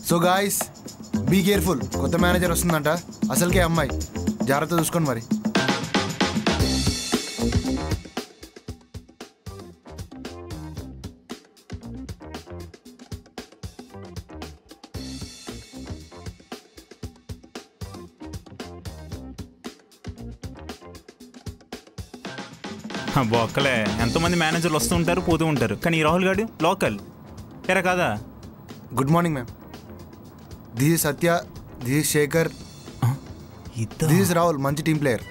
So guys be careful కొత్త manager వస్తుందంట అసలుకే అమ్మాయి జాగ్రత్త చూసుకోండి మరి బొక్కలే ఎంతోమంది మేనేజర్లు వస్తూ ఉంటారు పోతూ ఉంటారు కానీ ఈ రాహుల్ గారు లోకల్ ఎరా కాదా good morning ma'am this is Satya this is Shekhar ఇద్దరు దిస్ ఇస్ రాహుల్ మంచి టీం ప్లేయర్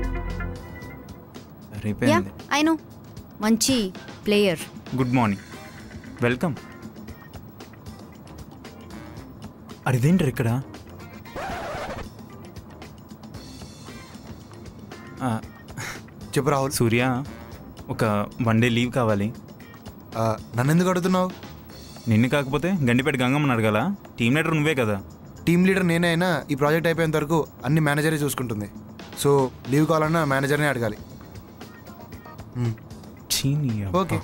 యా రేపైంది ఐ నో మంచి ప్లేయర్ గుడ్ మార్నింగ్ వెల్కమ్ అడిదేంటారు ఇక్కడ ఆ, చెప్పు రాహుల్ సూర్య ఒక వన్ డే లీవ్ కావాలి ఆ, నన్ను ఎందుకు అడుగుతున్నావు నిన్ను కాకపోతే గండిపేట గంగమ్మని అడగాల టీమ్ లీడర్ నువ్వే కదా టీం లీడర్ నేనే అయినా ఈ ప్రాజెక్ట్ అయిపోయేంత వరకు అన్ని మేనేజరే చూసుకుంటుంది సో లీవ్ కావాలన్నా మేనేజర్నే అడగాలి మ్మ్. చీనీ అబ్బా. ఓకే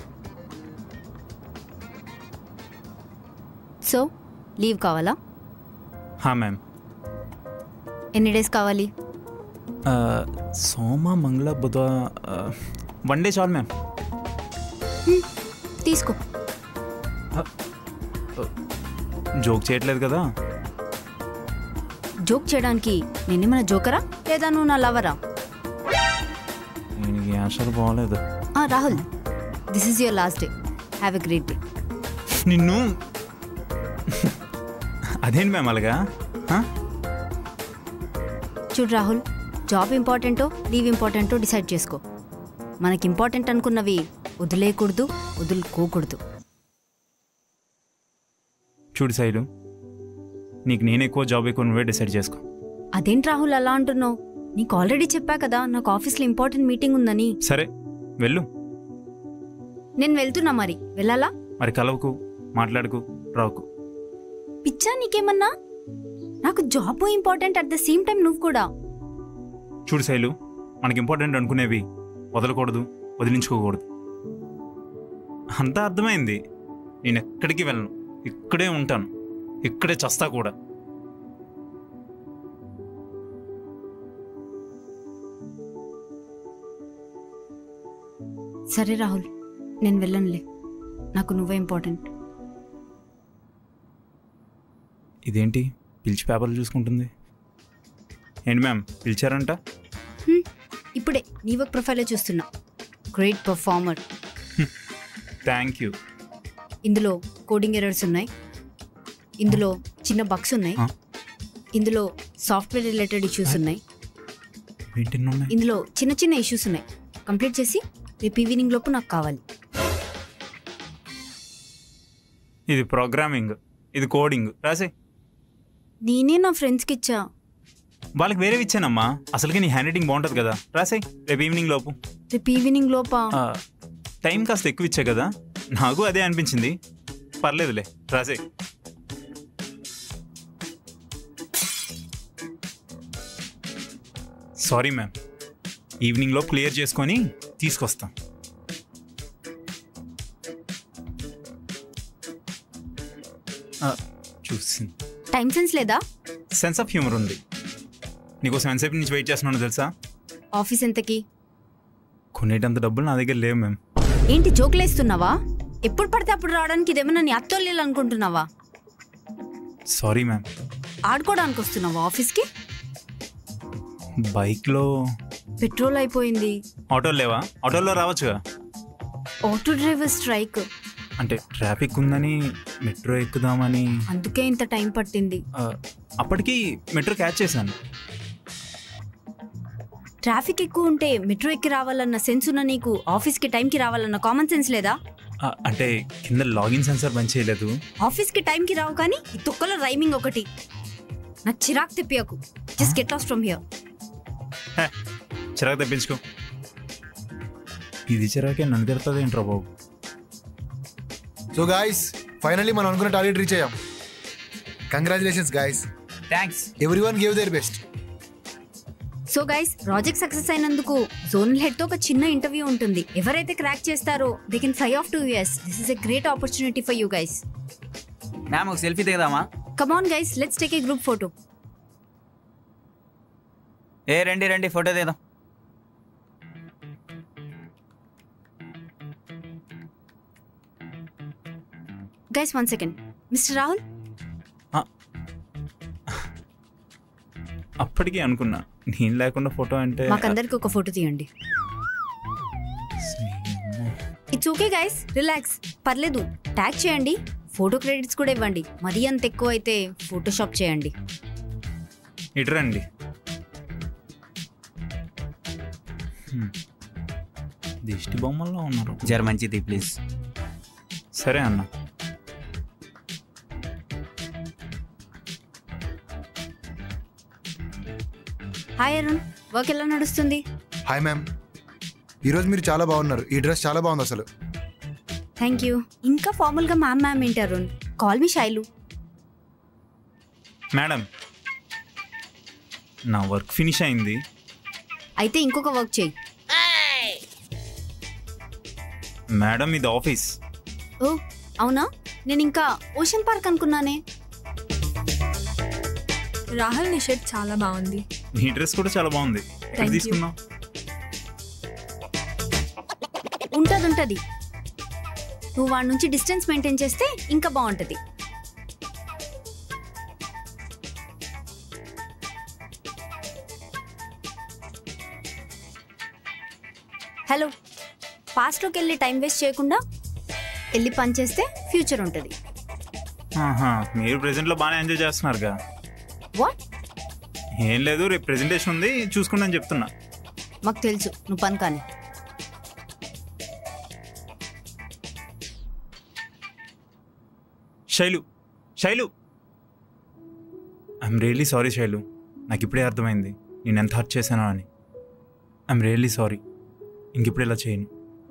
సో లీవ్ కావాలా హా మ్యామ్ ఎన్ని డేస్ కావాలి ఆ, సోమ మంగళ బుధ ఆ, వన్ డే చాలు మ్యామ్ తీసుకో జోక్ చేయట్లేదు కదా జోక్ చేయడానికి నేనేమైనా జోకరా లేదా నువ్వు నా లవరా నేను ఈ ఆశలు బాగలేదు ఆ, Rahul this is your last day have a great day నిన్ను అదేంటి మ్యామ్ అలాగా ఆ? చూడు రాహుల్ జాబ్ ఇంపార్టెంటో లీవ్ ఇంపార్టెంటో డిసైడ్ చేసుకో మనకి ఇంపార్టెంట్ అనుకున్నవి వదిలేయకూడదు వదులుకోకూడదు చూడు శైలు నీకు నేను ఎక్కువ జాబ్ ఎక్కువ నువ్వే డిసైడ్ చేసుకో అదేంటి రాహుల్ అలా అంటున్నావు నీకు ఆల్రెడీ చెప్పా కదా నాకు ఆఫీస్లో ఇంపార్టెంట్ మీటింగ్ ఉందని సరే వెళ్ళు నేను వెళ్తున్నా మరి వెళ్ళాలా మరి కలవకు మాట్లాడుకు రాకు పిచ్చా నీకేమన్నా నాకు job important at the same time నువ్వు కూడా చూడు శైలు మనకి ఇంపార్టెంట్ అనుకునేవి వదలకూడదు వదిలించుకోకూడదు అంతా అర్థమైంది నేను ఎక్కడికి వెళ్ళను ఇక్కడే ఉంటాను ఇక్కడే చస్తా కూడా సరే రాహుల్ నేను వెళ్ళనులే నాకు నువ్వే ఇంపార్టెంట్ ఇదేంటి పిలిచి పేపర్లు చూసుకుంటుంది ఏంటి మ్యామ్ పిలిచారంట హ్మ్, ఇప్పుడే నీ వర్క్ ప్రొఫైలే చూస్తున్నా గ్రేట్ పర్ఫార్మర్ థ్యాంక్ యూ ఇందులో కోడింగ్ ఎర్రర్స్ ఉన్నాయి ఇందులో చిన్న బగ్స్ ఉన్నాయి ఆ. ఇందులో సాఫ్ట్వేర్ రిలేటెడ్ ఇష్యూస్ ఉన్నాయి ఏంటి ఇన్ని ఉన్నాయి ఇందులో చిన్న చిన్న ఇష్యూస్ ఉన్నాయి కంప్లీట్ చేసి రేపు ఈవినింగ్ లోపు నాకు కావాలి ఇది ప్రోగ్రామింగ్ ఇది కోడింగ్ రాసే నేనే నా ఫ్రెండ్స్కి ఇచ్చా వాళ్ళకి వేరే ఇచ్చానమ్మా అసలుకి నీ హ్యాండ్ రైటింగ్ బాగుంటుంది కదా రాసే రేపు ఈవినింగ్ లోపు రేపు ఈవినింగ్ లోపా ఆ, టైం కాస్త ఎక్కువ ఇచ్చా కదా నాకు అదే అనిపించింది పర్లేదులే రాసే సారీ మ్యామ్ ఈవినింగ్లో క్లియర్ చేసుకొని తీసుకొస్తాం ఆ, చూసింది టైం సెన్స్ లేదా సెన్స్ ఆఫ్ హ్యూమర్ ఉంది నీకోసం ఎంతసేపు నుంచి వెయిట్ చేస్తున్నాను తెలుసా ఆఫీస్ ఎంతకి కొనేటంత డబ్బులు నా దగ్గర లేవు మ్యామ్ ఏంటి జోకులేస్తున్నావా ఎప్పుడు పడితే అప్పుడు రావడానికి ఇదేమన్నా నీ అత్తోళ్ళు అనుకుంటున్నావా సారీ మ్యామ్ ఆడుకోవడానికి వస్తున్నావా ఆఫీస్కి బైక్లో పెట్రోల్ అయిపోయింది ఆటోలు లేవా ఆటోలో రావచ్చుగా ఆటో డ్రైవర్ స్ట్రైక్ అంటే ట్రాఫిక్ ఉందని మెట్రో ఎక్కుదామని అందుకే ఇంత టైం పట్టింది ఆ, అప్పటికి మెట్రో క్యాచ్ చేశాను ట్రాఫిక్ ఎక్కువ ఉంటే మెట్రో ఎక్కి రావాలన్న సెన్స్ ఉన్న నీకు ఆఫీస్కి టైంకి రావాలన్న కామన్ సెన్స్ లేదా ఆ, అంటే కింద లాగిన్ సెన్సార్ బంద్ చేయలేదు ఆఫీస్కి టైంకి రావు కానీ ఈ తుక్కలో రైమింగ్ ఒకటి నాకు చిరాకు తెప్పియకు just get lost from here hey, చిరాకు తెప్పించుకో ఇది చిరాకే నన్ను తిడుతుంది ఏంట్రా బాబు సో గాయస్ ఫైనల్లీ మనం అనుకున్న టార్గెట్ రీచ్ అయ్యాం congratulations guys thanks every one gave their best so guys project success అయినందుకు జోనల్ హెడ్ తో ఒక చిన్న ఇంటర్వ్యూ ఉంటుంది ఎవరైతే క్రాక్ చేస్తారో they can five of two years this is a great opportunity for you guys ma'am ఒక selfie దిగదామా come on guys let's take a group photo ఏ రండి రండి ఫోటో తీద్దాం guys one second mister Rahul అప్పటికి అనుకున్నా నేను లేకుండా ఫోటో అంటే మాకందరికి ఒక ఫోటో తీయండి ఇట్స్ ఓకే గైస్ రిలాక్స్ పర్లేదు ట్యాగ్ చేయండి ఫోటో క్రెడిట్స్ కూడా ఇవ్వండి మరీ అంత ఎక్కువ అయితే ఫోటోషాప్ చేయండి ఇటు రండి హ్మ్. దిష్టి బొమ్మల్లో ఉన్నారు జర మంచిది ప్లీజ్ సరే అన్న హాయ్ అరుణ్ వర్క్ ఎలా నడుస్తుంది హాయ్ మ్యామ్ ఈరోజు మీరు చాలా బాగున్నారు ఈ డ్రెస్ చాలా బాగుంది అసలు థ్యాంక్ యూ ఇంకా ఫార్మల్గా మ్యామ్ మ్యామ్ ఏంటి Arun call me Shailu madam నా వర్క్ ఫినిష్ అయింది అయితే ఇంకొక వర్క్ చేయి మేడం ఇది ఆఫీస్ ఓ అవునా నేను ఇంకా ఓషన్ పార్క్ అనుకున్నానే రాహుల్ నీ షర్ట్ చాలా బాగుంది నీ డ్రెస్ కూడా చాలా బాగుంది ఎక్కడ Thank you. తీసుకున్నావు ఉంటది ఉంటది నువ్వు వాడి నుంచి డిస్టెన్స్ మెయింటైన్ చేస్తే ఇంకా బాగుంటది హలో పాస్ట్లోకి వెళ్ళి టైం వేస్ట్ చేయకుండా వెళ్ళి పని చేస్తే ఫ్యూచర్ ఉంటుంది ఆహా, మీరు ప్రెజెంట్లో బాగానే ఎంజాయ్ చేస్తున్నారుగా వాట్ ఏం లేదు రేపు ప్రెజెంటేషన్ ఉంది చూసుకుంటా అని చెప్తున్నా మాకు తెలుసు నువ్వు పని కానీ Shailu Shailu I'm really sorry Shailu నాకు ఇప్పుడే అర్థమైంది నేను ఎంత హర్ట్ చేశానో అని ఐఎమ్ రియల్లీ సారీ ఇంకిప్పుడు ఇలా చేయను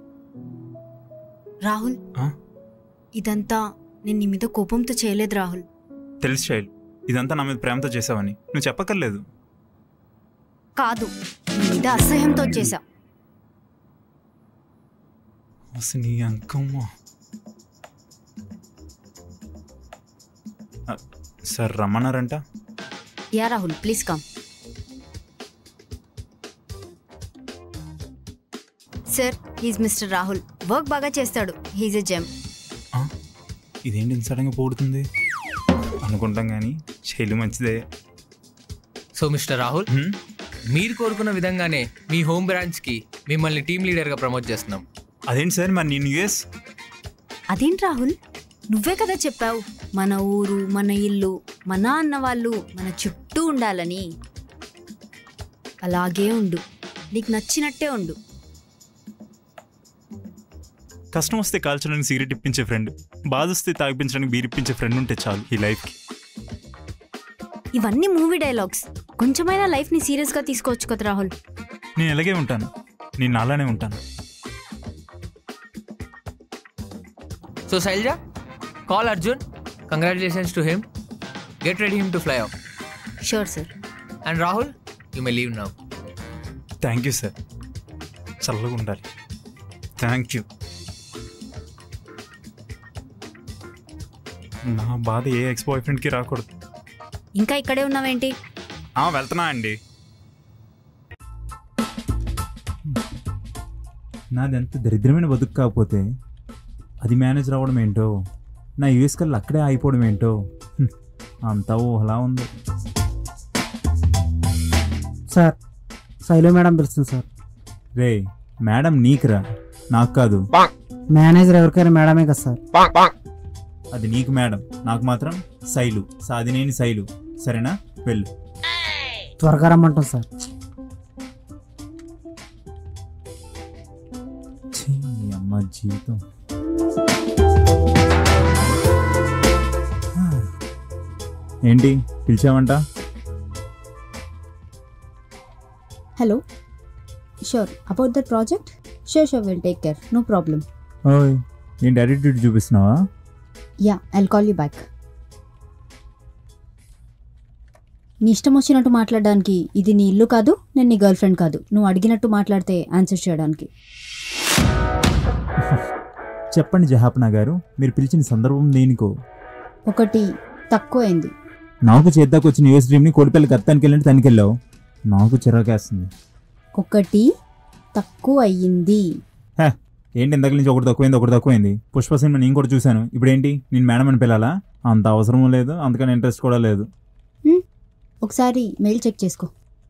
రాహుల్ ఆ? ఇదంతా నేను నీ మీద కోపంతో చేయలేదు రాహుల్ తెలుసు శైలు ఇదంతా నా మీద ప్రేమతో చేసావని నువ్వు చెప్పక్కర్లేదు కాదు నీ మీద అసహ్యంతో చేశా అసలు నీ అంకమ్మ ఆ, సార్ రమ్మన్నారంట yeah Rahul please come sir he's mister Rahul work బాగా చేస్తాడు హీజ్ ఎ జెమ్ ఆ, ఇదేంటి ఇంత సడన్గా పోడుతుంది అనుకుంటాం కానీ శైలి మంచిదే సో మిస్టర్ రాహుల్ హ్మ్? మీరు కోరుకున్న విధంగానే మీ హోమ్ బ్రాంచ్కి మిమ్మల్ని టీమ్ లీడర్గా ప్రమోట్ చేస్తున్నాం అదేంటి సార్ మరి నేను యుఎస్ అదేంటి రాహుల్ నువ్వే కదా చెప్పావు మన ఊరు మన ఇల్లు మన అన్న వాళ్ళు మన చుట్టూ ఉండాలని అలాగే ఉండు నీకు నచ్చినట్టే ఉండు కష్టం వస్తే కాల్చడానికి సిగరెట్ ఇప్పించే ఫ్రెండ్ బాధ వస్తే తాగిపించడానికి బీర్ ఇప్పించే ఫ్రెండ్ ఉంటే చాలు ఈ లైఫ్కి ఇవన్నీ మూవీ డైలాగ్స్ కొంచెమైనా లైఫ్ని సీరియస్గా తీసుకోవచ్చు కదా రాహుల్ నేను ఎలాగే ఉంటాను నేను అలానే ఉంటాను so Shailaja call Arjun congratulations to him get ready him to fly off sure sir and Rahul you may leave now thank you sir చల్లగా ఉండాలి థ్యాంక్ యూ నా బాధ ఏ ఎక్స్ బాయ్ ఫ్రెండ్కి రాకూడదు ఇంకా ఇక్కడే ఉన్నావేంటి ఆ, వెళ్తున్నా అండి నాది ఎంత దరిద్రమైన బతుకు కాకపోతే అది మేనేజర్ అవ్వడం ఏంటో నా యూఎస్ కల్లా అక్కడే ఆగిపోవడం ఏంటో హ్మ్, అంతా ఓహలా ఉంది సార్ శైలు మేడం పిలుస్తుంది సార్ రే మేడం నీకురా నాకు కాదు మేనేజర్ ఎవరికైనా మేడమే కదా సార్ అది నీకు మేడం నాకు మాత్రం శైలు సాధినేని శైలు సరేనా వెళ్ళు త్వరగా రమ్మంటాం సార్ ఛీ, ఈ అమ్మ జీవితం ఏంటి పిలిచావంట Hello. Sure. About that project? Sure, sure. We'll take care. No problem. ఓయ్ ఏంటి యాటిట్యూడ్ చూపిస్తున్నావా Yeah, I'll call you back. నీ ఇష్టం వచ్చినట్టు మాట్లాడడానికి ఇది నీ ఇల్లు కాదు నేను నీ గర్ల్ ఫ్రెండ్ కాదు నువ్వు అడిగినట్టు మాట్లాడితే ఆన్సర్ చేయడానికి చెప్పండి జహాపనా గారు మీరు పిలిచిన సందర్భం దేనికో ఒకటి తక్కువైంది నాకు చేద్దాకు వచ్చిన యూఎస్ డ్రీమ్ని కోడిపల్లి గత్తానికి వెళ్ళినట్టు తనకి వెళ్ళావు నాకు చిరాకేస్తుంది ఒకటి తక్కువ అయ్యింది ఏంటి ఇందాక నుంచి ఒకటి తక్కువైంది ఒకటి తక్కువైంది పుష్ప సినిమా నేను కూడా చూశాను ఇప్పుడు ఏంటి నేను మేడం అని పిల్లాలా అంత అవసరం లేదు అంతకని ఇంట్రెస్ట్ కూడా లేదు ఒకసారి మెయిల్ చెక్ చేసుకో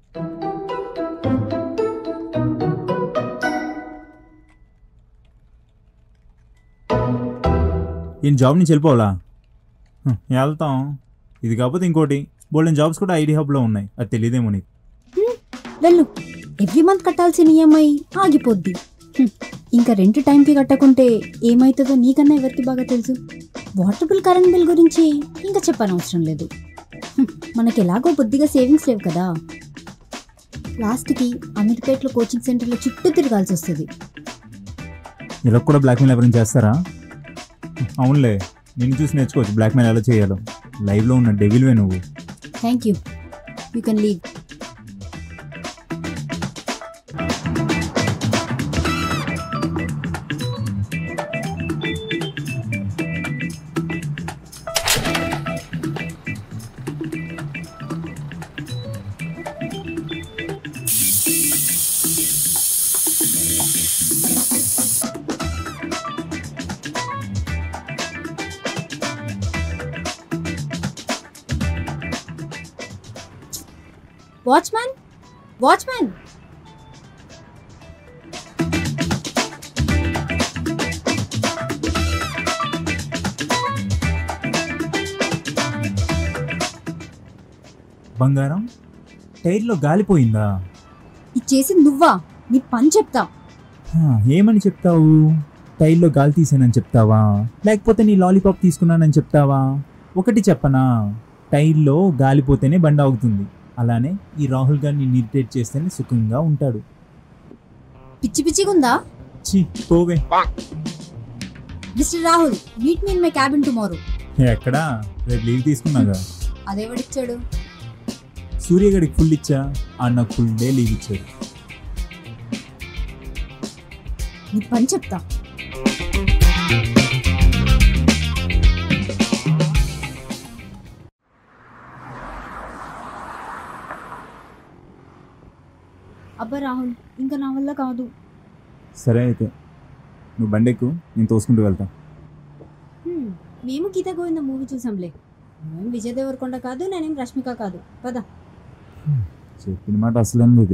ఈయన జాబ్ నుంచి వెళ్ళిపోవాలా హ, వెళ్తాం ఇది కాకపోతే ఇంకోటి బోల్డెన్ జాబ్స్ కూడా ఐడి హబ్లో ఉన్నాయి అది తెలియదేమో నీకు వెళ్ళు ఎవ్రీ మంత్ కట్టాల్సిన ఈఎంఐ ఆగిపోద్ది హ్మ్. ఇంకా రెంట్ టైంకి కట్టకుంటే ఏమవుతుందో నీకన్నా ఎవరికి బాగా తెలుసు వాటర్ బిల్ కరెంట్ బిల్ గురించి ఇంకా చెప్పనవసరం లేదు హ్మ్. మనకి ఎలాగో బుద్ధిగా సేవింగ్స్ లేవు కదా లాస్ట్కి అమీర్పేటలో కోచింగ్ సెంటర్లో చుట్టూ తిరగాల్సి వస్తుంది ఇలా కూడా బ్లాక్మెయిల్ ఎవరైనా చేస్తారా అవునులే నిన్ను చూసి నేర్చుకోవచ్చు బ్లాక్మెయిల్ ఎలా చేయాలో లైవ్లో ఉన్న డెవిల్వే నువ్వు thank you you can leave watchman watchman బంగారం టైర్లో గాలిపోయిందా ఇది చేసింది నువ్వా నీ పని చెప్తా హా, ఏమని చెప్తావు టైర్లో గాలి తీసానని చెప్తావా లేకపోతే నీ లాలీపాప్ తీసుకున్నానని చెప్తావా ఒకటి చెప్పనా టైర్లో గాలిపోతేనే బండి ఆగుతుంది అలానే ఈ రాహుల్ గారిని ఇరిటేట్ చేస్తేనే సుఖంగా ఉంటాడు పిచ్చి పిచ్చిగుందా ఛీ పోవే mister Rahul meet me in my cabin tomorrow ఎక్కడా రేపు లీవ్ తీసుకున్నాగా అదేవడిచ్చాడు సూర్యగడికి ఫుల్ ఇచ్చా ఆ నాకు ఫుల్ డే లీవ్ ఇచ్చాడు నీ పని చెప్తా అబ్బా రాహుల్ ఇంకా నా వల్ల కాదు సరే అయితే నువ్వు బండెక్కు నేను తోసుకుంటూ వెళ్తా హ్మ్, మేము గీత గోవింద మూవీ చూసాంలే మేము విజయ్ దేవరకొండ కాదు నేనేం రష్మిక కాదు పద చెప్పిన మాట అసలేం లేదు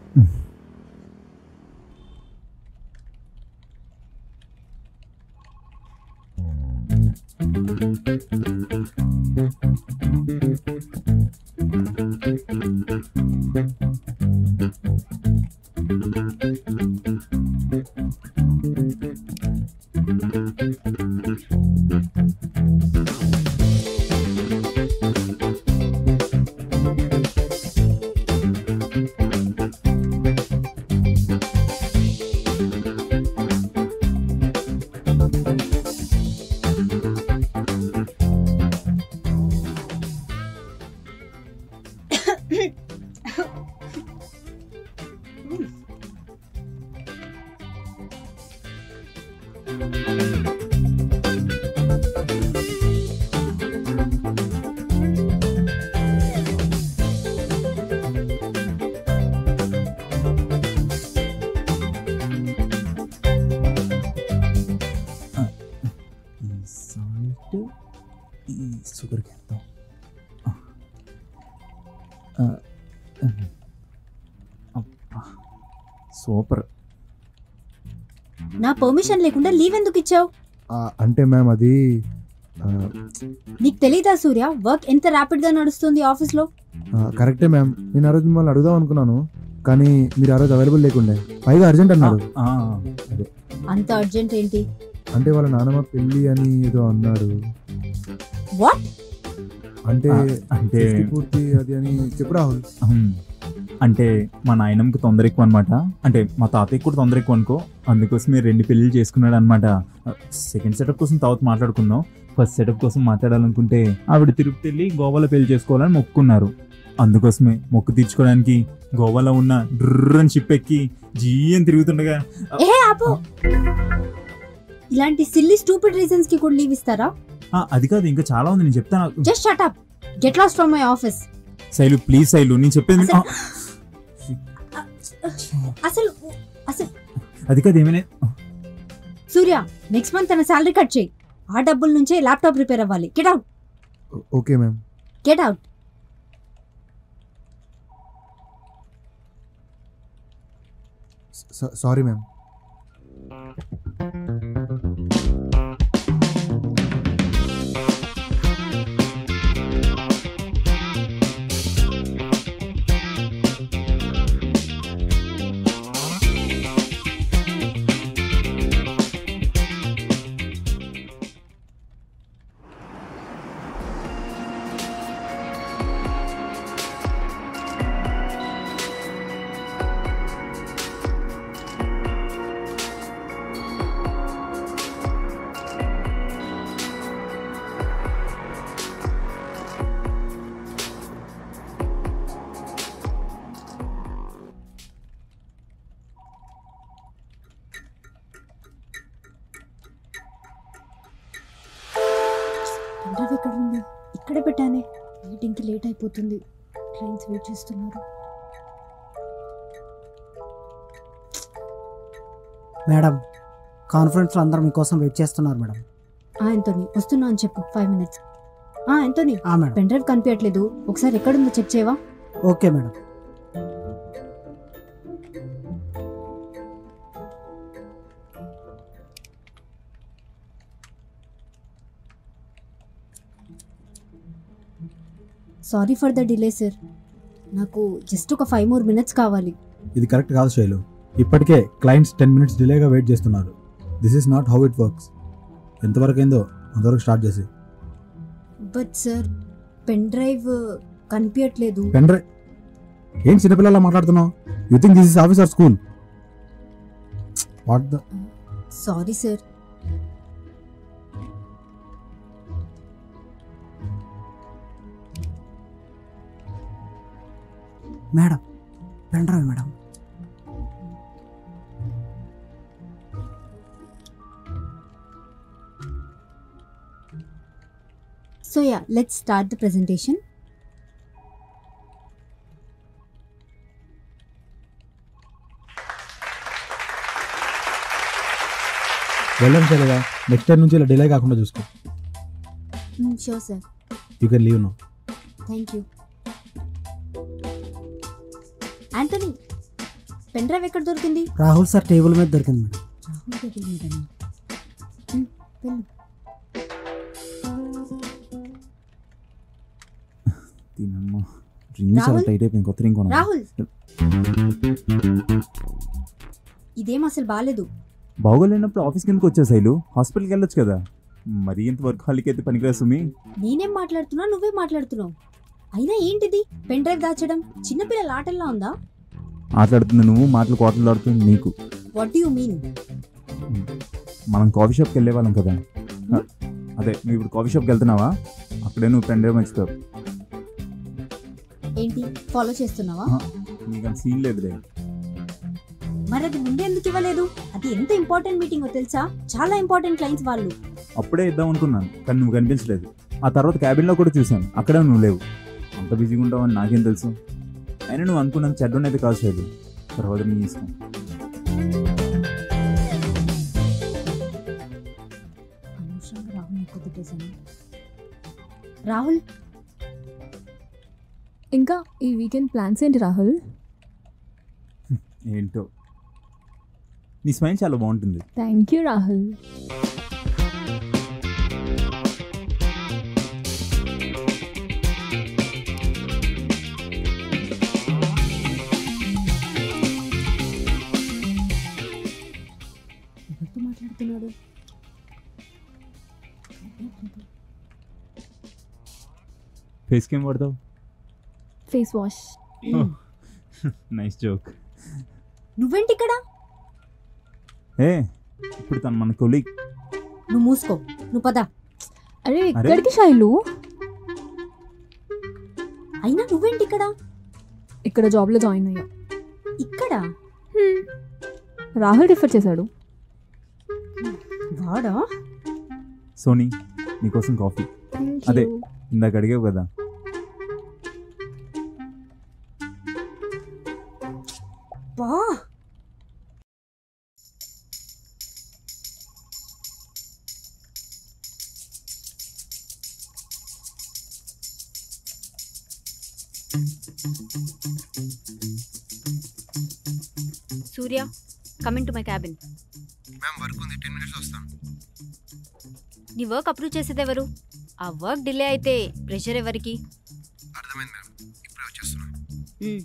ఈ సాల్ట్ ఈ షుగర్ వేద్దాం ఆ, ఆ, అబ్బా, సూపర్ నా పర్మిషన్ లేకుండా లీవ్ ఎందుకు ఇచ్చావు ఆ, అంటే మ్యామ్ అది ఆ, నీకు తెలీదా సూర్య వర్క్ ఎంత ర్యాపిడ్ గా నడుస్తుంది ఆఫీస్ లో ఆ, కరెక్టే మ్యామ్ నేను ఆ రోజు మిమ్మల్ని అడుగుదాం అనుకున్నాను కానీ మీరు ఆ రోజు అవైలబుల్ లేకుండే పైగా అర్జెంట్ అన్నారు ఆ, అదే అంత అర్జెంట్ ఏంటి అంటే వాళ్ళ నాన్నమ్మ పెళ్ళి అని ఏదో అన్నారు వాట్ అంటే ఆ, అంటే ఫిఫ్టీ పూర్తి అది అని చెప్పు రాహుల్ హ్మ్. అంటే మా నాయనమ్మకి తొందర ఎక్కువ అనమాట అంటే మా తాతయ్యకి కూడా తొందర ఎక్కువ అనుకో అందుకోసమే రెండు పెళ్ళిళ్ళు చేసుకున్నాడు అనమాట సెకండ్ సెటప్ కోసం తర్వాత మాట్లాడుకుందాం ఫస్ట్ సెటప్ కోసం మాట్లాడాలనుకుంటే ఆవిడ తిరుపతి వెళ్ళి గోవాలో పెళ్లి చేసుకోవాలని మొక్కున్నారు అందుకోసమే మొక్కు తీర్చుకోవడానికి గోవాలో ఉన్న డ్రన్ షిప్ ఎక్కి జీఎం తిరుగుతుండగా ఏ ఆపు ఇలాంటి సిల్లీ స్టూపిడ్ రీజన్స్ కి కూడా లీవ్ ఇస్తారా ఆ, అది కాదు ఇంకా చాలా ఉంది నేను చెప్తాను just shut up get lost from my office Shailu please Shailu నేను చెప్పేది అసలు- ఆ, అసలు అసలు అది కాదు ఏమైనా సూర్య నెక్స్ట్ మంత్ తన శాలరీ కట్ చేయి ఆ డబ్బుల నుంచే ల్యాప్టాప్ రిపేర్ అవ్వాలి get out okay ma'am get out sorry ma'am pen drive ఎక్కడ ఉంది ఇక్కడే పెట్టానే మీటింగ్కి లేట్ అయిపోతుంది క్లయింట్స్ వెయిట్ చేస్తున్నారు మేడం కాన్ఫరెన్స్లో అందరూ మీకోసం వెయిట్ చేస్తున్నారు మేడం ఆ ఎంతోని వస్తున్నా అని చెప్పు ఫైవ్ మినిట్స్ ఆ ఎంతోని ఆ మేడం పెన్ డ్రైవ్ కనిపించట్లేదు ఒకసారి ఎక్కడుందో చెక్ చేయవా okay madam sorry for the delay sir నాకు జస్ట్ ఒక ఫైవ్ మోర్ మినిట్స్ కావాలి ఇది కరెక్ట్ కాదు శైలు ఇప్పటికే క్లయింట్స్ టెన్ మినిట్స్ డిలేగా వెయిట్ చేస్తున్నారు this is not how it works ఎంతవరకు అయిందో అంతవరకు స్టార్ట్ చేసి బట్ సార్ పెన్ డ్రైవ్ కనిపించట్లేదు పెన్ డ్రైవ్ ఏం చిన్నపిల్లలా మాట్లాడుతున్నావు you think this is office or school what the sorry sir madam pen drive madam so yeah let's start the presentation వెళ్ళడం శైలగా నెక్స్ట్ టైం నుంచి ఇలా డిలే కాకుండా చూసుకో sure sir you can leave no thank you Antony pen drive ఎక్కడ దొరికింది Rahul sir table మీద దొరికింది మేడం రాహుల్ గది మీదనా? ఉమ్, వెళ్ళు దీనమ్మ రింగ్ చాలా రాహుల్? టైట్ అయిపోయింది కొత్త రింగ్ కొనాలి రాహుల్ ఇదేం అసలు బాగాలేదు బాగోలేనప్పుడు ఆఫీస్ కిందకి వచ్చా శైలు హాస్పిటల్కి వెళ్ళొచ్చు కదా మరీ ఇంత వర్క్ హాల్కి అయితే పనికిరా సుమి నేనేం మాట్లాడుతున్నా నువ్వే మాట్లాడుతున్నావు అయినా ఏంటిది పెన్ డ్రైవ్ దాచడం చిన్నపిల్లల ఆటల్లా ఉందా మాట్లాడుతుంది నువ్వు మాటలు కోటలాడుతుంది నీకు వాట్ యు మీన్ మనం కాఫీ షాప్కి వెళ్ళే వాళ్ళం కదా అదే నువ్వు ఇప్పుడు కాఫీ షాప్కి వెళ్తున్నావా అక్కడే నువ్వు పెన్ డ్రైవ్ మంచుతావు ఏంటి ఫాలో చేస్తున్నావా నీకు అంత సీన్ లేదులే మరి అది ముందే ఎందుకు ఇవ్వలేదు అది ఎంత ఇంపార్టెంట్ మీటింగ్ తెలుసా చాలా ఇంపార్టెంట్ క్లయింట్స్ వాళ్ళు అప్పుడే ఇద్దాం అనుకున్నాను కానీ నువ్వు కనిపించలేదు ఆ తర్వాత క్యాబిన్లో కూడా చూశాను అక్కడే నువ్వు లేవు అంత బిజీగా ఉంటావని నాకేం తెలుసు అయినా నువ్వు అనుకున్నాను చెడ్డనైతే కాదు చేయదు తర్వాత నీ ఇష్టం అనవసరంగా రాహుల్ ఎక్కువ తిట్టేశాను రాహుల్ ఇంకా ఈ వీకెండ్ ప్లాన్స్ ఏంటి రాహుల్ ఏంటో నీ స్మైల్ చాలా బాగుంటుంది థ్యాంక్ యూ రాహుల్ ఎవరితో మాట్లాడుతున్నాడు ఫేస్కి ఏం పడతావు ఫేస్ వాష్ నైస్ జోక్ నువ్వేంటి ఇక్కడ ఏ ఇప్పుడు తను మన కొలీగ్ నువ్వు మూసుకో నువ్వు పద అరే అరే. ఎక్కడికి శైలు అయినా నువ్వేంటి ఇక్కడ ఇక్కడ జాబ్లో జాయిన్ అయ్యా ఇక్కడ హ్మ్. రాహుల్ రిఫర్ చేశాడు వాడా సోనీ నీకోసం కాఫీ Thank అదే. you. ఇందాక అడిగావు కదా Surya coming to my cabin ma'am work ఉంది టెన్ మినిట్స్ వస్తాను నీ వర్క్ అప్రూవ్ చేసేది ఎవరు ఆ వర్క్ డిలే అయితే ప్రెషర్ ఎవరికి అర్థమైంది మ్యామ్ ఇప్పుడే వచ్చేస్తున్నా మ్మ్.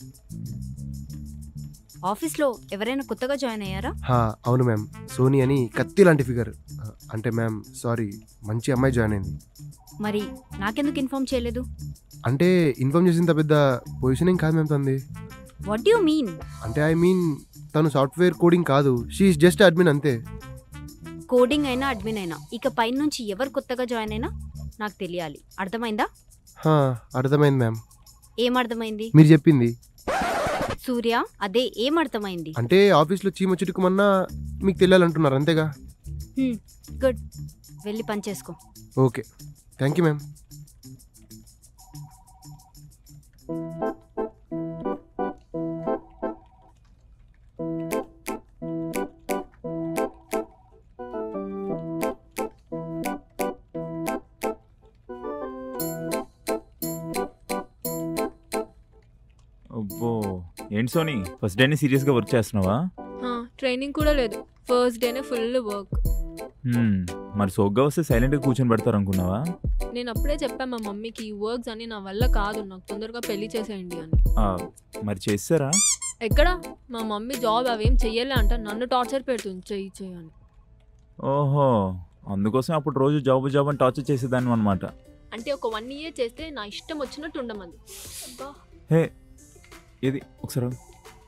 ఆఫీస్లో ఎవరైనా కొత్తగా జాయిన్ అయ్యారా హా, అవును మ్యామ్ సోనీ అని కత్తి లాంటి ఫిగర్ అంటే మ్యామ్ సారీ మంచి అమ్మాయి జాయిన్ అయింది మరి నాకెందుకు ఇన్ఫార్మ్ చేయలేదు అంటే ఇన్ఫార్మ్ చేసినంత పెద్ద పొజిషనింగ్ కాదు మ్యామ్ తంది వాట్ యు మీన్ అంటే ఐ మీన్ తను సాఫ్ట్వేర్ కోడింగ్ కాదు షీఈ్ జస్ట్ అడ్మిన్ అంతే కోడింగ్ అయినా అడ్మిన్ అయినా ఇక పైన నుంచి ఎవరు కొత్తగా జాయిన్ అయినా నాకు తెలియాలి అర్థమైందా హా, అర్థమైంది మ్యామ్ ఏం అర్థమైంది మీరు చెప్పింది సూర్య అదే ఏం అర్థమైంది అంటే ఆఫీస్లో చీమ చిటుకుమన్నా మీకు తెలియాలంటున్నారు అంతేగా గుడ్ వెళ్ళి పని చేసుకో ఓకే థ్యాంక్ యూ మ్యామ్ అబ్బో ఏంటి సోనీ ఫస్ట్ డేని సీరియస్గా వర్క్ చేస్తున్నావా ట్రైనింగ్ కూడా లేదు ఫస్ట్ డేనే ఫుల్ వర్క్ హ్మ్, మరి సోగ్గా వస్తే సైలెంట్గా కూర్చొని పెడతారు అనుకున్నావా నేను అప్పుడే చెప్పాను మా మమ్మీకి ఈ వర్క్స్ అన్ని నా వల్ల కాదు నాకు తొందరగా పెళ్లి చేసేయండి అని ఆ, మరి చేస్తారా ఎక్కడ మా మమ్మీ జాబ్ అవేం చెయ్యలే అంట నన్ను టార్చర్ పెడుతుంది చెయ్యి చెయ్యి అని ఓహో అందుకోసం అప్పుడు రోజు జాబ్ జాబ్ అని టార్చర్ చేసేదాన్ని అనమాట అంటే ఒక వన్ ఇయర్ చేస్తే నా ఇష్టం వచ్చినట్టు ఉండమంది అబ్బా హే ఇది ఒకసారి ఆగు.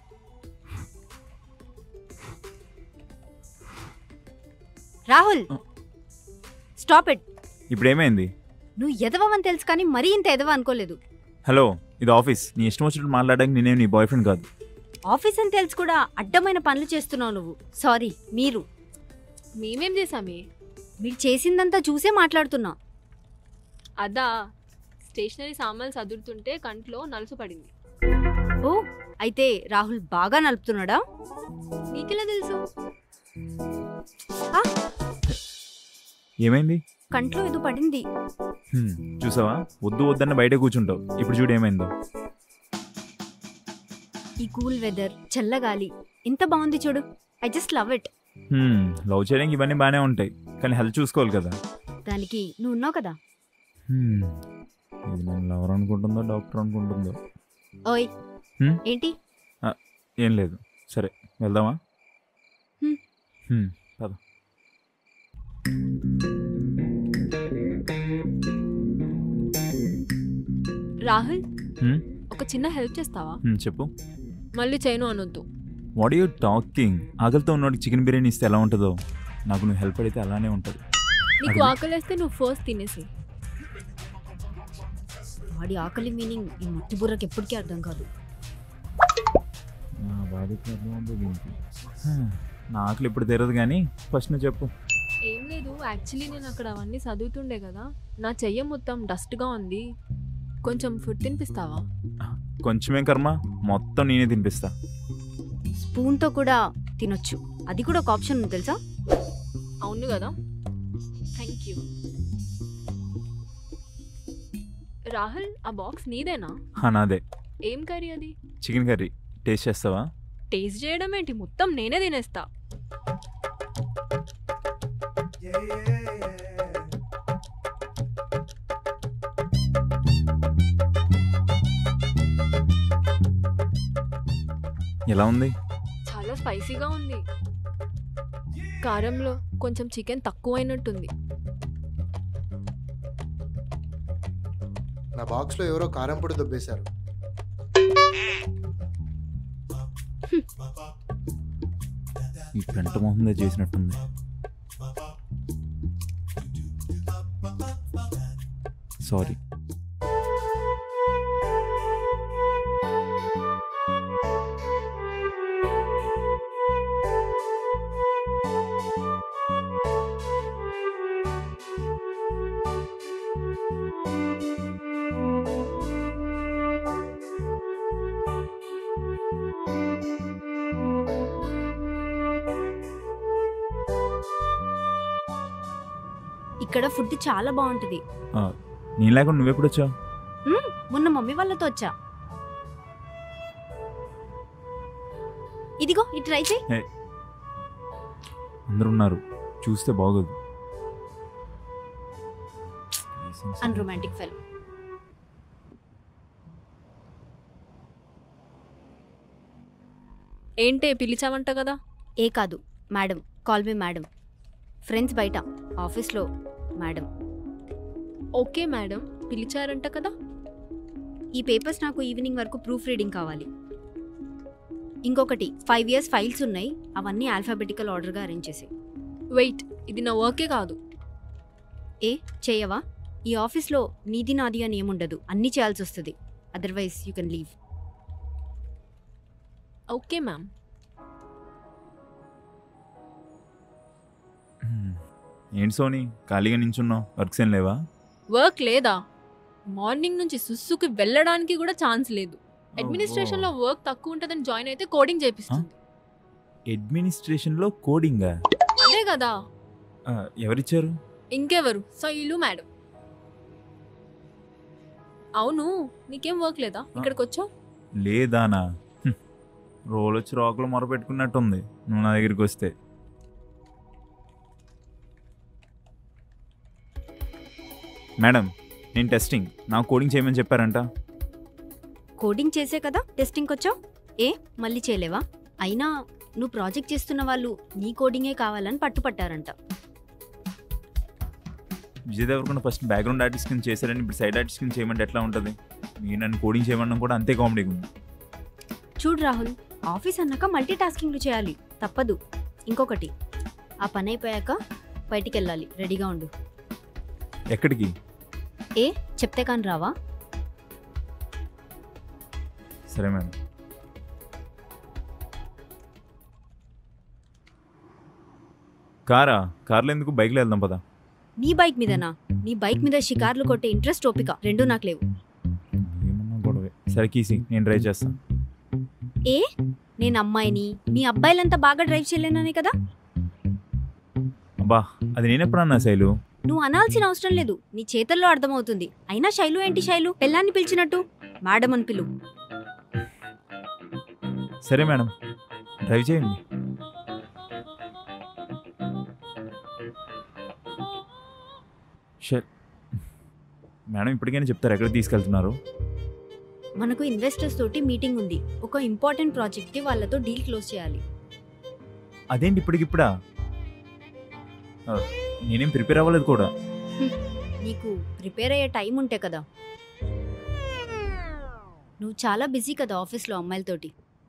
రాహుల్ స్టాప్ ఇట్ ఇప్పుడు ఏమైంది నువ్వు ఎదవని తెలుసు కానీ మరీ ఇంత ఎదవ అనుకోలేదు హలో ఇది ఆఫీస్ నీ ఇష్టం వచ్చినట్టు మాట్లాడడానికి నేనేం నీ బాయ్ ఫ్రెండ్ కాదు ఆఫీస్ అని తెలిసి కూడా అడ్డమైన పనులు చేస్తున్నావు నువ్వు సారీ మీరు మేమేం చేసామే మీరు చేసిందంతా చూసే మాట్లాడుతున్నా అదా స్టేషనరీ సామాన్లు చదువుతుంటే కంట్లో నలుసు పడింది ఓ అయితే రాహుల్ బాగా నలుపుతున్నాడా నీకెలా తెలుసు ఏమైంది కంట్లో ఏదో పడింది హ్మ్, చూసావా వద్దు వద్దన్న బయట కూర్చుంటావు ఇప్పుడు చూడు ఏమైందో ఈ కూల్ వెదర్ చల్లగాలి ఎంత బాగుంది చూడు I just love it hmm, love చేయడానికి ఇవన్నీ బాగానే ఉంటాయి కానీ హెల్త్ చూసుకోవాలి కదా దానికి నువ్వు ఉన్నావు కదా హ్మ్, ఇది నేను లవర్ అనుకుంటుందో డాక్టర్ అనుకుంటుందో ఓయ్ హ్మ్? ఏంటి ఏం లేదు సరే వెళ్దామా హ్మ్. హ్మ్, పద రాహుల్ హ్మ్, ఒక చిన్న హెల్ప్ చేస్తావా హ్మ్, చెప్పు మళ్ళీ చేయను అనొద్దు వాట్ యూ టాకింగ్ ఆకలితో ఉన్నోడికి చికెన్ బిర్యానీ ఇస్తే ఎలా ఉంటుందో నాకు నువ్వు హెల్ప్ అడిగితే అలానే ఉంటుంది నీకు అడిగి- ఆకలేస్తే నువ్వు ఫస్ట్ తినేసి వాడి ఆకలి మీనింగ్ ఈ మట్టి బుర్రకి ఎప్పటికీ అర్థం కాదు నా బాధకి అర్థం ఉంది దీనికి హా, నా ఆకలి ఇప్పుడు తెరదు కానీ ఫస్ట్ నువ్వు చెప్పు ఏం లేదు యాక్చువల్లీ నేను అక్కడ అవన్నీ చదువుతుండే కదా నా చెయ్య మొత్తం డస్ట్గా ఉంది కొంచెం ఫుడ్ తినిపిస్తావా కొంచెమేం కర్మ మొత్తం నేనే తినిపిస్తా స్పూన్తో కూడా తినొచ్చు అది కూడా ఒక ఆప్షన్ ఉంది తెలుసా అవును కదా థ్యాంక్ యూ రాహుల్ ఆ బాక్స్ నీదేనా హా, నాదే ఏం కర్రీ అది చికెన్ కర్రీ టేస్ట్ చేస్తావా టేస్ట్ చేయడం ఏంటి మొత్తం నేనే తినేస్తా ఎలా ఉంది చాలా స్పైసీగా ఉంది కారంలో కొంచెం చికెన్ తక్కువైనట్టుంది నా బాక్స్లో ఎవరో కారం పొడి దొబ్బేశారు ఈ పెంట మొహందే చేసినట్టుంది సారీ ఇక్కడ ఫుడ్ చాలా బాగుంటుంది నేను లేకుండా నువ్వెప్పుడు వచ్చావు మ్మ్, మొన్న మమ్మీ వాళ్ళతో వచ్చా ఇదిగో ఇది ట్రై చేయి హే అందరు ఉన్నారు చూస్తే బాగోదు అన్రొమాంటిక్ ఫెల్ ఏంటే పిలిచావంట కదా ఏ కాదు madam call me madam friends బయట ఆఫీస్లో మేడం ఓకే మేడం పిలిచారంట కదా ఈ పేపర్స్ నాకు ఈవినింగ్ వరకు ప్రూఫ్ రీడింగ్ కావాలి ఇంకొకటి ఫైవ్ ఇయర్స్ ఫైల్స్ ఉన్నాయి అవన్నీ ఆల్ఫాబెటికల్ ఆర్డర్గా అరేంజ్ చేసి వెయిట్ ఇది నా వర్కే కాదు ఏ చేయవా ఈ ఆఫీస్లో నీది నాది అని ఏముండదు అన్నీ చేయాల్సి వస్తుంది otherwise you can leave okay ma'am ఏంటి సోని ఖాళీగా నించున్నావు వర్క్స్ ఏం లేవా వర్క్ లేదా మార్నింగ్ నుంచి సుస్సుకి వెళ్ళడానికి కూడా ఛాన్స్ లేదు అడ్మినిస్ట్రేషన్లో వర్క్ తక్కువ ఉంటుందని జాయిన్ అయితే కోడింగ్ చేపిస్తుంది అడ్మినిస్ట్రేషన్లో కోడింగా అదే కదా ఎవరిచ్చారు ఇంకెవరు శైలు మేడం అవును నీకేం వర్క్ లేదా ఇక్కడికి వచ్చావు లేదానా హ్మ్. రోల్ వచ్చి రోకలు మొర పెట్టుకున్నట్టుంది నువ్వు నా దగ్గరికి వస్తే మేడం నేను టెస్టింగ్ నాకు కోడింగ్ చేయమని చెప్పారంట కోడింగ్ చేసే కదా టెస్టింగ్కి వచ్చావు ఏ మళ్ళీ చేయలేవా అయినా నువ్వు ప్రాజెక్ట్ చేస్తున్న వాళ్ళు నీ కోడింగే కావాలని పట్టుపట్టారంట Vijay Devarakonda first background artist కింద చేశారని ఇప్పుడు సైడ్ ఆర్టిస్ట్ కింద చేయమంటే ఎట్లా ఉంటుంది మీరు నన్ను కోడింగ్ చేయమన్నా కూడా అంతే కామెడీగా ఉంది చూడు రాహుల్ ఆఫీస్ అన్నాక మల్టీ టాస్కింగ్లు చేయాలి తప్పదు ఇంకొకటి ఆ పని అయిపోయాక బయటికి వెళ్ళాలి రెడీగా ఉండు ఎక్కడికి ఏ చెప్తే కానీ రావా సరే మేడం కారా కార్లో ఎందుకు బైక్లో వెళ్దాం పదా నీ బైక్ మీదనా నీ బైక్ మీద షికార్లు కొట్టే ఇంట్రెస్ట్ ఓపిక రెండూ నాకు లేవు ఏమన్నా గొడవే సరే కీసి నేను డ్రైవ్ చేస్తాను ఏ నేను అమ్మాయిని మీ అబ్బాయిలంతా బాగా డ్రైవ్ చేయలేననే కదా అబ్బా అది నేనెప్పుడన్నా శైలు నువ్వు అనాల్సిన అవసరం లేదు నీ చేతల్లో అర్థమవుతుంది అయినా శైలు ఏంటి శైలు పెళ్ళాన్ని పిలిచినట్టు మేడం అని పిలు సరే మేడం డ్రైవ్ చేయండి షర్ మేడం ఇప్పటికైనా చెప్తారు ఎక్కడ తీసుకెళ్తున్నారు మనకు ఇన్వెస్టర్స్ తోటి మీటింగ్ ఉంది ఒక ఇంపార్టెంట్ ప్రాజెక్ట్కి వాళ్ళతో డీల్ క్లోజ్ చేయాలి అదేంటి ఇప్పటికిప్పుడా ఆ, నేనేం ప్రిపేర్ అవ్వలేదు కూడా నీకు ప్రిపేర్ అయ్యే టైం ఉంటే కదా నువ్వు చాలా బిజీ కదా ఆఫీస్లో అమ్మాయిలతోటి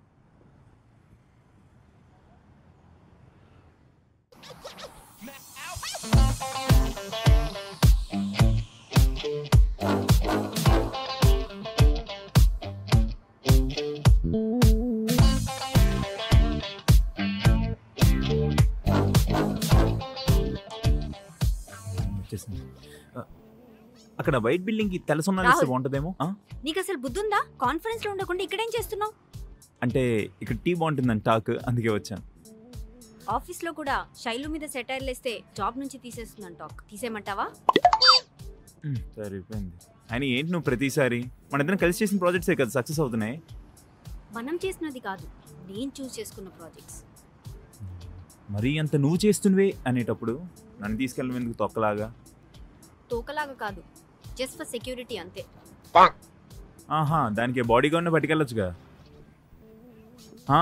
వచ్చేసింది ఆ, అక్కడ వైట్ బిల్డింగ్ కి తెల్ల సున్నా రాహుల్. బాగుంటుందేమో ఆ? నీకు అసలు బుద్ధుందా కాన్ఫరెన్స్లో ఉండకుండా ఇక్కడేం చేస్తున్నావు అంటే ఇక్కడ టీ బాగుంటుందని టాక్ అందుకే వచ్చాను ఆఫీస్లో కూడా శైలు మీద సెటైర్లు వేస్తే జాబ్ నుంచి తీసేస్తుందని టాక్ తీసేయమంటావా ఉమ్, సరిపోయింది ఆయన ఏంటి నువ్వు ప్రతిసారి మన ఇద్దరం కలిసి చేసిన ప్రాజెక్ట్సే కదా సక్సెస్ అవుతున్నాయి మనం చేసినది కాదు నేను చూస్ చేసుకున్న ప్రాజెక్ట్స్ మరీ అంత నువ్వు చేస్తున్నవే అనేటప్పుడు నన్ను తీసుకెళ్ళడం ఎందుకు తొక్కలాగా తోకలాగా కాదు జస్ట్ ఫర్ సెక్యూరిటీ అంతే ఆహా దానికి బాడీ గార్డ్ని పట్టుకెళ్ళొచ్చుగా ఆ,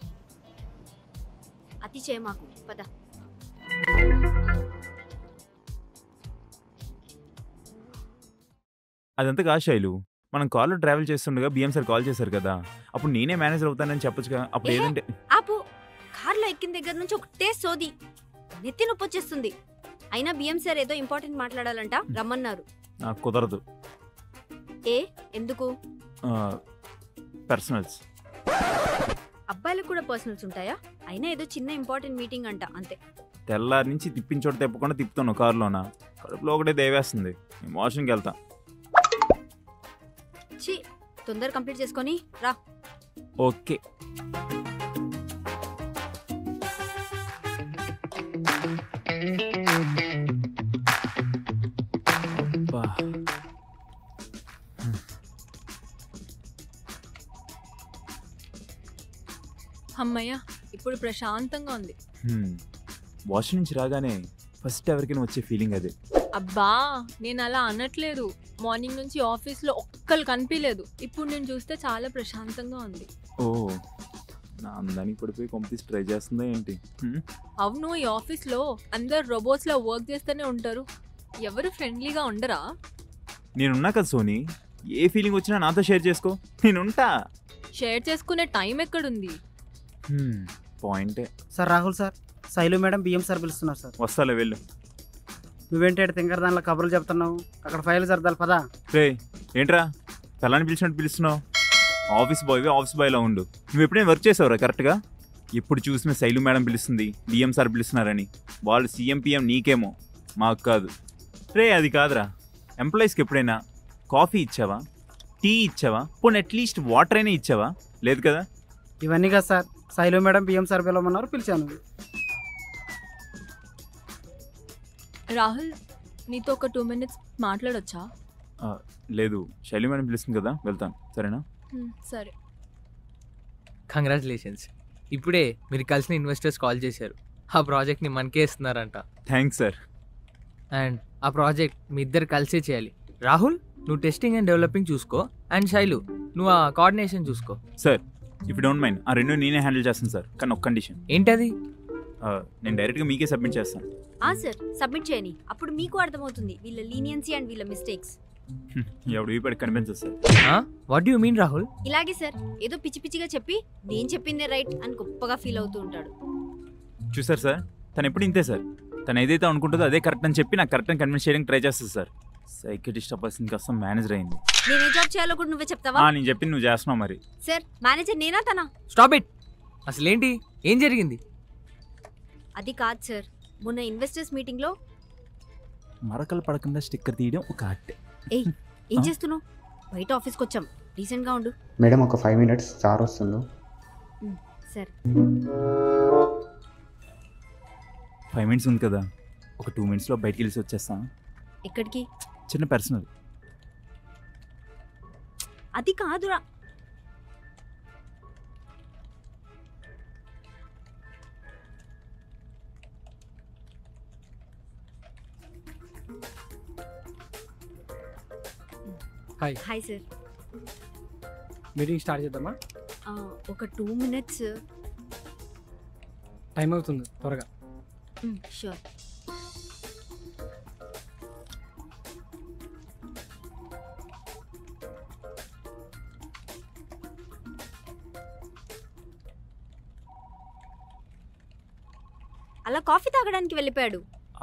అతి చేయమాకు పద అదంతా కాదు శైలు మనం కార్లో ట్రావెల్ చేస్తుండగా బిఎం సార్ కాల్ చేశారు కదా అప్పుడు నేనే మేనేజర్ అవుతానని చెప్పొచ్చుగా అప్పుడు ఏహే. ఏదంటే ఆపు కార్లో ఎక్కిన దగ్గర నుంచి ఒకటే సోది నెత్తి నొప్పి వచ్చేస్తుంది అయినా బిఎం సార్ ఏదో ఇంపార్టెంట్ మాట్లాడాలంట రమ్మన్నారు నాకు కుదరదు ఏ ఎందుకు పర్సనల్స్ అబ్బాయిలకు కూడా పర్సనల్స్ ఉంటాయా అయినా ఏదో చిన్న ఇంపార్టెంట్ మీటింగ్ అంట అంతే తెల్లారి నుంచి తిప్పించోట తిప్పకుండా తిప్పుతాను కారులోన కడుపులో ఒకటే దేవేస్తుంది నేను వాష్రూమ్కి వెళ్తా ఛీ తొందర కంప్లీట్ చేసుకొని రా ఓకే అబ్బా. హ, అమ్మయ్య ఇప్పుడు ప్రశాంతంగా ఉంది వాష్ నుంచి రాగానే ఫస్ట్ ఎవరికైనా వచ్చే ఫీలింగ్ అదే అబ్బా నేను అలా అనట్లేదు మార్నింగ్ నుంచి ఆఫీస్లో ఒక్కరు కనిపించలేదు ఇప్పుడు నేను చూస్తే చాలా ప్రశాంతంగా ఉంది ఓ నా అందానికి పడిపోయి కంప్లీట్ ట్రై చేస్తుందా ఏంటి హ్మ్? అవును ఈ ఆఫీస్లో అందరు రోబోట్స్లో వర్క్ చేస్తూనే ఉంటారు ఎవరు ఫ్రెండ్లీగా ఉండరా నేనున్నా కదా సోనీ ఏ ఫీలింగ్ వచ్చినా నాతో షేర్ చేసుకో నేనుంటా షేర్ చేసుకునే టైం ఎక్కడుంది హ్మ్, పాయింటే sir Rahul sir Shailu madam BM sir పిలుస్తున్నారు సార్ వస్తాలే వెళ్ళు నువ్వేంటి తింగర దానిలో కబుర్లు చెప్తున్నావు అక్కడ ఫైల్ సర్దాలి పదా రే ఏంట్రా తలాన్ని పిలిచినట్టు పిలుస్తున్నావు ఆఫీస్ బాయ్వి ఆఫీస్ బాయ్లా ఉండు నువ్వు ఎప్పుడైనా వర్క్ చేసావురా కరెక్ట్గా ఎప్పుడు చూసిన శైలు మేడం పిలుస్తుంది డిఎం సార్ పిలుస్తున్నారని వాళ్ళు సీఎం పిఎం నీకేమో మాకు కాదు రే అది కాదురా ఎంప్లాయీస్కి ఎప్పుడైనా కాఫీ ఇచ్చావా టీ ఇచ్చావా పోనీ అట్లీస్ట్ వాటర్ అయినా ఇచ్చావా లేదు కదా ఇవన్నీ కదా sir Shailu madam BM sir పిలవమన్నారు పిలిచాను రాహుల్ నీతో ఒక టూ మినిట్స్ మాట్లాడొచ్చా ఆ, లేదు శైలు మేడం పిలుస్తుంది కదా వెళ్తాను సరేనా హ్మ్, సరే కంగ్రాచులేషన్స్ ఇప్పుడే మీరు కలిసిన ఇన్వెస్టర్స్ కాల్ చేశారు ఆ ప్రాజెక్ట్ని మనకే ఇస్తున్నారంట థ్యాంక్స్ సార్ అండ్ ఆ ప్రాజెక్ట్ మీ ఇద్దరు కలిసే చేయాలి రాహుల్ నువ్వు టెస్టింగ్ అండ్ డెవలపింగ్ చూసుకో అండ్ శైలు నువ్వు ఆ కోఆర్డినేషన్ చూసుకో సార్ ఇఫ్ డోంట్ మైండ్ ఆ రెండు నేనే హ్యాండిల్ చేస్తాను సార్ కానీ ఒక కండిషన్ ఏంటది నేను డైరెక్ట్గా మీకే సబ్మిట్ చేస్తాను ఆ సార్ సబ్మిట్ చేయని అప్పుడు మీకు అర్థమవుతుంది వీళ్ళ లీనియన్సీ అండ్ వీళ్ళ మిస్టేక్స్ హ్మ్, ఎవడు వీపడి కనిపించదు sir what you mean Rahul ఇలాగే సార్ ఏదో పిచ్చి పిచ్చిగా చెప్పి నేను చెప్పిందే రైట్ అని గొప్పగా ఫీల్ అవుతూ ఉంటాడు చూసారు సార్ తను ఎప్పుడు ఇంతే సార్ తను ఏదైతే అనుకుంటుందో అదే కరెక్ట్ అని చెప్పి నాకు కరెక్ట్ అని కన్విన్స్ చేయడానికి ట్రై చేస్తుంది సార్ సైకిటిస్ట్ అవ్వాల్సింది కాస్త మేనేజర్ అయింది నేను ఏ జాబ్ చేయాలో కూడా నువ్వే చెప్తావా ఆ, నేను చెప్పింది నువ్వు చేస్తున్నావు మరి సార్ మేనేజర్ నేనా తనా స్టాప్ ఇట్ అసలేంటి ఏం జరిగింది అది కాదు సార్ మొన్న ఇన్వెస్టర్స్ మీటింగ్ లో మరకలు పడకుండా స్టిక్కర్ తీయడం ఒక ఆర్ట్ ఏయ్ ఏం ఆ? చేస్తున్నావు బయట ఆఫీస్కి వచ్చాం రీసెంట్ గా ఉండు మేడం ఒక ఫైవ్ మినిట్స్ సార్ వస్తుండు సరే ఫైవ్ మినిట్స్ ఉంది కదా ఒక టూ మినిట్స్లో బయటికి వెళ్ళి వచ్చేస్తాను ఎక్కడికి చిన్న పర్సనల్ అది కాదురా hi hi sir meeting start చేద్దామా ఒక టూ మినిట్స్ టైం అవుతుంది త్వరగా షూర్ అలా కాఫీ తాగడానికి వెళ్ళిపోయాడు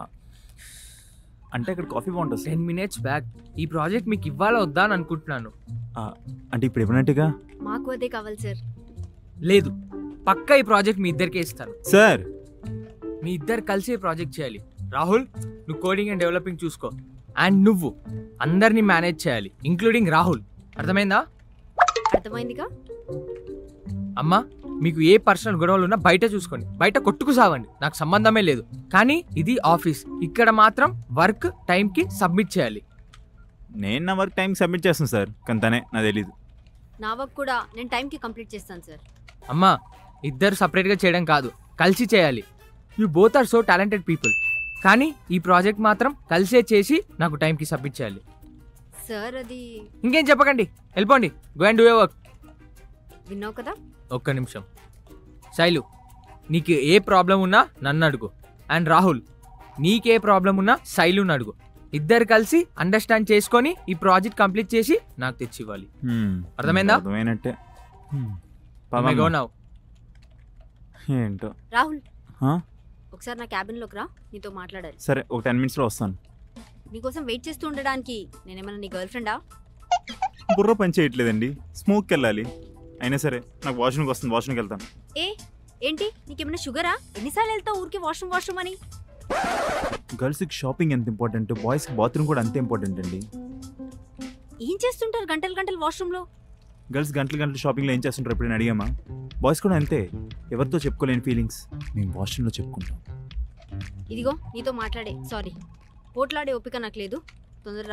అంటే అక్కడ కాఫీ బాగుంటుంది టెన్ మినిట్స్ బ్యాక్ ఈ ప్రాజెక్ట్ మీకు ఇవ్వాలా వద్దా అని అనుకుంటున్నాను అంటే ఇప్పుడు ఇవ్వనట్టుగా మాకు అదే కావాలి సార్ లేదు పక్కా ఈ ప్రాజెక్ట్ మీ ఇద్దరికే ఇస్తాను సార్ మీ ఇద్దరు కలిసి ఈ ప్రాజెక్ట్ చేయాలి రాహుల్ నువ్వు కోడింగ్ అండ్ డెవలపింగ్ చూసుకో అండ్ నువ్వు అందరినీ మేనేజ్ చేయాలి ఇంక్లూడింగ్ రాహుల్ అర్థమైందా అర్థమైందిగా అమ్మా మీకు ఏ పర్సనల్ గొడవలు ఉన్నా బయట చూసుకోండి బయట కొట్టుకు సావండి నాకు సంబంధమే లేదు కానీ ఇది ఆఫీస్ ఇక్కడ మాత్రం వర్క్ టైంకి సబ్మిట్ చేయాలి నేను నా వర్క్ టైం సబ్మిట్ చేస్తాను సార్ కానీ తనే నాకు తెలీదు నా వర్క్ కూడా నేను టైంకి కంప్లీట్ చేస్తాను సార్ అమ్మా ఇద్దరు సపరేట్గా చేయడం కాదు కలిసి చేయాలి you both are so talented people కానీ ఈ ప్రాజెక్ట్ మాత్రం కలిసే చేసి నాకు టైంకి సబ్మిట్ చేయాలి సార్ అది ఇంకేం చెప్పకండి వెళ్ళిపోండి go and do a work విన్నావు కదా ఒక్క నిమిషం శైలు నీకు ఏ ప్రాబ్లం ఉన్నా నన్ను అడుగు అండ్ రాహుల్ నీకే ప్రాబ్లం ఉన్నా శైలుని అడుగు ఇద్దరు కలిసి అండర్స్టాండ్ చేసుకొని ఈ ప్రాజెక్ట్ కంప్లీట్ చేసి నాకు తెచ్చి ఇవ్వాలి హ్మ్, అర్థమైందా? అర్థమైనట్టే హ్మ్. May పదమ్మా. go now. ఏంటో రాహుల్ ఆ? ఒకసారి నా క్యాబిన్లోకి రా నీతో మాట్లాడాలి సరే ఒక టెన్ మినిట్స్లో వస్తాను నీకోసం వెయిట్ చేస్తూ ఉండడానికి నేనేమన్నా నీ గర్ల్ ఫ్రెండా బుర్ర పని చేయట్లేదండి స్మోక్కి వెళ్ళాలి అయినా సరే నాకు వాష్రూమ్కి వస్తుంది వాష్రూమ్కి వెళ్తాను ఏ ఏంటి నీకేమైనా షుగరా ఎన్నిసార్లు వెళ్తావు ఊరికి వాష్రూమ్ వాష్రూమ్ అని గర్ల్స్కి షాపింగ్ ఎంత ఇంపార్టెంట్ బాయ్స్కి బాత్రూమ్ కూడా అంతే ఇంపార్టెంట్ అండి ఏం చేస్తుంటారు గంటలు గంటలు వాష్రూమ్లో గర్ల్స్ గంటలు గంటలు షాపింగ్లో ఏం చేస్తుంటారు ఎప్పుడైనా అడిగామా బాయ్స్ కూడా అంతే ఎవరితో చెప్పుకోలేని ఫీలింగ్స్ మేము వాష్రూమ్లో చెప్పుకుంటాం ఇదిగో నీతో మాట్లాడే సారీ పోట్లాడే ఓపిక నాకు లేదు తొందరరా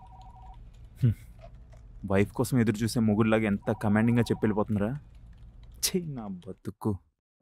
వైఫ్ కోసం ఎదురు చూసే మొగుడులాగా ఎంత కమాండింగ్గా చెప్పి వెళ్ళిపోతున్నారా ఛీ నా బతుకు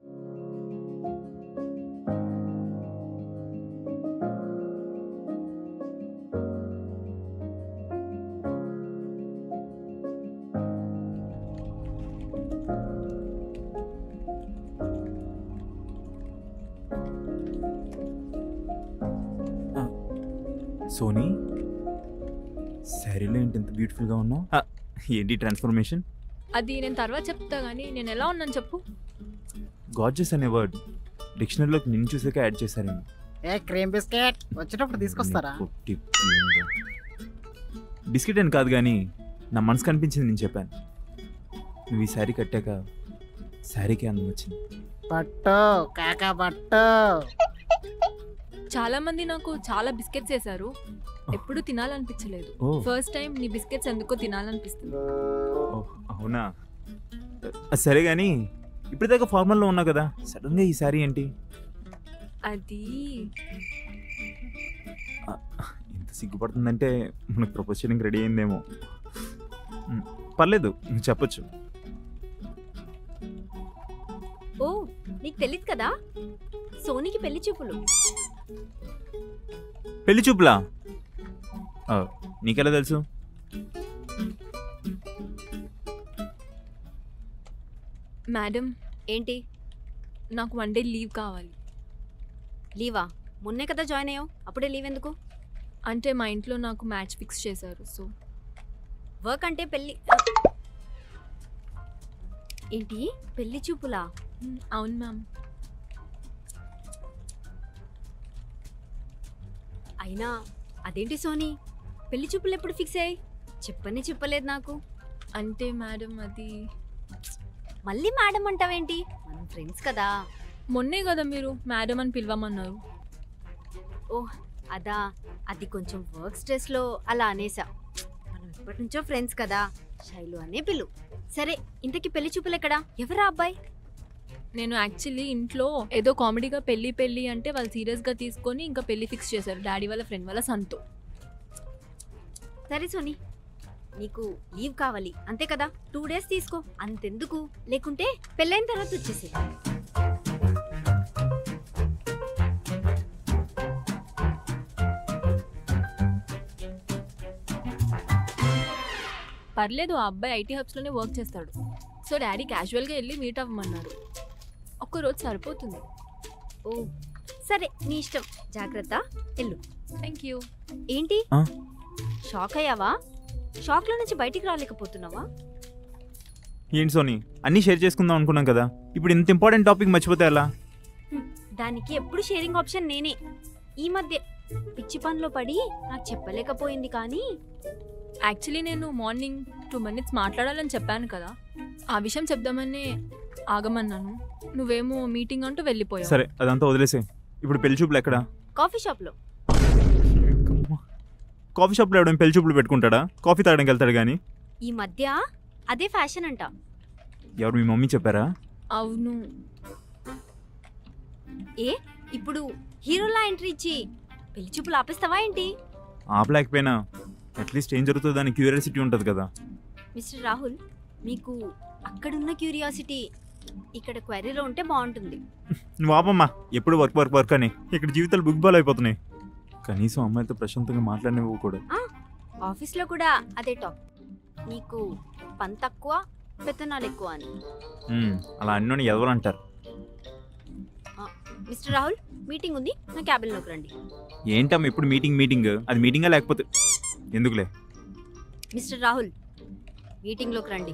ఆ, సోనీ శారీలో ఏంటి ఇంత బ్యూటిఫుల్గా ఉన్నావు ఆ, ఏంటి ట్రాన్స్ఫర్మేషన్ అది నేను తర్వాత చెప్తా కానీ నేను ఎలా ఉన్నాను చెప్పు గార్జెస్ అనే వర్డ్ డిక్షనరీలోకి నిన్ను చూసాక యాడ్ చేశారేమో ఏ క్రీమ్ బిస్కెట్ వచ్చేటప్పుడు తీసుకొస్తారా నీ పొట్టి పిల్ల. బిస్కెట్ అని కాదు కానీ నా మనసు కనిపించింది నేను చెప్పాను నువ్వు ఈ శారీ కట్టాక శారీకి అందం వచ్చింది పట్టు కాకా పట్టు చాలా మంది నాకు చాలా బిస్కెట్స్ వేశారు ఎప్పుడు తినాలనిపించలేదు ఓ. ఫస్ట్ టైం నీ బిస్కెట్స్ ఎందుకో తినాలనిపిస్తుంది ఓహ్, అవునా ఆ, సరే కానీ ఇప్పటిదాకా ఫార్మల్లో ఉన్నావు కదా సడన్గా ఈ శారీ ఏంటి అది ఆ, ఇంత సిగ్గుపడుతుందంటే మనకు ప్రపోజ్ చేయడానికి రెడీ అయిందేమో ఉమ్, పర్లేదు నువ్వు చెప్పొచ్చు ఓ నీకు తెలియదు కదా సోనీకి పెళ్లి చూపులు పెళ్లి చూపులా ఆ, నీకెలా తెలుసు మేడం ఏంటి నాకు వన్ డే లీవ్ కావాలి లీవా మొన్నే కదా జాయిన్ అయ్యావు అప్పుడే లీవ్ ఎందుకు అంటే మా ఇంట్లో నాకు మ్యాచ్ ఫిక్స్ చేశారు సో వర్క్ అంటే పెళ్ళి ఏంటి పెళ్లి చూపులా అవును మ్యామ్ అయినా అదేంటి సోనీ పెళ్లి చూపులు ఎప్పుడు ఫిక్స్ అయ్యాయి చెప్పని చెప్పలేదు నాకు అంటే మేడం అది మళ్ళీ మేడం అంటావేంటి మనం ఫ్రెండ్స్ కదా మొన్నే కదా మీరు మేడం అని పిలవమన్నారు ఓహ్ అదా అది కొంచెం వర్క్ స్ట్రెస్లో అలా అనేసా మనం ఎప్పటి నుంచో ఫ్రెండ్స్ కదా శైలు అనే పిలు సరే ఇంతకీ పెళ్లి చూపులు ఎక్కడా ఎవరా అబ్బాయి నేను యాక్చువల్లీ ఇంట్లో ఏదో కామెడీగా పెళ్లి పెళ్లి అంటే వాళ్ళు సీరియస్గా తీసుకొని ఇంకా పెళ్లి ఫిక్స్ చేశారు డాడీ వాళ్ళ ఫ్రెండ్ వాళ్ళ సంతో సరే సోనీ నీకు లీవ్ కావాలి అంతే కదా టూ డేస్ తీసుకో అంతెందుకు లేకుంటే పెళ్ళైన తర్వాత వచ్చేసి పర్లేదు ఆ అబ్బాయి ఐటీ హబ్స్లోనే వర్క్ చేస్తాడు సో డాడీ క్యాజువల్గా వెళ్ళి మీట్ అవ్వమన్నారు ఒక్కరోజు సరిపోతుంది ఓ సరే నీ ఇష్టం జాగ్రత్త ఎల్లు థ్యాంక్ యూ ఏంటి ఆ? షాక్ అయ్యావా షాక్లో నుంచి బయటికి రాలేకపోతున్నావా ఏంటి సోనీ అన్నీ షేర్ చేసుకుందాం అనుకున్నాం కదా ఇప్పుడు ఇంత ఇంపార్టెంట్ టాపిక్ మర్చిపోతే ఎలా హ్మ్, దానికి ఎప్పుడు షేరింగ్ ఆప్షన్ నేనే ఈ మధ్య పిచ్చి పనిలో పడి నాకు చెప్పలేకపోయింది కానీ యాక్చువల్లీ నేను మార్నింగ్ టూ మినిట్స్ మాట్లాడాలని చెప్పాను కదా ఆ విషయం చెప్దామని ఆగమన్నాను నువ్వేమో మీటింగ్ అంటూ వెళ్ళిపోయావు సరే అదంతా వదిలేసే ఇప్పుడు పెళ్లి చూపులు ఎక్కడ కాఫీ షాప్లో కాఫీ షాప్లో ఎవడైనా పెళ్లి చూపులు పెట్టుకుంటాడా కాఫీ తాగడానికి వెళ్తాడు కానీ ఈ మధ్య అదే ఫ్యాషన్ అంట ఎవరు మీ మమ్మీ చెప్పారా అవును ఏ ఇప్పుడు హీరోలా ఎంట్రీ ఇచ్చి పెళ్లి చూపులు ఆపేస్తావా ఏంటి ఆపలేకపోయినా అట్లీస్ట్ ఏం జరుగుతుందో అని క్యూరియాసిటీ ఉంటుంది కదా మిస్టర్ రాహుల్ మీకు అక్కడున్న క్యూరియాసిటీ ఇక్కడ క్వైరీలో ఉంటే బాగుంటుంది నువ్వు ఆపమ్మా ఎప్పుడు వర్క్ వర్క్ వర్క్ అని ఇక్కడ జీవితాలు బుక్ బాల్ అయిపోతున్నాయి కనీసం అమ్మాయితో ప్రశాంతంగా మాట్లాడినవి కూడా ఆ, ఆఫీస్లో కూడా అదే టాక్ నీకు పని తక్కువ పెత్తనాలు ఎక్కువ అని ఉమ్, అలా అన్నీ ఎదవలంటారు ఆ, మిస్టర్ రాహుల్ మీటింగ్ ఉంది నా క్యాబిన్లోకి రండి ఏంటమ్మా ఇప్పుడు మీటింగ్ మీటింగ్ అది మీటింగా లేకపోతే ఎందుకులే మిస్టర్ రాహుల్ మీటింగ్లోకి రండి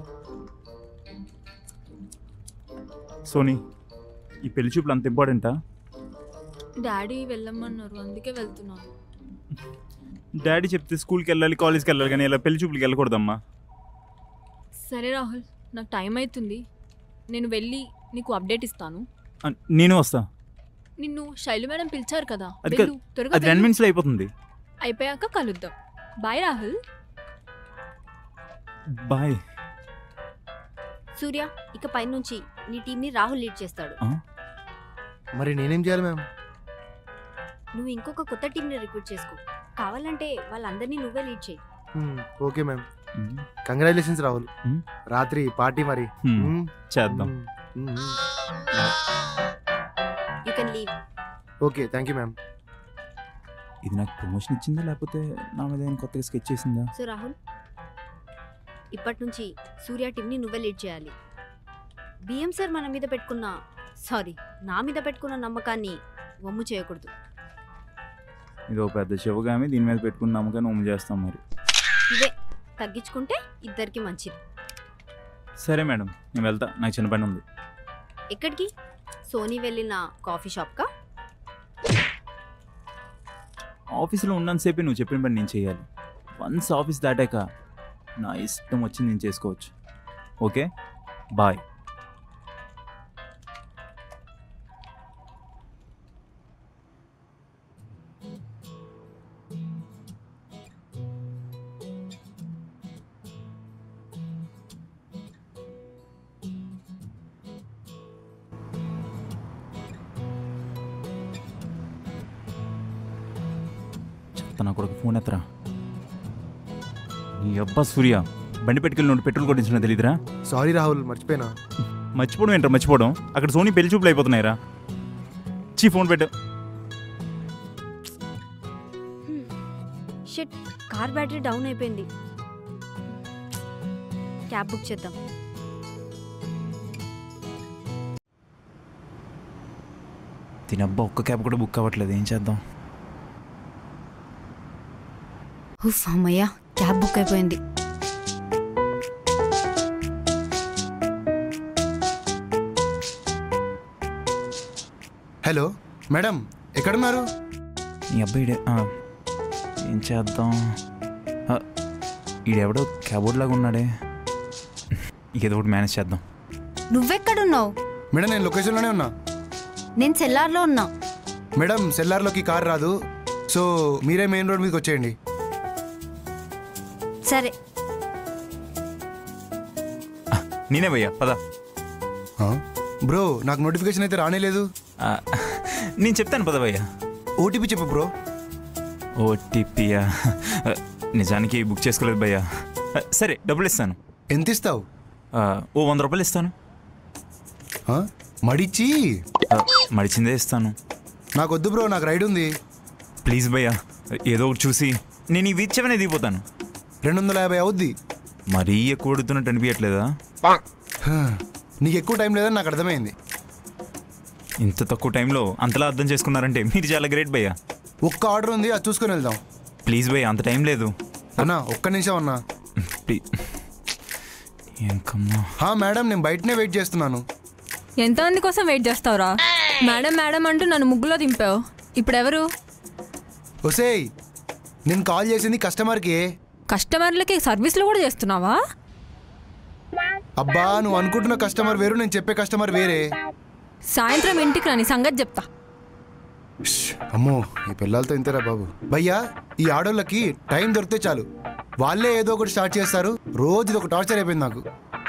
సోనీ ఈ పెళ్లి చూపులు అంత ఇంపార్టెంటా డాడీ వెళ్ళమన్నారు అందుకే వెళ్తున్నాను డాడీ చెప్తే స్కూల్కి వెళ్ళాలి కాలేజ్కి వెళ్ళాలి కానీ ఇలా పెళ్లి చూపులకి వెళ్ళకూడదమ్మా సరే రాహుల్ నాకు టైం అవుతుంది నేను వెళ్ళి నీకు అప్డేట్ ఇస్తాను ఆ, నేను వస్తా నిన్ను శైలు మేడం పిలిచారు కదా అది వెళ్ళు కాదు, త్వరగా అది రెండు వెళ్ళు. మినిట్స్లో అయిపోతుంది అయిపోయాక కలుద్దాం బాయ్ రాహుల్ బాయ్ సూర్య ఇక పై నుంచి నీ టీంని రాహుల్ లీడ్ చేస్తాడు మరి నేనేం చేయాలి మ్యామ్ నువ్వు ఇంకొక కొత్త టీంని రిక్రూట్ చేసుకో కావాలంటే వాళ్ళందరినీ నువ్వే లీడ్ చేయి okay ma'am congratulations Rahul Hmm. రాత్రి పార్టీ మరి Hmm. Hmm. చేద్దాం Hmm. Hmm. You can leave okay thank you ma'am ఇది నాకు ప్రమోషన్ ఇచ్చిందా లేకపోతే నా మీద ఏమైనా కొత్తగా స్కెచ్ చేసిందా సో రాహుల్ ఇప్పటి నుంచి సూర్య టీంని నువ్వే లీడ్ చేయాలి బిఎం సార్ మన మీద పెట్టుకున్న సారీ నా మీద పెట్టుకున్న నమ్మకాన్ని వమ్ము చేయకూడదు ఇది ఒక పెద్ద శివగామి దీని మీద పెట్టుకున్న నమ్మకాన్ని ఉమ్ము చేస్తాం మరి ఇవే తగ్గించుకుంటే ఇద్దరికి మంచిది సరే మేడం నేను వెళ్తా నాకు చిన్న పని ఉంది ఎక్కడికి సోనీ వెళ్ళిన కాఫీ షాప్కా ఆఫీస్లో ఉన్నంతసేపు నువ్వు చెప్పిన పని నేను చేయాలి వన్స్ ఆఫీస్ దాటాక నా ఇష్టం వచ్చింది నేను చేసుకోవచ్చు ఓకే బాయ్ చెప్తా నా కొడుకు ఫోన్ ఎత్తరా నీ అబ్బా సూర్య బండి పెట్టుకెళ్ళి నుండి పెట్రోల్ కొట్టించిన తెలీదురా సారీ రాహుల్ మర్చిపోయినా మర్చిపోవడం ఏంట్రా మర్చిపోవడం అక్కడ సోనీ పెళ్లి చూపులు అయిపోతున్నాయిరా చీ ఫోన్ పెట్టు షిట్ కార్ బ్యాటరీ డౌన్ అయిపోయింది క్యాబ్ బుక్ చేద్దాం తినబ్బా ఒక్క క్యాబ్ కూడా బుక్ అవ్వట్లేదు ఏం చేద్దాం ఉఫ్ అమ్మయ్యా క్యాబ్ బుక్ అయిపోయింది హలో మేడం ఎక్కడున్నారు నీ అబ్బాయి ఈడే- ఆ, ఏం చేద్దాం ఆ, ఈడెవడో క్యాబోర్డ్ లాగా ఉన్నాడే ఏదో ఒకటి మేనేజ్ చేద్దాం నువ్వెక్కడున్నావు మేడం నేను లొకేషన్లోనే ఉన్నా నేను సెల్లార్లో ఉన్నా మేడం సెల్లార్లోకి కార్ రాదు సో మీరే మెయిన్ రోడ్ మీదకి వచ్చేయండి సరే నేనే భయ్యా పద బ్రో నాకు నోటిఫికేషన్ అయితే రానేలేదు ఆ, నేను చెప్తాను పద భయ్యా ఓటీపీ చెప్పు బ్రో ఓటీపీయా నిజానికి బుక్ చేసుకోలేదు భయ్యా ఆ, సరే డబ్బులు ఇస్తాను ఎంత ఇస్తావు ఆ, ఓ వంద రూపాయలు ఇస్తాను ఆ? మడిచి ఆ, మడిచిందే ఇస్తాను నాకు వద్దు బ్రో నాకు రైడ్ ఉంది ప్లీజ్ భయ్యా ఏదో ఒకటి చూసి నేను ఈ వీచ్ ఏమైనా దిగిపోతాను రెండు వందల యాభై అవుద్ది మరీ ఎక్కువ అడుగుతున్నట్టు అనిపించట్లేదా హ, నీకు ఎక్కువ టైం లేదని నాకు అర్థమైంది ఇంత తక్కువ టైంలో అంతలా అర్థం చేసుకున్నారంటే మీరు చాలా గ్రేట్ భయ్యా ఒక్క ఆర్డర్ ఉంది అది చూసుకొని వెళ్దాం ప్లీజ్ భయ్యా అంత టైం లేదు అన్నా ఒక్క నిమిషం అన్నా ప్లీజ్ ఇంకమ్మా హా మేడం నేను బయటనే వెయిట్ చేస్తున్నాను ఎంతమంది కోసం వెయిట్ చేస్తావురా మేడం మేడం అంటూ నన్ను ముగ్గులో దింపావు ఇప్పుడు ఎవరు ఒసేయ్ నేను కాల్ చేసింది కస్టమర్కి కస్టమర్లకి సర్వీస్లు కూడా చేస్తున్నావా అబ్బా నువ్వు అనుకుంటున్న కస్టమర్ వేరు నేను చెప్పే కస్టమర్ వేరే సాయంత్రం ఇంటికి రాని సంగతి చెప్తా అమ్మో ఈ పిల్లలతో ఇంతేరా బాబు భయ్యా ఈ ఆడోళ్ళకి టైం దొరికితే చాలు వాళ్ళే ఏదో ఒకటి స్టార్ట్ చేస్తారు రోజు ఇది ఒక టార్చర్ అయిపోయింది నాకు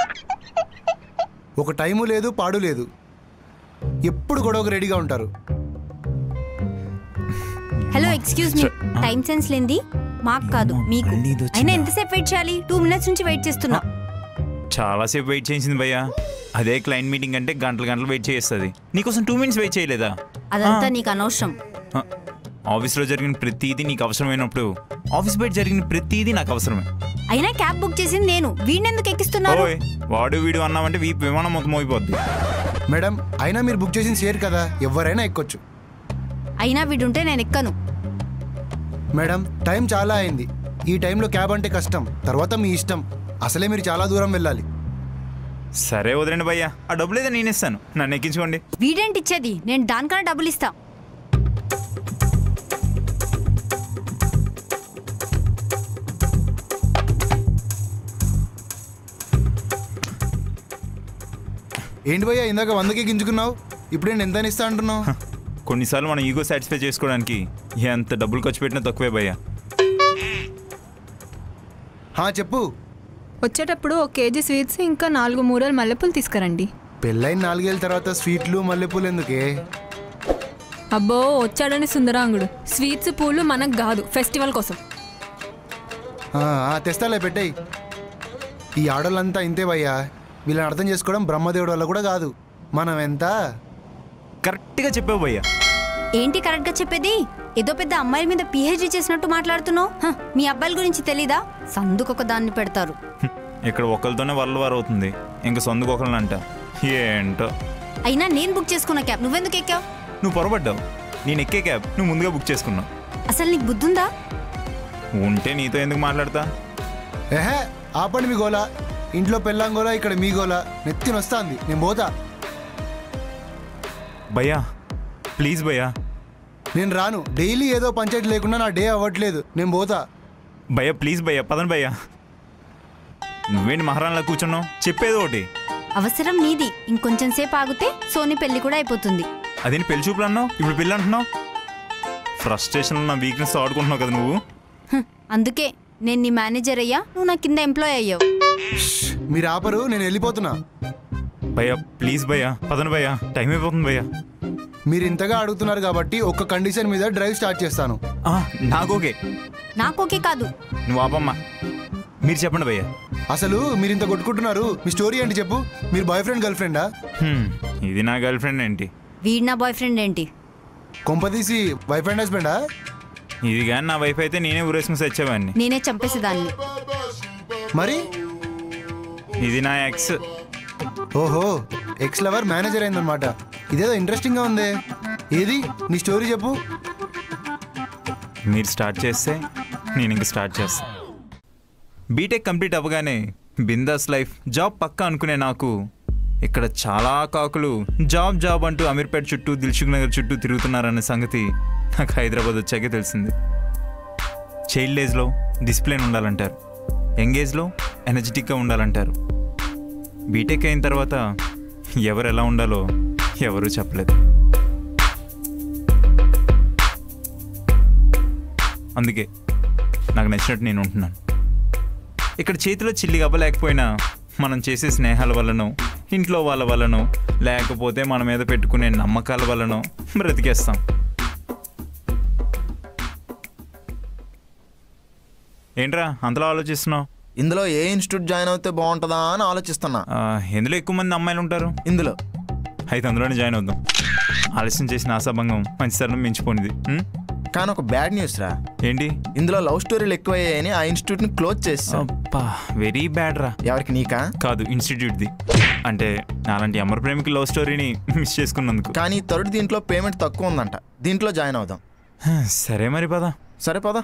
ఒక టైము లేదు పాడు లేదు ఎప్పుడు గొడవకు రెడీగా ఉంటారు hello excuse me time sense లేంది మాకు కాదు మీకు అయినా ఎంతసేపు వెయిట్ చేయాలి టూ మినిట్స్ నుంచి వెయిట్ చేస్తున్నా చాలాసేపు వెయిట్ చేసింది భయ్యా అదే క్లయింట్ మీటింగ్ అంటే గంటలు గంటలు వెయిట్ చేస్తుంది నీకోసం టూ మినిట్స్ వెయిట్ చేయలేదా అదంతా నీకు అనవసరం ఆ, ఆఫీస్లో జరిగిన ప్రతిదీ నీకు అవసరమైనప్పుడు ఆఫీస్ బయట జరిగిన ప్రతిదీ నాకు అవసరమే అయినా క్యాబ్ బుక్ చేసింది నేను వీడినెందుకు ఎక్కిస్తున్నారు ఓయ్ వాడు వీడు అన్నామంటే వీ విమానం మొత్తం అయిపోద్ది మేడం అయినా మీరు బుక్ చేసిన షేర్ కదా ఎవరైనా ఎక్కొచ్చు అయినా వీడుంటే నేను ఎక్కను మేడం టైం చాలా అయింది ఈ టైంలో క్యాబ్ అంటే కష్టం తర్వాత మీ ఇష్టం అసలే మీరు చాలా దూరం వెళ్ళాలి సరే వదిలేండి భయ్యా ఆ డబ్బులు ఏదో నేను ఇస్తాను నన్ను ఎక్కించుకోండి వీడేంటి ఇచ్చేది నేను దానికన్నా డబ్బులు ఇస్తా ఏంటి భయ్యా ఇందాక వందకి గింజుకున్నావు ఇప్పుడేంటి ఎంత ఇస్తా అంటున్నావు కొన్నిసార్లు మనం ఈగో సాటిస్ఫై చేసుకోవడానికి ఎంత డబ్బులు ఖర్చు పెట్టినా తక్కువే భయ్యా హా చెప్పు వచ్చేటప్పుడు ఒక కేజీ స్వీట్స్ ఇంకా నాలుగు మూరలు మల్లెపూలు తీసుకురండి పెళ్ళైన నాలుగేళ్ళ తర్వాత స్వీట్లు మల్లెపూలు ఎందుకే అబ్బో వచ్చాడని సుందరాంగుడు స్వీట్స్ పూలు మనకు కాదు ఫెస్టివల్ కోసం ఆ, ఆ, తెస్తాలే పెట్టేయి ఈ ఆడోళ్ళంతా ఇంతే భయ్యా వీళ్ళని అర్థం చేసుకోవడం బ్రహ్మదేవుడు వల్ల కూడా కాదు మనం ఎంత కరెక్ట్గా చెప్పావు భయ్యా ఏంటి కరెక్ట్గా చెప్పేది ఏదో పెద్ద అమ్మాయిల మీద పిహెచ్డి చేసినట్టు మాట్లాడుతున్నావు హ, మీ అబ్బాయిల గురించి తెలీదా సందుకొక దాన్ని పెడతారు ఇక్కడ ఒకరితోనే వరల వారు అవుతుంది ఇంక సొందుకు ఒకరిని అంట ఏంటో అయినా నేను బుక్ చేసుకున్న క్యాబ్ నువ్వెందుకు ఎక్కావు నువ్వు పొరపడ్డావు నేను ఎక్కే క్యాబ్ నువ్వు ముందుగా బుక్ చేసుకున్నావు అసలు నీకు బుద్ధుందా ఉంటే నీతో ఎందుకు మాట్లాడతా ఏహే ఆపండి మీ గోల ఇంట్లో పెళ్ళాం గోల ఇక్కడ మీ గోల నెత్తిన వస్తాంది నేను పోతా భయ్యా ప్లీజ్ భయ్యా నేను రాను డైలీ ఏదో పంచాయతీ లేకుండా నా డే అవ్వట్లేదు నేను పోతా భయ్యా ప్లీజ్ భయ్యా పదం భయ్యా నువ్వేంటి మహారాణిలా కూర్చున్నావు చెప్పేది ఒకటి అవసరం నీది ఇంకొంచెం సేపు ఆగితే సోని పెళ్లి కూడా అయిపోతుంది అదేంటి పెళ్లి చూపులు అన్నావు ఇప్పుడు పెళ్ళి అంటున్నావు ఫ్రస్ట్రేషన్లో నా వీక్నెస్ ఆడుకుంటున్నావు కదా నువ్వు హ, అందుకే నేను నీ మేనేజర్ అయ్యా నువ్వు నా కింద ఎంప్లాయ్ అయ్యావు మీరు ఆపరు నేను వెళ్ళిపోతున్నా భయ్యా ప్లీజ్ భయ్యా పదను భయ్యా టైం అయిపోతుంది భయ్యా మీరు ఇంతగా అడుగుతున్నారు కాబట్టి ఒక్క కండిషన్ మీద డ్రైవ్ స్టార్ట్ చేస్తాను నాకు ఓకే నాకు ఓకే కాదు నువ్వు ఆపమ్మా మీరు చెప్పండి భయ్యా అసలు మీరు ఇంత కొట్టుకుంటున్నారు మీ స్టోరీ ఏంటి చెప్పు మీరు బాయ్ ఫ్రెండ్ గర్ల్ ఫ్రెండా హ్మ్, ఇది నా గర్ల్ ఫ్రెండ్ ఏంటి వీడు నా బాయ్ ఫ్రెండ్ ఏంటి కొంపదీసి వైఫ్ అండ్ హస్బెండా ఇది కానీ నా వైఫ్ అయితే నేనే ఊరేసుకుని తెచ్చేవాడిని నేనే చంపేసేదాన్ని మరి ఇది నా ఎక్స్ ఓహో ఎక్స్ లవర్ మేనేజర్ అయిందనమాట ఇదేదో ఇంట్రెస్టింగ్గా ఉంది ఏది నీ స్టోరీ చెప్పు మీరు స్టార్ట్ చేస్తే నేను ఇంక స్టార్ట్ చేస్తాను బీటెక్ కంప్లీట్ అవ్వగానే బిందాస్ లైఫ్ జాబ్ పక్కా అనుకునే నాకు ఇక్కడ చాలా కాకులు జాబ్ జాబ్ అంటూ అమీర్పేట్ చుట్టూ దిల్సుఖ్ నగర్ చుట్టూ తిరుగుతున్నారనే సంగతి నాకు హైదరాబాద్ వచ్చాకే తెలిసింది చైల్డ్ ఏజ్లో డిసిప్లిన్ ఉండాలంటారు యంగ్ ఏజ్లో ఎనర్జెటిక్గా ఉండాలంటారు బీటెక్ అయిన తర్వాత ఎవరు ఎలా ఉండాలో ఎవరూ చెప్పలేదు అందుకే నాకు నచ్చినట్టు నేను ఉంటున్నాను ఇక్కడ చేతిలో చిల్లి లేకపోయినా మనం చేసే స్నేహాల వల్లనో ఇంట్లో వాళ్ళ వల్లనో లేకపోతే మన మీద పెట్టుకునే నమ్మకాల వల్లనో బ్రతికేస్తాం ఏంట్రా అంతలా ఆలోచిస్తున్నావు ఇందులో ఏ ఇన్స్టిట్యూట్ జాయిన్ అవుతే బాగుంటుందా అని ఆలోచిస్తున్నా ఆ, ఎందులో ఎక్కువ మంది అమ్మాయిలు ఉంటారు ఇందులో అయితే అందులోనే జాయిన్ అవుదాం ఆలస్యం చేసిన ఆశాభంగం మంచి తరుణం మించిపోయింది ఉం? కానీ ఒక బ్యాడ్ న్యూస్ రా ఏంటి ఇందులో లవ్ స్టోరీలు ఎక్కువయ్యాయని ఆ ఇన్స్టిట్యూట్ ని క్లోజ్ చేసా అబ్బా వెరీ బ్యాడ్ రా ఎవరికి నీకా కాదు ఇన్స్టిట్యూట్ది అంటే నాలాంటి అమర ప్రేమికి లవ్ స్టోరీని మిస్ చేసుకున్నందుకు కానీ థర్డ్ దీంట్లో పేమెంట్ తక్కువ ఉందంట దీంట్లో జాయిన్ అవుదాం సరే మరి పద సరే పదా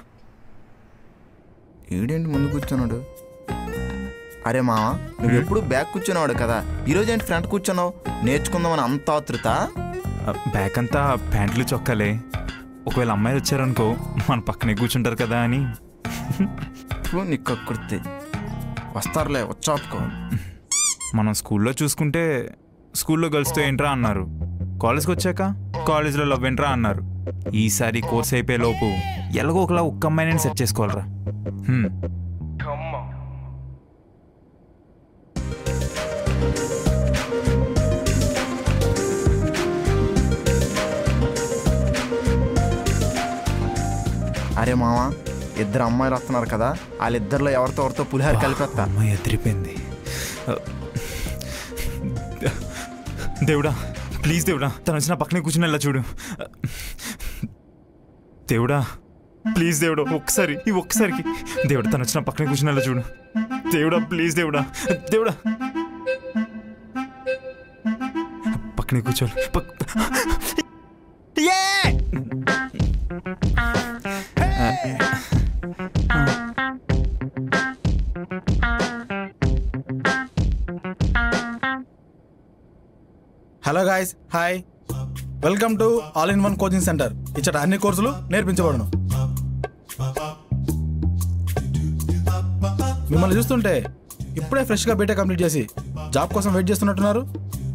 ఈడేంటి ముందు కూర్చున్నాడు అరే మామ నువ్వు ఎప్పుడు బ్యాక్ కూర్చున్నాడు కదా ఈరోజు ఏంటి ఫ్రంట్ కూర్చున్నావు నేర్చుకుందామని అంత ఆతృత బ్యాక్ అంతా ప్యాంట్లు చొక్కాలే ఒకవేళ అమ్మాయిలు వచ్చారనుకో మన పక్కనే కూర్చుంటారు కదా అని నీకు కుర్తి వస్తారులే వచ్చాపుకో మనం స్కూల్లో చూసుకుంటే స్కూల్లో గర్ల్స్తో ఏంట్రా అన్నారు కాలేజ్కి వచ్చాక కాలేజ్లో లవ్ ఏంట్రా అన్నారు ఈసారి కోర్స్ అయిపోయే లోపు ఎలాగో ఒకలా ఒక్క అమ్మాయిని సెట్ చేసుకోవాలరా హ్మ్. అరే మామ ఇద్దరు అమ్మాయిలు వస్తున్నారు కదా వాళ్ళిద్దరిలో ఎవరితో ఎవరితో పులిహార కలిపేస్తా అమ్మాయి ఎదిరిపోయింది దేవుడా ప్లీజ్ దేవుడా తను వచ్చిన పక్కనే కూర్చుని వెళ్ళా చూడు దేవుడా ప్లీజ్ దేవుడా ఒక్కసారి ఈ ఒక్కసారికి దేవుడా తను వచ్చిన పక్కనే కూర్చుని వెళ్ళా చూడు దేవుడా ప్లీజ్ దేవుడా దేవుడా పక్కనే కూర్చోవాలి పక్- hello guys hi welcome to all in one coaching centre ఇచ్చట అన్ని కోర్సులు నేర్పించబడును మిమ్మల్ని చూస్తుంటే ఇప్పుడే ఫ్రెష్గా బీటెక్ కంప్లీట్ చేసి జాబ్ కోసం వెయిట్ చేస్తున్నట్టున్నారు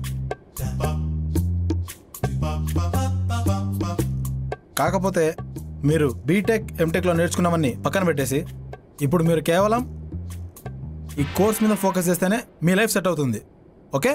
కాకపోతే మీరు బీటెక్ ఎంటెక్లో నేర్చుకున్నామని పక్కన పెట్టేసి ఇప్పుడు మీరు కేవలం ఈ కోర్స్ మీద ఫోకస్ చేస్తేనే మీ లైఫ్ సెట్ అవుతుంది ఓకే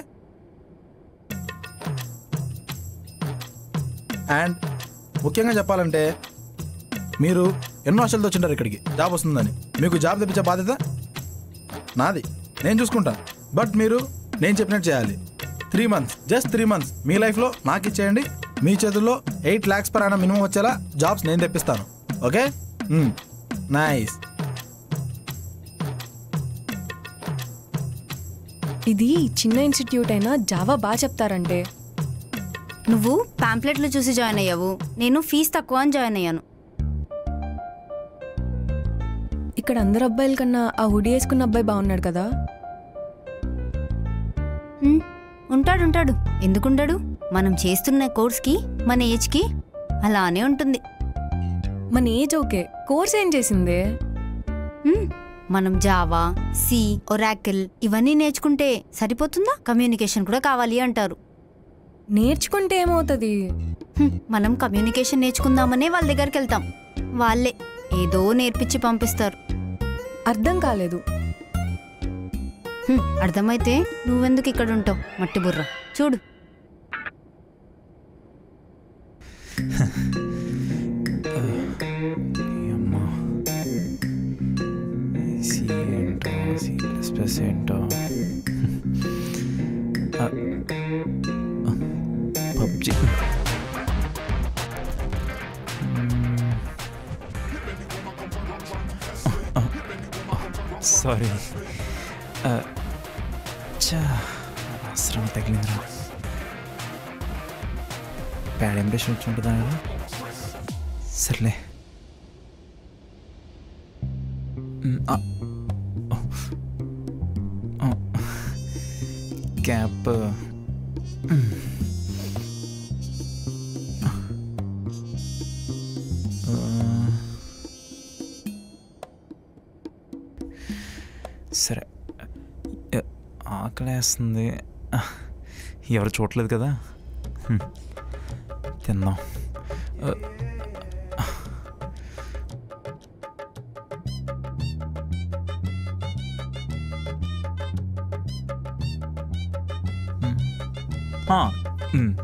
అండ్ ముఖ్యంగా చెప్పాలంటే మీరు ఎన్నో ఆశలతో వచ్చింటారు ఇక్కడికి జాబ్ వస్తుందని మీకు జాబ్ తెప్పించే బాధ్యత నాది నేను చూసుకుంటా బట్ మీరు నేను చెప్పినట్టు చేయాలి three months just three months మీ లైఫ్లో నాకు ఇచ్చేయండి మీ చేతుల్లో ఎయిట్ ల్యాక్స్ పర్ అయినా మినిమం వచ్చేలా జాబ్స్ నేను తెప్పిస్తాను ఓకే నైస్ ఇది చిన్న ఇన్స్టిట్యూట్ అయినా జావా బాగా చెప్తారంటే నువ్వు పాంప్లెట్లు చూసి జాయిన్ అయ్యావు నేను ఫీజు తక్కువ అని జాయిన్ అయ్యాను ఇక్కడ అందరు అబ్బాయిల కన్నా ఆ హుడీ వేసుకున్న అబ్బాయి బాగున్నాడు కదా హ్మ్, ఉంటాడు ఉంటాడు ఎందుకుంటాడు మనం చేస్తున్న కోర్స్కి మన ఏజ్కి అలానే ఉంటుంది మన ఏజ్ ఓకే కోర్స్ ఏం చేసిందే హ్మ్, మనం జావా సి ఒరాకిల్ ఇవన్నీ నేర్చుకుంటే సరిపోతుందా కమ్యూనికేషన్ కూడా కావాలి అంటారు నేర్చుకుంటే ఏమవుతుంది హ్మ్, మనం కమ్యూనికేషన్ నేర్చుకుందామనే వాళ్ళ దగ్గరికి వెళ్తాం వాళ్ళే ఏదో నేర్పించి పంపిస్తారు అర్థం కాలేదు హ్మ్, అర్థమైతే నువ్వెందుకు ఇక్కడ ఉంటావు మట్టి బుర్ర చూడు అమ్మా సి ఏంటో సి ప్లస్ ప్లస్ ఏంటో పబ్జి సారీ చా అవసరం తగిలిందిరా బ్యాడ్ ఇంప్రెషన్ వచ్చి ఉంటుందా కదా సర్లే మ్, ఆ. ఆ. క్యాప్ మ్. ఆ. సరే ఎ- ఆకలేస్తుంది ఎవరు చూడలేదు కదా హ్మ్. తిందాం ఆ. ఆ, మ్.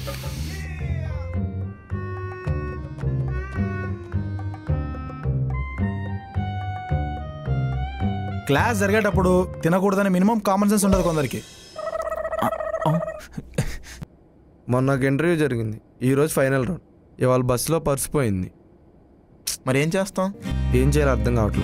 క్లాస్ జరిగేటప్పుడు తినకూడదని మినిమం కామన్ సెన్స్ ఉండదు కొందరికి మొన్న నాకు ఇంటర్వ్యూ జరిగింది ఈరోజు ఫైనల్ రౌండ్ ఇవాళ బస్సులో పర్స్ పోయింది మరి ఏం చేస్తాం ఏం చేయాలో అర్థం కావట్లా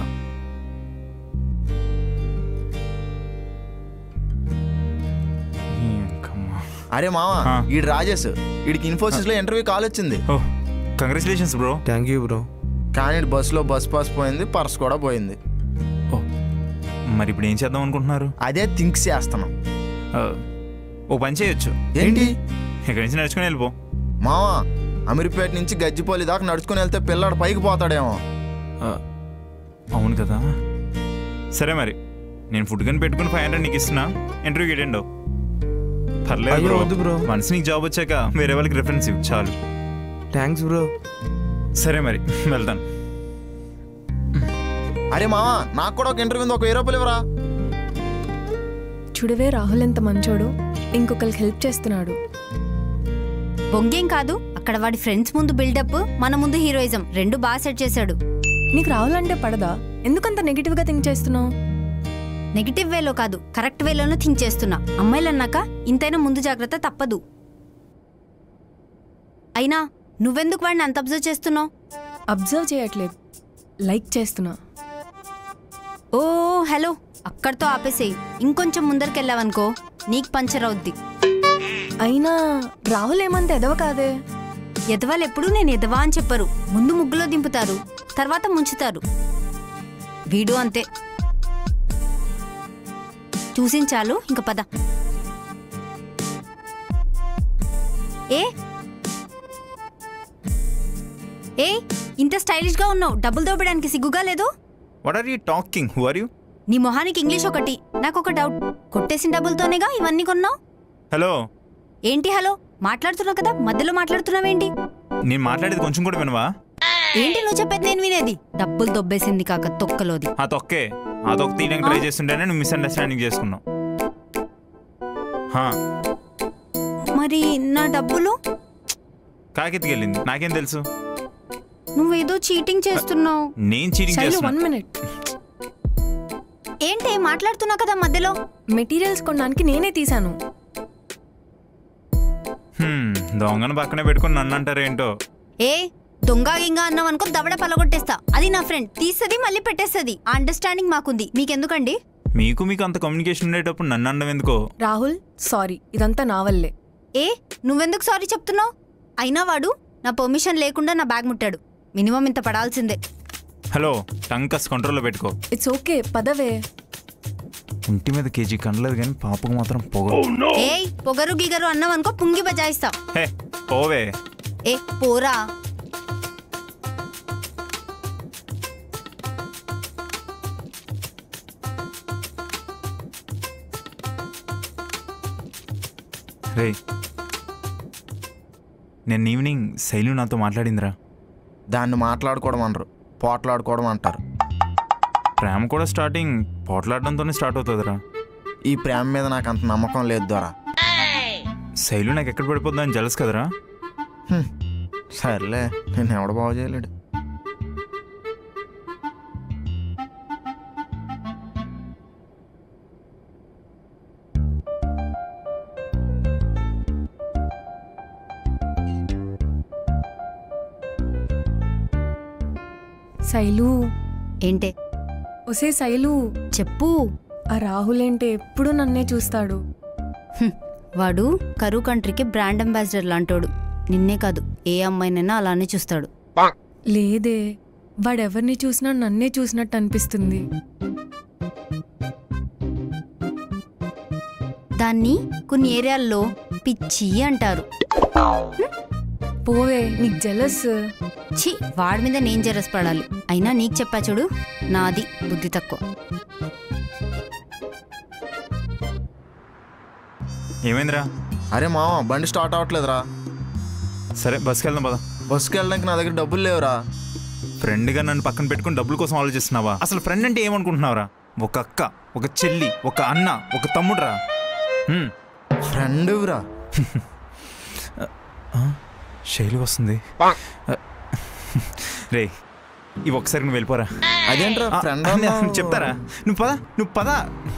అరే మావా ఈడు రాజేష్ వీడికి ఇన్ఫోసిస్ లో ఇంటర్వ్యూ కాల్ వచ్చింది congratulations bro thank you bro కానీ ఈడు బస్సులో బస్ పాస్ పోయింది పర్స్ కూడా పోయింది మరి ఇప్పుడు ఏం చేద్దాం అనుకుంటున్నారు అదే థింక్స్ చేస్తున్నాం ఆ, ఓ పని చేయొచ్చు ఏంటి ఇక్కడి నుంచి నడుచుకుని వెళ్ళిపో మావా అమీర్పేట నుంచి గజ్జిపల్లి దాకా నడుచుకుని వెళ్తే పిల్లాడు పైకి పోతాడేమో ఆ, అవును కదా సరే మరి నేను ఫుడ్ గన్ పెట్టుకుని ఫైవ్ హండ్రెడ్ నీకు ఇస్తున్నా ఇంటర్వ్యూకి అటెండ్ అవ్వు. పర్లేదు అయ్యో, బ్రో వద్దు బ్రో. వన్స్ నీకు జాబ్ వచ్చాక వేరే వాళ్ళకి రిఫరెన్స్ ఇవ్వు చాలు థ్యాంక్స్ బ్రో సరే మరి వెళ్తాను అరే మావా నాకు కూడా ఒక ఇంటర్వ్యూ ఉంది ఒక వెయ్యి రూపాయలు ఇవ్వరా చూడవే రాహుల్ ఎంత మంచోడు ఇంకొకరికి హెల్ప్ చేస్తున్నాడు బొంగేం కాదు అక్కడ వాడి ఫ్రెండ్స్ ముందు బిల్డప్ మన ముందు హీరోయిజం రెండు బాగా సెట్ చేశాడు నీకు రాహుల్ అంటే పడదా ఎందుకంత నెగిటివ్ గా థింక్ చేస్తున్నావు నెగిటివ్ వేలో కాదు కరెక్ట్ వేలోనూ థింక్ చేస్తున్నా అమ్మాయిలు అన్నాక ఇంతైనా ముందు జాగ్రత్త తప్పదు అయినా నువ్వెందుకు వాడిని అంత అబ్జర్వ్ చేస్తున్నావు అబ్జర్వ్ చేయట్లేదు లైక్ చేస్తున్నా ఓ హలో అక్కడితో ఆపేసేయి ఇంకొంచెం ముందరికెళ్ళావనుకో నీకు పంచర్ అవుద్ది అయినా రాహుల్ ఏమంత ఎదవ కాదే ఎదవాళ్ళు ఎప్పుడు నేను ఎదవా అని చెప్పరు ముందు ముగ్గులో దింపుతారు తర్వాత ముంచుతారు వీడు అంతే చూసించాలు ఇంక పద ఏ ఏ ఇంత స్టైలిష్ గా ఉన్నావు డబ్బులు దోపడానికి సిగ్గుగా లేదు what are you talking who are you నీ మొహానికి ఇంగ్లీష్ ఒకటి నాకు ఒక డౌట్ కొట్టేసిన డబ్బులతోనేగా ఇవన్నీ కొన్నావు హలో ఏంటి హలో మాట్లాడుతున్నావు కదా మధ్యలో మాట్లాడుతున్నావేంటి నేను మాట్లాడేది కొంచెం కూడా వినవా ఏంటి నువ్వు చెప్పేది నేను వినేది డబ్బులు దొబ్బేసింది కాక తొక్కలోది ఆ తొక్కే ఆ తొక్క తీయడానికి ట్రై చేస్తుంటేనే నువ్వు మిస్అండర్స్టాండింగ్ చేసుకున్నావు హా, మరి నా డబ్బులు కాకెత్తికి వెళ్ళింది నాకేం తెలుసు నువ్వేదో చీటింగ్ చేస్తున్నావు నేను చీటింగ్ శైలు చేస్తున్నా వన్ మినిట్ ఏంటి మాట్లాడుతున్నా కదా మధ్యలో మెటీరియల్స్ కొనడానికి నేనే తీసాను హ్మ్, దొంగను పక్కనే పెట్టుకుని నన్ను అంటారేంటో ఏ దొంగ గింగ అన్నాం అనుకో దవడ పలగొట్టేస్తా అది నా ఫ్రెండ్ తీస్తుంది మళ్ళీ పెట్టేస్తుంది ఆ అండర్స్టాండింగ్ మాకుంది మీకెందుకండి మీకు మీకు అంత కమ్యూనికేషన్ ఉండేటప్పుడు నన్ను అనడం ఎందుకో రాహుల్ సారీ ఇదంతా నా వల్లే ఏ నువ్వెందుకు సారీ చెప్తున్నావు అయినా వాడు నా పర్మిషన్ లేకుండా నా బ్యాగ్ ముట్టాడు మినిమం ఇంత పడాల్సిందే హలో టంకస్ కంట్రోల్లో పెట్టుకో ఇట్స్ ఓకే పదవే ఇంటి మీద కేజీ కనలేదు కానీ పాపకు మాత్రం పొగ ఏయ్ పొగరు గిగరు అన్నాం అనుకో పుంగి బజాయిస్తా హే పోవే ఏ పోరా రే నేను ఈవినింగ్ శైలు నాతో మాట్లాడిందిరా దాన్ని మాట్లాడుకోవడం అనరు పోట్లాడుకోవడం అంటారు ప్రేమ కూడా స్టార్టింగ్ పోట్లాడడంతోనే స్టార్ట్ అవుతుందిరా ఈ ప్రేమ మీద నాకు అంత నమ్మకం లేదు దొరా శైలు నాకు ఎక్కడ పడిపోతుందని జలస్ కదరా సర్లే నేను ఎవడ బాగు చేయలేడు శైలు ఏంటే ఒసే శైలు చెప్పు ఆ రాహుల్ ఏంటి ఎప్పుడు నన్నే చూస్తాడు వాడు కరువు కంట్రీకి బ్రాండ్ అంబాసిడర్ లాంటోడు నిన్నే కాదు ఏ అమ్మాయినైనా అలానే చూస్తాడు లేదే వాడెవరిని చూసినా నన్నే చూసినట్టు అనిపిస్తుంది దాన్ని కొన్ని ఏరియాల్లో పిచ్చి అంటారు పోవే నీకు జలస్ ఛీ వాడి మీద నేను జరస్ పడాలి అయినా నీకు చెప్పా చూడు నాది బుద్ధి తక్కువ ఏమైందిరా అరే మామ బండి స్టార్ట్ అవ్వట్లేదురా సరే బస్కి వెళ్దాం పద బస్సుకి వెళ్ళడానికి నా దగ్గర డబ్బులు లేవురా ఫ్రెండ్గా నన్ను పక్కన పెట్టుకుని డబ్బుల కోసం ఆలోచిస్తున్నావా అసలు ఫ్రెండ్ అంటే ఏమనుకుంటున్నావురా ఒక అక్క ఒక చెల్లి ఒక అన్న ఒక తమ్ముడురా ఫ్రెండ్రా శైలి వస్తుంది రే ఇవి ఒకసారి నువ్వు వెళ్ళిపోరా అదేంట్రా, ఆ, friend నేను అన్నావు? చెప్తారా నువ్వు పద నువ్వు పద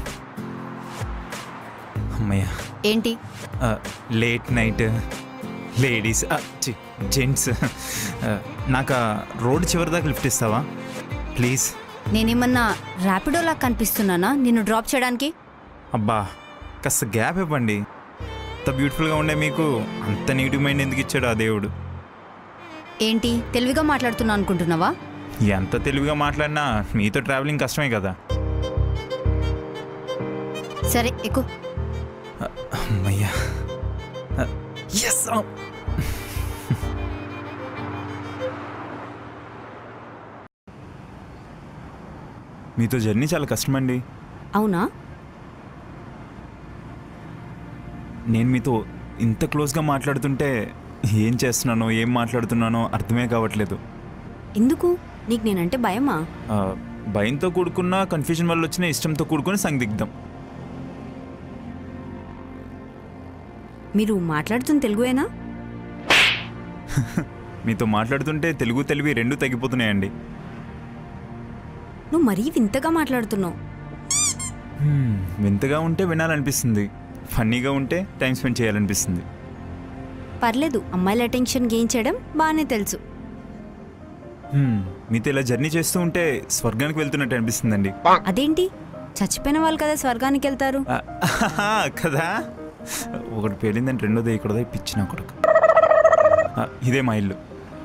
అమ్మయ్యా ఏంటి లేట్ నైట్ లేడీస్ జెంట్స్ నాకు ఆ రోడ్ చివరి దాకా లిఫ్ట్ ఇస్తావా ప్లీజ్ నేనేమన్నా ర్యాపిడోలా కనిపిస్తున్నానా నిన్ను డ్రాప్ చేయడానికి అబ్బా కాస్త గ్యాప్ ఇవ్వండి అంత బ్యూటిఫుల్గా ఉండే మీకు అంత నెగిటివ్ మైండ్ ఎందుకు ఇచ్చాడు ఆ దేవుడు ఏంటి తెలివిగా మాట్లాడుతున్నా అనుకుంటున్నావా ఎంత తెలివిగా మాట్లాడినా మీతో ట్రావెలింగ్ కష్టమే కదా సరే ఎక్కువ అమ్మయ్యా ఎస్ మీతో జర్నీ చాలా కష్టమండి అవునా నేను మీతో ఇంత క్లోజ్గా మాట్లాడుతుంటే ఏం చేస్తున్నానో ఏం మాట్లాడుతున్నానో అర్థమే కావట్లేదు ఎందుకు నీకు నేనంటే భయమా ఆ, భయంతో కూడుకున్న కన్ఫ్యూజన్ వల్ల వచ్చిన ఇష్టంతో కూడుకుని సందిగ్ధం మీరు మాట్లాడుతున్న తెలుగుయేనా మీతో మాట్లాడుతుంటే తెలుగు తెలివి రెండు తగ్గిపోతున్నాయండి నువ్వు మరీ వింతగా మాట్లాడుతున్నావు హ్మ్, వింతగా ఉంటే వినాలనిపిస్తుంది ఫన్నీగా ఉంటే టైం స్పెండ్ చేయాలనిపిస్తుంది పర్లేదు అమ్మాయిల అటెన్షన్ గెయిన్ చేయడం బాగానే తెలుసు హ్మ్, మీతో ఇలా జర్నీ చేస్తూ ఉంటే స్వర్గానికి వెళ్తున్నట్టు అనిపిస్తుందండి అదేంటి చచ్చిపోయిన వాళ్ళు కదా స్వర్గానికి వెళ్తారు ఆ, ఆహా, కదా ఒకటి పేలిందని రెండోది ఇక్కడదో పిచ్చి నా కొడుకు ఆ, ఇదే మా ఇల్లు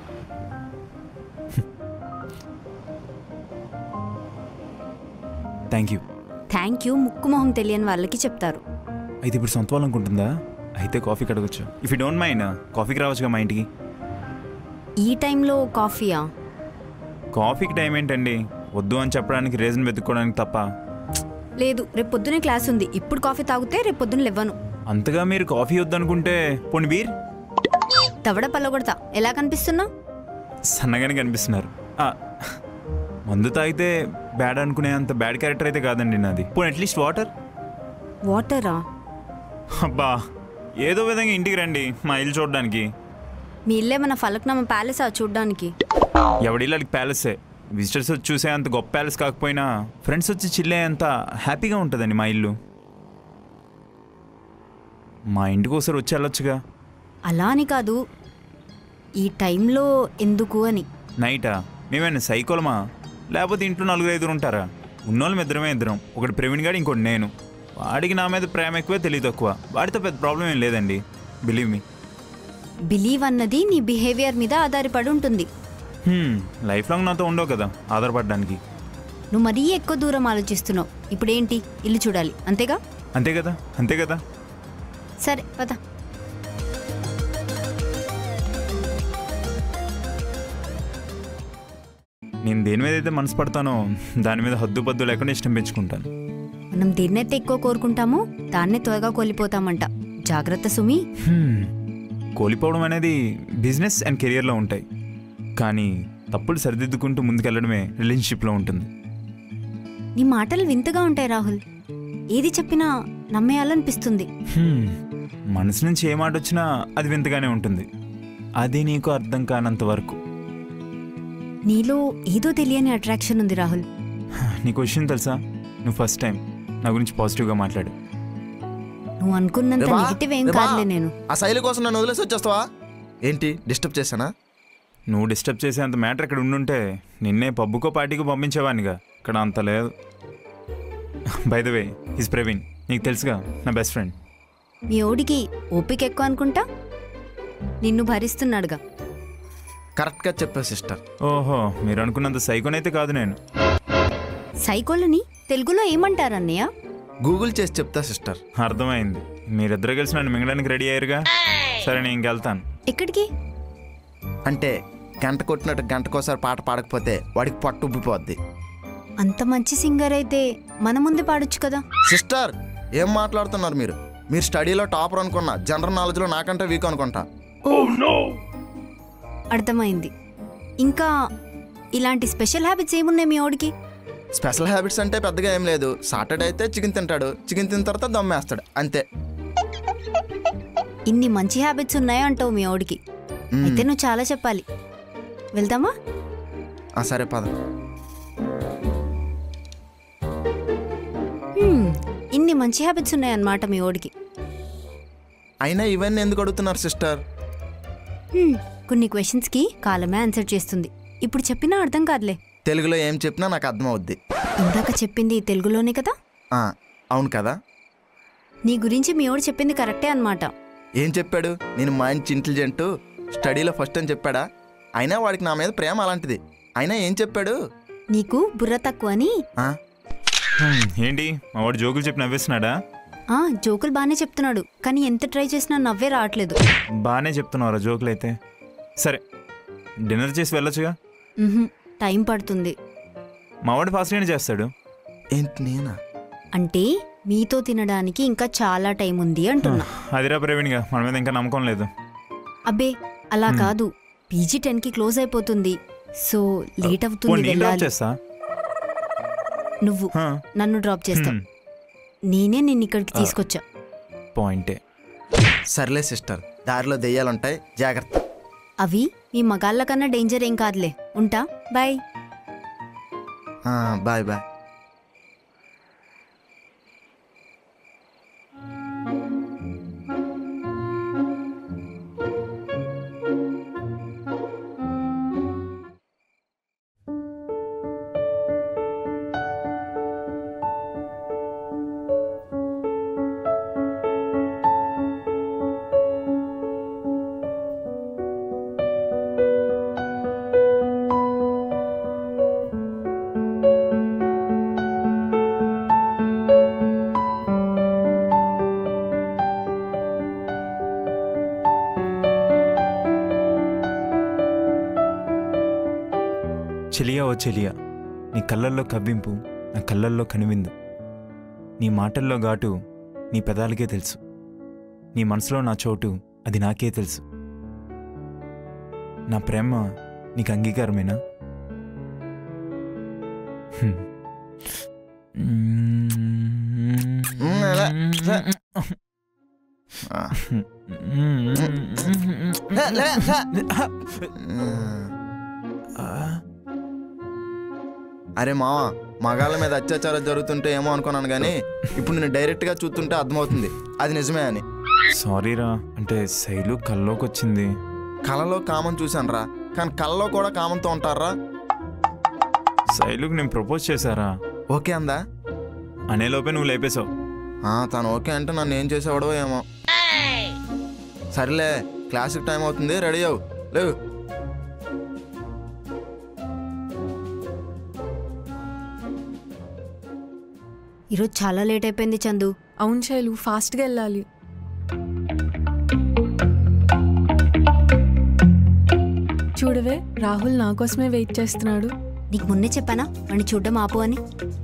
థ్యాంక్ యూ థ్యాంక్ యూ ముక్కు మొహం తెలియని వాళ్ళకి చెప్తారు అయితే ఇప్పుడు సొంత వాళ్ళు అనుకుంటుందా అయితే కాఫీకి అడగచ్చు ఇఫ్ యూ డోంట్ మైండ్ కాఫీకి రావచ్చుగా మా ఇంటికి ఈ టైంలో కాఫీయా కాఫీకి టైం ఏంటండి వద్దు అని చెప్పడానికి రీజన్ వెతుక్కోవడానికి తప్ప లేదు రేపు పొద్దునే క్లాస్ ఉంది ఇప్పుడు కాఫీ తాగితే రేపు పొద్దున లేవ్వను అంతగా మీరు కాఫీ వద్దనుకుంటే పోనీ బీర్ తవడ పల్లగొడతా ఎలా కనిపిస్తున్నా సన్నగానే కనిపిస్తున్నారు ఆ, మందు తాగితే బ్యాడ్ అనుకునే అంత బ్యాడ్ క్యారెక్టర్ అయితే కాదండి నాది పోనీ అట్లీస్ట్ వాటర్ వాటరా అబ్బా ఏదో విధంగా ఇంటికి రండి మా ఇల్లు చూడడానికి మీ ఇల్లేమన్నా ఫలక్నామా ప్యాలెసా చూడ్డానికి ఎవడి ఇల్లు ప్యాలెసే విజిటర్స్ వచ్చి చూసే అంత గొప్ప ప్యాలెస్ కాకపోయినా ఫ్రెండ్స్ వచ్చి చిల్లే అంత హ్యాపీగా ఉంటుందండి మా ఇల్లు మా ఇంటికి ఒకసారి వచ్చి వెళ్ళొచ్చుగా అలా అని కాదు ఈ టైంలో ఎందుకు అని నైటా మేమైనా సైకోలమా లేకపోతే ఇంట్లో నలుగురు ఐదుగురు ఉంటారా ఉన్నోళ్ళం ఇద్దరమే ఇద్దరం ఒకటి ప్రవీణ్ గారు ఇంకోటి నేను వాడికి నా మీద ప్రేమ ఎక్కువ తెలివి తక్కువ వాడితో పెద్ద ప్రాబ్లం ఏం లేదండి బిలీవ్ మీ బిలీవ్ అన్నది నీ బిహేవియర్ మీద ఆధారపడి ఉంటుంది లైఫ్ లాంగ్ నాతో ఉండవు కదా ఆధారపడడానికి నువ్వు మరీ ఎక్కువ దూరం ఆలోచిస్తున్నావు ఇప్పుడేంటి ఇల్లు చూడాలి అంతేగా అంతే కదా అంతే కదా సరే పద నేను దేని మీద అయితే మనసు పడతానో దాని మీద హద్దు పద్దు లేకుండా ఇష్టం పెంచుకుంటాను మనం దేన్నైతే ఎక్కువ కోరుకుంటామో దాన్నే త్వరగా కోల్పోతామంట జాగ్రత్త సుమి హ్మ్. కోల్పోవడం అనేది బిజినెస్ అండ్ కెరియర్లో ఉంటాయి కానీ తప్పులు సరిదిద్దుకుంటూ ముందుకెళ్ళడమే రిలేషన్షిప్లో ఉంటుంది నీ మాటలు వింతగా ఉంటాయి రాహుల్ ఏది చెప్పినా నమ్మేయాలనిపిస్తుంది హ్మ్. మనసు నుంచి ఏ మాట వచ్చినా అది వింతగానే ఉంటుంది అది నీకు అర్థం కానంత వరకు నీలో ఏదో తెలియని అట్రాక్షన్ ఉంది రాహుల్ నీకు విషయం తెలుసా నువ్వు ఫస్ట్ టైం నా గురించి పాజిటివ్గా మాట్లాడు నువ్వు అనుకున్నంత రేవా, నెగిటివ్ ఏం రేవా, కాదులే నేను ఆ శైలి కోసం నన్ను వదిలేసి వచ్చేస్తావా ఏంటి డిస్టర్బ్ చేశానా నువ్వు డిస్టర్బ్ చేసేంత మ్యాటర్ ఇక్కడ ఉండుంటే నిన్నే పబ్బుకో పార్టీకో పంపించేవానిగా ఇక్కడ అంత లేదు by the way is Praveen నీకు తెలుసుగా నా బెస్ట్ ఫ్రెండ్ మీ ఓడికి ఓపిక ఎక్కువ అనుకుంటా నిన్ను భరిస్తున్నాడుగా కరెక్ట్గా చెప్పావు సిస్టర్ ఓహో మీరు అనుకున్నంత సైకోనైతే కాదు నేను సైకోలని తెలుగులో ఏమంటారు అన్నయ్య గూగుల్ చేసి చెప్తా సిస్టర్ అర్థమైంది మీరిద్దరు కలిసి నన్ను మింగడానికి రెడీ అయ్యారుగా సరే నేను ఇంకెళ్తాను ఎక్కడికి అంటే గంట కొట్టినట్టు గంటకోసారి పాట పాడకపోతే వాడికి పట్టు ఉబ్బిపోద్ది అంత మంచి సింగర్ అయితే మన ముందే పాడొచ్చు కదా సిస్టర్ ఏం మాట్లాడుతున్నారు మీరు మీరు స్టడీలో టాపర్ అనుకున్నా జనరల్ నాలెడ్జ్లో నాకంటే వీక్ అనుకుంటా అర్థమైంది ఇంకా ఇలాంటి స్పెషల్ హ్యాబిట్స్ ఏమున్నాయి మీ ఓడికి స్పెషల్ హ్యాబిట్స్ అంటే పెద్దగా ఏం లేదు సాటర్డే అయితే చికెన్ తింటాడు చికెన్ తిన్న తర్వాత దమ్మేస్తాడు అంతే ఇన్ని మంచి హ్యాబిట్స్ ఉన్నాయో అంటావు మీ ఓడికి మ్మ్. అయితే నువ్వు చాలా చెప్పాలి వెళ్దామా ఆ, సరే పద హ్మ్, ఇన్ని మంచి హ్యాబిట్స్ ఉన్నాయన్నమాట మీ ఓడికి అయినా ఇవన్నీ ఎందుకు అడుగుతున్నారు సిస్టర్ హ్మ్, కొన్ని క్వశ్చన్స్కి కాలమే ఆన్సర్ చేస్తుంది ఇప్పుడు చెప్పినా అర్థం కాదులే తెలుగులో ఏం చెప్పినా నాకు అర్థమవుద్ది ఇందాక చెప్పింది తెలుగులోనే కదా ఆ, అవును కదా నీ గురించి మీ ఓడి చెప్పింది కరెక్టే అన్నమాట ఏం చెప్పాడు నేను మంచి ఇంటెలిజెంట్ స్టడీలో ఫస్ట్ అని చెప్పాడా అయినా వాడికి నా మీద ప్రేమ అలాంటిది అయినా ఏం చెప్పాడు నీకు బుర్ర తక్కువ అని ఆ, హ్మ్, ఏంటి మా వాడు జోకులు చెప్పి నవ్వేస్తున్నాడా ఆ జోకులు బాగానే చెప్తున్నాడు కానీ ఎంత ట్రై చేసినా నవ్వే రావట్లేదు బాగానే చెప్తున్నారా జోకులు అయితే సరే డిన్నర్ చేసి వెళ్ళొచ్చుగా ఉహుం, టైం పడుతుంది మా వాడు ఫాస్ట్గానే చేస్తాడు ఏంటి నేనా అంటే మీతో తినడానికి ఇంకా చాలా టైం ఉంది అంటున్నా అదిరా ప్రవీణ్గా మన మీద ఇంకా నమ్మకం లేదు అబ్బే అలా హ్మ్. కాదు పీజీ టెన్కి క్లోజ్ అయిపోతుంది సో లేట్ ఓ, అవుతుంది నేను డ్రాప్ వెళ్ళాలి చేస్తా నువ్వు నన్ను డ్రాప్ చేస్తావు హ్మ్. నేనే నిన్ను ఇక్కడికి తీసుకొచ్చా పాయింటే సర్లే సిస్టర్ దారిలో దెయ్యాలుంటాయి జాగ్రత్త అవి మీ మగాళ్ళ కన్నా డేంజర్ ఏం కాదులే ఉంటా బాయ్ ఆ, బాయ్ బాయ్ చెలియా ఓ చెలియా నీ కళ్ళల్లో కవ్వింపు నా కళ్ళల్లో కనువిందు నీ మాటల్లో ఘాటు నీ పెదాలకే తెలుసు నీ మనసులో నా చోటు అది నాకే తెలుసు నా ప్రేమ నీకు అంగీకారమేనా హ్మ్. మ్మ్, అలా, స- ఆ. లే, లే, స- అరే మావా మగాళ్ళ మీద అత్యాచారం జరుగుతుంటే ఏమో అనుకున్నాను కానీ ఇప్పుడు నేను డైరెక్ట్గా చూస్తుంటే అర్థమవుతుంది అది నిజమే అని సారీరా అంటే శైలు కల్లోకి వచ్చింది కళలో కామం చూశాను రా కానీ కళ్ళలో కూడా కామంతో ఉంటారా శైలుకి నేను ప్రపోజ్ చేశారా ఓకే అందా అనేలోపే నువ్వు లేపేశావు ఆ, తను ఓకే అంటే నన్ను ఏం చేసేవాడో ఏమో సరేలే క్లాసిక్ టైం అవుతుంది రెడీ అవు లేవు ఈరోజు చాలా లేట్ అయిపోయింది చందు అవును శైలు ఫాస్ట్గా వెళ్ళాలి చూడవే రాహుల్ నా కోసమే వెయిట్ చేస్తున్నాడు నీకు ముందే చెప్పానా వాడిని చూడడం ఆపు అని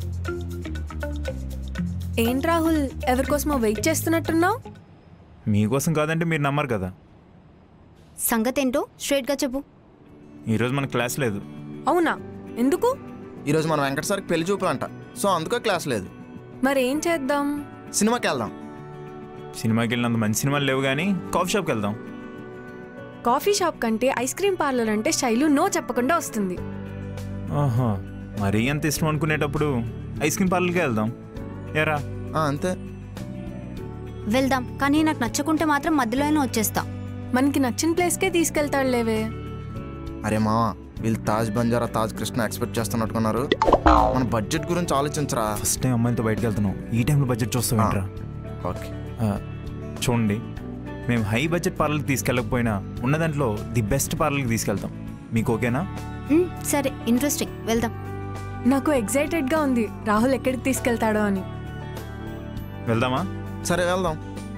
ఏంటి రాహుల్ ఎవరికోసమో వెయిట్ చేస్తున్నట్టున్నావు మీకోసం కాదంటే మీరు నమ్మరు కదా సంగతి ఏంటో స్ట్రైట్గా చెప్పు ఈరోజు మన క్లాస్ లేదు అవునా ఎందుకు ఈరోజు మన వెంకట సార్కి పెళ్లి చూపులంట సో అందుకో క్లాస్ లేదు మరి ఏం చేద్దాం సినిమాకి వెళ్దాం సినిమాకి వెళ్ళినంత మంచి సినిమాలు లేవు కానీ కాఫీ షాప్కి వెళ్దాం కాఫీ షాప్ కంటే ఐస్ క్రీమ్ పార్లర్ అంటే శైలు నో చెప్పకుండా వస్తుంది ఆహా మరీ అంత ఇష్టం అనుకునేటప్పుడు ఐస్ క్రీమ్ పార్లర్కి వెళ్దాం ఎరా అంతే వెళ్దాం కానీ నాకు నచ్చకుంటే మాత్రం మధ్యలోనే వచ్చేస్తా మనకి నచ్చిన ప్లేస్కే తీసుకెళ్తాడు లేవే అరే మావా వీళ్ళు తాజ్ బంజారా తాజ్ కృష్ణ ఎక్స్పెక్ట్ చేస్తున్నట్టుకున్నారు మన బడ్జెట్ గురించి ఆలోచించరా ఫస్ట్ టైం అమ్మాయిలతో బయటకు వెళ్తున్నాం ఈ టైంలో బడ్జెట్ చూస్తాం ఏంట్రా ఓకే చూడండి మేము హై బడ్జెట్ పార్లర్కి తీసుకెళ్ళకపోయినా ఉన్న దాంట్లో ది బెస్ట్ పార్లర్కి తీసుకెళ్తాం మీకు ఓకేనా మ్, సరే ఇంట్రెస్టింగ్ వెళ్దాం నాకు ఎగ్జైటెడ్గా ఉంది రాహుల్ ఎక్కడికి తీసుకెళ్తాడో అని వెళ్దామా సరే వెళ్దాం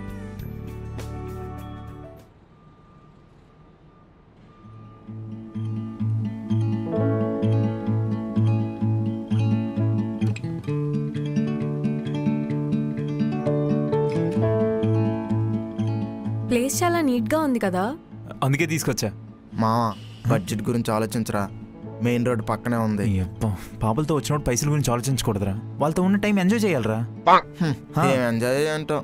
ప్లేస్ చాలా నీట్గా ఉంది కదా అందుకే తీసుకొచ్చా మావా బడ్జెట్ గురించి ఆలోచించరా మెయిన్ రోడ్ పక్కనే ఉంది పాపలతో వచ్చినప్పుడు పైసల గురించి ఆలోచించకూడదురా వాళ్ళతో ఉన్న టైం ఎంజాయ్ చేయాలరా హ్మ్, ఏం ఎంజాయ్ అంటావు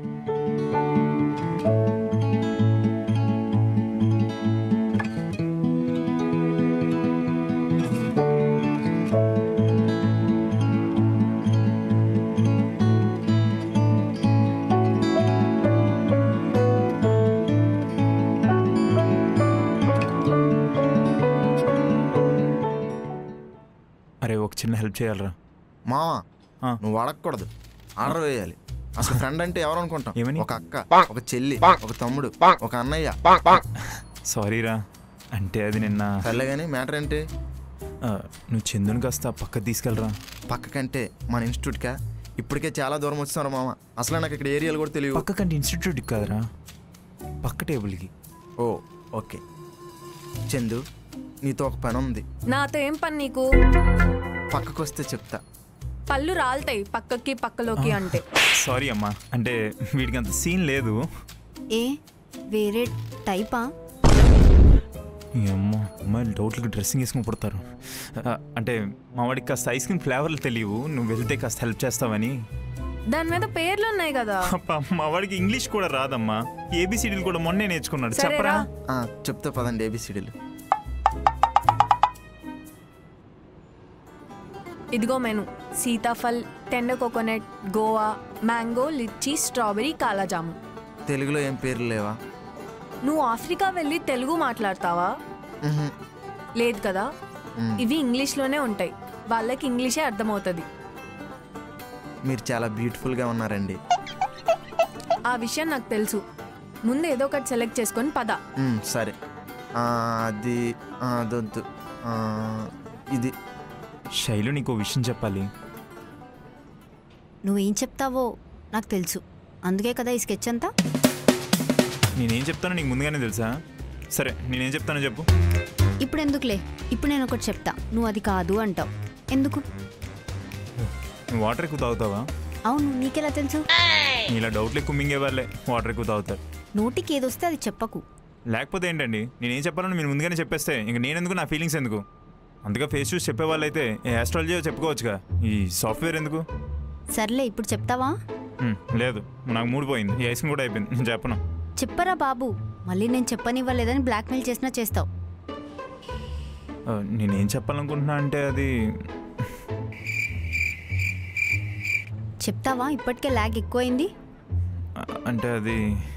అరే ఒక చిన్న హెల్ప్ చేయాలరా మావా నువ్వు అడగకూడదు ఆర్డర్ వేయాలి అసలు ఫ్రెండ్ అంటే ఎవరు అనుకుంటాం ఏమని? ఒక అక్క ఒక చెల్లి ఒక తమ్ముడు ఒక అన్నయ్య సారీరా అంటే అది నిన్న సర్లే కానీ మ్యాటర్ ఏంటి ఆ, నువ్వు చందుని కాస్త పక్కకు తీసుకెళ్ళరా పక్కకంటే మన ఇన్స్టిట్యూట్కా ఇప్పటికే చాలా దూరం వచ్చారు మామ అసలు నాకు ఇక్కడ ఏరియాలు కూడా తెలియదు పక్కకంటే ఇన్స్టిట్యూట్ కాదురా పక్క టేబుల్కి ఓ ఓకే చందు నీతో ఒక పని ఉంది నాతో ఏం పని నీకు పక్కకు వస్తే చెప్తా పళ్ళు రాలుతాయి పక్కకి పక్కలోకి అంటే సారీ అమ్మా అంటే వీడికి అంత సీన్ లేదు ఏ వేరే టైపా ఈ అమ్మో అమ్మాయిలు డౌట్లకి డ్రెస్సింగ్ వేసుకుని పుడతారు ఆ, అంటే మా వాడికి కాస్త ఐస్ క్రీమ్ ఫ్లేవర్లు తెలియవు నువ్వు వెళ్తే కాస్త హెల్ప్ చేస్తావని దాని మీద పేర్లు ఉన్నాయి కదా అబ్బా, మా వాడికి ఇంగ్లీష్ కూడా రాదమ్మా ఏబిసిడీలు కూడా మొన్నే నేర్చుకున్నాడు సరేరా. చెప్పరా ఆ, చెప్తా పదండి ఏబిసిడీలు ఇదిగో menu sitaphal tender coconut guava mango litchi strawberry కాలాజాము తెలుగులో ఏం పేర్లు లేవా నువ్వు ఆఫ్రికా వెళ్ళి తెలుగు మాట్లాడతావా మ్హూ. లేదు కదా మ్. ఇవి ఇంగ్లీష్లోనే ఉంటాయి వాళ్ళకి ఇంగ్లీషే అర్థమవుతుంది మీరు చాలా బ్యూటిఫుల్గా ఉన్నారండి ఆ విషయం నాకు తెలుసు ముందు ఏదో ఒకటి సెలెక్ట్ చేసుకొని పద మ్, సరే ఆ, అది ఆ, అదొద్దు ఆ, ఇది శైలు నీకు ఓ విషయం చెప్పాలి నువ్వేం చెప్తావో నాకు తెలుసు అందుకే కదా ఈ స్కెచ్ అంతా నేనేం చెప్తానో నీకు ముందుగానే తెలుసా సరే నేనేం చెప్తానో చెప్పు ఇప్పుడు ఎందుకులే ఇప్పుడు నేను ఒకటి చెప్తా నువ్వు అది కాదు అంటావు ఎందుకు నువ్వు వాటర్ ఎక్కువ తాగుతావా అవును నీకెలా తెలుసు ఇలా డౌట్లు ఎక్కువ మింగే వాళ్ళే వాటర్ ఎక్కువ తాగుతారు నోటికి ఏదొస్తే అది చెప్పకు లేకపోతే ఏంటండి నేనేం చెప్పాలని మీరు ముందుగానే చెప్పేస్తే ఇంక నేనెందుకు నా ఫీలింగ్స్ ఎందుకు అందుకే ఫేస్ చూసి చెప్పే వాళ్ళైతే ఏ ఆస్ట్రాలజీ చెప్పుకోవచ్చుగా ఈ సాఫ్ట్వేర్ ఎందుకు సర్లే ఇప్పుడు చెప్తావా హ్మ్, లేదు నాకు మూడు పోయింది ఈ ఐస్క్రీమ్ కూడా అయిపోయింది నేను చెప్పను చెప్పరా బాబు మళ్ళీ నేను చెప్పనివ్వలేదని బ్లాక్మెయిల్ చేసినా చేస్తావు ఆ, నేనేం చెప్పాలనుకుంటున్నా అంటే అది చెప్తావా ఇప్పటికే ల్యాగ్ ఎక్కువైంది అ- అంటే అది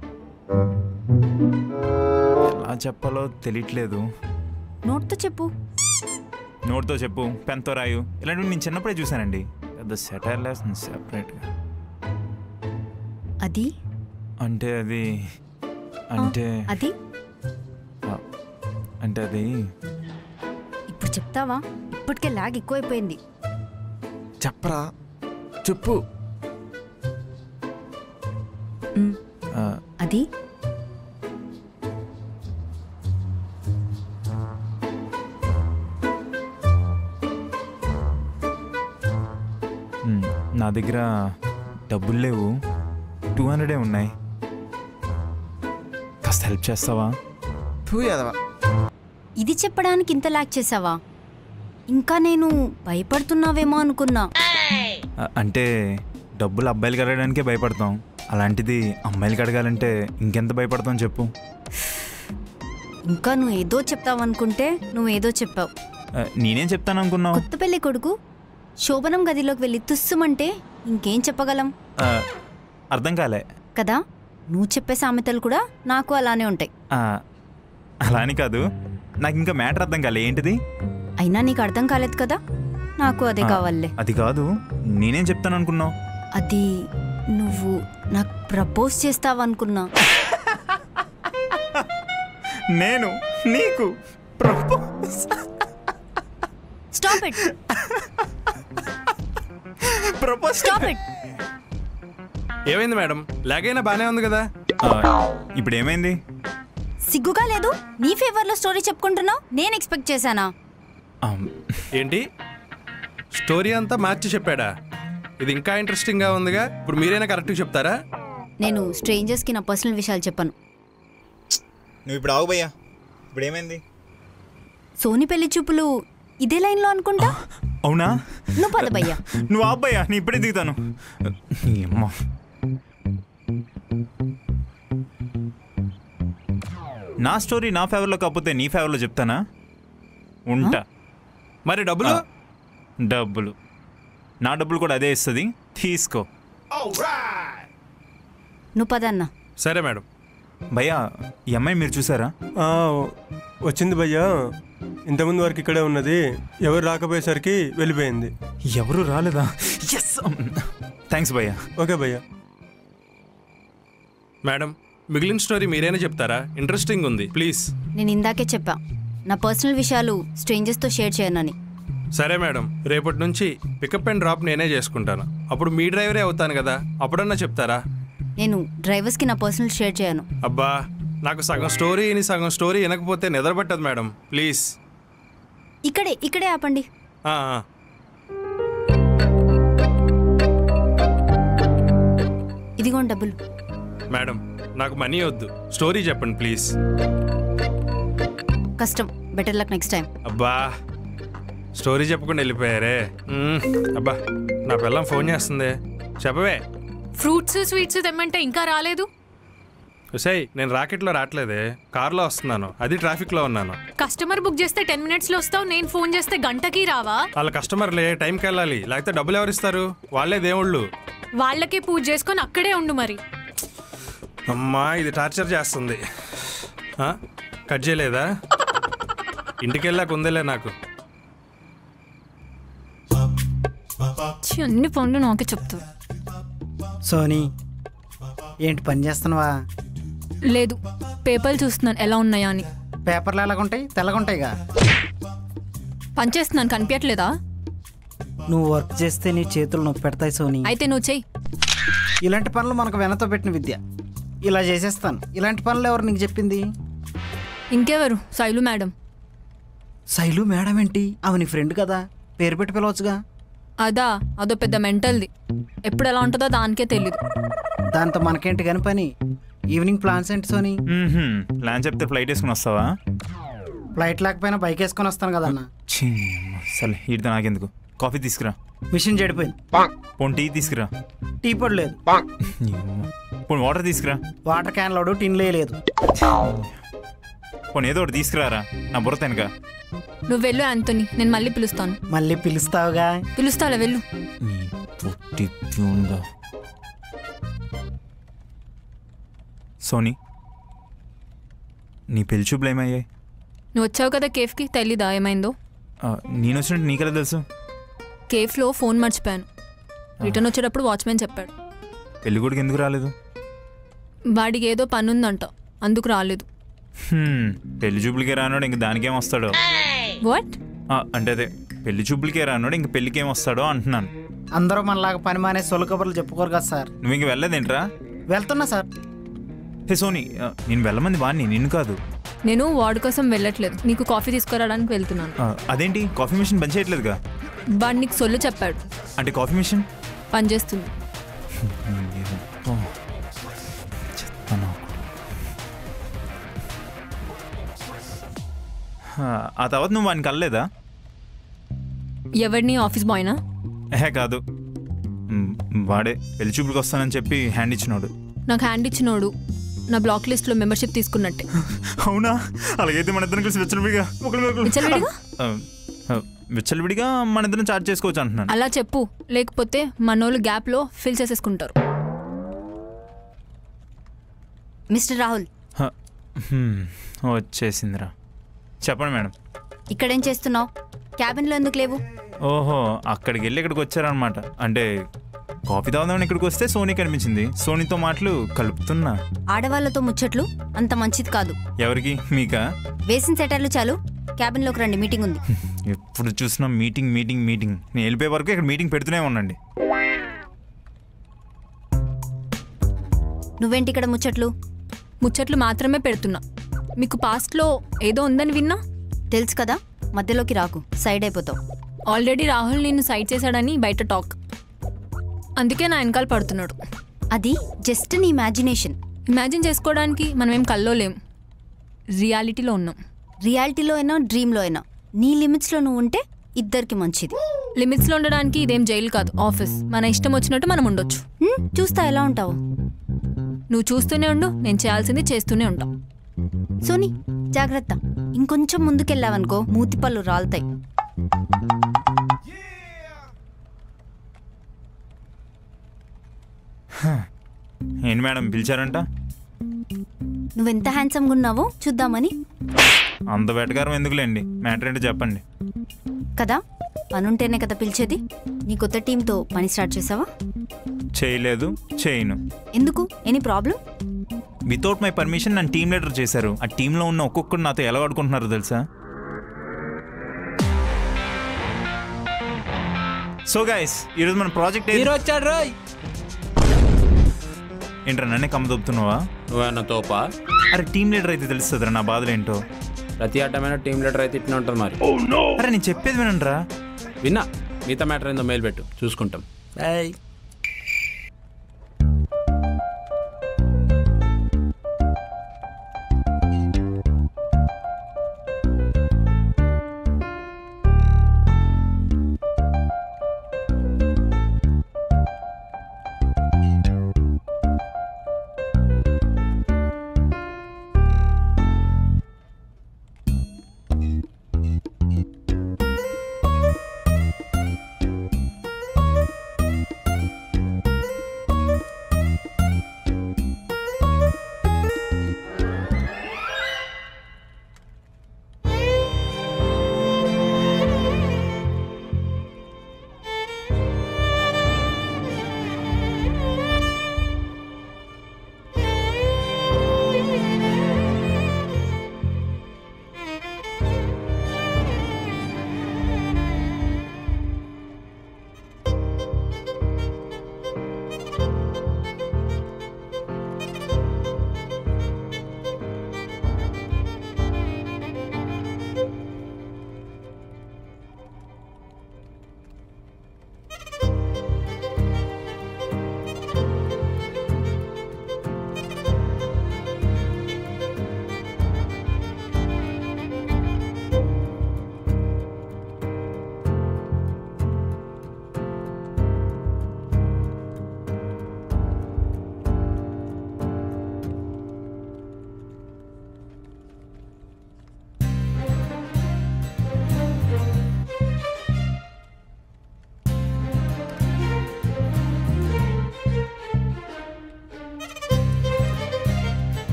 ఎలా చెప్పాలో తెలియట్లేదు నోట్తో చెప్పు నోట్తో చెప్పు పెన్తో రాయు ఇలాంటివి నేను చిన్నప్పుడే చూశానండి పెద్ద సెటైర్ లేస్తుంది సెపరేట్గా అది అంటే అది అంటే అది ఆ, అంటే అది ఇప్పుడు చెప్తావా ఇప్పటికే ల్యాగ్ ఎక్కువైపోయింది చెప్పరా చెప్పు ఆ, అది మ్, నా దగ్గర డబ్బులు లేవు టూ హండ్రెడే ఉన్నాయి కాస్త హెల్ప్ చేస్తావా టూ ఎదవా ఇది చెప్పడానికి ఇంత ల్యాగ్ చేసావా ఇంకా నేను భయపడుతున్నావేమో అనుకున్నా ఆ, అంటే డబ్బులు అబ్బాయిలకి అడగడానికే భయపడతాం అలాంటిది అమ్మాయిలకి అడగాలంటే ఇంకెంత భయపడతాం చెప్పు ఇంకా నువ్వు ఏదో చెప్తావనుకుంటే నువ్వు ఏదో చెప్పావు ఆ, నేనేం చెప్తాను అనుకున్నావు కొత్త పెళ్లి కొడుకు శోభనం గదిలోకి వెళ్ళి తుస్సుమంటే ఇంకేం చెప్పగలం ఆ, అర్థం కాలే కదా నువ్వు చెప్పే సామెతలు కూడా నాకు అలానే ఉంటాయి ఆ, అలా అని కాదు నాకు ఇంకా మ్యాటర్ అర్థం కాలే ఏంటిది అయినా నీకు అర్థం కాలేదు కదా నాకు అదే ఆ, కావాలే అది కాదు నేనేం చెప్తాను అనుకున్నావు అది నువ్వు నాకు ప్రపోజ్ చేస్తావనుకున్నా నేను నీకు propose stop it propose stop it ఏమైంది మేడం లాగైనా బానే ఉంది కదా ఇప్పుడు ఏమైంది సిగ్గుగా లేదు నీ ఫేవర్లో స్టోరీ చెప్పుకుంటున్నావు నేను ఎక్స్పెక్ట్ చేశానా ఏంటి స్టోరీ అంతా మార్చి చెప్పాడా ఇది ఇంకా ఇంట్రెస్టింగ్గా ఉందిగా ఇప్పుడు మీరైనా కరెక్ట్గా చెప్తారా నేను స్ట్రేంజర్స్కి నా పర్సనల్ విషయాలు చెప్పను నువ్వు ఇప్పుడు ఆగు భయ్యా ఇప్పుడు ఏమైంది సోని పెళ్లి చూపులు ఇదే లైన్లో అనుకుంటా అవునా నువ్వు పద భయ్యా నువ్వు ఆబ్బయ్యా నేను ఇప్పుడే దిగుతాను అమ్మా నా స్టోరీ నా ఫేవర్లో కాకపోతే నీ ఫేవర్లో చెప్తానా ఉంటా మరి డబ్బులు డబ్బులు నా డబ్బులు కూడా అదే ఇస్తుంది తీసుకో నువ్వు పదన్న సరే మేడం భయ్యా ఈ అమ్మాయి మీరు చూసారా ఆ, వచ్చింది భయ్యా ఇంతకుముందు వరకు ఇక్కడే ఉన్నది ఎవరు రాకపోయేసరికి వెళ్ళిపోయింది ఎవరు రాలేదా ఎస్ థ్యాంక్స్ భయ్యా ఓకే భయ్యా మేడం మిగిలిన స్టోరీ మీరైనా చెప్తారా ఇంట్రెస్టింగ్ ఉంది ప్లీజ్ నేను ఇందాకే చెప్పా నా పర్సనల్ విషయాలు స్ట్రేంజర్స్తో షేర్ చేయనని సరే మేడం రేపటి నుంచి పికప్ అండ్ డ్రాప్ నేనే చేసుకుంటాను అప్పుడు మీ డ్రైవరే అవుతాను కదా అప్పుడన్నా చెప్తారా నేను డ్రైవర్స్కి నా పర్సనల్ షేర్ చేయను అబ్బా నాకు సగం స్టోరీ విని సగం స్టోరీ వినకపోతే నిద్రపట్టదు మేడం ప్లీజ్ ఇక్కడే ఇక్కడే ఆపండి ఆ, ఆ. ఇదిగోండి డబ్బులు మేడం నాకు మనీ వద్దు స్టోరీ చెప్పండి ప్లీజ్ కష్టం బెటర్ లక్ నెక్స్ట్ టైం అబ్బా స్టోరీ చెప్పకుండా వెళ్ళిపోయారే మ్మ్. అబ్బా నా పిల్లం ఫోన్ చేస్తుంది చెప్పవే ఫ్రూట్స్ స్వీట్స్ తెమ్మంటే ఇంకా రాలేదు సై నేను రాకెట్లో రావట్లేదే కార్లో వస్తున్నాను అది ట్రాఫిక్లో ఉన్నాను కస్టమర్ బుక్ చేస్తే టెన్ మినిట్స్ లో వస్తావు నేను ఫోన్ చేస్తే గంటకి రావా వాళ్ళ కస్టమర్లే టైంకి వెళ్ళాలి లేకపోతే డబ్బులు ఎవరు ఇస్తారు వాళ్ళే దేవుళ్ళు వాళ్ళకే పూజ చేసుకొని అక్కడే ఉండు మరి అమ్మా ఇది టార్చర్ చేస్తుంది ఆ? కట్ చేయలేదా ఇంటికి వెళ్ళాక ఉందిలే నాకు ఛీ, అన్ని పనులు నాకే చెప్తావు సోనీ ఏంటి పని చేస్తున్నావా లేదు పేపర్లు చూస్తున్నాను ఎలా ఉన్నాయా అని పేపర్లు ఎలాగుంటాయి తెల్లగుంటాయిగా పని చేస్తున్నాను కనిపించట్లేదా నువ్వు వర్క్ చేస్తే నీ చేతులు నొప్పి పెడతాయి సోనీ అయితే నువ్వు చెయ్యి ఇలాంటి పనులు మనకు వెనతో పెట్టిన విద్య ఇలా చేసేస్తాను ఇలాంటి పనులు ఎవరు నీకు చెప్పింది ఇంకెవరు శైలు మేడం శైలు మేడం ఏంటి ఆమె నీ ఫ్రెండ్ కదా పేరు పెట్టి పిలవచ్చుగా అదా అదో పెద్ద మెంటల్ది ఎప్పుడు ఎలా ఉంటుందో దానికే తెలీదు దాంతో మనకేంటి కాని పని ఈవినింగ్ ప్లాన్స్ ఏంటి సోనీ ప్లాన్ చెప్తే ఫ్లైట్ వేసుకుని వస్తావా ఫ్లైట్ లేకపోయినా బైక్ వేసుకొని వస్తాను కదన్నా ఛీ, అమ్మ, సరే ఈడితో నాకెందుకు కాఫీ తీసుకురా మిషన్ చెడిపోయింది పోనీ టీ తీసుకురా టీ పొడి లేదు పోనీ వాటర్ తీసుకురా వాటర్ క్యాన్ లోడు టిన్లే లేదు పోనీ ఏదో ఒకటి తీసుకురారా నా బుర్ర తెనక నువ్వు వెళ్ళు యాంతోని నేను మళ్ళీ పిలుస్తాను మళ్ళీ పిలుస్తావుగా పిలుస్తాలే వెళ్ళు డిప్యూందా సోనీ నీ పెళ్లి చూపులు ఏమయ్యాయి నువ్వు వచ్చావు కదా కేఫ్కి తెలీదా ఏమైందో ఆ, నేను వచ్చినట్టు నీకెలా తెలుసు కేఫ్లో ఫోన్ మర్చిపోయాను రిటర్న్ వచ్చేటప్పుడు వాచ్మెన్ చెప్పాడు పెళ్లి కొడుకు ఎందుకు రాలేదు వాడికి ఏదో పని ఉందంట అందుకు రాలేదు హ్మ్, పెళ్లి చూపులకే రానోడు ఇంక దానికేం వస్తాడో వాట్ ఆ, అంటే అదే పెళ్లి చూపులకే రానోడు ఇంక పెళ్లికేం వస్తాడో అంటున్నాను అందరూ మనలాగా పని మానే సొలు కబుర్లు చెప్పుకోరు కదా సార్ నువ్వు ఇంక వెళ్ళలేదేంట్రా వెళ్తున్నా సార్ హే సోనీ ఆ, నేను వెళ్ళమంది వాడిని నిన్ను కాదు నేను వార్డు కోసం వెళ్ళట్లేదు నీకు కాఫీ తీసుకురావడానికి వెళ్తున్నాను ఆ, అదేంటి కాఫీ మిషన్ పని చేయట్లేదుగా వాడు నీకు సొల్లు చెప్పాడు అంటే కాఫీ మిషన్ పనిచేస్తుంది ఓ, చెత్తనా. ఆ, ఆ తర్వాత నువ్వు వాడిని కలలేదా ఎవరిని ఆఫీస్ బాయ్నా ఏహే కాదు మ్, వాడే పెళ్లి చూపులకు వస్తానని చెప్పి హ్యాండ్ ఇచ్చినాడు నాకు హ్యాండ్ ఇచ్చినోడు నా బ్లాక్ లిస్ట్లో మెంబర్షిప్ తీసుకున్నట్టే అవునా అలాగైతే మన ఇద్దరం కలిసి విచ్చలవిడిగా ఒకరి విచ్చలవిడిగా? విచ్చలవిడిగా మన ఇద్దరం చాట్ చేసుకోవచ్చు అంటున్నాను అలా చెప్పు లేకపోతే మనోళ్ళు గ్యాప్లో ఫిల్ చేసేసుకుంటారు మిస్టర్ రాహుల్ హ, హ్మ్, వచ్చేసిందిరా చెప్పండి మేడం ఇక్కడేం చేస్తున్నావు క్యాబిన్లో ఎందుకు లేవు ఓహో అక్కడికి వెళ్ళి ఇక్కడికి వచ్చారనమాట అంటే కాఫీ తాగుదామని ఇక్కడికి వస్తే సోనీ కనిపించింది సోనీతో మాటలు కలుపుతున్నా ఆడవాళ్ళతో ముచ్చట్లు అంత మంచిది కాదు ఎవరికి మీకా వేసిన సెటర్లు చాలు క్యాబిన్లోకి రండి మీటింగ్ ఉంది ఎప్పుడు చూసినా మీటింగ్ మీటింగ్ మీటింగ్ నేను వెళ్ళిపోయే వరకు ఇక్కడ మీటింగ్ పెడుతూనే ఉండండి నువ్వేంటి ఇక్కడ ముచ్చట్లు ముచ్చట్లు మాత్రమే పెడుతున్నా మీకు పాస్ట్లో ఏదో ఉందని విన్నా తెలుసు కదా మధ్యలోకి రాకు సైడ్ అయిపోతావు ఆల్రెడీ రాహుల్ నిన్ను సైడ్ చేశాడని బయట టాక్ అందుకే నా వెనకాల పడుతున్నాడు అది జస్ట్ నీ ఇమాజినేషన్ ఇమాజిన్ చేసుకోవడానికి మనం ఏం కల్లో లేం రియాలిటీలో ఉన్నాం రియాలిటీలో అయినా డ్రీమ్లో అయినా నీ లిమిట్స్లో నువ్వు ఉంటే ఇద్దరికి మంచిది లిమిట్స్లో ఉండడానికి ఇదేం జైలు కాదు ఆఫీస్ మన ఇష్టం వచ్చినట్టు మనం ఉండొచ్చు హ్మ్, చూస్తా ఎలా ఉంటావు నువ్వు చూస్తూనే ఉండు నేను చేయాల్సింది చేస్తూనే ఉంటా సోనీ జాగ్రత్త ఇంకొంచెం ముందుకెళ్ళావనుకో మూతి పళ్ళు రాలుతాయి ఏంటి మేడం పిలిచారంట నువ్వెంత హ్యాండ్సమ్గా ఉన్నావో చూద్దామని అంత వేటగారం ఎందుకులేండి మ్యాటర్ ఏంటో చెప్పండి కదా పనుంటేనే కదా పిలిచేది నీ కొత్త టీంతో పని స్టార్ట్ చేసావా చేయలేదు చేయను ఎందుకు any problem without my permission నన్ను టీమ్ లీడర్ చేశారు ఆ టీంలో ఉన్న ఒక్కొక్కరు నాతో ఎలా ఆడుకుంటున్నారో తెలుసా సో గైస్ ఈరోజు మన ప్రాజెక్ట్ హీరో వచ్చాడు రోయ్ ఏంట్రా నన్నే కమ్మ దొబ్బుతున్నావా నువ్వేనా తోపా అరే టీమ్ లీడర్ అయితే తెలుస్తుందిరా నా బాధలు ఏంటో ప్రతి ఆటమైన టీం లీడర్ అయితే ఇట్లా ఉంటుంది మరి అరే నేను చెప్పేది వినండిరా విన్నా మిగతా మ్యాటర్ ఏందో మెయిల్ పెట్టు చూసుకుంటాం ఏయ్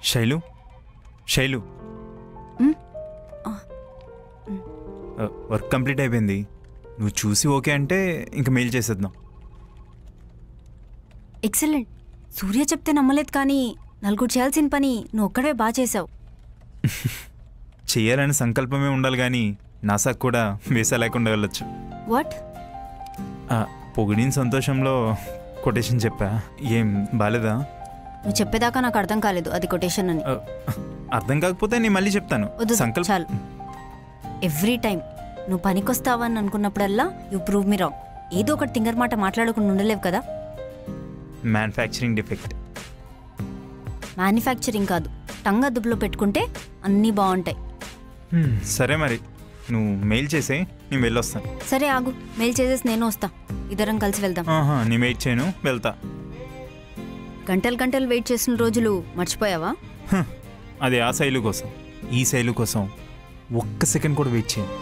శైలు శైలు మ్? ఆ, వర్క్ కంప్లీట్ అయిపోయింది నువ్వు చూసి ఓకే అంటే ఇంక మెయిల్ చేసేద్దాం ఎక్సలెంట్ సూర్య చెప్తే నమ్మలేదు కానీ నలుగురు చేయాల్సిన పని నువ్వు ఒక్కడే బాగా చేసావు చేయాలని సంకల్పమే ఉండాలి కానీ నాసాకు కూడా వేసా లేకుండా వెళ్ళొచ్చు వాట్ ఆ, పొగిడిన సంతోషంలో కొటేషన్ చెప్పా ఏం బాలేదా నువ్వు చెప్పేదాకా నాకు అర్థం కాలేదు అది కొటేషన్ అని ఆ, అర్థం కాకపోతే నేను మళ్ళీ చెప్తాను వద్దు సంకల్ప చాలు ఎవ్రీ టైం నువ్వు పనికొస్తావని అనుకున్నప్పుడల్లా యూ ప్రూవ్ మీ రాంగ్ ఏదో ఒకటి తింగర్ మాట మాట్లాడకుండా ఉండలేవు కదా మ్యానుఫ్యాక్చరింగ్ డిఫెక్ట్ మ్యానుఫ్యాక్చరింగ్ కాదు టంగ్ అదుపులో పెట్టుకుంటే అన్నీ బాగుంటాయి సరే మరి నువ్వు మెయిల్ చేసే నేను వెళ్ళొస్తాను సరే ఆగు మెయిల్ చేసేసి నేను వస్తా ఇద్దరం కలిసి వెళ్దాం ఆహా నీ వెయిట్ చేయను వెళ్తా గంటలు గంటలు వెయిట్ చేసిన రోజులు మర్చిపోయావా హ, అది ఆ శైలు కోసం ఈ శైలు కోసం ఒక్క సెకండ్ కూడా వెయిట్ చేయను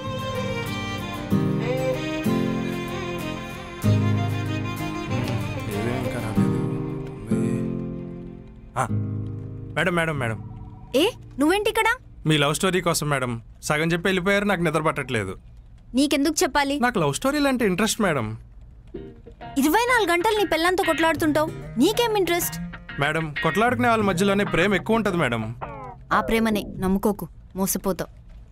ఇంకా రాలేదు తొమ్మిది. ఆ, మేడం మేడం మేడం ఏ నువ్వేంటి ఇక్కడ మీ లవ్ స్టోరీ కోసం మేడం సగం చెప్పి వెళ్ళిపోయారు నాకు నిద్ర పట్టట్లేదు నీకెందుకు చెప్పాలి నాకు లవ్ స్టోరీలు అంటే ఇంట్రెస్ట్ మేడం ఇరవై నాలుగు గంటలు నీ పిల్లంతో కొట్లాడుతుంటావు నీకేం ఇంట్రెస్ట్ మేడం కొట్లాడుకునే వాళ్ళ మధ్యలోనే ప్రేమ ఎక్కువ ఉంటుంది మేడం ఆ ప్రేమనే నమ్ముకోకు మోసపోతావు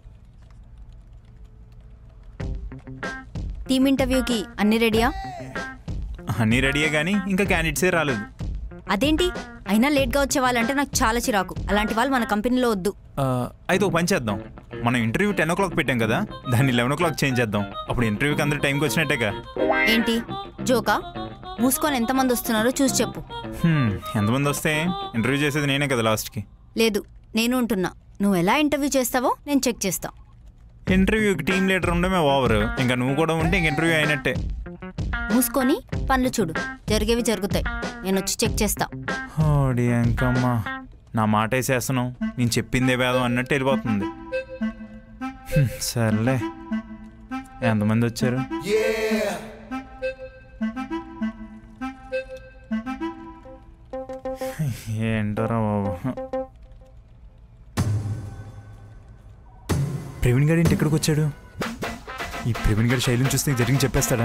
టీమ్ ఇంటర్వ్యూకి అన్ని రెడీయా అన్నీ రెడీయే కానీ ఇంకా క్యాండిడేట్సే రాలేదు అదేంటి అయినా లేట్గా వచ్చే వాళ్ళంటే నాకు చాలా చిరాకు అలాంటి వాళ్ళు మన కంపెనీలో వద్దు ఆ, అయితే ఒక పని చేద్దాం మనం ఇంటర్వ్యూ టెన్ ఓ క్లాక్ పెట్టాం కదా దాన్ని లెవెన్ ఓ క్లాక్ చేంజ్ చేద్దాం అప్పుడు ఇంటర్వ్యూకి అందరూ టైంకి వచ్చినట్టేగా ఏంటి జోకా మూసుకొని ఎంతమంది వస్తున్నారో చూసి చెప్పు హ్మ్, ఎంతమంది వస్తే ఇంటర్వ్యూ చేసేది నేనే కదా లాస్ట్కి లేదు నేను ఉంటున్నా నువ్వు ఎలా ఇంటర్వ్యూ చేస్తావో నేను చెక్ చేస్తా ఇంటర్వ్యూకి టీం లీడర్ ఉండమే ఓవర్ ఇంకా నువ్వు కూడా ఉంటే ఇంక ఇంటర్వ్యూ అయినట్టే మూసుకొని పనులు చూడు జరిగేవి జరుగుతాయి నేను వచ్చి చెక్ చేస్తా ఓడి అంకమ్మా నా మాట వేసేస్తున్నాం నేను చెప్పిందే వేదం అన్నట్టు వెళ్ళిపోతుంది హ్మ్, సర్లే ఎంతమంది వచ్చారు ఏంటోరా బాబు ప్రవీణ్ గారు ఇంటి ఎక్కడికి వచ్చాడు ఈ ప్రవీణ్ గారి శైలిని చూస్తే నీకు జరిగింది చెప్పేస్తాడా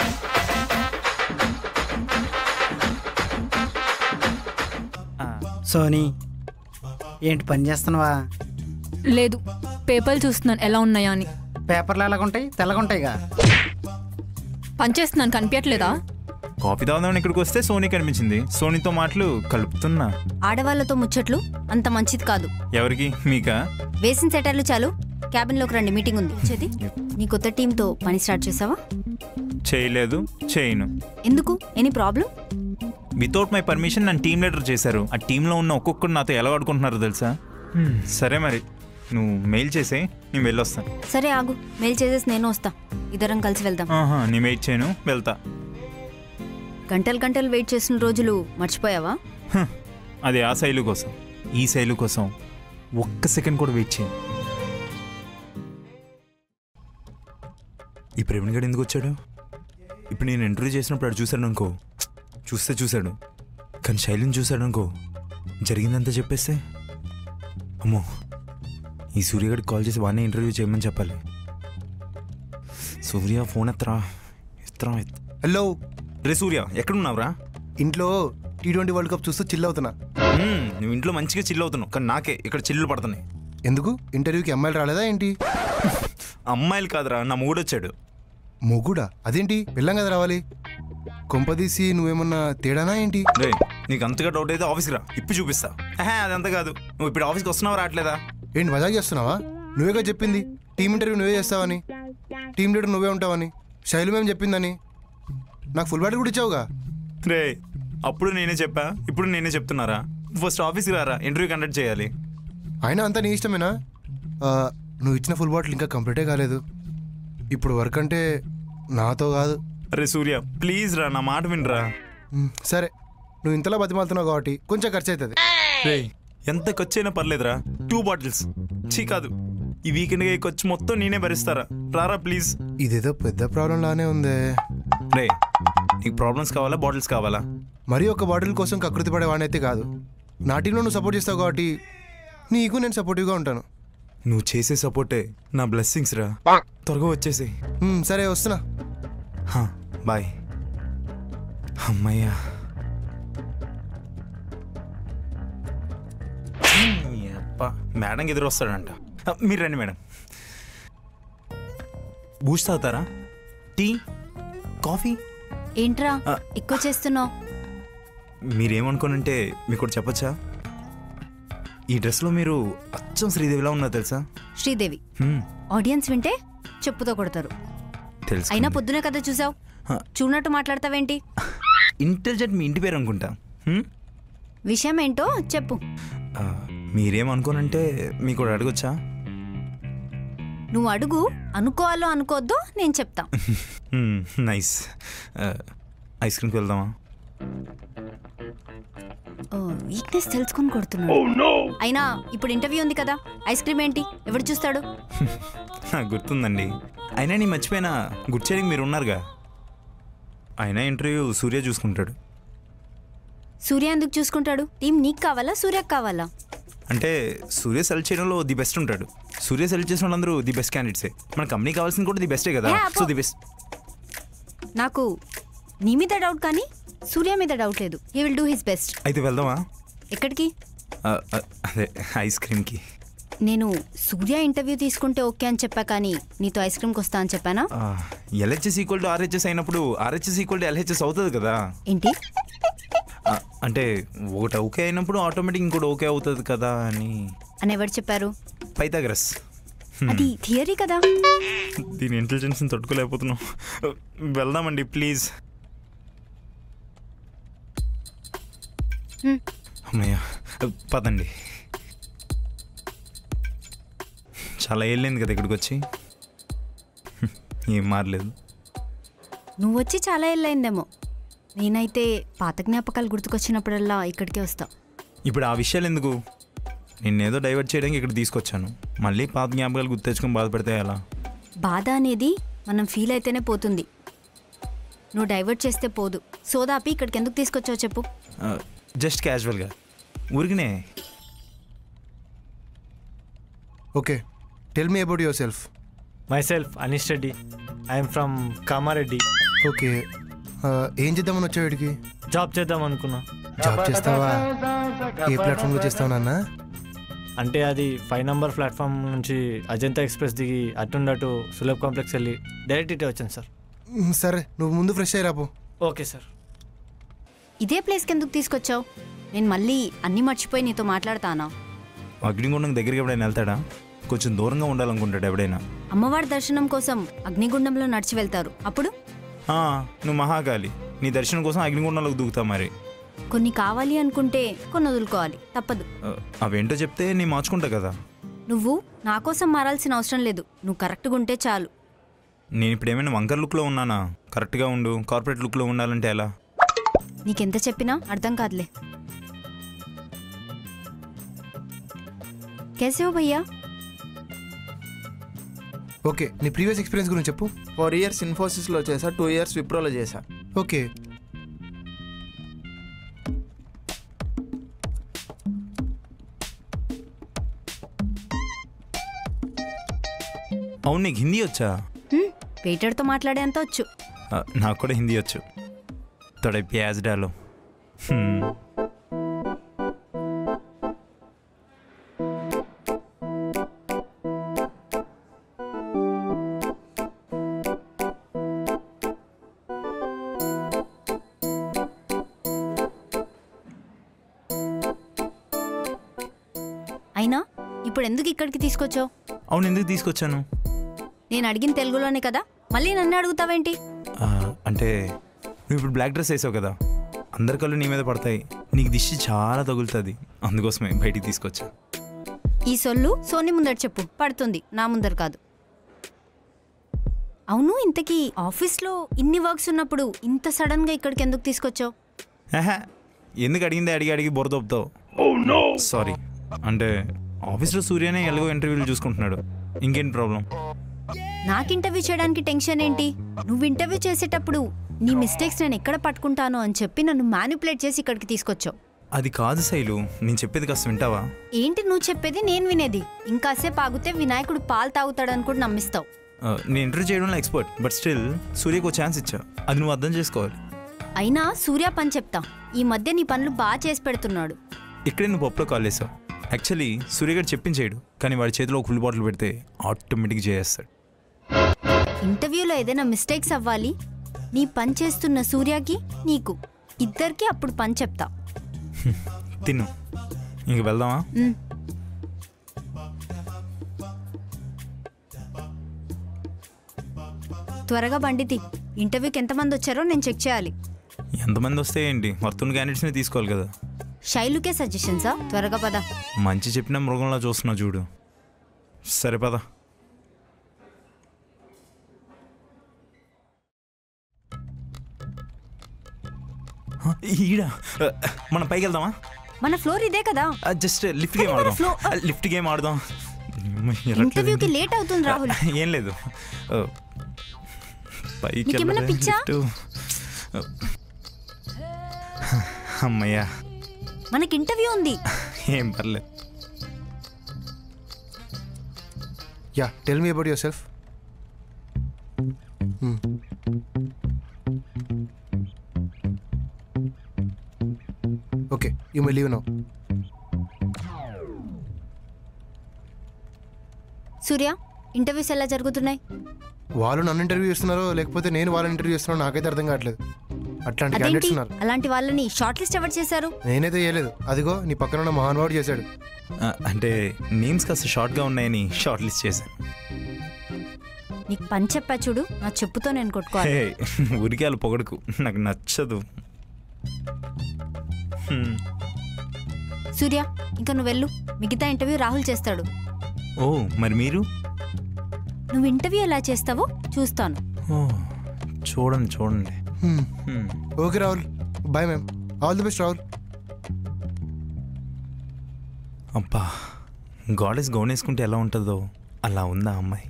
సోనీ ఏంటి పని చేస్తున్నావా లేదు పేపర్లు చూస్తున్నాను ఎలా ఉన్నాయా అని పేపర్లు ఎలాగుంటాయి తెల్లగుంటాయిగా పని చేస్తున్నాను కనిపించట్లేదా కాఫీ తాగుదామని ఇక్కడికి వస్తే సోనీ కనిపించింది సోనీతో మాటలు కలుపుతున్నా ఆడవాళ్ళతో ముచ్చట్లు అంత మంచిది కాదు ఎవరికి మీకా వేసిన సెటర్లు చాలు క్యాబిన్లోకి రండి మీటింగ్ ఉంది చేతి నీ కొత్త టీంతో పని స్టార్ట్ చేసావా చేయలేదు చేయను ఎందుకు any problem without my permission నన్ను టీం లీడర్ చేశారు ఆ టీంలో ఉన్న ఒక్కొక్కరు నాతో ఎలా ఆడుకుంటున్నారో తెలుసా హ్మ్, సరే మరి నువ్వు మెయిల్ చేసే నేను వెళ్ళొస్తాను సరే ఆగు మెయిల్ చేసేసి నేను వస్తా ఇద్దరం కలిసి వెళ్దాం ఆహా నీ వెయిట్ చేయను వెళ్తా గంటలు గంటలు వెయిట్ చేసిన రోజులు మర్చిపోయావా హ, అది ఆ శైలు కోసం ఈ శైలు కోసం ఒక్క సెకండ్ కూడా వెయిట్ చేయను ఈ ప్రవీణ్ గడు ఎందుకు వచ్చాడు ఇప్పుడు నేను ఇంటర్వ్యూ చేసినప్పుడు అడు చూశాడు అనుకో చూస్తే చూశాడు కానీ శైలిని చూశాడు అనుకో జరిగిందంతా చెప్పేస్తే అమ్మో ఈ సూర్యగడికి కాల్ చేసి వాడినే ఇంటర్వ్యూ చేయమని చెప్పాలి సూర్య ఫోన్ ఎత్తరా ఎత్తరా ఎత్ హలో రే సూర్య ఎక్కడున్నావురా ఇంట్లో టీ ట్వంటీ వరల్డ్ కప్ చూస్తూ చిల్ అవుతున్నా మ్మ్, నువ్వు ఇంట్లో మంచిగా చిల్ అవుతున్నావు కానీ నాకే ఇక్కడ చిల్లు పడుతున్నాయి ఎందుకు ఇంటర్వ్యూకి అమ్మాయిలు రాలేదా ఏంటి అమ్మాయిలు కాదురా నా మూడొచ్చాడు మొగుడా అదేంటి వెళ్ళాం కదా రావాలి కొంపదీసి నువ్వేమన్నా తేడానా ఏంటి రే నీకు అంతగా డౌట్ అయితే ఆఫీస్కి రా ఇప్పుడు చూపిస్తా ఆహా, అదంతా కాదు నువ్వు ఇప్పుడు ఆఫీస్కి వస్తున్నావా రావట్లేదా ఏంటి మజాక్ చేస్తున్నావా నువ్వేగా చెప్పింది టీం ఇంటర్వ్యూ నువ్వే చేస్తావని టీం లీడర్ నువ్వే ఉంటావని శైలు మేము చెప్పిందని నాకు ఫుల్ బాడీ కూడా ఇచ్చావుగా రే అప్పుడు నేనే చెప్పా ఇప్పుడు నేనే చెప్తున్నారా ఫస్ట్ ఆఫీస్కి రారా ఇంటర్వ్యూ కండక్ట్ చేయాలి అయినా అంతా నీ ఇష్టమేనా ఆ, నువ్వు ఇచ్చిన ఫుల్ బాటిల్ ఇంకా కంప్లీటే కాలేదు ఇప్పుడు వర్క్ అంటే నాతో కాదు అరే సూర్య ప్లీజ్ రా నా మాట వినరా మ్, సరే నువ్వు ఇంతలా బతిమాలుతున్నావు కాబట్టి కొంచెం ఖర్చు అవుతుంది రే ఎంత ఖర్చు అయినా పర్లేదురా టూ బాటిల్స్ చీ కాదు ఈ వీకెండ్ ఈ ఖర్చు మొత్తం నేనే భరిస్తారా రారా ప్లీజ్ ఇదేదో పెద్ద ప్రాబ్లం లానే ఉందే రే నీకు ప్రాబ్లమ్స్ కావాలా బాటిల్స్ కావాలా మరీ ఒక బాటిల్ కోసం కకృతి పడే వాడినైతే కాదు నా టీంలో నువ్వు సపోర్ట్ చేస్తావు కాబట్టి నీకు నేను సపోర్టివ్గా ఉంటాను నువ్వు చేసే సపోర్టే నా బ్లెస్సింగ్స్ రా త్వరగా వచ్చేసి మ్, సరే వస్తున్నా బాయ్ అమ్మయ్యా ఈ అబ్బా, మేడంకి ఎదురు వస్తాడంట ఆ, మీరు రండి మేడం బూస్ట్ తాగుతారా టీ కాఫీ ఏంట్రా ఆ. ఎక్కువ చేస్తున్నావు మీరేమనుకోనంటే మీకు ఒకటి చెప్పచ్చా ఈ డ్రెస్లో మీరు అచ్చం శ్రీదేవిలా ఉన్నారు తెలుసా శ్రీదేవి హ్మ్, ఆడియన్స్ వింటే చెప్పుతో కొడతారు తెలుసు అయినా పొద్దునే కదా చూసావు ఆ. చూడనట్టు మాట్లాడతావేంటి ఇంటెలిజెంట్ మీ ఇంటి పేరు అనుకుంటా హ్మ్? విషయం ఏంటో చెప్పు ఆ, మీరేమనుకోనంటే మీకు ఒకటి అడగొచ్చా నువ్వు అడుగు అనుకోవాలో అనుకోవద్దో నేను చెప్తా మ్మ్, నైస్ ఆ, ఐస్ క్రీమ్కి వెళ్దామా ఓ వీక్నెస్ తెలుసుకొని కొడుతున్నాడు అయినా ఇప్పుడు ఇంటర్వ్యూ ఉంది కదా ఐస్ క్రీమ్ ఏంటి ఎవడు చూస్తాడు నాకు గుర్తుందండి అయినా నీ మర్చిపోయినా గుడ్ చేయడానికి మీరు ఉన్నారుగా అయినా ఇంటర్వ్యూ సూర్య చూసుకుంటాడు సూర్య ఎందుకు చూసుకుంటాడు టీం నీకు కావాలా సూర్యకు కావాలా అంటే సూర్య సెలెక్ట్ చేయడంలో ది బెస్ట్ ఉంటాడు సూర్య సెలెక్ట్ చేసిన వాళ్ళందరూ ది బెస్ట్ క్యాండిడేట్సే మన కంపెనీ కావాల్సింది కూడా ది బెస్టే కదా ఏ, ఆపు. సో ది బెస్ట్ నాకు నీ మీద డౌట్ కానీ సూర్య మీద డౌట్ లేదు he will do his best అయితే వెళ్దామా ఎక్కడికి ఆ, ఆ, అదే ఐస్ క్రీమ్కి నేను సూర్య ఇంటర్వ్యూ తీసుకుంటే ఓకే అని చెప్పా కానీ నీతో ఐస్ క్రీమ్కి వస్తా అని చెప్పానా ఎల్హెచ్ఎస్ ఈక్వల్ టు ఆర్హెచ్ఎస్ అయినప్పుడు ఆర్హెచ్ఎస్ ఈక్వల్ టు ఎల్హెచ్ఎస్ అవుతుంది కదా ఏంటి ఆ, అంటే ఒకటి ఓకే అయినప్పుడు ఆటోమేటిక్ ఇంకోటి ఓకే అవుతుంది కదా అని అని ఎవరు చెప్పారు పైథాగరస్ అది థియరీ కదా దీని ఇంటెలిజెన్స్ని తట్టుకోలేకపోతున్నాం వెళ్దామండి ప్లీజ్ హ్మ్. అమ్మయ్య పదండి చాలా ఏళ్ళైంది కదా ఇక్కడికి వచ్చి ఏం మారలేదు నువ్వు వచ్చి చాలా ఏళ్ళైందేమో నేనైతే పాత జ్ఞాపకాలు గుర్తుకొచ్చినప్పుడల్లా ఇక్కడికే వస్తా ఇప్పుడు ఆ విషయాలు ఎందుకు నిన్నేదో డైవర్ట్ చేయడానికి ఇక్కడ తీసుకొచ్చాను మళ్ళీ పాత జ్ఞాపకాలు గుర్తు తెచ్చుకొని బాధపడితే ఎలా బాధ అనేది మనం ఫీల్ అయితేనే పోతుంది నువ్వు డైవర్ట్ చేస్తే పోదు సోదాపి ఇక్కడికి ఎందుకు తీసుకొచ్చావు చెప్పు జస్ట్ క్యాజువల్గా ఊరికినే okay tell me about yourself Myself, Anish Reddy. I am from Kamareddy. Okay ఏం చేద్దామని వచ్చావు వీడికి జాబ్ చేద్దాం అనుకున్నా జాబ్ చేస్తావా ఏ ప్లాట్ఫామ్లో చేస్తావు నాన్న అంటే అది ఫైవ్ నంబర్ ప్లాట్ఫామ్ నుంచి అజంతా ఎక్స్ప్రెస్ దిగి అటుండటు సులభ్ కాంప్లెక్స్ వెళ్ళి డైరెక్ట్ ఇటే వచ్చాను సార్ మ్, సరే నువ్వు ముందు ఫ్రెష్ అయ్యి రాపో ఓకే సార్ ఇదే ప్లేస్కి ఎందుకు తీసుకొచ్చావు నేను మళ్ళీ అన్నీ మర్చిపోయి నీతో మాట్లాడతానా అగ్నిగుండం దగ్గరికి ఎప్పుడైనా వెళ్తాడా కొంచెం దూరంగా ఉండాలనుకుంటాడు ఎవడైనా అమ్మవారి దర్శనం కోసం అగ్నిగుండంలో నడిచి వెళ్తారు అప్పుడు ఆ, నువ్వు మహాకాళి నీ దర్శనం కోసం అగ్నిగుండంలోకి దూకుతావు మరి కొన్ని కావాలి అనుకుంటే కొన్ని వదులుకోవాలి తప్పదు ఆ, అవేంటో చెప్తే నేను మార్చుకుంటా కదా నువ్వు నా కోసం మారాల్సిన అవసరం లేదు నువ్వు కరెక్ట్గా ఉంటే చాలు నేను ఇప్పుడు ఏమైనా వంకర్ లుక్లో ఉన్నానా కరెక్ట్గా ఉండు కార్పొరేట్ లుక్లో ఉండాలంటే ఎలా నీకెంత చెప్పినా అర్థం కాదులే కేసే హో భయ్యా ఓకే నీ ప్రీవియస్ ఎక్స్పీరియన్స్ గురించి చెప్పు ఫోర్ ఇయర్స్ ఇన్ఫోసిస్లో చేసా టూ ఇయర్స్ విప్రోలో చేసా ఓకే అవును నీకు హిందీ వచ్చా హ్మ్, వెయిటర్తో మాట్లాడేంత వచ్చు ఆ, నాకు కూడా హిందీ వచ్చు తొడ ప్యాజ్ డాలో హ్మ్. అయినా ఇప్పుడు ఎందుకు ఇక్కడికి తీసుకొచ్చావు అవును ఎందుకు తీసుకొచ్చాను నేను అడిగిన తెలుగులోనే కదా మళ్ళీ నన్ను అడుగుతావేంటి ఆ, అంటే నువ్వు ఇప్పుడు బ్లాక్ డ్రెస్ వేసావు కదా అందరి కళ్ళు నీ మీద పడతాయి నీకు దిష్టి చాలా తగులుతుంది అందుకోసమే బయటికి తీసుకొచ్చా ఈ సొల్లు సోని ముందర చెప్పు పడుతుంది నా ముందర కాదు అవును ఇంతకీ ఆఫీస్లో ఇన్ని వర్క్స్ ఉన్నప్పుడు ఇంత సడన్గా ఇక్కడికి ఎందుకు తీసుకొచ్చావు ఆహా, ఎందుకు అడిగిందే అడిగి అడిగి బురదొప్పుతావు సారీ అంటే ఆఫీస్లో సూర్యనే ఎలాగో ఇంటర్వ్యూలు చూసుకుంటున్నాడు ఇంకేంటి ప్రాబ్లం నాకు ఇంటర్వ్యూ చేయడానికి టెన్షన్ ఏంటి నువ్వు ఇంటర్వ్యూ చేసేటప్పుడు నీ మిస్టేక్స్ నేను ఎక్కడ పట్టుకుంటాను అని చెప్పి నన్ను మ్యానిపులేట్ చేసి ఇక్కడికి తీసుకొచ్చావు అది కాదు శైలు నేను చెప్పేది కాస్త వింటావా ఏంటి నువ్వు చెప్పేది నేను వినేది ఇంకాసేపు ఆగితే వినాయకుడు పాలు తాగుతాడని కూడా నమ్మిస్తావు ఆ, నేను ఇంటర్వ్యూ చేయడంలో ఎక్స్పర్ట్ బట్ స్టిల్ సూర్యకు ఛాన్స్ ఇచ్చా అది నువ్వు అర్థం చేసుకోవాలి అయినా సూర్య పని చెప్తా ఈ మధ్య నీ పనులు బాగా చేసి పెడుతున్నాడు ఇక్కడే నువ్వు పప్పులో కాల్ చేసావు యాక్చువల్లీ సూర్య గారు చెప్పించేయడు కానీ వాడి చేతిలో ఒక ఫుల్ బాటిల్ పెడితే ఆటోమేటిక్గా చేసేస్తాడు ఇంటర్వ్యూలో ఏదైనా మిస్టేక్స్ అవ్వాలి నీ పని చేస్తున్న సూర్యకి నీకు ఇద్దరికి అప్పుడు పని చెప్తా తిను ఇంక వెళ్దామా ఉమ్. త్వరగా బండితి ఇంటర్వ్యూకి ఎంతమంది వచ్చారో నేను చెక్ చేయాలి ఎంతమంది వస్తే ఏంటి మొత్తం క్యాండిడేట్స్ని తీసుకోవాలి కదా శైలుకే సజెషన్సా త్వరగా పద మంచి చెప్పిన మృగంలా చూస్తున్నావు చూడు సరే పద హ, ఈడ ఆ, మనం పైకి వెళ్దామా మన ఫ్లోర్ ఇదే కదా జస్ట్ లిఫ్ట్ గేమ్ ఆడదాం లిఫ్ట్ గేమ్ ఆడదాం ఇంటర్వ్యూకి లేట్ అవుతుంది రాహుల్ ఏం లేదు ఆ, పైకి నీకేమైనా వెళ్ళలే, పిచ్చా? లిఫ్ట్. అమ్మయ్యా మనకి ఇంటర్వ్యూ ఉంది ఏం పర్లేదు yeah tell me about yourself okay you may leave now Surya interviews ఎలా జరుగుతున్నాయి వాళ్ళు నన్ను ఇంటర్వ్యూ చేస్తున్నారో లేకపోతే నేను వాళ్ళని ఇంటర్వ్యూ చేస్తున్నారో నాకైతే అర్థం కావట్లేదు అట్లాంటి అదేంటి క్యాండిడేట్స్ ఉన్నారు అలాంటి వాళ్ళని షార్ట్ లిస్ట్ ఎవరు చేశారు నేనైతే చేయలేదు అదిగో నీ పక్కన ఉన్న మహానుభావుడు చేశాడు ఆ, అంటే నేమ్స్ కాస్త షార్ట్గా ఉన్నాయని షార్ట్ లిస్ట్ చేశాను నీకు పని చెప్పా చూడు నా చెప్పుతో నేను కొట్టుకోవాలి హే, ఉరికాలు పొగడుకు నాకు నచ్చదు హ్మ్. సూర్య ఇంకా నువ్వు వెళ్ళు మిగతా ఇంటర్వ్యూ రాహుల్ చేస్తాడు ఓ మరి మీరు నువ్వు ఇంటర్వ్యూ ఎలా చేస్తావో చూస్తాను ఓ చూడండి చూడండి hmm. Okay Rahul bye ma'am all the best Rahul అబ్బా గాడెస్ గౌన్ వేసుకుంటే ఎలా ఉంటుందో అలా ఉందా అమ్మాయి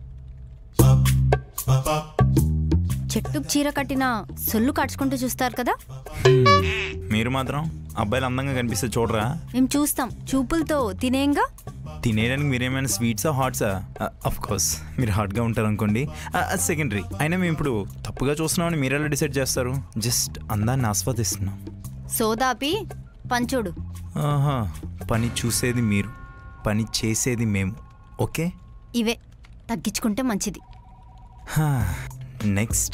చెట్టుకు చీర కట్టిన సొల్లు కడుచుకుంటూ చూస్తారు కదా మీరు మాత్రం అబ్బాయిలు అందంగా కనిపిస్తే చూడరా మేము చూస్తాం చూపులతో తినేయంగా తినేయడానికి మీరేమైనా స్వీట్సా హాట్సా అఫ్ కోర్స్ మీరు హాట్గా ఉంటారు అనుకోండి సెకండరీ అయినా మేము ఇప్పుడు తప్పుగా చూస్తున్నామని మీరు ఎలా డిసైడ్ చేస్తారు జస్ట్ అందాన్ని ఆస్వాదిస్తున్నాం సోదాపి పంచుడు ఆహా పని చూసేది మీరు పని చేసేది మేము ఓకే ఇవే తగ్గించుకుంటే మంచిది నెక్స్ట్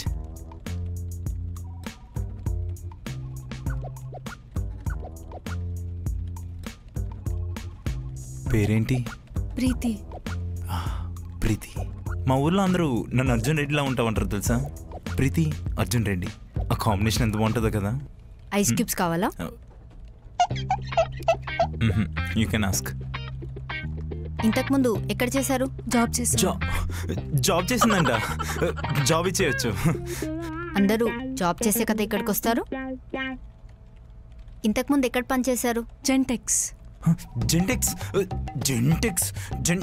పేరేంటి ప్రీతి ప్రీతి మా ఊర్లో అందరూ నన్ను అర్జున్ రెడ్డిలా ఉంటామంటారు తెలుసా ప్రీతి అర్జున్ రెడ్డి ఆ కాంబినేషన్ ఎంత బాగుంటుందో కదా ఐస్ క్యూబ్స్ కావాలా యూ కెన్ ఆస్క్ ఇంతకు ముందు ఎక్కడ చేశారు జాబ్ చేశారు జాబ్ జాబ్ చేసిందంట జాబ్ ఇచ్చేయచ్చు అందరూ జాబ్ చేసే కదా ఇక్కడికి వస్తారు ఇంతకు ముందు ఎక్కడ పని చేశారు జెంటెక్స్ జెంటెక్స్ జెంటెక్స్ జెన్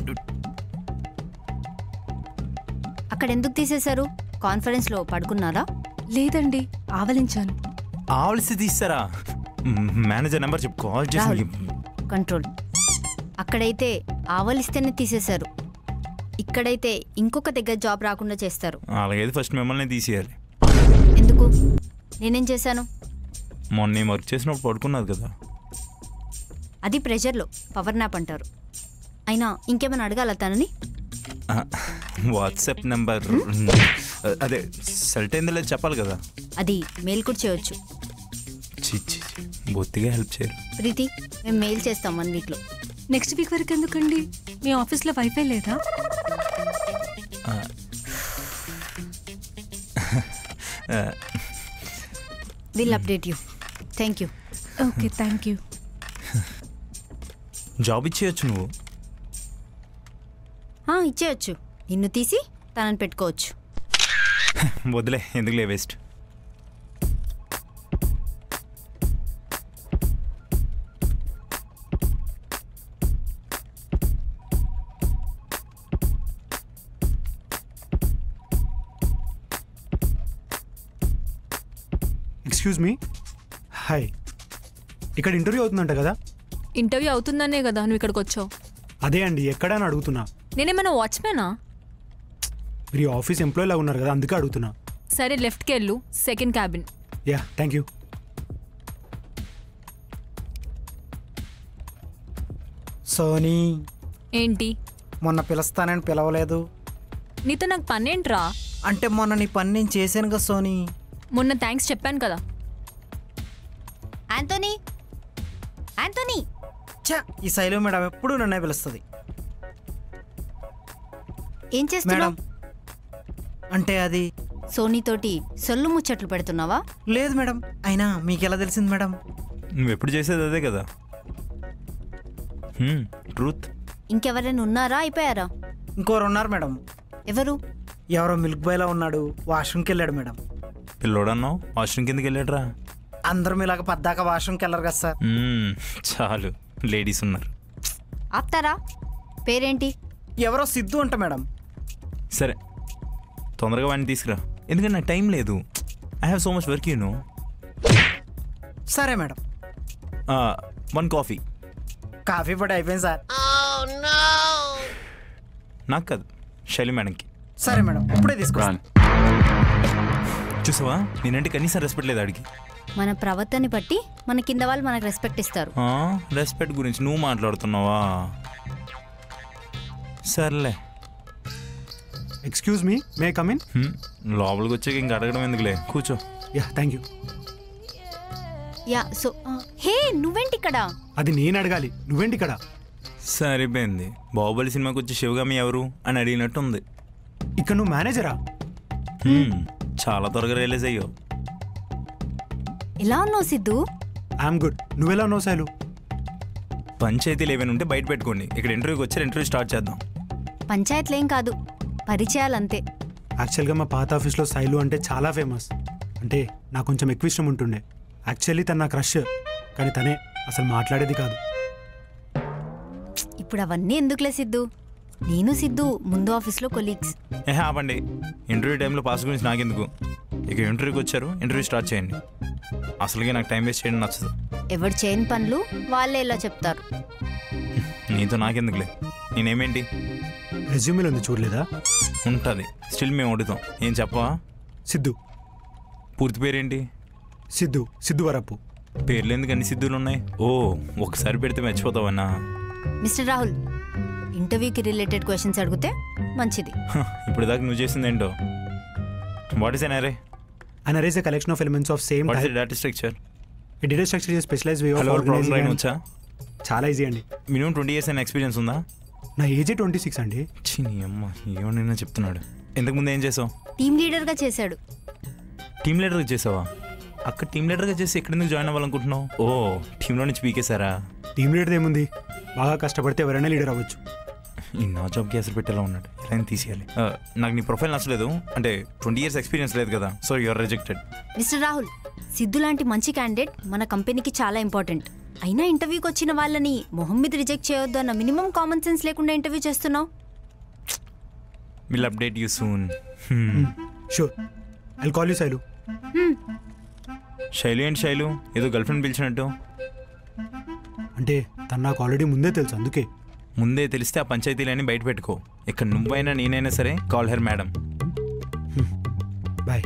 అక్కడ ఎందుకు తీసేశారు కాన్ఫరెన్స్ లో పడుకున్నారా లేదండి ఆవలించాను ఆవలిసి తీస్తారా మేనేజర్ నెంబర్ చెప్పు కాల్ రాహుల్ చేసి కంట్రోల్ అక్కడైతే ఆవలిస్తేనే తీసేశారు ఇక్కడైతే ఇంకొక దగ్గర జాబ్ రాకుండా చేస్తారు అలాగైతే ఫస్ట్ మిమ్మల్ని తీసేయాలి ఎందుకు నేనేం చేశాను మొన్న నేను వర్క్ చేసినప్పుడు పడుకున్నది కదా అది ప్రెషర్లో పవర్ నాప్ అంటారు అయినా ఇంకేమైనా అడగాల తనని వాట్సాప్ నెంబర్ అదే సెల్ట్ అయిందో లేదు చెప్పాలి కదా అది మెయిల్ కూడా చేయొచ్చు చిచ్చి బొత్తిగా హెల్ప్ చేయరు ప్రీతి మేము మెయిల్ చేస్తాం వన్ వీక్లో నెక్స్ట్ వీక్ వరకు ఎందుకండి మీ ఆఫీస్లో వైఫై లేదా ఆ. ఆ, will update you thank you okay thank you job ఇచ్చేయచ్చు నువ్వు ఇచ్చేయచ్చు నిన్ను తీసి తనని పెట్టుకోవచ్చు వదిలే ఎందుకులే వేస్ట్ ఎక్స్క్యూజ్ మీ హాయ్ ఇక్కడ ఇంటర్వ్యూ అవుతుందంట కదా ఇంటర్వ్యూ అవుతుందనే కదా నువ్వు ఇక్కడికి వచ్చావు అదే అండి ఎక్కడా అని అడుగుతున్నా నేనేమైనా వాచ్మేనా మీరు ఈ ఆఫీస్ ఎంప్లాయీ లాగా ఉన్నారు కదా అందుకే అడుగుతున్నా సరే లెఫ్ట్కి వెళ్ళు second cabin yeah thank you Soni ఏంటి మొన్న పిలుస్తానని పిలవలేదు నీతో నాకు పనేంట్రా అంటే మొన్న నీ పని నేను చేశాను కదా సోనీ మొన్న థ్యాంక్స్ చెప్పాను కదా ఆంటోనీ ఆంటోనీ ఛ ఈ శైలు మేడం ఎప్పుడు నన్నే పిలుస్తుంది ఏం మేడం చేస్తున్నావు అంటే అది సోనీతోటి సొల్లు ముచ్చట్లు పెడుతున్నావా లేదు మేడం అయినా మీకు ఎలా తెలిసింది మేడం నువ్వు ఎప్పుడు చేసేది అదే కదా ట్రూత్ ఇంకెవరైనా ఉన్నారా అయిపోయారా ఇంకోరు ఉన్నారు మేడం ఎవరు ఎవరో మిల్క్ బాయ్లా ఉన్నాడు వాష్రూమ్కి వెళ్ళాడు మేడం పిల్లోడన్నావు వాష్రూమ్ కిందకి వెళ్ళాడురా అందరం ఇలాగ పద్దాక వాష్రూమ్కి వెళ్ళరు కదా సార్ మ్మ్, చాలు లేడీస్ ఉన్నారు ఆప్తారా పేరేంటి ఎవరో సిద్ధు అంట మేడం సరే తొందరగా వాడిని తీసుకురా ఎందుకంటే నాకు టైం లేదు I have so much work you know సరే మేడం వన్ కాఫీ కాఫీ పొడి అయిపోయింది సార్ నాకు కాదు శైలి మేడంకి సరే మేడం ఇప్పుడే తీసుకున్నాను చూసావా నేనంటే కనీసం రెస్పెక్ట్ లేదు అడిగి మన ప్రవర్తనని బట్టి మన కింద వాళ్ళు మనకు రెస్పెక్ట్ ఇస్తారు రెస్పెక్ట్ గురించి నువ్వు మాట్లాడుతున్నావా సర్లే ఎక్స్క్యూజ్ మీ మే కమిన్ హ్మ్, లోపలికి వచ్చాక ఇంక అడగడం ఎందుకులే కూర్చో yeah thank you yeah so hey నువ్వేంటి ఇక్కడ అది నేను అడగాలి నువ్వేంటి ఇక్కడ సరిపోయింది బాహుబలి సినిమాకి వచ్చి శివగామి ఎవరు అని అడిగినట్టు ఉంది ఇక్కడ నువ్వు మేనేజరా హ్మ్, చాలా త్వరగా రియలైజ్ అయ్యో ఎలా ఉన్నావు సిద్ధు ఐఎమ్ గుడ్ నువ్వెలా ఉన్నావు శైలు పంచాయతీలు ఏమైనా ఉంటే బయట పెట్టుకోండి ఇక్కడ ఇంటర్వ్యూకి వచ్చారు ఇంటర్వ్యూ స్టార్ట్ చేద్దాం పంచాయతీలేం కాదు పరిచయాలంతే యాక్చువల్గా మా పాత ఆఫీస్లో శైలు అంటే చాలా ఫేమస్ అంటే నాకు కొంచెం ఎక్కువ ఇష్టం ఉంటుండే యాక్చువల్లీ తన నా క్రష్ కానీ తనే అసలు మాట్లాడేది కాదు ఇప్పుడు అవన్నీ ఎందుకులే సిద్ధు నేను సిద్ధు ముందు ఆఫీస్లో కొలీగ్స్ ఏ ఆపండి ఇంటర్వ్యూ టైంలో పాస్ గురించి నాకెందుకు ఇక ఇంటర్వ్యూకి వచ్చారు ఇంటర్వ్యూ స్టార్ట్ చేయండి అసలుగా నాకు టైం వేస్ట్ చేయడం నచ్చదు ఎవరు చేయని పనులు వాళ్ళే ఇలా చెప్తారు నీతో నాకెందుకులే నేనేమేంటి రెజ్యూమేలో ఉంది చూడలేదా ఉంటుంది స్టిల్ మేము అడుగుతాం ఏం చెప్పవా సిద్ధు పూర్తి పేరేంటి సిద్ధు సిద్ధు వరప్పు పేర్లు ఎందుకు అన్ని సిద్ధులు ఉన్నాయి ఓ ఒకసారి పెడితే మర్చిపోతావన్నా మిస్టర్ రాహుల్ ఇంటర్వ్యూకి రిలేటెడ్ క్వశ్చన్స్ అడిగితే మంచిది హ, ఇప్పుడు దాకా నువ్వు చేసింది ఏంటో what is an array and array is a collection of elements of same what is data structure data structure specialised way of hello problem rain వచ్చా చాలా ఈజీ అండి మినిమం ట్వంటీ ఇయర్స్ అయిన ఎక్స్పీరియన్స్ ఉందా నా ఏజే ట్వంటీ సిక్స్ అండి ఛీ, నీ అమ్మ ఏమన్నా చెప్తున్నాడు ఇంతకు ముందు ఏం చేసావు టీమ్ లీడర్గా చేశాడు టీమ్ లీడర్గా చేసావా అక్కడ టీమ్ లీడర్గా చేసి ఎక్కడ ఎందుకు జాయిన్ అవ్వాలనుకుంటున్నావు ఓ టీంలో నుంచి పీకేశారా టీమ్ లీడర్ ఏముంది బాగా కష్టపడితే ఎవరైనా లీడర్ అవ్వచ్చు ఈ నా జాబ్కి అసలు పెట్టేలా ఉన్నాడు ఎలా అయినా తీసేయాలి ఆ, నాకు నీ ప్రొఫైల్ నచ్చలేదు అంటే ట్వంటీ ఇయర్స్ ఎక్స్పీరియన్స్ లేదు కదా so you are rejected mister Rahul Siddhu లాంటి మంచి క్యాండిడేట్ మన కంపెనీకి చాలా ఇంపార్టెంట్ అయినా ఇంటర్వ్యూకి వచ్చిన వాళ్ళని మొహం మీద రిజెక్ట్ చేయొద్దు అన్న మినిమం కామన్ సెన్స్ లేకుండా ఇంటర్వ్యూ చేస్తున్నావు will update you soon sure I call you Shailu Shailu ఏంటి శైలు ఏదో గర్ల్ ఫ్రెండ్ పిలిచినట్టు అంటే తను నాకు ఆల్రెడీ ముందే తెలుసు అందుకే ముందే తెలిస్తే ఆ పంచాయతీలని బయట పెట్టుకో ఇక్కడ నువ్వైనా నేనైనా సరే కాల్ హెర్ మేడం బాయ్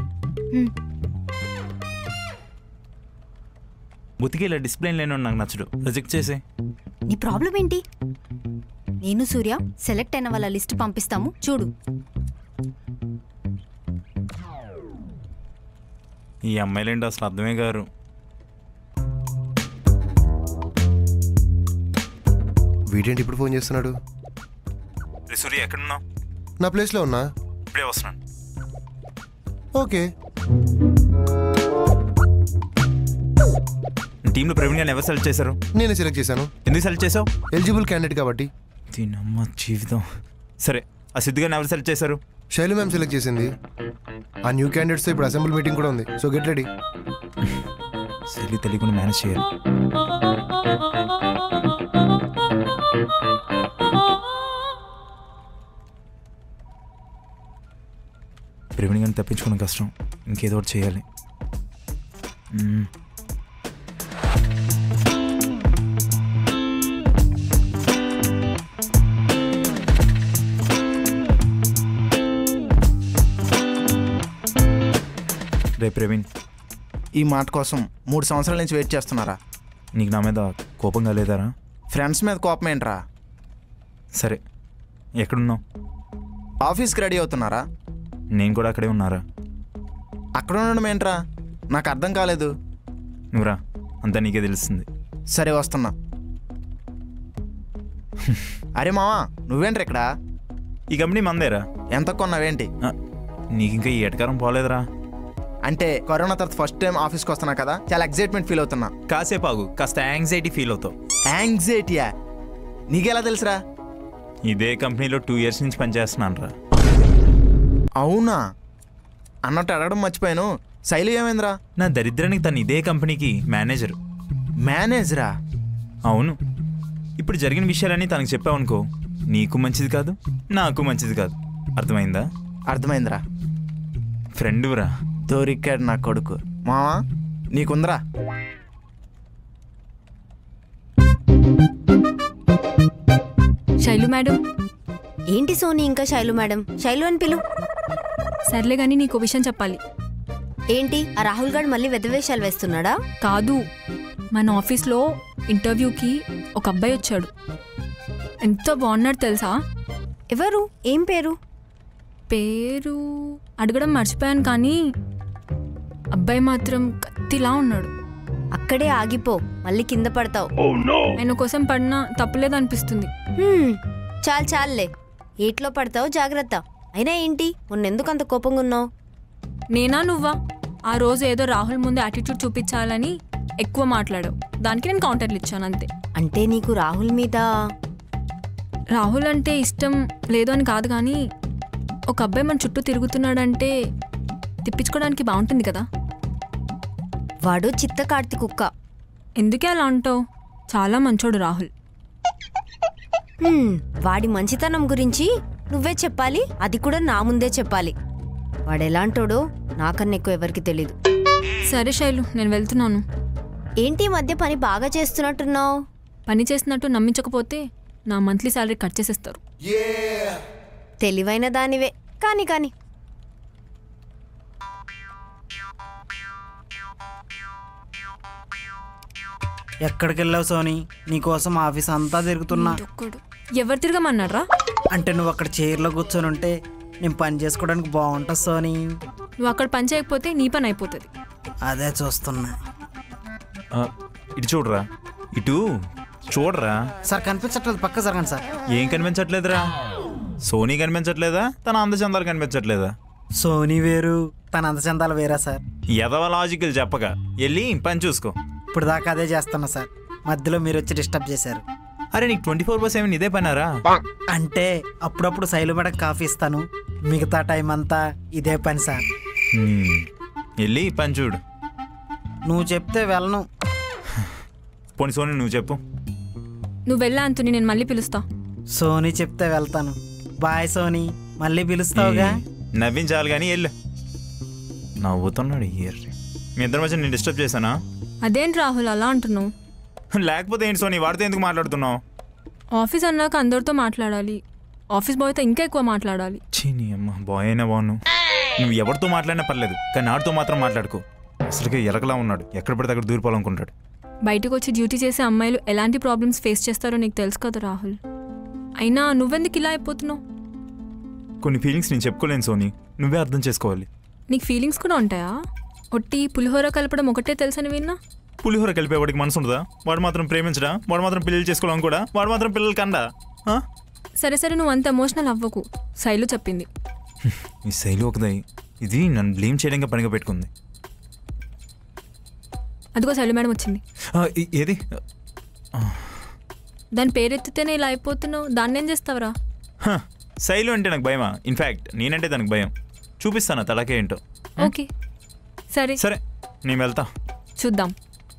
బుతికి ఇలా డిసిప్లిన్ లేని నాకు నచ్చడు రిజెక్ట్ చేసే నీ ప్రాబ్లం ఏంటి నేను సూర్య సెలెక్ట్ అయిన వాళ్ళ లిస్ట్ పంపిస్తాము చూడు ఈ అమ్మాయిలేంటి అసలు అర్థమే గారు వీడేంటి ఇప్పుడు ఫోన్ చేస్తున్నాడు రే సూర్య ఎక్కడున్నావు నా ప్లేస్లో ఉన్నా ఇప్పుడే వస్తున్నాను ఓకే టీంలో ప్రవీణ్ గారిని ఎవరు సెలెక్ట్ చేశారు నేనే సెలెక్ట్ చేశాను ఎందుకు సెలెక్ట్ చేసావు ఎలిజిబుల్ క్యాండిడేట్ కాబట్టి దీనమ్మ జీవితం సరే ఆ సిద్ధు గారిని ఎవరు సెలెక్ట్ చేశారు శైలు మ్యామ్ సెలెక్ట్ చేసింది ఆ న్యూ క్యాండిడేట్స్తో ఇప్పుడు అసెంబ్లీ మీటింగ్ కూడా ఉంది సో గెట్ రెడీ సెల్లి తెలియకుండా మేనేజ్ చేయాలి ప్రవీణ్ గారిని తప్పించుకోవడం కష్టం ఇంకేదో ఒకటి చేయాలి మ్మ్. ప్రవీణ్ ఈ మాట కోసం మూడు సంవత్సరాల నుంచి వెయిట్ చేస్తున్నారా నీకు నా మీద కోపంగా లేదారా ఫ్రెండ్స్ మీద కోపం ఏంట్రా సరే ఎక్కడున్నావు ఆఫీస్కి రెడీ అవుతున్నారా నేను కూడా అక్కడే ఉన్నారా అక్కడ ఉండడం ఏంట్రా నాకు అర్థం కాలేదు నువ్వురా అంతా నీకే తెలుస్తుంది సరే వస్తున్నా అరే మావా నువ్వేంట్రా ఇక్కడ ఈ కంపెనీ మందేరా ఎంత కొన్నావేంటి నీకు ఇంకా ఈ ఎటకారం పోలేదురా అంటే కరోనా తర్వాత ఫస్ట్ టైం ఆఫీస్కి వస్తున్నా కదా చాలా ఎక్సైట్మెంట్ ఫీల్ అవుతున్నా కాసేపు ఆగు కాస్త యాంగ్జైటీ ఫీల్ అవుతావు యాంగ్జైటీయా నీకెలా తెలుసురా ఇదే కంపెనీలో టూ ఇయర్స్ నుంచి పనిచేస్తున్నాను రా అవునా అన్నట్టు అడగడం మర్చిపోయాను శైలి ఏమైందిరా నా దరిద్రానికి తను ఇదే కంపెనీకి మేనేజర్ మేనేజరా అవును ఇప్పుడు జరిగిన విషయాలన్నీ తనకు చెప్పావనుకో నీకు మంచిది కాదు నాకు మంచిది కాదు అర్థమైందా అర్థమైందిరా ఫ్రెండురా దొరికాడు నా కొడుకు మావా నీకుందరా శైలు మేడం ఏంటి సోని ఇంకా శైలు మేడం శైలు అని పిలు సర్లే కానీ నీకు విషయం చెప్పాలి ఏంటి ఆ రాహుల్ గారు మళ్ళీ వెధవేషాలు వేస్తున్నాడా కాదు మన ఆఫీస్లో ఇంటర్వ్యూకి ఒక అబ్బాయి వచ్చాడు ఎంత బాగున్నాడు తెలుసా ఎవరు ఏం పేరు పేరు అడగడం మర్చిపోయాను కానీ అబ్బాయి మాత్రం కత్తిలా ఉన్నాడు అక్కడే ఆగిపో మళ్ళీ కింద పడతావు ఆయన కోసం పడినా తప్పలేదు అనిపిస్తుంది హ్మ్, చాలు చాలులే ఏట్లో పడతావు జాగ్రత్త అయినా ఏంటి మొన్నెందుకు అంత కోపంగా ఉన్నావు నేనా నువ్వా ఆ రోజు ఏదో రాహుల్ ముందు యాటిట్యూడ్ చూపించాలని ఎక్కువ మాట్లాడావు దానికి నేను కౌంటర్లు ఇచ్చాను అంతే అంటే నీకు రాహుల్ మీద రాహుల్ అంటే ఇష్టం లేదు అని కాదు కానీ ఒక అబ్బాయి మన చుట్టూ తిరుగుతున్నాడంటే తిప్పించుకోవడానికి బాగుంటుంది కదా వాడు చిత్తకార్తి కుక్క ఎందుకే అలా అంటావు చాలా మంచోడు రాహుల్ హ్మ్, వాడి మంచితనం గురించి నువ్వే చెప్పాలి అది కూడా నా ముందే చెప్పాలి వాడు ఎలాంటోడో నాకన్నా ఎక్కువ ఎవరికి తెలీదు సరే శైలు నేను వెళ్తున్నాను ఏంటి ఈ మధ్య పని బాగా చేస్తున్నట్టున్నావు పని చేసినట్టు నమ్మించకపోతే నా మంత్లీ శాలరీ కట్ చేసేస్తారు తెలివైన దానివే కాని కాని ఎక్కడికి వెళ్ళావు సోని నీకోసం ఆఫీస్ అంతా తిరుగుతున్నా ఎవరు తిరగమన్నారా అంటే నువ్వు అక్కడ చైర్లో కూర్చొని ఉంటే నేను పని చేసుకోవడానికి బాగుంటుంది సోని నువ్వు అక్కడ పని చేయకపోతే నీ పని అయిపోతుంది అదే చూస్తున్నా ఆ, ఇటు చూడరా ఇటు చూడరా సార్ కనిపించట్లేదు పక్క జరగండి సార్ ఏం కనిపించట్లేదురా సోనీ కనిపించట్లేదా తన అందచందాలు కనిపించట్లేదా సోనీ వేరు తన అందచందాలు వేరా సార్ ఎదవ లాజికల్ చెప్పక వెళ్ళి పని చూసుకో ఇప్పుడు దాకా అదే చేస్తున్నా సార్ మధ్యలో మీరు వచ్చి డిస్టర్బ్ చేశారు అరే నీకు ట్వంటీ ఫోర్ బై సెవెన్ ఇదే పనారా అంటే అప్పుడప్పుడు శైలు మేడం కాఫీ ఇస్తాను మిగతా టైం అంతా ఇదే పని సార్ హ్మ్. వెళ్ళి పని చూడు నువ్వు చెప్తే వెళ్ళను పోనీ సోనీ నువ్వు చెప్పు నువ్వు వెళ్ళా అంతుని నేను మళ్ళీ పిలుస్తా సోనీ చెప్తే వెళ్తాను బాయ్ సోనీ మళ్ళీ పిలుస్తావుగా ఏ, నవ్వించాలి కానీ వెళ్ళు నవ్వుతున్నాడు ఇయర్ మీ ఇద్దరి మధ్య నేను డిస్టర్బ్ చేశానా అదేంటి రాహుల్ అలా అంటున్నావు లేకపోతే ఏంటి సోనీ వాడితో ఎందుకు మాట్లాడుతున్నావు ఆఫీస్ అన్నాక అందరితో మాట్లాడాలి ఆఫీస్ బాయ్తో ఇంకా ఎక్కువ మాట్లాడాలి చీ నీ అమ్మ బాయ్ అయినా బాగును నువ్వు ఎవరితో మాట్లాడినా పర్లేదు కానీ నాటితో మాత్రం మాట్లాడుకో అసలుకే ఎలకలా ఉన్నాడు ఎక్కడ పడితే అక్కడ దూరిపోవాలనుకుంటాడు బయటకు వచ్చి డ్యూటీ చేసే అమ్మాయిలు ఎలాంటి ప్రాబ్లమ్స్ ఫేస్ చేస్తారో నీకు తెలుసు కదా రాహుల్ అయినా నువ్వెందుకు ఇలా అయిపోతున్నావు కొన్ని ఫీలింగ్స్ నేను చెప్పుకోలేను సోనీ నువ్వే అర్థం చేసుకోవాలి నీకు ఫీలింగ్స్ కూడా ఉంటాయా ఒట్టి పులిహోర కలపడం ఒకటే తెలుసని విన్నా పులిహోర కలిపేవాడికి మనసు ఉండదా వాడు మాత్రం ప్రేమించడా వాడు మాత్రం పిల్లలు చేసుకోవాలని కూడా వాడు మాత్రం పిల్లలు కండా ఆ? సరే సరే నువ్వు అంత ఎమోషనల్ అవ్వకు శైలు చెప్పింది ఈ శైలి ఒకదై ఇది నన్ను బ్లేమ్ చేయడానికి పనిగా పెట్టుకుంది అదిగో శైలు మేడం వచ్చింది ఆ, ఈ- ఏది దాని పేరెత్తితేనే ఇలా అయిపోతున్నావు దాన్ని ఏం చేస్తావురా హ, శైలు అంటే నాకు భయమా ఇన్ఫ్యాక్ట్ నేనంటే తనకు భయం చూపిస్తాను తలకే ఏంటో ఓకే సరే సరే నేను వెళ్తా చూద్దాం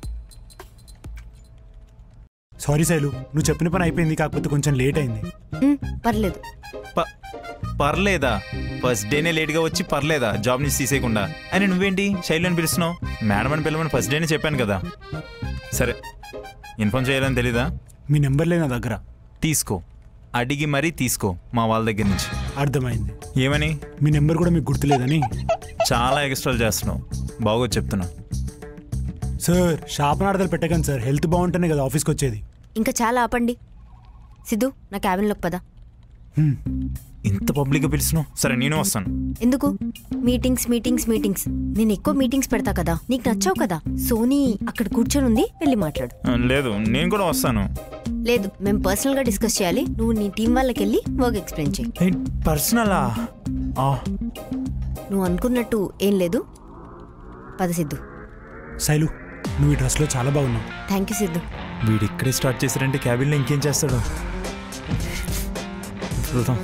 సారీ శైలు నువ్వు చెప్పిన పని అయిపోయింది కాకపోతే కొంచెం లేట్ అయింది పర్లేదు ప- పర్లేదా ఫస్ట్ డేనే లేట్గా వచ్చి పర్లేదా జాబ్ నుంచి తీసేయకుండా అని నువ్వేంటి శైలు అని పిలుస్తున్నావు మేడం అని పిలవని ఫస్ట్ డేనే చెప్పాను కదా సరే ఇన్ఫార్మ్ చేయాలని తెలీదా మీ నెంబర్ లేదు నా దగ్గర తీసుకో అడిగి మరీ తీసుకో మా వాళ్ళ దగ్గర నుంచి అర్థమైంది ఏమని మీ నెంబర్ కూడా మీకు గుర్తులేదని చాలా ఎక్స్ట్రాలు చేస్తున్నావు బాగోదు చెప్తున్నా సార్ శాపనార్థాలు పెట్టకండి సార్ హెల్త్ బాగుంటేనే కదా ఆఫీస్కి వచ్చేది ఇంకా చాలా ఆపండి సిద్ధు నా క్యాబిన్లోకి పద ఇంత పబ్లిక్గా పిలిచినావు సరే నేను వస్తాను ఎందుకు మీటింగ్స్ మీటింగ్స్ మీటింగ్స్ నేను ఎక్కువ మీటింగ్స్ పెడతా కదా నీకు నచ్చావు కదా సోనీ అక్కడ కూర్చొని ఉంది వెళ్ళి మాట్లాడు ఆ, లేదు నేను కూడా వస్తాను లేదు మేము పర్సనల్ గా డిస్కస్ చేయాలి నువ్వు నీ టీం వాళ్ళకి వెళ్ళి వర్క్ ఎక్స్ప్లెయిన్ చేయి పర్సనలా నువ్వు అనుకున్నట్టు ఏం లేదు పద సిద్ధు శైలు నువ్వు ఈ డ్రెస్లో చాలా బాగున్నావు థ్యాంక్ యూ సిద్ధు వీడు ఇక్కడే స్టార్ట్ చేశారంటే క్యాబిన్లో ఇంకేం చేస్తాడు చూద్దాం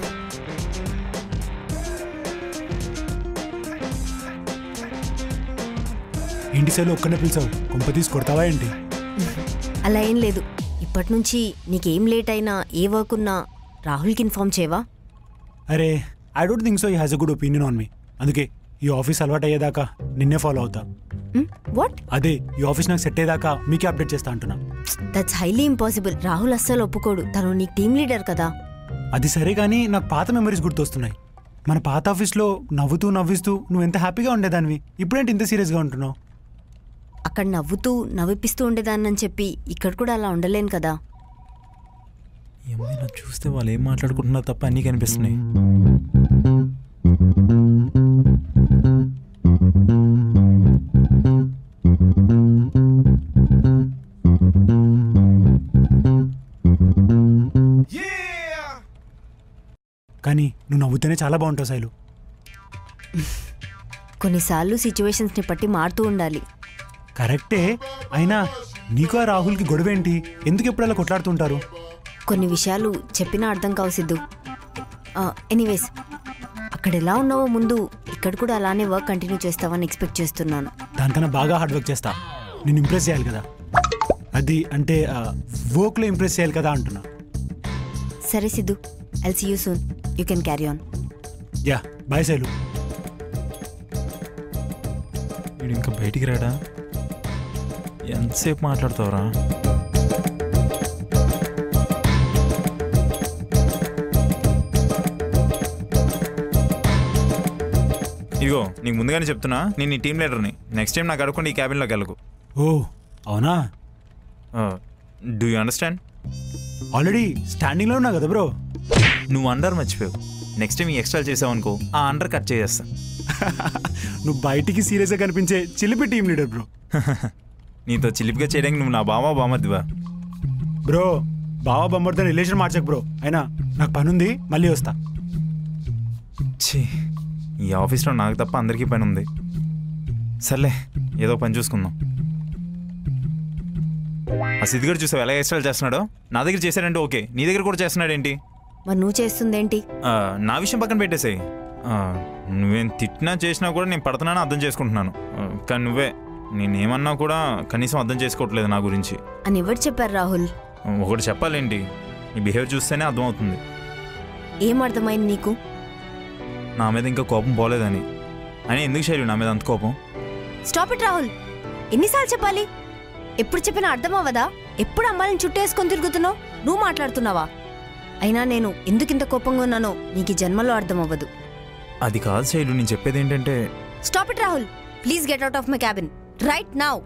ఏంటి శైలు ఒక్కనే పిలిచావు కొంప తీసి కొడతావా ఏంటి అలా ఏం లేదు ఇప్పటి నుంచి నీకేం లేట్ అయినా ఏ వర్క్ ఉన్నా రాహుల్కి ఇన్ఫార్మ్ చేయవా అరే I don't think so he has a good opinion on me అందుకే ఈ ఆఫీస్ అలవాటు అయ్యేదాకా నిన్నే ఫాలో అవుతా వాట్ అదే ఈ ఆఫీస్ నాకు సెట్ అయ్యేదాకా మీకే అప్డేట్ చేస్తా అంటున్నా దట్స్ హైలీ ఇంపాసిబుల్ రాహుల్ అస్సలు ఒప్పుకోడు తను నీకు టీమ్ లీడర్ కదా అది సరే కానీ నాకు పాత మెమరీస్ గుర్తొస్తున్నాయి మన పాత ఆఫీస్లో నవ్వుతూ నవ్విస్తూ నువ్వు ఎంత హ్యాపీగా ఉండేదానివి ఇప్పుడేంటి ఇంత సీరియస్గా ఉంటున్నావు అక్కడ నవ్వుతూ నవ్విపిస్తూ ఉండేదాన్నని చెప్పి ఇక్కడ కూడా అలా ఉండలేను కదా ఏమైనా చూస్తే వాళ్ళు ఏం మాట్లాడుకుంటున్నారు తప్ప అన్నీ కనిపిస్తున్నాయి కానీ నువ్వు నవ్వుతూనే చాలా బాగుంటావు శైలు కొన్నిసార్లు సిచ్యువేషన్స్ని బట్టి మారుతూ ఉండాలి కరెక్టే అయినా నీకు ఆ రాహుల్కి గొడవ ఏంటి ఎందుకు ఎప్పుడు అలా కొట్లాడుతుంటారు కొన్ని విషయాలు చెప్పినా అర్థం కావు సిద్ధు ఎనీవేస్ అక్కడ ఎలా ఉన్నావో ముందు ఇక్కడ కూడా అలానే వర్క్ కంటిన్యూ చేస్తావని ఎక్స్పెక్ట్ చేస్తున్నాను దానికన్నా బాగా హార్డ్ వర్క్ చేస్తా నేను ఇంప్రెస్ చేయాలి కదా అది అంటే వర్క్లో ఇంప్రెస్ చేయాలి కదా అంటున్నా సరే Siddhu I'll see you soon you can carry on yeah bye Shailu వీడు ఇంకా బయటికి రాడా ఎంతసేపు మాట్లాడతావురా ఇగో నీకు ముందుగానే చెప్తున్నా నేను నీ టీం లీడర్ని నెక్స్ట్ టైం నాకు అడగకుండా ఈ క్యాబిన్లోకి వెళ్ళకు ఓ అవునా డూ యూ అండర్స్టాండ్ ఆల్రెడీ స్టాండింగ్లో ఉన్నా కదా బ్రో నువ్వు అండర్ మర్చిపోయావు నెక్స్ట్ టైం ఈ ఎక్స్ట్రా చేసావు అనుకో ఆ అండర్ కట్ చేసేస్తా నువ్వు బయటికి సీరియస్గా కనిపించే చిలిపి టీం లీడర్ బ్రో నీతో చిలిపిగా చేయడానికి నువ్వు నా బావా బామద్దివా బ్రో బావా బొమ్మడితో రిలేషన్ మార్చకు బ్రో అయినా నాకు పని ఉంది మళ్ళీ వస్తా ఛీ ఈ ఆఫీస్లో నాకు తప్ప అందరికీ పని ఉంది సర్లే ఏదో పని చూసుకుందాం ఆ సిద్ధిగడు చూసావు ఎలా ఎక్స్ట్రాలు చేస్తున్నాడో నా దగ్గర చేశాడంటే ఓకే నీ దగ్గర కూడా చేస్తున్నాడు ఏంటి మరి నువ్వు చేస్తుందేంటి నా విషయం పక్కన పెట్టేసాయి నువ్వేం తిట్టినా చేసినా కూడా నేను పడుతున్నాను అర్థం చేసుకుంటున్నాను ఆ, కానీ నువ్వే నేనేమన్నా కూడా కనీసం అర్థం చేసుకోవట్లేదు నా గురించి అని ఎవరు చెప్పారు రాహుల్ ఒకటి చెప్పాలేంటి నీ బిహేవియర్ చూస్తేనే అర్థమవుతుంది ఏం అర్థమైంది నీకు నా మీద ఇంకా కోపం పోలేదని అయినా ఎందుకు శైలి నా మీద అంత కోపం స్టాప్ ఇట్ రాహుల్ ఎన్నిసార్లు చెప్పాలి ఎప్పుడు చెప్పినా అర్థం అవ్వదా ఎప్పుడు అమ్మాయిని చుట్టేసుకొని తిరుగుతున్నావు నువ్వు మాట్లాడుతున్నావా అయినా నేను ఎందుకు ఇంత కోపంగా ఉన్నానో నీకు ఈ జన్మలో అర్థం అవ్వదు అది కాదు శైలు నేను చెప్పేది ఏంటంటే stop it Rahul please get out of my cabin right now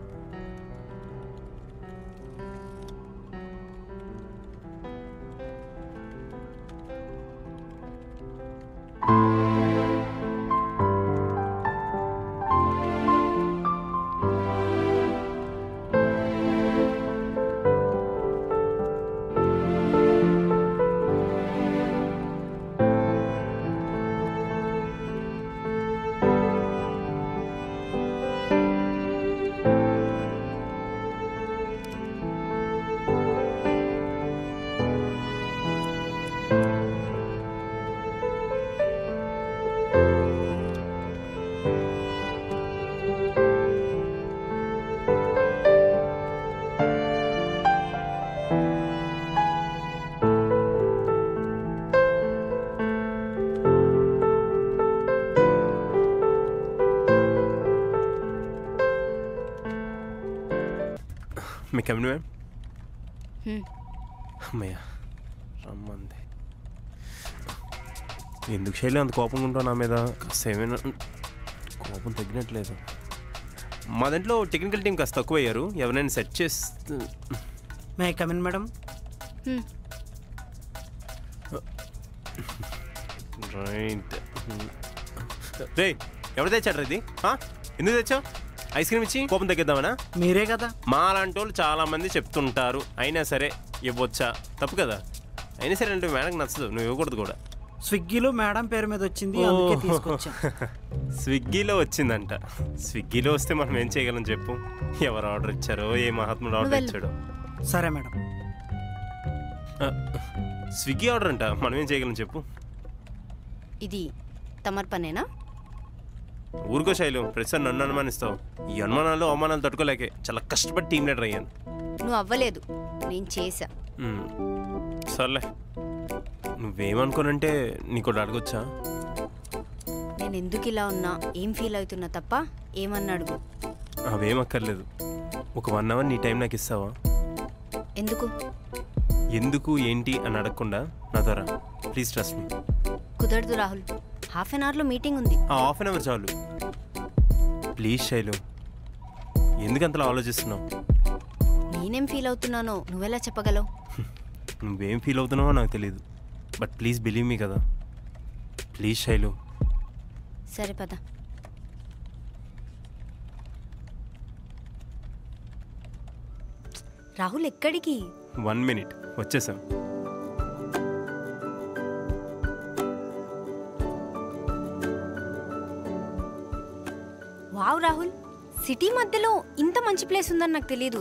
may come in ma'am అమ్మయ్య రమ్మంది ఎందుకు శైలి అంత కోపంగా ఉంటావు నా మీద కాస్త ఏమైనా కోపం తగ్గినట్లేదు మా దాంట్లో టెక్నికల్ టీం కాస్త తక్కువ అయ్యారు ఎవరైనా సెట్ చేస్తే మే కమిన్ మేడం రైట్ రే ఎవరు తెచ్చాడు ఇది ఆ? ఎందుకు తెచ్చావు ఐస్ క్రీమ్ ఇచ్చి కోపం తగ్గిద్దామనా మీరే కదా మా లాంటి వాళ్ళు చాలా మంది చెప్తుంటారు అయినా సరే ఇవ్వచ్చా తప్పు కదా అయినా సరే అంటే మేడంకి నచ్చదు నువ్వు ఇవ్వకూడదు కూడా స్విగ్గీలో మేడం పేరు మీద వచ్చింది అందుకే తీసుకొచ్చాం స్విగ్గీలో వచ్చిందంట స్విగ్గీలో వస్తే మనం ఏం చేయగలం చెప్పు ఎవరు ఆర్డర్ ఇచ్చారో ఏ మహాత్ముడు ఆర్డర్ నువ్వు ఇచ్చాడో సరే మేడం ఆ, స్విగ్గీ ఆర్డర్ అంట మనం ఏం చేయగలం చెప్పు ఇది తమర్ పనేనా ఊరుకో శైలు ప్రతిసారి నన్ను అనుమానిస్తావు ఈ అనుమానాలు అవమానాలు తట్టుకోలేకే చాలా కష్టపడి టీం లీడర్ అయ్యాను నువ్వు అవ్వలేదు నేను చేశా మ్మ్. సర్లే నువ్వేమనుకోనంటే నీకు ఒకటి అడగొచ్చా నేను ఎందుకు ఇలా ఉన్నా ఏం ఫీల్ అవుతున్నా తప్ప ఏమన్నా అడుగు అవేం అక్కర్లేదు ఒక వన్ అవర్ నీ టైం నాకు ఇస్తావా ఎందుకు ఎందుకు ఏంటి అని అడగకుండా నా ద్వారా ప్లీజ్ ట్రస్ట్ మీ కుదరదు రాహుల్ హాఫ్ అన్ అవర్లో మీటింగ్ ఉంది ఆ హాఫ్ అన్ అవర్ చాలు ప్లీజ్ శైలు ఎందుకు అంతలా ఆలోచిస్తున్నావు నేనేం ఫీల్ అవుతున్నానో నువ్వెలా చెప్పగలవు నువ్వేం ఫీల్ అవుతున్నావో నాకు తెలియదు బట్ ప్లీజ్ బిలీవ్ మీ కదా ప్లీజ్ శైలు సరే పద రాహుల్ ఎక్కడికి వన్ మినిట్ వచ్చేసాం వావ్ రాహుల్ సిటీ మధ్యలో ఇంత మంచి ప్లేస్ ఉందని నాకు తెలియదు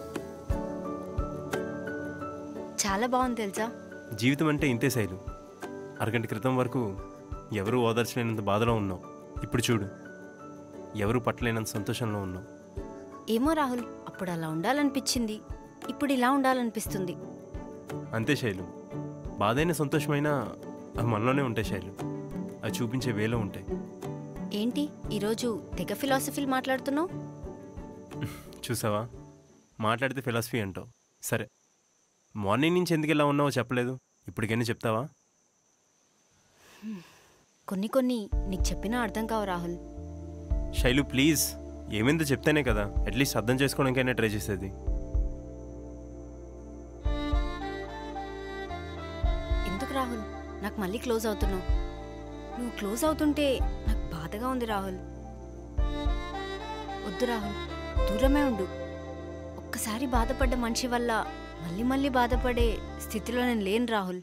చాలా బాగుంది తెలుసా జీవితం అంటే ఇంతే శైలు అరగంట క్రితం వరకు ఎవరు ఓదార్చలేనంత బాధలో ఉన్నావు ఇప్పుడు చూడు ఎవరు పట్టలేనంత సంతోషంలో ఉన్నావు ఏమో రాహుల్ అప్పుడు అలా ఉండాలనిపించింది ఇప్పుడు ఇలా ఉండాలనిపిస్తుంది అంతే శైలు బాధైన సంతోషమైనా అవి మనలోనే ఉంటాయి శైలు అవి చూపించే వేలో ఉంటాయి ఏంటి ఈరోజు తెగ ఫిలాసఫీలు మాట్లాడుతున్నావు చూసావా మాట్లాడితే ఫిలాసఫీ అంటావు సరే మార్నింగ్ నుంచి ఎందుకు ఇలా ఉన్నావో చెప్పలేదు ఇప్పటికైనా చెప్తావా కొన్ని కొన్ని నీకు చెప్పినా అర్థం కావు రాహుల్ శైలు ప్లీజ్ ఏమైందో చెప్తేనే కదా అట్లీస్ట్ అర్థం చేసుకోవడానికైనా ట్రై చేసేది ఎందుకు రాహుల్ నాకు మళ్ళీ క్లోజ్ అవుతున్నావు నువ్వు క్లోజ్ అవుతుంటే నాకు బాధగా ఉంది రాహుల్ వద్దు రాహుల్ దూరమే ఉండు ఒక్కసారి బాధపడ్డ మనిషి వల్ల మళ్ళీ మళ్ళీ బాధపడే స్థితిలో నేను లేను రాహుల్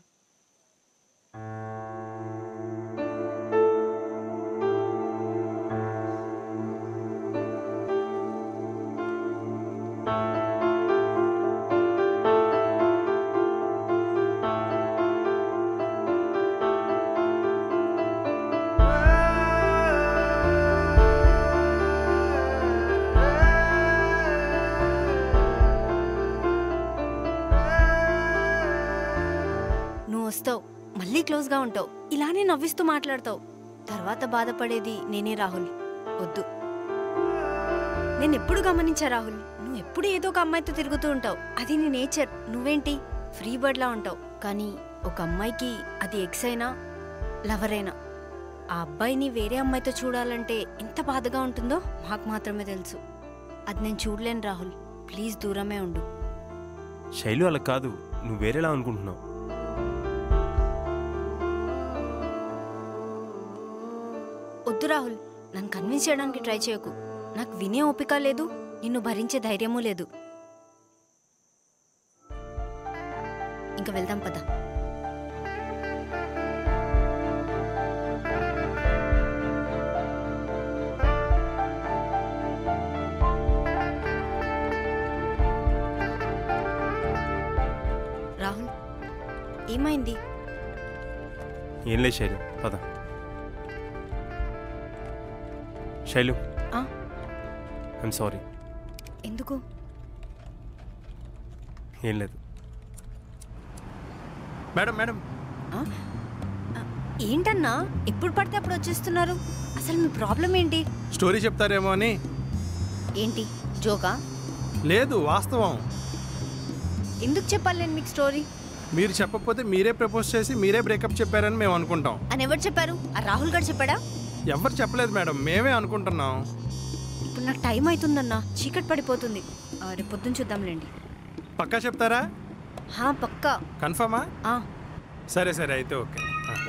నువ్వు వస్తావు మళ్ళీ క్లోజ్గా ఉంటావు ఇలానే నవ్విస్తూ మాట్లాడతావు తర్వాత బాధపడేది నేనే రాహుల్ వద్దు నేను ఎప్పుడు గమనించా రాహుల్ నువ్వు ఎప్పుడు ఏదో ఒక అమ్మాయితో తిరుగుతూ ఉంటావు అది నీ నేచర్ నువ్వేంటి ఫ్రీ బర్డ్లా ఉంటావు కానీ ఒక అమ్మాయికి అది ఎక్స్ అయినా లవర్ అయినా ఆ అబ్బాయిని వేరే అమ్మాయితో చూడాలంటే ఎంత బాధగా ఉంటుందో మాకు మాత్రమే తెలుసు అది నేను చూడలేను రాహుల్ ప్లీజ్ దూరమే ఉండు శైలు అలా కాదు నువ్వు వేరేలా అనుకుంటున్నావు వద్దు రాహుల్ నన్ను కన్విన్స్ చేయడానికి ట్రై చేయకు నాకు వినే ఓపిక లేదు నిన్ను భరించే ధైర్యమూ లేదు ఇంకా వెళ్దాం పద రాహుల్ ఏమైంది ఏం లేదు శైలు పద శైలు ఆ? ఐమ్ సారీ ఎందుకు ఏం లేదు మేడం మేడం ఏంటన్నా ఎప్పుడు పడితే అప్పుడు వచ్చేస్తున్నారు అసలు మీ ప్రాబ్లం ఏంటి స్టోరీ చెప్తారేమో అని ఏంటి జోకా లేదు వాస్తవం ఎందుకు చెప్పాలి నేను మీకు స్టోరీ మీరు చెప్పకపోతే మీరే ప్రపోజ్ చేసి మీరే బ్రేకప్ చెప్పారని మేము అనుకుంటాం అని ఎవరు చెప్పారు ఆ రాహుల్ గారు చెప్పాడా ఎవరు చెప్పలేదు మేడం మేమే అనుకుంటున్నాం ఇప్పుడు నాకు టైం అవుతుందన్నా చీకటి పడిపోతుంది ఆ, రేపు పొద్దున్న చూద్దాంలేండి పక్కా చెప్తారా హా పక్కా కన్ఫర్మా ఆ, సరే సరే అయితే ఓకే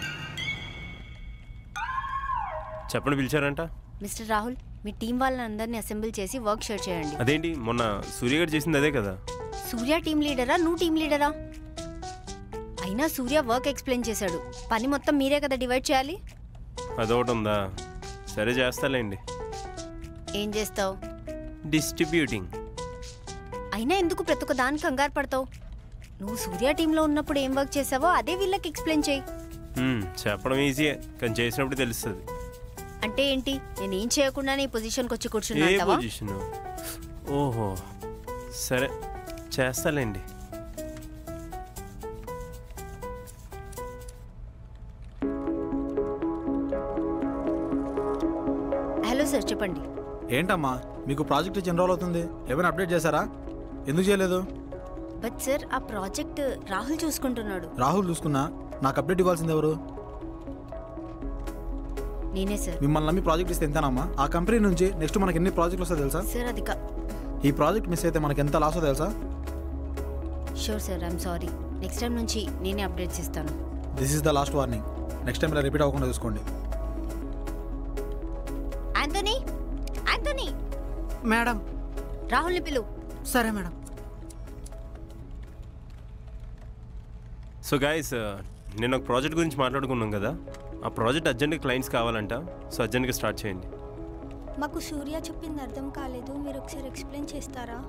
చెప్పండి పిలిచారంట మిస్టర్ రాహుల్ మీ టీం వాళ్ళని అందరినీ అసెంబ్ల్ చేసి వర్క్ షేర్ చేయండి అదేంటి మొన్న సూర్య గారు చేసింది అదే కదా సూర్య టీం లీడరా నువ్వు టీం లీడరా అయినా సూర్య వర్క్ ఎక్స్ప్లెయిన్ చేశాడు పని మొత్తం మీరే కదా డివైడ్ చేయాలి అదొకటి ఉందా సరే చేస్తాలేండి ఏం చేస్తావు డిస్ట్రిబ్యూటింగ్ అయినా ఎందుకు ప్రతి ఒక్క దానికి కంగారు పడతావు నువ్వు సూర్య టీంలో ఉన్నప్పుడు ఏం వర్క్ చేసావో అదే వీళ్ళకి ఎక్స్ప్లెయిన్ చేయి చెప్పడం ఈజీయే కానీ చేసినప్పుడు తెలుస్తుంది అంటే ఏంటి నేను ఏం చేయకుండానే ఈ పొజిషన్కి వచ్చి ఏ కూర్చున్నా పొజిషన్ ఓహో సరే చేస్తాలేండి హలో సార్ చెప్పండి ఏంటమ్మా మీకు ప్రాజెక్ట్ ఇచ్చి ఎన్ని రోజులు అవుతుంది ఏమైనా అప్డేట్ చేశారా ఎందుకు చేయలేదు బట్ సార్ ఆ ప్రాజెక్ట్ రాహుల్ చూసుకుంటున్నాడు రాహుల్ చూసుకున్నా నాకు అప్డేట్ ఇవ్వాల్సింది ఎవరు నేనే సార్ మిమ్మల్ని నమ్మి ప్రాజెక్ట్ ఇస్తే ఎంతనమ్మా ఆ కంపెనీ నుంచి నెక్స్ట్ మనకి ఎన్ని ప్రాజెక్టులు వస్తాయో తెలుసా సార్ అది ఈ ప్రాజెక్ట్ మిస్ అయితే మనకి ఎంత లాసో తెలుసా sure sir I'm sorry next time నుంచి నేనే అప్డేట్స్ ఇస్తాను this is the last warning next time ఇలా రిపీట్ అవ్వకుండా చూసుకోండి ఆంటోనీ ఆంటోనీ మేడం రాహుల్ని పిలు సరే మేడం సో గాయస్ నేను ఒక ప్రాజెక్ట్ గురించి మాట్లాడుకున్నాం కదా ఆ ప్రాజెక్ట్ అర్జెంట్గా క్లయింట్స్ కావాలంట సో అర్జెంట్గా స్టార్ట్ చేయండి మాకు సూర్య చెప్పింది అర్థం కాలేదు మీరు ఒకసారి ఎక్స్ప్లెయిన్ చేస్తారా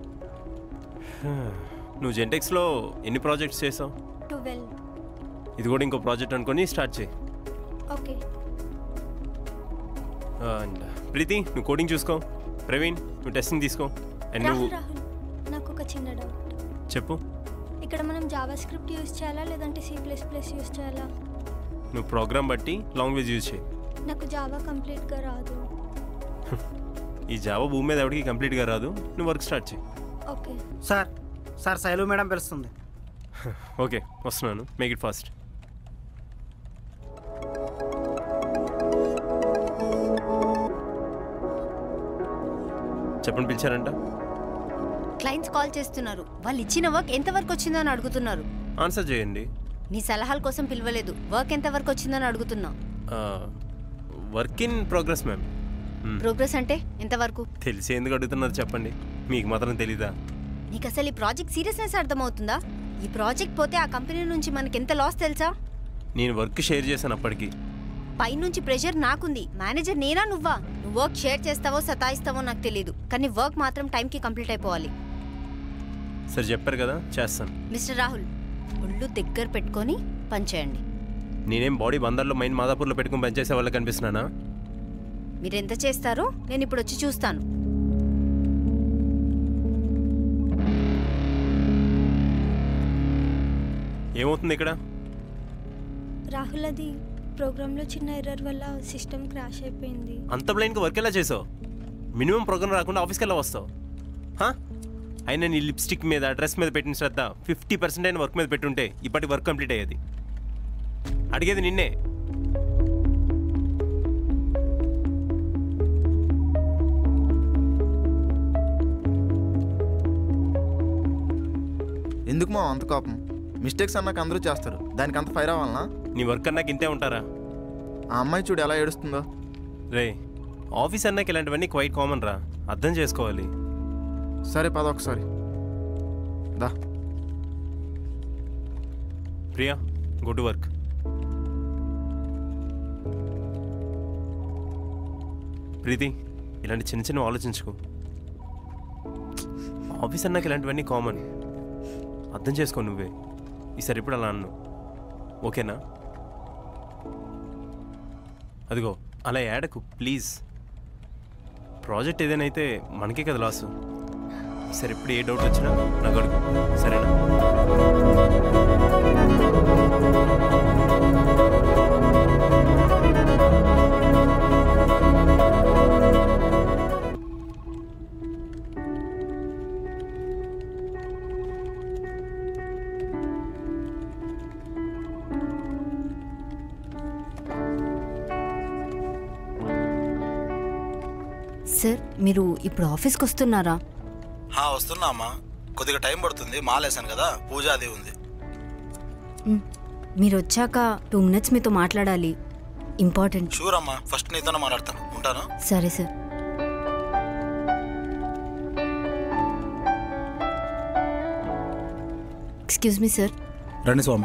నువ్వు జెంటెక్స్లో ఎన్ని ప్రాజెక్ట్స్ చేసావు ట్వెల్వ్ ఇది కూడా ఇంకో ప్రాజెక్ట్ అనుకొని స్టార్ట్ చేయి ఓకే అండ్ ప్రీతి నువ్వు కోడింగ్ చూసుకో ప్రవీణ్ నువ్వు టెస్టింగ్ తీసుకో అండ్ నువ్వు రాహుల్ రాహుల్ నాకు ఒక చిన్న డౌట్ చెప్పు ఇక్కడ మనం జావా స్క్రిప్ట్ యూజ్ చేయాలా లేదంటే సి ప్లస్ ప్లస్ యూజ్ చేయాలా నువ్వు ప్రోగ్రామ్ బట్టి లాంగ్వేజ్ యూజ్ చేయి నాకు జావా కంప్లీట్గా రాదు ఈ జావా భూమి మీద ఎవరికి కంప్లీట్గా రాదు నువ్వు వర్క్ స్టార్ట్ చేయి okay sir sir Shailu madam పిలుస్తుంది ఓకే వస్తున్నాను మేక్ ఇట్ ఫాస్ట్ చెప్పండి పిలిచారంట క్లయింట్స్ కాల్ చేస్తున్నారు వాళ్ళు ఇచ్చిన వర్క్ ఎంత వరకు వచ్చిందో అని అడుగుతున్నారు ఆన్సర్ చేయండి నీ సలహాల కోసం పిలవలేదు వర్క్ ఎంత వరకు వచ్చిందని అడుగుతున్నా work in progress ma'am progress అంటే ఎంతవరకు తెలిసి ఎందుకు అడుగుతున్నారు చెప్పండి మీకు మాత్రం తెలీదా నీకు అసలు ఈ ప్రాజెక్ట్ సీరియస్నెస్ అర్థమవుతుందా ఈ ప్రాజెక్ట్ పోతే ఆ కంపెనీ నుంచి మనకి ఎంత లాస్ తెలుసా నేను వర్క్ షేర్ చేశాను అప్పటికి పైనుంచి ప్రెషర్ నాకుంది మేనేజర్ నేనా నువ్వా నువ్వు వర్క్ షేర్ చేస్తావో సతాయిస్తావో నాకు తెలియదు కానీ వర్క్ మాత్రం టైంకి కంప్లీట్ అయిపోవాలి సరే చెప్పారు కదా చేస్తాను మిస్టర్ రాహుల్ ఒళ్ళు దగ్గర పెట్టుకొని పనిచేయండి నేనేం బాడీ బందర్లో మైండ్ మాదాపూర్లో పెట్టుకుని పనిచేసే వాళ్ళకి కనిపిస్తున్నానా మీరు ఎంత చేస్తారో నేను ఇప్పుడు వచ్చి చూస్తాను ఏమవుతుంది ఇక్కడ రాహుల్ అది ప్రోగ్రాంలో చిన్న ఎర్రర్ వల్ల సిస్టమ్ క్రాష్ అయిపోయింది అంత బ్లైన్గా వర్క్ ఎలా చేసావు మినిమం ప్రోగ్రామ్ రాకుండా ఆఫీస్కి ఎలా వస్తావు హా? అయినా నీ లిప్స్టిక్ మీద డ్రెస్ మీద పెట్టిన శ్రద్ధ ఫిఫ్టీ పర్సెంట్ అయిన వర్క్ మీద పెట్టుంటే ఇప్పటి వర్క్ కంప్లీట్ అయ్యేది అడిగేది నిన్నే ఎందుకు మా అంత కోపం మిస్టేక్స్ అన్నాక అందరూ చేస్తారు దానికి అంత ఫైర్ అవ్వాలనా నీ వర్క్ అన్నాక ఇంతే ఉంటారా ఆ అమ్మాయి చూడు ఎలా ఏడుస్తుందో రే ఆఫీస్ అన్నాక ఇలాంటివన్నీ క్వైట్ కామన్ రా అర్థం చేసుకోవాలి సరే పద ఒకసారి దా Priya go to work Preethi ఇలాంటి చిన్న చిన్న ఆలోచించుకో ఆఫీస్ అన్నాక ఇలాంటివన్నీ కామన్ అర్థం చేసుకో నువ్వే ఈసారి ఇప్పుడు అలా అన్ను ఓకేనా అదిగో అలా ఏడకు ప్లీజ్ ప్రాజెక్ట్ ఏదైనా అయితే మనకే కదా లాసు సరే ఇప్పుడు ఏ డౌట్ వచ్చినా నాకు అడుగు సరేనా సార్ మీరు ఇప్పుడు ఆఫీస్కి వస్తున్నారా హా, వస్తున్నా అమ్మా కొద్దిగా టైం పడుతుంది మాలేసాను కదా పూజ అది ఉంది మ్, మీరు వచ్చాక టూ మినిట్స్ మీతో మాట్లాడాలి ఇంపార్టెంట్ షూర్ అమ్మా ఫస్ట్ నీతోనే మాట్లాడతాను ఉంటాను సరే సార్ ఎక్స్క్యూజ్ మీ సార్ రండి స్వామి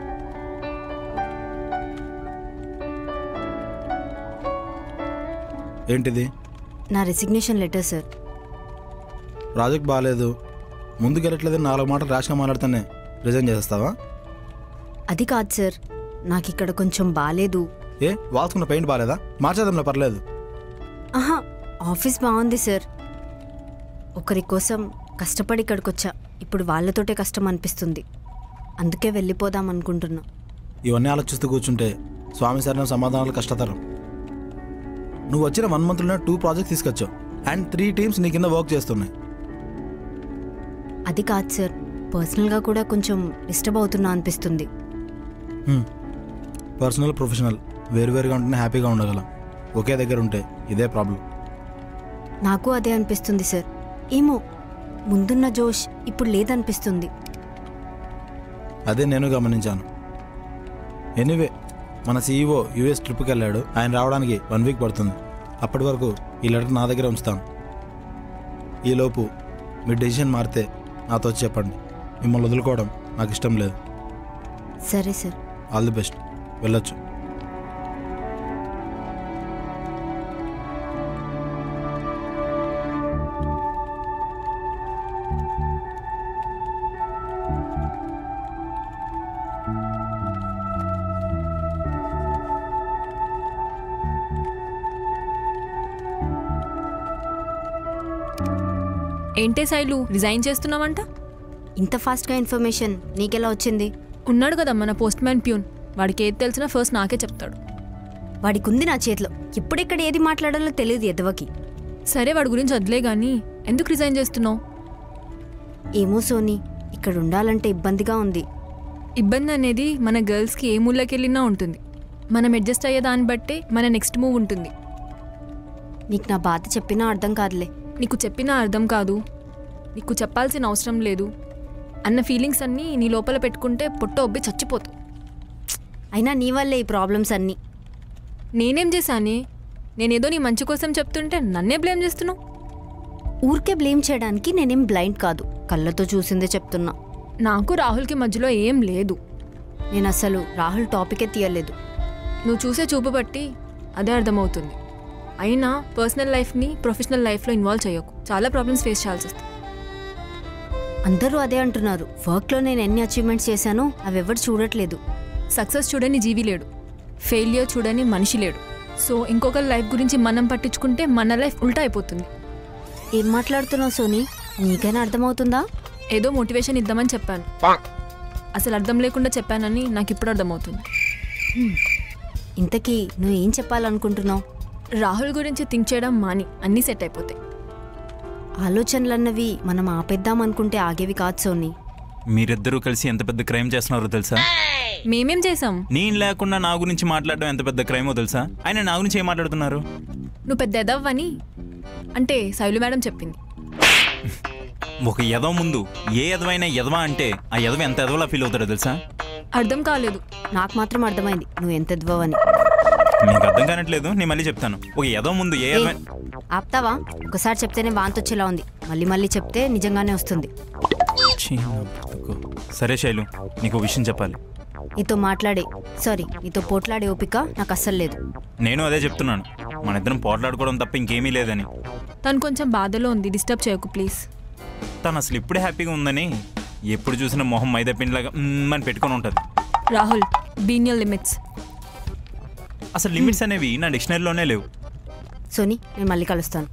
ఏంటిది నా రెసిగ్నేషన్ లెటర్ సార్ ప్రాజెక్ట్ బాగాలేదు ముందుకెళ్ళట్లేదని నాలుగు మాటలు ర్యాష్గా మాట్లాడితేనే రిజైన్ చేస్తావా అది కాదు సార్ నాకు ఇక్కడ కొంచెం బాగాలేదు ఏ వాల్చుకున్న పెయింట్ బాగాలేదా మార్చేద్దాంలే పర్లేదు ఆహా ఆఫీస్ బాగుంది సార్ ఒకరి కోసం కష్టపడి ఇక్కడికి వచ్చా ఇప్పుడు వాళ్ళతోటే కష్టం అనిపిస్తుంది అందుకే వెళ్ళిపోదాం అనుకుంటున్నా ఇవన్నీ ఆలోచిస్తూ కూర్చుంటే స్వామి సరైన సమాధానాలు కష్టతరం నువ్వు వచ్చిన వన్ మంత్లోనే టూ ప్రాజెక్ట్స్ తీసుకొచ్చావు అండ్ త్రీ టీమ్స్ నీ కింద వర్క్ చేస్తున్నాయి అది కాదు సార్ పర్సనల్గా కూడా కొంచెం డిస్టర్బ్ అవుతున్నా అనిపిస్తుంది పర్సనల్ ప్రొఫెషనల్ వేరువేరుగా ఉంటేనే హ్యాపీగా ఉండగలం ఒకే దగ్గర ఉంటే ఇదే ప్రాబ్లం నాకు అదే అనిపిస్తుంది సార్ ఏమో ముందున్న జోష్ ఇప్పుడు లేదనిపిస్తుంది అదే నేను గమనించాను ఎనీవే మన సీఈఓ యూఎస్ ట్రిప్కి వెళ్ళాడు ఆయన రావడానికి వన్ వీక్ పడుతుంది అప్పటి వరకు ఈ లెటర్ నా దగ్గర ఉంచుతాను ఈలోపు మీ డెసిషన్ మారితే నాతో వచ్చి చెప్పండి మిమ్మల్ని వదులుకోవడం నాకు ఇష్టం లేదు సరే సార్ ఆల్ ది బెస్ట్ వెళ్ళొచ్చు ఏంటే శైలు రిజైన్ చేస్తున్నావంట ఇంత ఫాస్ట్గా ఇన్ఫర్మేషన్ నీకెలా వచ్చింది ఉన్నాడు కదా మన పోస్ట్ మ్యాన్ ప్యూన్ వాడికి ఏది తెలిసినా ఫస్ట్ నాకే చెప్తాడు వాడికి ఉంది నా చేతిలో ఎప్పుడెక్కడ ఏది మాట్లాడాలో తెలియదు ఎదవకి సరే వాడి గురించి వదిలే గానీ ఎందుకు రిజైన్ చేస్తున్నావు ఏమో సోనీ ఇక్కడ ఉండాలంటే ఇబ్బందిగా ఉంది ఇబ్బంది అనేది మన గర్ల్స్కి ఏ మూలకెళ్ళినా ఉంటుంది మనం అడ్జస్ట్ అయ్యే దాన్ని బట్టే మన నెక్స్ట్ మూవ్ ఉంటుంది నీకు నా బాధ చెప్పినా అర్థం కాదులే నీకు చెప్పినా అర్థం కాదు నీకు చెప్పాల్సిన అవసరం లేదు అన్న ఫీలింగ్స్ అన్నీ నీ లోపల పెట్టుకుంటే పొట్ట ఒబ్బి చచ్చిపోతావు అయినా నీ వల్లే ఈ ప్రాబ్లమ్స్ అన్నీ నేనేం చేశానే నేనేదో నీ మంచి కోసం చెప్తుంటే నన్నే బ్లేమ్ చేస్తున్నావు ఊరికే బ్లేమ్ చేయడానికి నేనేం బ్లైండ్ కాదు కళ్ళతో చూసిందే చెప్తున్నా నాకు రాహుల్కి మధ్యలో ఏం లేదు నేను అసలు రాహుల్ టాపికే తీయలేదు నువ్వు చూసే చూపు బట్టి అదే అర్థమవుతుంది అయినా పర్సనల్ లైఫ్ని ప్రొఫెషనల్ లైఫ్లో ఇన్వాల్వ్ చేయకు చాలా ప్రాబ్లమ్స్ ఫేస్ చేయాల్సి వస్తుంది అందరూ అదే అంటున్నారు వర్క్లో నేను ఎన్ని అచీవ్మెంట్స్ చేశానో అవి ఎవరు చూడట్లేదు సక్సెస్ చూడని జీవి లేడు ఫెయిల్యూర్ చూడని మనిషి లేడు సో ఇంకొకరి లైఫ్ గురించి మనం పట్టించుకుంటే మన లైఫ్ ఉల్టా అయిపోతుంది ఏం మాట్లాడుతున్నావు సోనీ నీకైనా అర్థమవుతుందా ఏదో మోటివేషన్ ఇద్దామని చెప్పాను అసలు అర్థం లేకుండా చెప్పానని నాకు ఇప్పుడు అర్థమవుతుంది హ్మ్. ఇంతకీ నువ్వు ఏం చెప్పాలనుకుంటున్నావు రాహుల్ గురించి థింక్ చేయడం మాని అన్నీ సెట్ అయిపోతాయి ఆలోచనలన్నవి మనం ఆపేద్దాం అనుకుంటే ఆగేవి కాదు సోనీ మీరిద్దరూ కలిసి ఎంత పెద్ద క్రైమ్ చేస్తున్నారో తెలుసా మేమేం చేసాం నేను లేకుండా నా గురించి మాట్లాడడం ఎంత పెద్ద క్రైమో తెలుసా ఆయన నా గురించి ఏం మాట్లాడుతున్నారు నువ్వు పెద్ద ఎదవ్వని అంటే శైలు మేడం చెప్పింది ఒక ఎదవ ముందు ఏ ఎదవైనా ఎదవ అంటే ఆ ఎదవ ఎంత ఎదవలా ఫీల్ అవుతారో తెలుసా అర్థం కాలేదు నాకు మాత్రం అర్థమైంది నువ్వు ఎంత ఎద్దువని నీకు అర్థం కానట్లేదు నేను మళ్ళీ చెప్తాను ఒక ఎదవ ముందు ఏ ఎదవ ఆప్తావా ఒకసారి చెప్తేనే వాంతొచ్చేలా ఉంది మళ్ళీ మళ్ళీ చెప్తే నిజంగానే వస్తుంది ఛీ, నా బ్రతుకు. సరే శైలు నీకు ఓ విషయం చెప్పాలి నీతో మాట్లాడే సారీ నీతో పోట్లాడే ఓపిక నాకు అస్సలు లేదు నేను అదే చెప్తున్నాను మన ఇద్దరం పోట్లాడుకోవడం తప్ప ఇంకేమీ లేదని తను కొంచెం బాధలో ఉంది డిస్టర్బ్ చేయకు ప్లీజ్ తను అసలు ఇప్పుడే హ్యాపీగా ఉందని ఎప్పుడు చూసినా మొహం మైదా పిండిలాగా మ్మ్ అని పెట్టుకొని ఉంటుంది రాహుల్ బీనియల్ లిమిట్స్ అసలు లిమిట్స్ అనేవి నా డిక్షనరీలోనే లేవు సోనీ నేను మళ్ళీ కలుస్తాను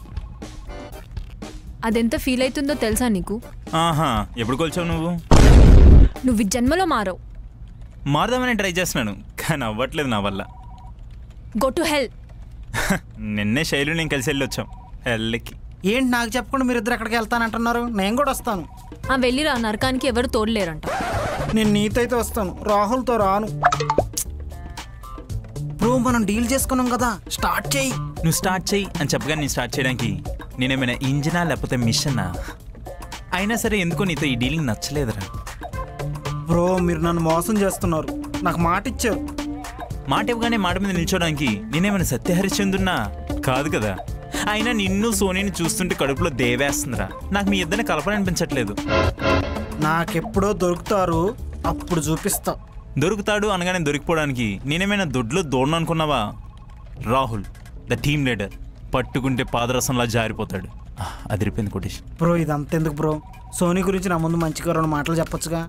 అదెంత ఫీల్ అవుతుందో తెలుసా నీకు ఆహా ఎప్పుడు కొలిచావు నువ్వు నువ్వు ఈ జన్మలో మారవు మారదామని ట్రై చేస్తున్నాను కానీ అవ్వట్లేదు నా వల్ల గో టు హెల్ నిన్నే శైలు నేను కలిసి వెళ్ళొచ్చాం హెల్కి ఏంటి నాకు చెప్పకుండా మీరు ఇద్దరు ఎక్కడికి వెళ్తానంటున్నారు నేను కూడా వస్తాను ఆ వెళ్ళిరా నరకానికి ఎవరు తోడలేరంట నేను నీతో అయితే వస్తాను రాహుల్తో రాను బ్రో మనం డీల్ చేసుకున్నాం కదా స్టార్ట్ చేయి నువ్వు స్టార్ట్ చేయి అని చెప్పగా నేను స్టార్ట్ చేయడానికి నేనేమైనా ఇంజినా లేకపోతే మిషనా అయినా సరే ఎందుకో నీతో ఈ డీలింగ్ నచ్చలేదురా బ్రో మీరు నన్ను మోసం చేస్తున్నారు నాకు మాట ఇచ్చారు మాట ఇవ్వగానే మాట మీద నిల్చోడానికి నేనేమైనా సత్యహరిశ్చందున్నా కాదు కదా అయినా నిన్ను సోనీని చూస్తుంటే కడుపులో దేవేస్తుందిరా నాకు మీ ఇద్దరిని కలపాలనిపించట్లేదు నాకెప్పుడో దొరుకుతారు అప్పుడు చూపిస్తా దొరుకుతాడు అనగానే దొరికిపోవడానికి నేనేమైనా దొడ్లో దూడను అనుకున్నావా రాహుల్ ద టీమ్ లీడర్ పట్టుకుంటే పాదరసంలా జారిపోతాడు ఆ, అదిరిపోయింది కొటేష్ బ్రో ఇదంతా ఎందుకు బ్రో సోనీ గురించి నా ముందు మంచిగా రెండు మాటలు చెప్పొచ్చుగా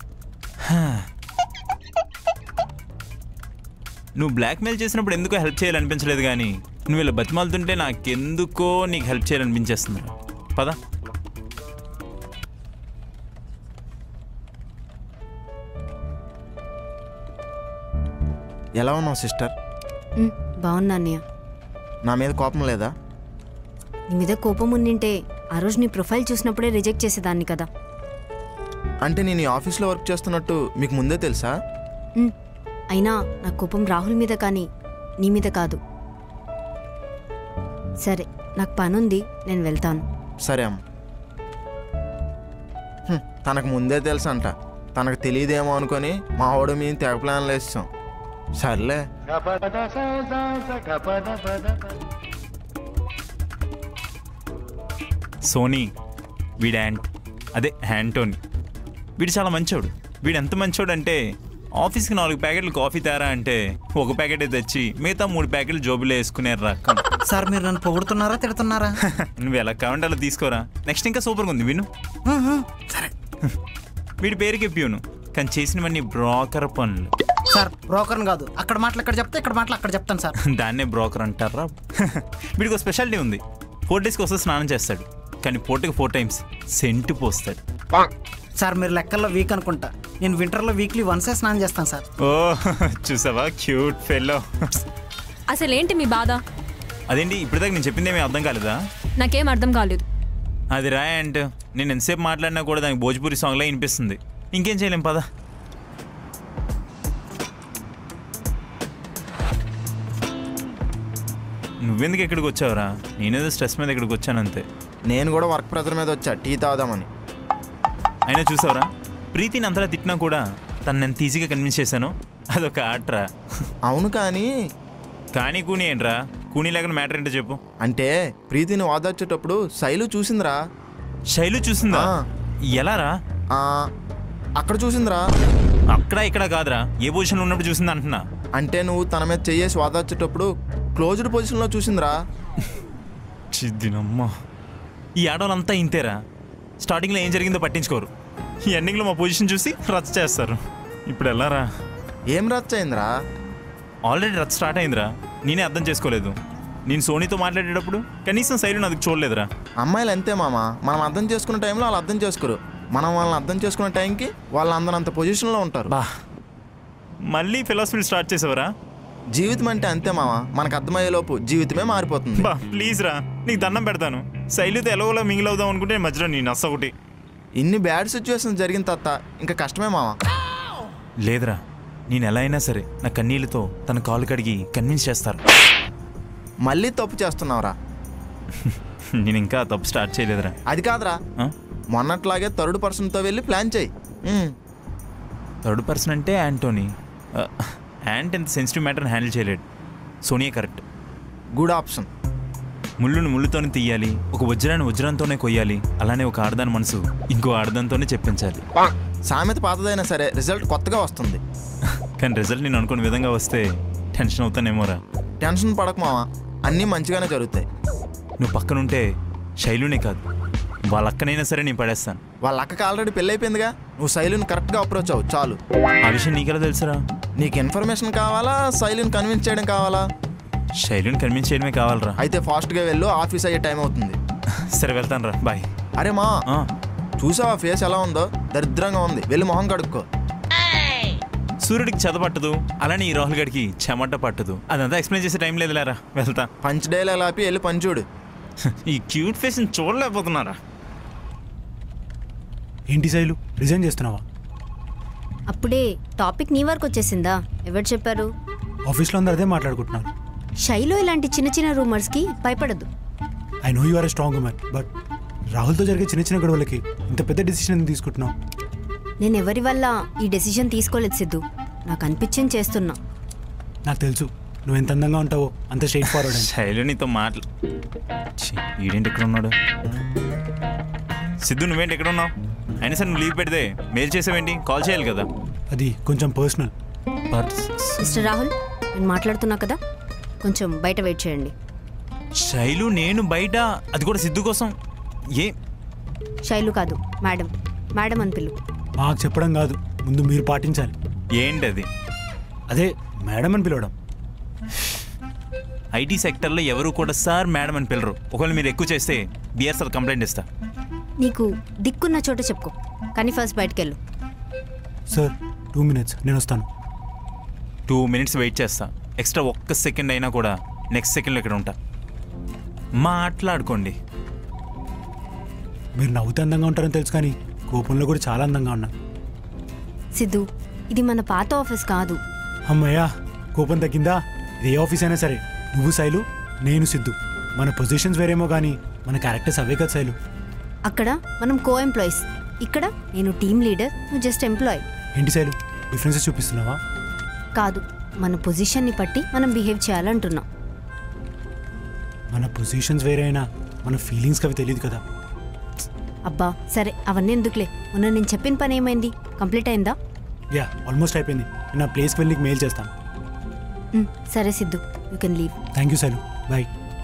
నువ్వు బ్లాక్మెయిల్ చేసినప్పుడు ఎందుకో హెల్ప్ చేయాలనిపించలేదు కానీ నువ్వు ఇలా బతిమాలుతుంటే నాకెందుకో నీకు హెల్ప్ చేయాలనిపించేస్తుంది పద ఎలా ఉన్నావు సిస్టర్ ఉమ్, బాగున్నా అన్నయ్య నా మీద కోపం లేదా నీ మీద కోపం ఉండింటే ఆ రోజు నీ ప్రొఫైల్ చూసినప్పుడే రిజెక్ట్ చేసేదాన్ని కదా అంటే నేను ఈ ఆఫీస్లో వర్క్ చేస్తున్నట్టు మీకు ముందే తెలుసా ఉమ్, అయినా నా కోపం రాహుల్ మీద కానీ నీ మీద కాదు సరే నాకు పనుంది నేను వెళ్తాను సరే అమ్మ హ్మ్, తనకు ముందే తెలుసు అంట తనకు తెలియదేమో అనుకొని మా ఆవిడ మీద తెగ ప్లాన్లు వేస్తాం సర్లే సోనీ వీడి యాంట్ అదే హ్యాంటోని వీడు చాలా మంచోడు వీడు ఎంత మంచోడు అంటే ఆఫీస్కి నాలుగు ప్యాకెట్లు కాఫీ తేరా అంటే ఒక ప్యాకెట్ తెచ్చి మిగతా మూడు ప్యాకెట్లు జోబులో వేసుకునే రకం సార్ మీరు నన్ను పొగుడుతున్నారా తిడుతున్నారా నువ్వు ఎలా కావంటే అలా తీసుకోరా నెక్స్ట్ ఇంకా సూపర్గా ఉంది విను సరే వీడి పేరుకి ప్యూను కానీ చేసినవన్నీ బ్రోకర్ పనులు సార్ బ్రోకర్ని కాదు అక్కడ మాటలు ఇక్కడ చెప్తే ఇక్కడ మాటలు అక్కడ చెప్తాను సార్ దాన్నే బ్రోకర్ అంటారా వీడికి ఒక స్పెషాలిటీ ఉంది ఫోర్ డేస్కి వస్తే స్నానం చేస్తాడు కానీ పూటకి ఫోర్ టైమ్స్ సెంటు పోస్తాడు సార్ మీరు లెక్కల్లో వీక్ అనుకుంటా నేను వింటర్లో వీక్లీ వన్సే స్నానం చేస్తాను సార్ ఓ చూసావా క్యూట్ ఫెల్లో అసలేంటి మీ బాధ అదేంటి ఇప్పటిదాకా నేను చెప్పింది ఏమీ అర్థం కాలేదా నాకేం అర్థం కాలేదు అది రా అండ్ నేను ఎంతసేపు మాట్లాడినా కూడా దానికి భోజ్పూరి సాంగ్లో వినిపిస్తుంది ఇంకేం చేయలేం పదా నువ్వెందుకు ఇక్కడికి వచ్చావురా నేనేదో స్ట్రెస్ మీద ఇక్కడికి వచ్చాను అంతే నేను కూడా వర్క్ ప్రెజర్ మీద వచ్చా టీ తాగుదామని అయినా చూసావురా ప్రీతిని అంతలా తిట్టినా కూడా తను ఎంత ఈజీగా కన్విన్స్ చేశాను అదొక ఆట్రా అవును కానీ కానీ కూని ఏంట్రా కూనీ లేకుండా మ్యాటర్ ఏంటో చెప్పు అంటే ప్రీతిని ఓదార్చేటప్పుడు శైలు చూసిందిరా శైలు చూసిందా ఎలారా అక్కడ చూసిందిరా అక్కడ ఇక్కడ కాదురా ఏ పొజిషన్లో ఉన్నప్పుడు చూసింది అంటున్నా అంటే నువ్వు తన మీద చెయ్యేసి ఓదార్చేటప్పుడు క్లోజ్డ్ పొజిషన్లో చూసిందిరా చిద్దినమ్మా ఈ ఆడవాళ్ళంతా ఇంతేరా స్టార్టింగ్లో ఏం జరిగిందో పట్టించుకోరు ఈ ఎండింగ్లో మా పొజిషన్ చూసి రచ్చ చేస్తారు ఇప్పుడు ఎలారా ఏం రచ్చ అయిందిరా ఆల్రెడీ రచ్చ స్టార్ట్ అయిందిరా నేనే అర్థం చేసుకోలేదు నేను సోనీతో మాట్లాడేటప్పుడు కనీసం శైలు నాకు చూడలేదురా అమ్మాయిలు అంతే మామ మనం అర్థం చేసుకునే టైంలో వాళ్ళు అర్థం చేసుకోరు మనం వాళ్ళని అర్థం చేసుకునే టైంకి వాళ్ళు అందరంత పొజిషన్లో ఉంటారు బా మళ్ళీ ఫిలాసఫీలు స్టార్ట్ చేసావరా జీవితం అంటే అంతే మామ మనకు అర్థమయ్యేలోపు జీవితమే మారిపోతుంది బా ప్లీజ్ రా నీకు దండం పెడతాను శైలితో ఎలాగోలా మింగిల్ అవుదాం అనుకుంటే మధ్యలో నీ నచ్చ ఒకటి ఇన్ని బ్యాడ్ సిచ్యువేషన్ జరిగిన తర్వాత ఇంకా కష్టమే మామ లేదురా నేను ఎలా అయినా సరే నా కన్నీళ్ళతో తన కాలు కడిగి కన్విన్స్ చేస్తారు మళ్ళీ తప్పు చేస్తున్నావురా నేను ఇంకా తప్పు స్టార్ట్ చేయలేదురా అది కాదురా ఆ? మొన్నట్లాగే థర్డ్ పర్సన్తో వెళ్ళి ప్లాన్ చేయి ఉమ్. థర్డ్ పర్సన్ అంటే యాంటోనీ ఆ, యాంట్ ఎంత సెన్సిటివ్ మ్యాటర్ని హ్యాండిల్ చేయలేడు సోనియా కరెక్ట్ గుడ్ ఆప్షన్ ముళ్ళును ముళ్ళుతోనే తీయాలి ఒక వజ్రాన్ని వజ్రంతోనే కొయ్యాలి అలానే ఒక ఆడదాని మనసు ఇంకో ఆడదానితోనే చెప్పించాలి సామెత పాతదైనా సరే రిజల్ట్ కొత్తగా వస్తుంది కానీ రిజల్ట్ నేను అనుకున్న విధంగా వస్తే టెన్షన్ అవుతానేమోరా టెన్షన్ పడక మామ అన్నీ మంచిగానే జరుగుతాయి నువ్వు పక్కనుంటే శైలునే కాదు వాళ్ళ అక్కనైనా సరే నేను పడేస్తాను వాళ్ళ అక్కకి ఆల్రెడీ పెళ్ళైపోయిందిగా నువ్వు శైలిని కరెక్ట్గా అప్రోచ్ అవ్వు చాలు ఆ విషయం నీకెలా తెలుసురా నీకు ఇన్ఫర్మేషన్ కావాలా శైలిని కన్విన్స్ చేయడం కావాలా శైలుని కన్విన్స్ చేయడమే కావాలరా అయితే ఫాస్ట్గా వెళ్ళు ఆఫీస్ అయ్యే టైం అవుతుంది సరే వెళ్తాను రా బాయ్ అరే మా చూసావా ఫేస్ ఎలా ఉందో దరిద్రంగా ఉంది వెళ్ళి మొహం కడుక్కో సూర్యుడికి చెద పట్టదు అలానే ఈ రాహుల్ గడికి చెమట పట్టదు అదంతా ఎక్స్ప్లెయిన్ చేసే టైం లేదు లేరా వెళ్తా పంచ్ డేలా లాపి వెళ్ళి పని చూడు ఈ క్యూట్ ఫేస్ని చూడలేకపోతున్నారా ఏంటి శైలు రిజైన్ చేస్తున్నావా అప్పుడే టాపిక్ నీ వరకు వచ్చేసిందా ఎవరు చెప్పారు ఆఫీస్లో అందరూ అదే మాట్లాడుకుంటున్నారు శైలు ఇలాంటి చిన్న చిన్న రూమర్స్కి భయపడద్దు I know you are a strong woman but రాహుల్తో జరిగే చిన్న చిన్న గొడవలకి ఇంత పెద్ద డిసిషన్ ఎందుకు తీసుకుంటున్నావు నేను ఎవరి వల్ల ఈ డెసిషన్ తీసుకోలేదు సిద్ధు నాకు అనిపించింది చేస్తున్నా నాకు తెలుసు నువ్వు ఎంత అందంగా ఉంటావో అంత స్ట్రైట్ ఫార్వర్డ్ అని శైలు నీతో మాటలు ఛీ, ఈడేంటి ఎక్కడ ఉన్నాడు సిద్ధు నువ్వేంటి ఎక్కడ ఉన్నావు అయినా సరే నువ్వు లీవ్ పెడితే మెయిల్ చేసావేంటి కాల్ చేయాలి కదా అది కొంచెం పర్సనల్ మిస్టర్ రాహుల్ నేను మాట్లాడుతున్నా కదా కొంచెం బయట వెయిట్ చేయండి శైలు నేను బయట అది కూడా సిద్ధు కోసం ఏ శైలు కాదు మేడం మేడం అని పిలు మాకు చెప్పడం కాదు ముందు మీరు పాటించాలి ఏంటి అది అదే మేడం అని పిలవడం ఐటీ సెక్టర్లో ఎవరు కూడా సార్ మేడం అని పిల్లరు ఒకవేళ మీరు ఎక్కువ చేస్తే బిఆర్సార్ కంప్లైంట్ ఇస్తా నీకు దిక్కున్న చోట చెప్పుకో కానీ ఫస్ట్ బయటకు వెళ్ళు సార్ టూ మినిట్స్ నేను వస్తాను టూ మినిట్స్ వెయిట్ చేస్తా ఎక్స్ట్రా ఒక్క సెకండ్ అయినా కూడా నెక్స్ట్ సెకండ్లో ఇక్కడ ఉంటా మాట్లాడుకోండి మీరు నవ్వుతే అందంగా ఉంటారని తెలుసు కానీ కోపంలో కూడా చాలా అందంగా ఉన్నా సిద్ధు ఇది మన పాత ఆఫీస్ కాదు అమ్మయ్యా కోపం తగ్గిందా ఇది ఏ ఆఫీస్ అయినా సరే నువ్వు శైలు నేను సిద్ధు మన పొజిషన్స్ వేరేమో కానీ మన క్యారెక్టర్స్ అవే కదా శైలు అక్కడ మనం కో ఎంప్లాయీస్ ఇక్కడ నేను టీమ్ లీడర్ నువ్వు జస్ట్ ఎంప్లాయ్ ఏంటి శైలు డిఫరెన్సెస్ చూపిస్తున్నావా కాదు మన పొజిషన్ని బట్టి మనం బిహేవ్ చేయాలంటున్నాం మన పొజిషన్స్ వేరే అయినా మన ఫీలింగ్స్కి అవి తెలియదు కదా అబ్బా సరే అవన్నీ ఎందుకులే మొన్న నేను చెప్పిన పని ఏమైంది కంప్లీట్ అయిందా యా ఆల్మోస్ట్ అయిపోయింది నేను ఆ ప్లేస్కి వెళ్ళి నీకు మెయిల్ చేస్తాను ఉమ్, సరే Siddhu you can leave thank you Shailu bye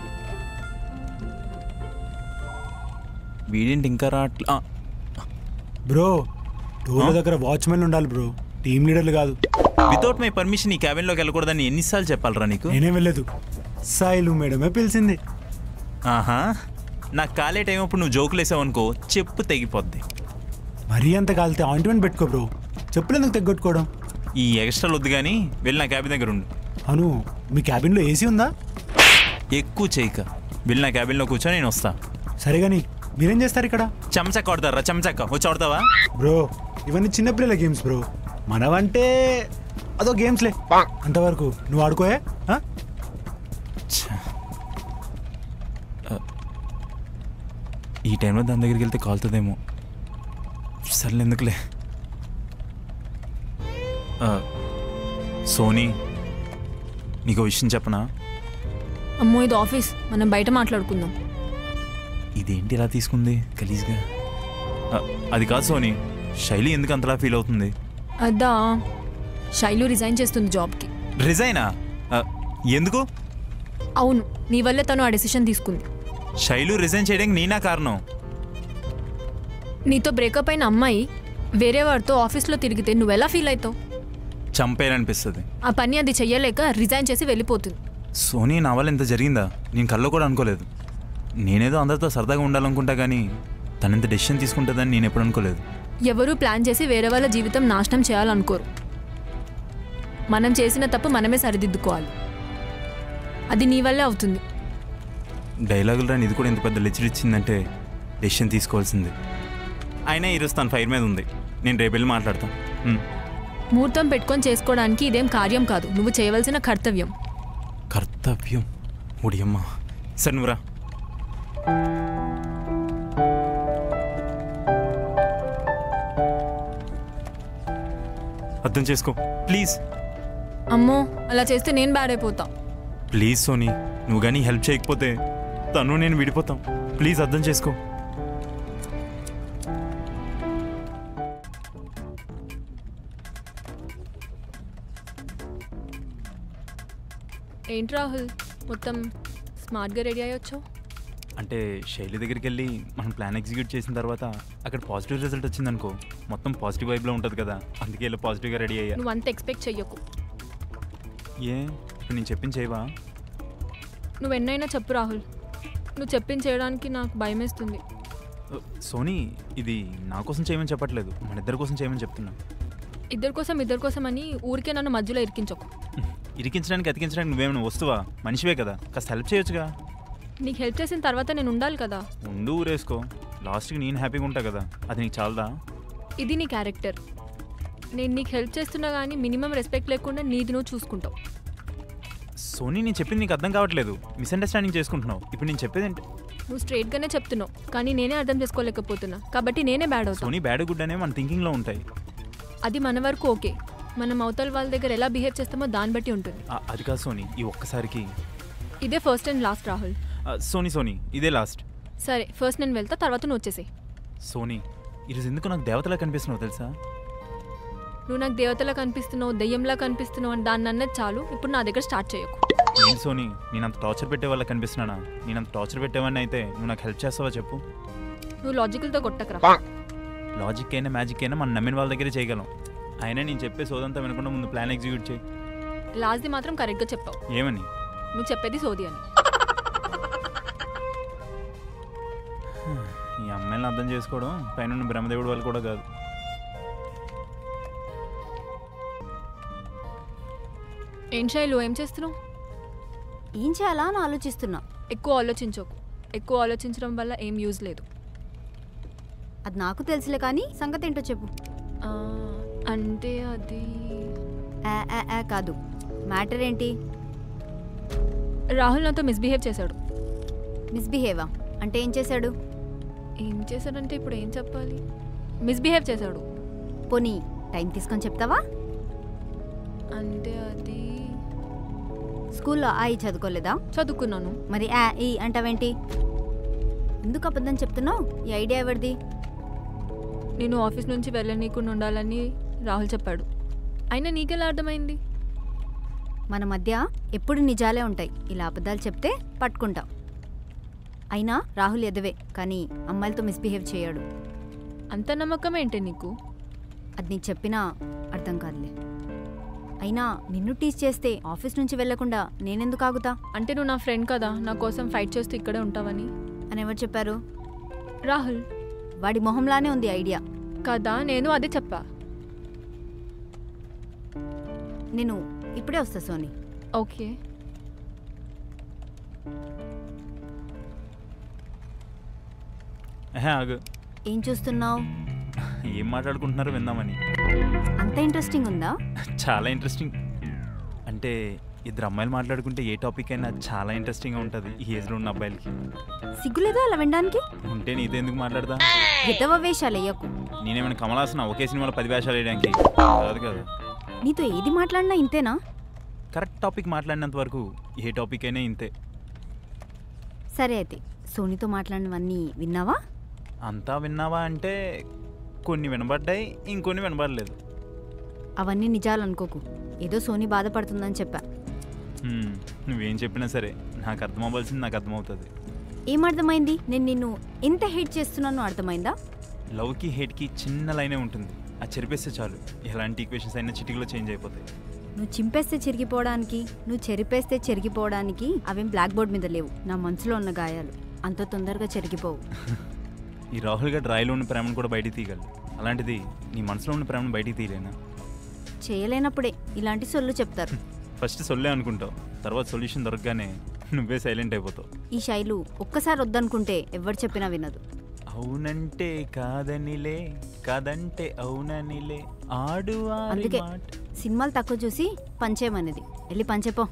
వీడేంటి ఇంకా రాట్లా బ్రో డోర్ల దగ్గర వాచ్మెన్ ఉండాలి బ్రో టీమ్ లీడర్లు కాదు వితౌట్ మై పర్మిషన్ ఈ క్యాబిన్లోకి వెళ్ళకూడదని ఎన్నిసార్లు చెప్పాలరా నీకు నేనే వెళ్ళలేదు శైలు మేడమే పిలిచింది ఆహా నాకు కాలే టైం అప్పుడు నువ్వు జోకులు వేసావనుకో చెప్పు తెగిపోద్ది మరీ అంత కాలితే ఆయింట్మెంట్ పెట్టుకో బ్రో చెప్పులు ఎందుకు తగ్గొట్టుకోవడం ఈ ఎక్స్ట్రాలు వద్దు కానీ వెళ్ళి నా క్యాబిన్ దగ్గర ఉండు అను మీ క్యాబిన్లో ఏసీ ఉందా ఎక్కువ చేయక వెళ్ళి నా క్యాబిన్లో కూర్చో నేను వస్తా సరే కానీ మీరేం చేస్తారు ఇక్కడ చెంచక్క కొడతారా చెంచక్క వచ్చి ఆడతావా బ్రో ఇవన్నీ చిన్నపిల్లల గేమ్స్ బ్రో మనవంటే అదో గేమ్స్లే అంతవరకు నువ్వు ఆడుకోయే ఆ? ఈ టైంలో దాని దగ్గరికి వెళ్తే కాలుతుందేమో సర్లే ఎందుకులే ఆ, సోనీ నీకు విషయం చెప్పనా అమ్మో ఇది ఆఫీస్ మనం బయట మాట్లాడుకుందాం ఇదేంటి ఇలా తీసుకుంది గలీజ్గా ఆ, అది కాదు సోనీ శైలి ఎందుకు అంతలా ఫీల్ అవుతుంది అదా శైలు రిజైన్ చేస్తుంది జాబ్కి రిజైనా ఆ, ఎందుకు అవును నీ వల్లే తను ఆ డెసిషన్ తీసుకుంది శైలు రిజైన్ చేయడానికి నేనా కారణం నీతో బ్రేకప్ అయిన అమ్మాయి వేరే వాడితో ఆఫీస్లో తిరిగితే నువ్వెలా ఫీల్ అవుతావు చంపేయాలనిపిస్తుంది ఆ పని అది చెయ్యలేక రిజైన్ చేసి వెళ్ళిపోతుంది సోనీ నా వల్ల ఇంత జరిగిందా నేను కల్లో కూడా అనుకోలేదు నేనేదో అందరితో సరదాగా ఉండాలనుకుంటా కానీ తనంత డెసిషన్ తీసుకుంటుందని నేను ఎప్పుడు అనుకోలేదు ఎవరూ ప్లాన్ చేసి వేరే వాళ్ళ జీవితం నాశనం చేయాలనుకోరు మనం చేసిన తప్పు మనమే సరిదిద్దుకోవాలి అది నీ వల్లే అవుతుంది డైలాగులు రాని ఇది కూడా ఇంత పెద్ద లెచ్చర్ ఇచ్చిందంటే డెసిషన్ తీసుకోవాల్సింది అయినా ఈరోజు తన ఫైర్ మీద ఉంది నేను రేపు వెళ్ళి మాట్లాడతాను ఉమ్. ముహూర్తం పెట్టుకొని చేసుకోవడానికి ఇదేం కార్యం కాదు నువ్వు చేయవలసిన కర్తవ్యం కర్తవ్యం ఒడియమ్మ సరే నువ్వురా అర్థం చేసుకో ప్లీజ్ అమ్మో అలా చేస్తే నేను బ్యాడ్ అయిపోతా ప్లీజ్ సోనీ నువ్వు కానీ హెల్ప్ చేయకపోతే తను నేను విడిపోతాం ప్లీజ్ అర్థం చేసుకో ఏంటి రాహుల్ మొత్తం స్మార్ట్గా రెడీ అయ్యొచ్చు అంటే శైలి దగ్గరికి వెళ్ళి మనం ప్లాన్ ఎగ్జిక్యూట్ చేసిన తర్వాత అక్కడ పాజిటివ్ రిజల్ట్ వచ్చిందనుకో మొత్తం పాజిటివ్ వైబ్లో ఉంటుంది కదా అందుకే వెళ్ళి పాజిటివ్గా రెడీ అయ్యా నువ్వు అంత ఎక్స్పెక్ట్ చెయ్యకు ఏ ఇప్పుడు నేను చెప్పింది చేయవా నువ్వు ఎన్నైనా చెప్పు రాహుల్ నువ్వు చెప్పింది చేయడానికి నాకు భయం వేస్తుంది ఓ, సోనీ ఇది నా కోసం చేయమని చెప్పట్లేదు మన ఇద్దరి కోసం చేయమని చెప్తున్నా ఇద్దరి కోసం ఇద్దరి కోసం అని ఊరికే నన్ను మధ్యలో ఇరికించకు ఇరికించడానికి అతికించడానికి నువ్వేమైనా వస్తువా మనిషివే కదా కాస్త హెల్ప్ చేయొచ్చుగా నీకు హెల్ప్ చేసిన తర్వాత నేను ఉండాలి కదా ఉండు ఊరేసుకో లాస్ట్కి నేను హ్యాపీగా ఉంటా కదా అది నీకు చాలదా ఇది నీ క్యారెక్టర్ నేను నీకు హెల్ప్ చేస్తున్నా కానీ మినిమం రెస్పెక్ట్ లేకుండా నీది నువ్వు చూసుకుంటావు సోనీ నేను చెప్పింది నీకు అర్థం కావట్లేదు మిస్అండర్స్టాండింగ్ చేసుకుంటున్నావు ఇప్పుడు నేను చెప్పేది ఏంటి నువ్వు స్ట్రైట్గానే చెప్తున్నావు కానీ నేనే అర్థం చేసుకోలేకపోతున్నా కాబట్టి నేనే బ్యాడ్ అవుతాను సోనీ బ్యాడ్ గుడ్ అనే మన థింకింగ్లో ఉంటాయి అది మన వరకు ఓకే మనం అవతల వాళ్ళ దగ్గర ఎలా బిహేవ్ చేస్తామో దాన్ని బట్టి ఉంటుంది ఆ, అది కాదు సోనీ ఈ ఒక్కసారికి ఇదే ఫస్ట్ అండ్ లాస్ట్ రాహుల్ ఆ, సోనీ సోనీ ఇదే లాస్ట్ సరే ఫస్ట్ నేను వెళ్తా తర్వాత నువ్వు వచ్చేసేయ్ సోనీ ఈరోజు ఎందుకు నాకు దేవతలా కనిపిస్తున్నావు తెలుసా నువ్వు నాకు దేవతలా కనిపిస్తున్నావు దెయ్యంలా కనిపిస్తున్నావు అని దాన్ని అన్నది చాలు ఇప్పుడు నా దగ్గర స్టార్ట్ చేయకు ఏంటి సోనీ నేను అంత టార్చర్ పెట్టే వాళ్ళకి కనిపిస్తున్నానా నేను అంత టార్చర్ పెట్టేవాడిని అయితే నువ్వు నాకు హెల్ప్ చేస్తావా చెప్పు నువ్వు లాజికల్తో కొట్టకరా లాజిక్ అయినా మ్యాజిక్ అయినా మనం నమ్మిన వాళ్ళ దగ్గరే చేయగలం అయినా నేను చెప్పే సోదంతా వినకుండా ముందు ప్లాన్ ఎగ్జిక్యూట్ చేయి లాస్ట్ది మాత్రం కరెక్ట్గా చెప్పావు ఏమని నువ్వు చెప్పేది సోది అని ఈ అమ్మాయిని అర్థం చేసుకోవడం పైన బ్రహ్మదేవుడు వాళ్ళు కూడా కాదు ఏం శైలు ఏం చేస్తున్నావు ఏం చేయాలా అని ఆలోచిస్తున్నా ఎక్కువ ఆలోచించకు ఎక్కువ ఆలోచించడం వల్ల ఏం యూజ్ లేదు అది నాకు తెలుసులే కానీ సంగతి ఏంటో చెప్పు ఆ, అంటే అది ఆ, ఆ, ఆ కాదు మ్యాటర్ ఏంటి రాహుల్ నాతో మిస్బిహేవ్ చేశాడు మిస్బిహేవా అంటే ఏం చేశాడు ఏం చేశాడంటే ఇప్పుడు ఏం చెప్పాలి మిస్బిహేవ్ చేశాడు పోనీ టైం తీసుకొని చెప్తావా అంటే అది స్కూల్లో ఆ ఈ చదువుకోలేదా చదువుకున్నాను మరి ఆ ఈ అంటావేంటి ఎందుకు అబద్ధం చెప్తున్నావు ఈ ఐడియా ఎవరిది నేను ఆఫీస్ నుంచి వెళ్ళనీకుండా ఉండాలని రాహుల్ చెప్పాడు అయినా నీకెలా అర్థమైంది మన మధ్య ఎప్పుడు నిజాలే ఉంటాయి ఇలా అబద్ధాలు చెప్తే పట్టుకుంటాం అయినా రాహుల్ ఎదవే కానీ అమ్మాయిలతో మిస్బిహేవ్ చేయడు అంత నమ్మకం ఏంటి నీకు అది నీకు చెప్పినా అర్థం కాదులే అయినా నిన్ను టీచ్ చేస్తే ఆఫీస్ నుంచి వెళ్లకుండా నేనెందుకు ఆగుతా అంటే నువ్వు నా ఫ్రెండ్ కదా నా కోసం ఫైట్ చేస్తూ ఇక్కడే ఉంటావని అని ఎవరు చెప్పారు రాహుల్ వాడి మొహంలానే ఉంది ఐడియా కదా నేను అదే చెప్పా నేను ఇప్పుడే వస్తా సోనీ ఓకే ఏహే, ఆగు ఏం చూస్తున్నావు ఏం మాట్లాడుకుంటున్నారో విందామని అంత ఇంట్రెస్టింగ్ ఉందా చాలా ఇంట్రెస్టింగ్ అంటే ఇద్దరు అమ్మాయిలు మాట్లాడుకుంటే ఏ టాపిక్ అయినా చాలా ఇంట్రెస్టింగ్గా ఉంటుంది ఈ ఏజ్లో ఉన్న అబ్బాయిలకి సిగ్గులేదా అలా వినడానికి ఉంటే నీతో ఎందుకు మాట్లాడదా ఎదవ వేషాలు వేయకు నేనేమైనా కమలాసన ఒకే సినిమాలో పది వేషాలు వేయడానికి కాదు కదా నీతో ఏది మాట్లాడినా ఇంతేనా కరెక్ట్ టాపిక్ మాట్లాడినంత వరకు ఏ టాపిక్ అయినా ఇంతే సరే అయితే సోనీతో మాట్లాడినవన్నీ విన్నావా అంతా విన్నావా అంటే కొన్ని వినబడ్డాయి ఇంకొన్ని వినబడలేదు అవన్నీ నిజాలు అనుకోకు ఏదో సోనీ బాధపడుతుందని చెప్పా హ్మ్, నువ్వేం చెప్పినా సరే నాకు అర్థమవ్వాల్సింది నాకు అర్థమవుతుంది ఏం అర్థమైంది నేను నిన్ను ఎంత హేట్ చేస్తున్నానో అర్థమైందా లవ్కి హేట్కి చిన్న లైనే ఉంటుంది అది చెరిపేస్తే చాలు ఎలాంటి ఈక్వేషన్స్ అయినా చిటికలో చేంజ్ అయిపోతాయి నువ్వు చింపేస్తే చెరిగిపోవడానికి నువ్వు చెరిపేస్తే చెరిగిపోవడానికి అవేం బ్లాక్ బోర్డ్ మీద లేవు నా మనసులో ఉన్న గాయాలు అంత తొందరగా చెరిగిపోవు ఈ రాహుల్ గారు రాయిలో ఉన్న ప్రేమను కూడా బయటికి తీయగలడు అలాంటిది నీ మనసులో ఉన్న ప్రేమను బయటికి తీయలేనా చేయలేనప్పుడే ఇలాంటి సొల్లు చెప్తారు ఫస్ట్ సొల్లే అనుకుంటావు తర్వాత సొల్యూషన్ దొరకగానే నువ్వే సైలెంట్ అయిపోతావు ఈ శైలు ఒక్కసారి వద్దనుకుంటే ఎవరు చెప్పినా వినదు అవునంటే కాదనిలే కాదంటే అవుననిలే ఆడు ఆడి అందుకే మాట సినిమాలు తక్కువ చూసి పంచేయమనేది వెళ్ళి పంచేపో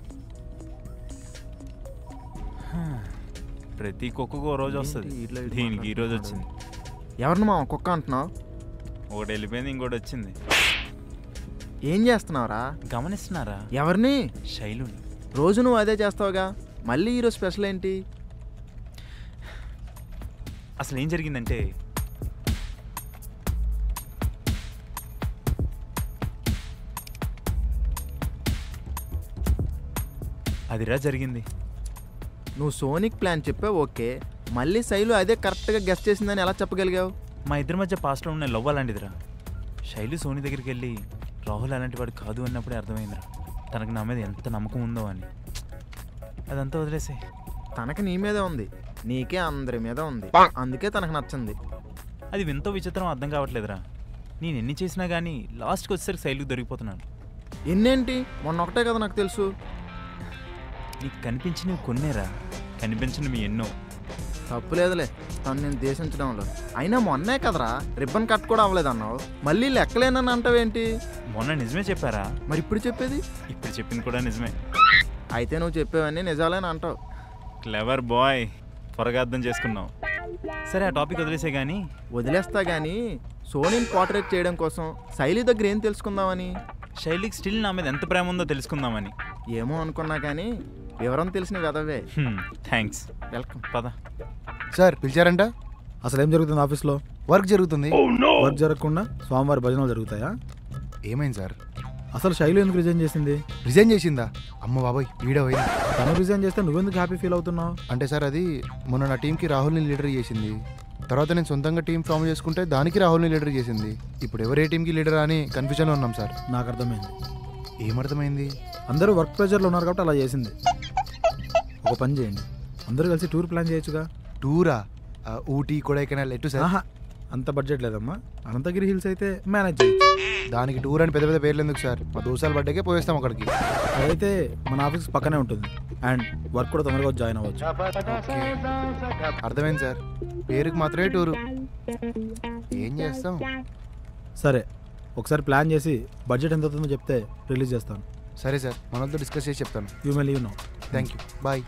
ప్రతి కుక్కకు ఓ రోజు వస్తుంది దీనికి ఈ రోజు వచ్చింది ఎవరిని మా కుక్క అంటున్నావు ఒకటి వెళ్ళిపోయింది ఇంకోటి వచ్చింది ఏం చేస్తున్నావురా గమనిస్తున్నారా ఎవరిని శైలుని రోజు నువ్వు అదే చేస్తావుగా మళ్ళీ ఈరోజు స్పెషల్ ఏంటి అసలు ఏం జరిగిందంటే అదిరా జరిగింది నువ్వు సోనిక్ ప్లాన్ చెప్పావు ఓకే మళ్ళీ శైలు అదే కరెక్ట్గా గెస్ట్ చేసిందని ఎలా చెప్పగలిగావు మా ఇద్దరి మధ్య పాస్ట్లో ఉన్న లవ్ అలాంటిదిరా శైలు సోని దగ్గరికి వెళ్ళి రాహుల్ అలాంటి వాడు కాదు అన్నప్పుడే అర్థమైందిరా తనకు నా మీద ఎంత నమ్మకం ఉందో అని అదంతా వదిలేసే తనకి నీ మీదే ఉంది నీకే అందరి మీద ఉంది అందుకే తనకు నచ్చింది అది వింతో విచిత్రం అర్థం కావట్లేదురా నేను ఎన్ని చేసినా కానీ లాస్ట్కి వచ్చేసరికి శైలుకి దొరికిపోతున్నాను ఎన్నేంటి మొన్న ఒకటే కదా నాకు తెలుసు నీకు కనిపించినవి కొన్నేరా కనిపించినవి ఎన్నో తప్పులేదులే తను నేను దేశించడంలో అయినా మొన్నే కదరా రిబ్బన్ కట్ కూడా అవ్వలేదన్నావు మళ్ళీ లెక్కలేనని అంటావేంటి మొన్న నిజమే చెప్పారా మరి ఇప్పుడు చెప్పేది ఇప్పుడు చెప్పింది కూడా నిజమే అయితే నువ్వు చెప్పేవన్నీ నిజాలని అంటావు క్లెవర్ బాయ్ త్వరగా అర్థం చేసుకున్నావు సరే ఆ టాపిక్ వదిలేసే కానీ వదిలేస్తా గానీ సోనీని పోర్ట్రేట్ చేయడం కోసం శైలి దగ్గర ఏం తెలుసుకుందామని శైలికి స్టిల్ నా మీద ఎంత ప్రేమ ఉందో తెలుసుకుందామని ఏమో అనుకున్నా కానీ వివరం తెలిసిన వెదవే థ్యాంక్స్ వెల్కమ్ పద సార్ పిలిచారంట అసలు ఏం జరుగుతుంది ఆఫీస్లో వర్క్ జరుగుతుంది వర్క్ జరగకుండా స్వామివారి భజనలు జరుగుతాయా ఏమైంది సార్ అసలు శైలి ఎందుకు రిజైన్ చేసింది రిజైన్ చేసిందా అమ్మ బాబాయ్ వీడ పోయింది తను రిజైన్ చేస్తే నువ్వెందుకు హ్యాపీ ఫీల్ అవుతున్నావు అంటే సార్ అది మొన్న నా టీంకి రాహుల్ని లీడర్ చేసింది తర్వాత నేను సొంతంగా టీం ఫామ్ చేసుకుంటే దానికి రాహుల్ని లీడర్ చేసింది ఇప్పుడు ఎవరు ఏ టీంకి లీడర్ అని కన్ఫ్యూజన్లో ఉన్నాం సార్ నాకు అర్థమైంది ఏమర్థమైంది అందరూ వర్క్ ప్రెషర్లో ఉన్నారు కాబట్టి అలా చేసింది ఒక పని చేయండి అందరూ కలిసి టూర్ ప్లాన్ చేయొచ్చుగా టూరా ఆ, ఊటీ కొడైకెనాల్ ఎటు సార్ ఆహా అంత బడ్జెట్ లేదమ్మా అనంతగిరి హిల్స్ అయితే మేనేజ్ చేయొచ్చు దానికి టూర్ అని పెద్ద పెద్ద పేర్లు ఎందుకు సార్ మా దోసాలు బర్త్డేకే పోయేస్తాం అక్కడికి అదైతే మన ఆఫీస్ పక్కనే ఉంటుంది అండ్ వర్క్ కూడా తొందరగా జాయిన్ అవ్వచ్చు అర్థమైంది సార్ పేరుకి మాత్రమే టూరు ఏం చేస్తాం సరే ఒకసారి ప్లాన్ చేసి బడ్జెట్ ఎంత అవుతుందో చెప్తే రిలీజ్ చేస్తాను సరే సార్ మనతో డిస్కస్ చేసి చెప్తాను you may leave no thank you bye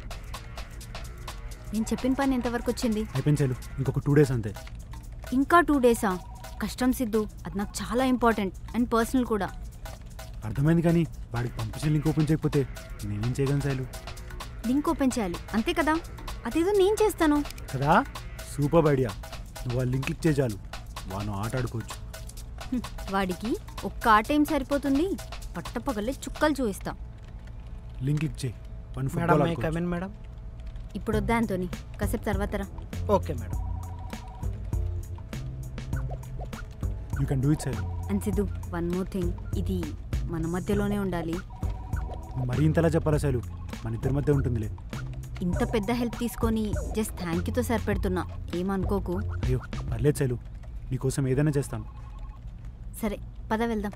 నేను చెప్పిన పని ఎంతవరకు వచ్చింది అయిపోయింది చాలు ఇంకొక టూ డేస్ అంతే ఇంకా టూ డేసా కష్టం సిద్ధు అది నాకు చాలా ఇంపార్టెంట్ అండ్ పర్సనల్ కూడా అర్థమైంది కానీ వాడికి పంపించిన లింక్ ఓపెన్ చేయకపోతే నేనేం చేయగలను శైలు లింక్ ఓపెన్ చేయాలి అంతే కదా అదేదో నేను చేస్తాను కదా సూపర్ ఐడియా నువ్వు ఆ లింక్ క్లిక్ చేయి చాలు వాను ఆట ఆడుకోవచ్చు హ్మ్, వాడికి ఒక్క ఆట ఏం సరిపోతుంది పట్టపగలే చుక్కలు చూపిస్తా లింక్ క్లిక్ చేయి వాడిని మేడం ఫుట్బాల్ మై ఆడుకోవచ్చు కమిన్ మేడం ఇప్పుడు వద్దా అంతోని కాసేపు తర్వాత రా okay madam you can do it Shailu and Siddhu one more thing ఇది మన మధ్యలోనే ఉండాలి నువ్వు మరీ ఇంతలా చెప్పాలా శైలు మన ఇద్దరి మధ్య ఉంటుందిలే ఇంత పెద్ద హెల్ప్ తీసుకొని జస్ట్ థ్యాంక్ యూతో సరిపెడుతున్నా ఏమనుకోకు అయ్యో పర్లేదు శైలు నీకోసం ఏదైనా చేస్తాను సరే పద వెళ్దాం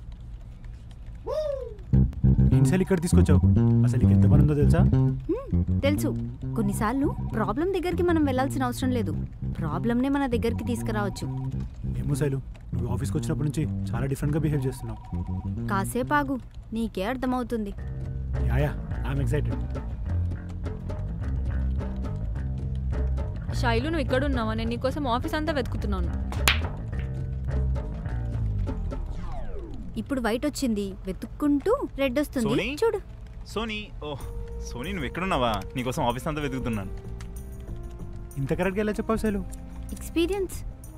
ఏం శైలు ఇక్కడ తీసుకొచ్చావు అసలు నీకు ఎంత పని ఉందో తెలుసా హ్మ్, తెలుసు కొన్నిసార్లు ప్రాబ్లం దగ్గరికి మనం వెళ్ళాల్సిన అవసరం లేదు ప్రాబ్లంనే మన దగ్గరికి తీసుకురావచ్చు ఏమో శైలు నువ్వు ఆఫీస్కి వచ్చినప్పటి నుంచి చాలా డిఫరెంట్గా బిహేవ్ చేస్తున్నావు కాసేపు ఆగు నీకే అర్థమవుతుంది యాయా ఐఎమ్ ఎక్సైటెడ్ శైలు నువ్వు ఇక్కడ ఉన్నావా నేను నీకోసం ఆఫీస్ అంతా వెతుకుతున్నాను ఇప్పుడు వైట్ వచ్చింది వెతుక్కుంటూ రెడ్ వస్తుంది సోనీ? చూడు సోనీ ఓ సోనీ నువ్వు ఎక్కడున్నావా నీకోసం ఆఫీస్ అంతా వెతుకుతున్నాను ఇంత కరెక్ట్గా ఎలా చెప్పావు శైలు ఎక్స్పీరియన్స్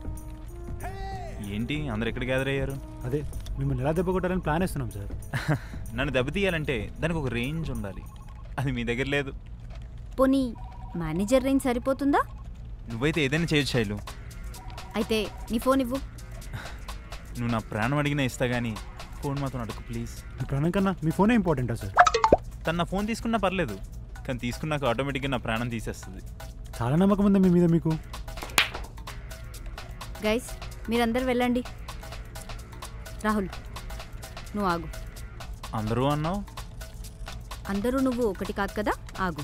ఏంటి అందరు ఎక్కడ గ్యాదర్ అయ్యారు అదే మిమ్మల్ని ఎలా దెబ్బ కొట్టాలని ప్లాన్ వేస్తున్నాం సార్ నన్ను దెబ్బతీయాలంటే దానికి ఒక రేంజ్ ఉండాలి అది మీ దగ్గర లేదు పోనీ మేనేజర్ రేంజ్ సరిపోతుందా నువ్వైతే ఏదైనా చేయొచ్చు శైలు అయితే నీ ఫోన్ ఇవ్వు నువ్వు నా ప్రాణం అడిగినా ఇస్తా కానీ ఫోన్ మాత్రం అడుగు ప్లీజ్ మీ ప్రాణం కన్నా మీ ఫోనే ఇంపార్టెంటా సార్ తను నా ఫోన్ తీసుకున్నా పర్లేదు కానీ తీసుకున్నాక ఆటోమేటిక్గా నా ప్రాణం తీసేస్తుంది చాలా నమ్మకం ఉందా మీ మీద మీకు గైస్ మీరందరు వెళ్ళండి రాహుల్ నువ్వు ఆగు అందరూ అన్నావు అందరూ నువ్వు ఒకటి కాదు కదా ఆగు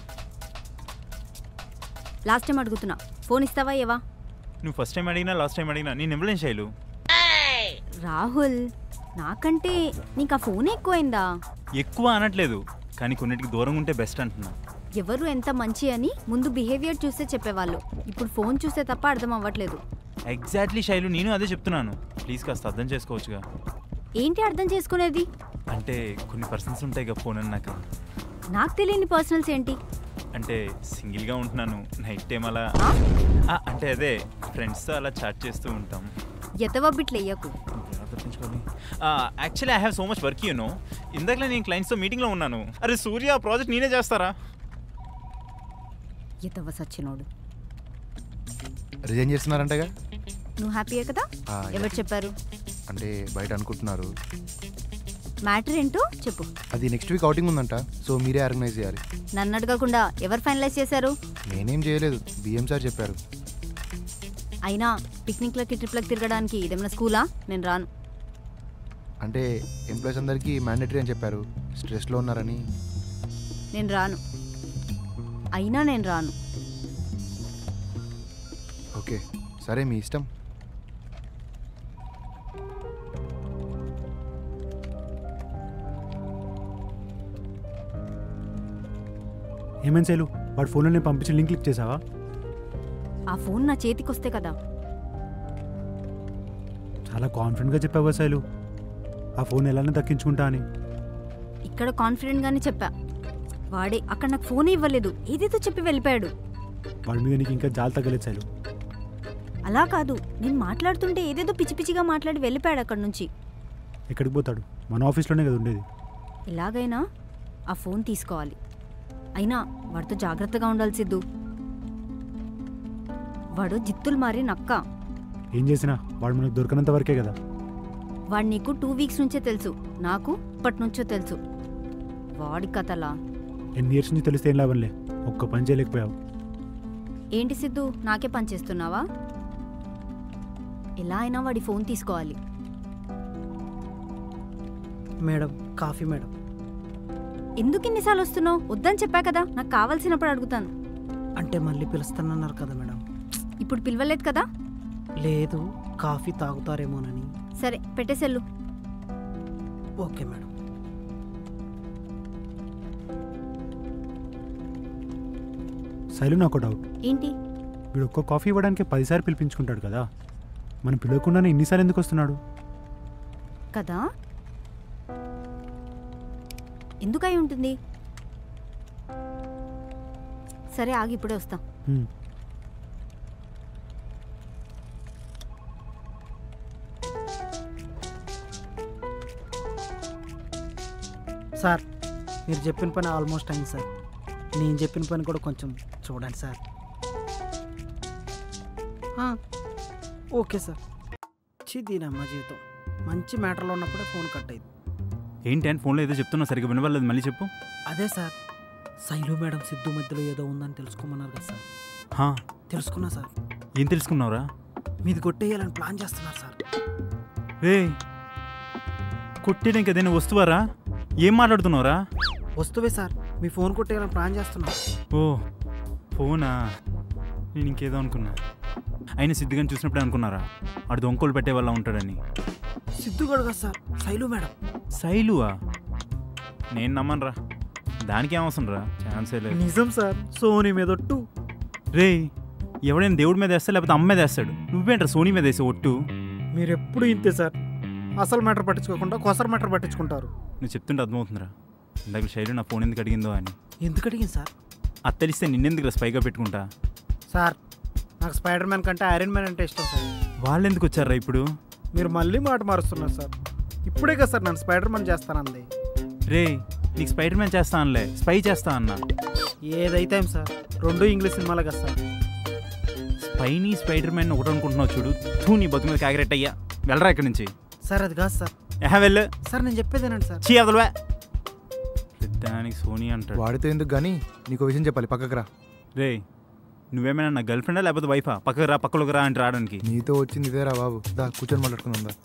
లాస్ట్ టైం అడుగుతున్నా ఫోన్ ఇస్తావా ఏవా నువ్వు ఫస్ట్ టైం అడిగినా లాస్ట్ టైం అడిగినా నేను ఇవ్వలేను శైలు రాహుల్ నాకంటే నీకు ఆ ఫోన్ ఎక్కువైందా ఎక్కువ అనట్లేదు కానీ కొన్నిటికి దూరంగా ఉంటే బెస్ట్ అంటున్నా ఎవరు ఎంత మంచి అని ముందు బిహేవియర్ చూస్తే చెప్పేవాళ్ళు ఇప్పుడు ఫోన్ చూస్తే తప్ప అర్థం అవ్వట్లేదు ఎగ్జాక్ట్లీ శైలు నేను అదే చెప్తున్నాను ప్లీజ్ కాస్త అర్థం చేసుకోవచ్చుగా ఏంటి అర్థం చేసుకునేది అంటే కొన్ని పర్సన్స్ ఉంటాయి కదా ఫోన్ అన్నాక నాకు తెలియని పర్సనల్స్ ఏంటి అంటే సింగిల్గా ఉంటున్నాను నైట్ టైం అలా ఆ, అంటే అదే ఫ్రెండ్స్తో అలా చాట్ చేస్తూ ఉంటాం ఎతవబ్బిట్లు వెయ్యకు ఎలా తప్పించుకోవాలి actually I have so much work you know ఇందాకలే నేను క్లయింట్స్తో మీటింగ్లో ఉన్నాను అరే సూర్య ఆ ప్రాజెక్ట్ నేనే చేస్తారా ఎతవ సచ్చినోడు రిజైన్ చేస్తున్నారంటగా నువ్వు హ్యాపీయే కదా ఆ, ఎవరు చెప్పారు అంటే బయట అనుకుంటున్నారు మ్యాటర్ ఏంటో చెప్పు అది నెక్స్ట్ వీక్ అవుటింగ్ ఉందంట సో మీరే ఆర్గనైజ్ చేయాలి నన్ను అడగకుండా ఎవరు ఫైనలైజ్ చేశారు నేనేం చేయలేదు బిఎం సార్ చెప్పారు అయినా పిక్నిక్లకి ట్రిప్లకి తిరగడానికి ఇదేమైనా స్కూలా నేను రాను అంటే ఎంప్లాయీస్ అందరికీ మ్యాండేటరీ అని చెప్పారు స్ట్రెస్లో ఉన్నారని నేను రాను అయినా నేను రాను ఓకే సరే మీ ఇష్టం ఏమైంది శైలు వాడి ఫోన్లో నేను పంపించి లింక్ క్లిక్ చేసావా ఆ ఫోన్ నా చేతికి వస్తే కదా చాలా కాన్ఫిడెంట్గా చెప్పావా శైలు ఆ ఫోన్ ఎలానే దక్కించుకుంటా అని ఇక్కడ కాన్ఫిడెంట్ గానే చెప్పా వాడే అక్కడ నాకు ఫోన్ ఇవ్వలేదు ఏదేదో చెప్పి వెళ్ళిపోయాడు వాడి మీద నీకు ఇంకా జాలి తగ్గలేదు శైలు అలా కాదు నేను మాట్లాడుతుంటే ఏదేదో పిచ్చి పిచ్చిగా మాట్లాడి వెళ్ళిపోయాడు అక్కడ నుంచి ఎక్కడికి పోతాడు మన ఆఫీస్లోనే కదా ఉండేది ఎలాగైనా ఆ ఫోన్ తీసుకోవాలి అయినా వాడితో జాగ్రత్తగా ఉండాలి సిద్ధు వాడు జిత్తులు మారి నక్క ఏం చేసినా వాడు మనకు దొరకనంత వరకే కదా వాడు నీకు టూ వీక్స్ నుంచే తెలుసు నాకు ఇప్పటి నుంచో తెలుసు వాడి కథలా ఎన్ని ఇయర్స్ నుంచి తెలిస్తే ఏం లాభంలే ఒక్క పని చేయలేకపోయావు ఏంటి సిద్ధు నాకే పని చేస్తున్నావా ఎలా అయినా వాడి ఫోన్ తీసుకోవాలి మేడం కాఫీ మేడం ఎందుకు ఇన్నిసార్లు వస్తున్నావు వద్దని చెప్పా కదా నాకు కావాల్సినప్పుడు అడుగుతాను అంటే మళ్ళీ పిలుస్తానన్నారు కదా మేడం ఇప్పుడు పిలవలేదు కదా లేదు కాఫీ తాగుతారేమోనని సరే పెట్టేసెల్లు ఓకే మేడం శైలు నాకు డౌట్ ఏంటి వీడు ఒక్క కాఫీ ఇవ్వడానికి పదిసార్లు పిలిపించుకుంటాడు కదా మనం పిలవకుండానే ఇన్నిసార్లు ఎందుకు వస్తున్నాడు కదా ఎందుకై ఉంటుంది సరే ఆగి ఇప్పుడే వస్తా హ్మ్. సార్ మీరు చెప్పిన పని ఆల్మోస్ట్ అయింది సార్ నేను చెప్పిన పని కూడా కొంచెం చూడండి సార్ ఆ, ఓకే సార్ చి దీనమ్మ జీవితం మంచి మ్యాటర్లో ఉన్నప్పుడే ఫోన్ కట్ అయింది ఏంటి అని ఫోన్లో ఏదో చెప్తున్నా సరిగ్గా వినవలేదు మళ్ళీ చెప్పు అదే సార్ శైలు మేడం సిద్ధు మధ్యలో ఏదో ఉందని తెలుసుకోమన్నారు కదా సార్ హా, తెలుసుకున్నా సార్ ఏం తెలుసుకున్నావురా మీది కొట్టేయాలని ప్లాన్ చేస్తున్నారు సార్ రే కొట్టేయడానికి ఏదైనా వస్తువారా ఏం మాట్లాడుతున్నావురా వస్తువే సార్ మీ ఫోన్ కొట్టేయాలని ప్లాన్ చేస్తున్నారు ఓ ఫోనా నేను ఇంకేదో అనుకున్నా అయినా సిద్ధిగాని చూసినప్పుడే అనుకున్నారా ఆడు దొంగలు పెట్టే వాళ్ళ ఉంటాడని సిద్ధు గడు కదా సార్ శైలు మేడం శైలువా నేను నమ్మనురా దానికి ఏం అవసరం రా ఛాన్సే లేదు నిజం సార్ సోనీ మీద ఒట్టు రే ఎవడైనా దేవుడి మీద వేస్తా లేకపోతే అమ్మ మీద వేస్తాడు నువ్వేంట్రా సోనీ మీద వేసే ఒట్టు మీరు ఎప్పుడు ఇంతే సార్ అసలు మ్యాటర్ పట్టించుకోకుండా కొసర మ్యాటర్ పట్టించుకుంటారు నువ్వు చెప్తుంటే అర్థమవుతుందిరా ఇందాక శైలు నా ఫోన్ ఎందుకు అడిగిందో అని ఎందుకు అడిగింది సార్ అది తెలిస్తే నిన్నెందుకు స్పైగా పెట్టుకుంటా సార్ నాకు స్పైడర్ మ్యాన్ కంటే ఐరన్ మ్యాన్ అంటే ఇష్టం సార్ వాళ్ళు ఎందుకు వచ్చారా ఇప్పుడు మీరు మళ్ళీ మాట మారుస్తున్నారు సార్ ఇప్పుడే కదా సార్ నన్ను స్పైడర్ మ్యాన్ చేస్తానంది రే నీకు స్పైడర్ మ్యాన్ చేస్తా అనలే స్పై చేస్తా అన్నా ఏదైతే ఏం సార్ రెండు ఇంగ్లీష్ సినిమాలే కదా సార్ స్పైని స్పైడర్ మ్యాన్ ఒకటి అనుకుంటున్నావు చూడు తూ నీ బతుకు మీద కాగిరెట్ అయ్యా వెళ్ళరా ఇక్కడి నుంచి సార్ అది కాదు సార్ ఏహ వెళ్ళు సార్ నేను చెప్పేదేనండి సార్ చీ అదలవే దానికి సోనీ అంటాడు వాడితో ఎందుకు కానీ నీకు విషయం చెప్పాలి పక్కకు రా రే నువ్వేమైనా నా గర్ల్ ఫ్రెండా లేకపోతే వైఫా పక్కకు రా పక్కలోకి రా అంటే రావడానికి నీతో వచ్చింది ఇదేరా బాబు దా కూర్చొని మాట్లాడుకుందాం దా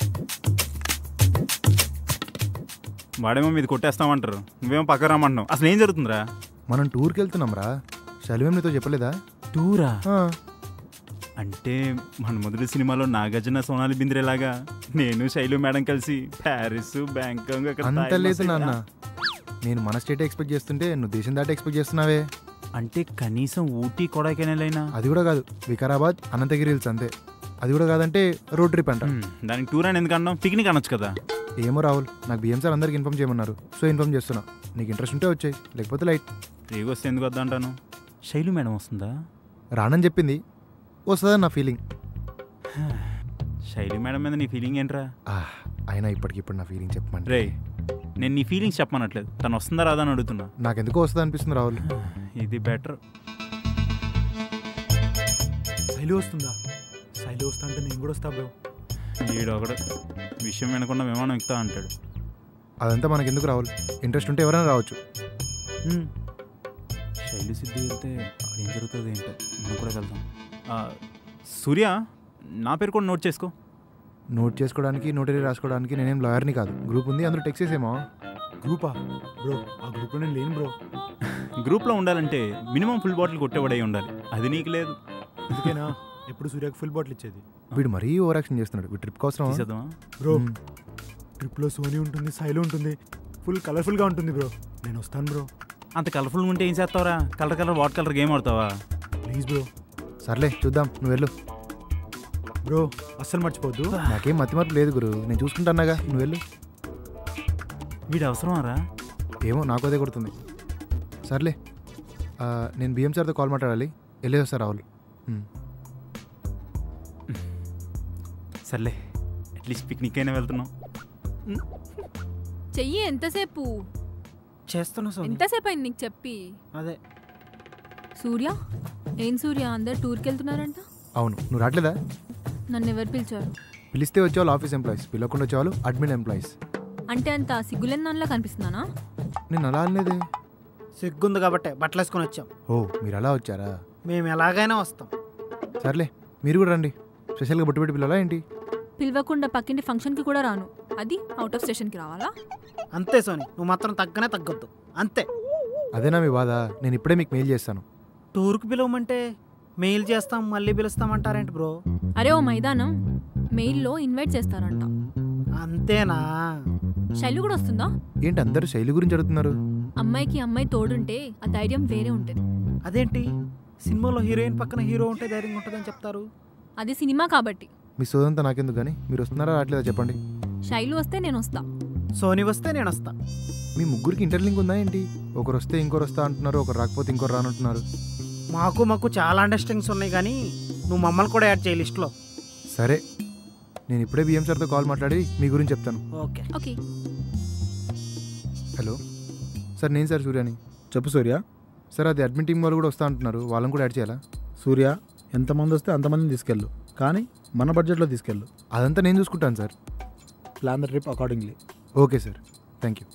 వాడేమో మీది కొట్టేస్తామంటారు నువ్వేమో పక్క రామంటున్నావు అసలు ఏం జరుగుతుందిరా మనం టూర్కి వెళ్తున్నాం రా శలివేం నీతో చెప్పలేదా టూరా ఆ. అంటే మన మొదటి సినిమాలో నాగార్జున సోనాలి బింద్రేలాగా నేను శైలు మేడం కలిసి ప్యారిస్ బ్యాంకాక్ అక్కడ అంత థాయి లేదు మసాజ్ నాన్న నేను మన స్టేట్ ఎక్స్పెక్ట్ చేస్తుంటే నువ్వు దేశం దాటి ఎక్స్పెక్ట్ చేస్తున్నావే అంటే కనీసం ఊటీ కొడైకెనాల్ అయినా అది కూడా కాదు వికారాబాద్ అనంతగిరి హిల్స్ అంతే అది కూడా కాదంటే రోడ్ ట్రిప్ అంట దానికి టూర్ అని ఎందుకు అన్నాం పిక్నిక్ అనొచ్చు కదా ఏమో రాహుల్ నాకు బిఎం సార్ అందరికి ఇన్ఫామ్ చేయమన్నారు సో ఇన్ఫామ్ చేస్తున్నా నీకు ఇంట్రెస్ట్ ఉంటే వచ్చాయి లేకపోతే లైట్ ఫ్రీగా వస్తే ఎందుకు వద్దా అంటాను శైలు మేడం వస్తుందా రానని చెప్పింది వస్తుందని నా ఫీలింగ్ శైలి మేడం మీద నీ ఫీలింగ్ ఏంట్రా అయినా ఇప్పటికిప్పుడు నా ఫీలింగ్ చెప్పమంటే రే నేను నీ ఫీలింగ్స్ చెప్పనట్లేదు తను వస్తుందా రాదా అని అడుగుతున్నా నాకెందుకో వస్తుంది అనిపిస్తుంది రాహుల్ ఇది బెటర్ శైలు వస్తుందా శైలు వస్తా అంటే నేను కూడా వస్తా బ్రో ఈడు ఒకడు విషయం వినకుండా విమానం ఎక్కుతా అంటాడు అదంతా మనకెందుకు రాహుల్ ఇంట్రెస్ట్ ఉంటే ఎవరైనా రావచ్చు శైలి సిద్ధు వెళ్తే అక్కడ ఏం జరుగుతుంది ఏంటో మనం కూడా వెళ్దాం ఆ, సూర్య నా పేరు కూడా నోట్ చేసుకో నోట్ చేసుకోవడానికి నోటరీ రాసుకోవడానికి నేనేం లాయర్ని కాదు గ్రూప్ ఉంది అందరూ టెక్స్ట్ చేసేమో గ్రూపా బ్రో ఆ గ్రూప్లో నేను లేను బ్రో గ్రూప్లో ఉండాలంటే మినిమం ఫుల్ బాటిల్ కొట్టేవాడై ఉండాలి అది నీకు లేదు అందుకేనా ఎప్పుడు సూర్యకు ఫుల్ బాటిల్ ఇచ్చేది వీడు మరీ ఓవర్ యాక్షన్ చేస్తున్నాడు వీడు ట్రిప్ కోసం తీసేద్దామా? బ్రో ట్రిప్లో సోనీ ఉంటుంది శైలు ఉంటుంది ఫుల్ కలర్ఫుల్గా ఉంటుంది బ్రో నేను వస్తాను బ్రో అంత కలర్ఫుల్ ఉంటే ఏం చేస్తావురా colour colour what colour game ఆడతావా ప్లీజ్ బ్రో సర్లే చూద్దాం నువ్వు వెళ్ళు బ్రో అస్సలు మర్చిపోద్దు నాకేం మతి మార్పు లేదు గురు నేను చూసుకుంటాన్నాగా నువ్వు వెళ్ళు వీడు అవసరమారా ఏమో నాకు అదే కొడుతుంది సర్లే ఆ, నేను బిఎం సార్తో కాల్ మాట్లాడాలి వెళ్ళేది వస్తా రాహుల్ ఉమ్. సర్లే అట్లీస్ట్ పిక్నిక్ అయినా వెళ్తున్నాం చెయ్యి ఎంతసేపు చేస్తున్నా సోని ఎంతసేపు అయింది నీకు చెప్పి అదే సూర్య ఏం సూర్య అందరు టూర్కి వెళ్తున్నారంట అవును నువ్వు రావట్లేదా నన్ను ఎవరు పిలిచారు పిలిస్తే వచ్చేవాళ్ళు ఆఫీస్ ఎంప్లాయీస్ పిలవకుండా వచ్చేవాళ్ళు అడ్మిన్ ఎంప్లాయీస్ అంటే అంత సిగ్గులేని దానిలా కనిపిస్తున్నానా నేను అలా అనలేదే సిగ్గుంది కాబట్టే బట్టలు వేసుకొని వచ్చాం ఓ మీరు అలా వచ్చారా మేము ఎలాగైనా వస్తాం సర్లే మీరు కూడా రండి స్పెషల్గా బొట్టు పెట్టి పిల్లలా ఏంటి పిలవకుండా పక్కింటి ఫంక్షన్కి కూడా రాను అది అవుట్ ఆఫ్ స్టేషన్కి రావాలా అంతే సోని నువ్వు మాత్రం తగ్గనే తగ్గొద్దు అంతే అదేనా మీ బాధ నేను ఇప్పుడే మీకు మెయిల్ చేస్తాను టూర్కి పిలవమంటే మెయిల్ చేస్తాం మళ్ళీ పిలుస్తామంటారేంటి బ్రో అరే ఓ మైదానం మెయిల్లో ఇన్వైట్ చేస్తారంట అంతేనా శైలు కూడా వస్తుందా ఏంటి అందరూ శైలి గురించి అడుగుతున్నారు అమ్మాయికి అమ్మాయి తోడుంటే ఆ ధైర్యం వేరే ఉంటుంది అదేంటి సినిమాలో హీరోయిన్ పక్కన హీరో ఉంటే ధైర్యంగా ఉంటుందని చెప్తారు అది సినిమా కాబట్టి మీ సోదంతా నాకెందుకు కానీ మీరు వస్తున్నారా రావట్లేదా చెప్పండి శైలు వస్తే నేను వస్తా సోనీ వస్తే నేను వస్తా మీ ముగ్గురికి ఇంటర్లింక్ ఉందా ఏంటి ఒకరు వస్తే ఇంకోరు వస్తా అంటున్నారు ఒకరు రాకపోతే ఇంకోరు రానంటున్నారు మాకు మాకు చాలా అండర్స్టాండింగ్స్ ఉన్నాయి కానీ నువ్వు మమ్మల్ని కూడా యాడ్ చేయి లిస్ట్లో సరే నేను ఇప్పుడే బిఎం సార్తో కాల్ మాట్లాడి మీ గురించి చెప్తాను ఓకే ఓకే హలో సార్ నేను సార్ సూర్యాని చెప్పు సూర్య సార్ అది అడ్మిన్ టీం వాళ్ళు కూడా వస్తా అంటున్నారు వాళ్ళని కూడా యాడ్ చేయాలా సూర్య ఎంతమంది వస్తే అంతమందిని తీసుకెళ్ళు కానీ మన బడ్జెట్లో తీసుకెళ్ళు అదంతా నేను చూసుకుంటాను sir plan the trip accordingly okay sir thank you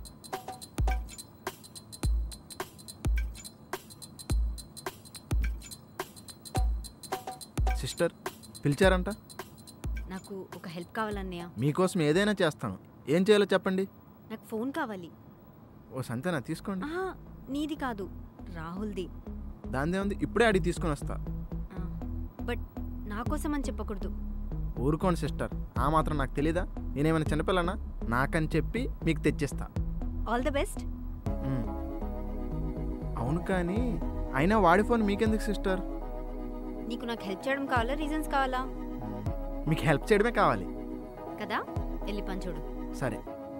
sister పిలిచారంట నాకు ఒక హెల్ప్ కావాలన్నయ్య మీకోసం ఏదైనా చేస్తాను ఏం చేయాలో చెప్పండి నాకు ఫోన్ కావాలి ఓ సంతేనా తీసుకోండి ఆహా నీది కాదు రాహుల్ది దాందే ఉంది ఇప్పుడే అడిగి తీసుకొని వస్తా బట్ నా కోసం అని చెప్పకూడదు ఊరుకోండి సిస్టర్ ఆ మాత్రం నాకు తెలీదా నేనేమైనా చిన్నపిల్లనా నాకని చెప్పి మీకు తెచ్చిస్తా ఆల్ ద బెస్ట్ మ్మ్. అవును కానీ అయినా వాడి ఫోన్ మీకెందుకు సిస్టర్ నీకు నాకు హెల్ప్ చేయడం కావాలా రీజన్స్ కావాలా మీకు హెల్ప్ చేయడమే కావాలి కదా వెళ్ళి పని చూడు సరే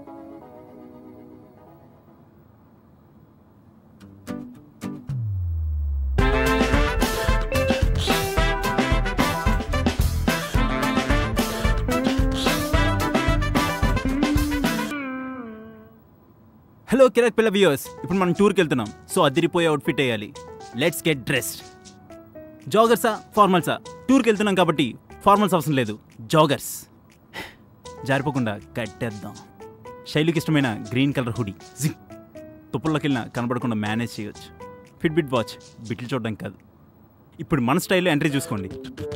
హలో కిరక్ పిల్ల వ్యూయర్స్ ఇప్పుడు మనం టూర్కి వెళ్తున్నాం సో అదిరిపోయే అవుట్ఫిట్ వేయాలి లెట్స్ గెట్ డ్రెస్డ్ జాగర్సా ఫార్మల్సా టూర్కి వెళ్తున్నాం కాబట్టి ఫార్మల్స్ అవసరం లేదు జాగర్స్ జారిపోకుండా కట్టేద్దాం శైలికి ఇష్టమైన గ్రీన్ కలర్ హుడీ జింగ్ తుప్పుల్లోకి వెళ్ళినా కనబడకుండా మేనేజ్ చేయొచ్చు ఫిట్ బిట్ వాచ్ బిట్లు చూడడం కాదు ఇప్పుడు మన స్టైల్లో ఎంట్రీ చూసుకోండి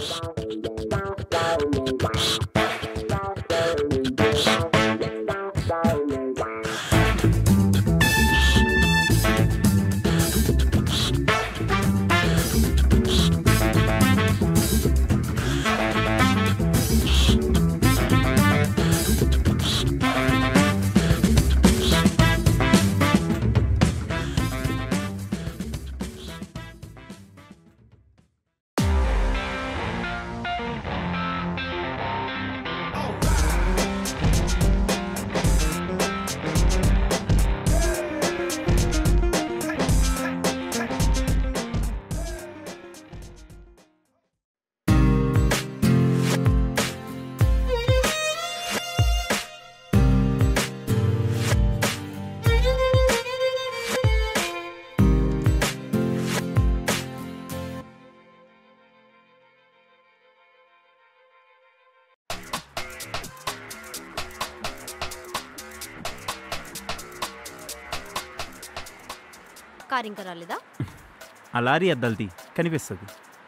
కార్ ఇంకా రాలేదా ఆ లారీ అద్దల్ది కనిపిస్తుంది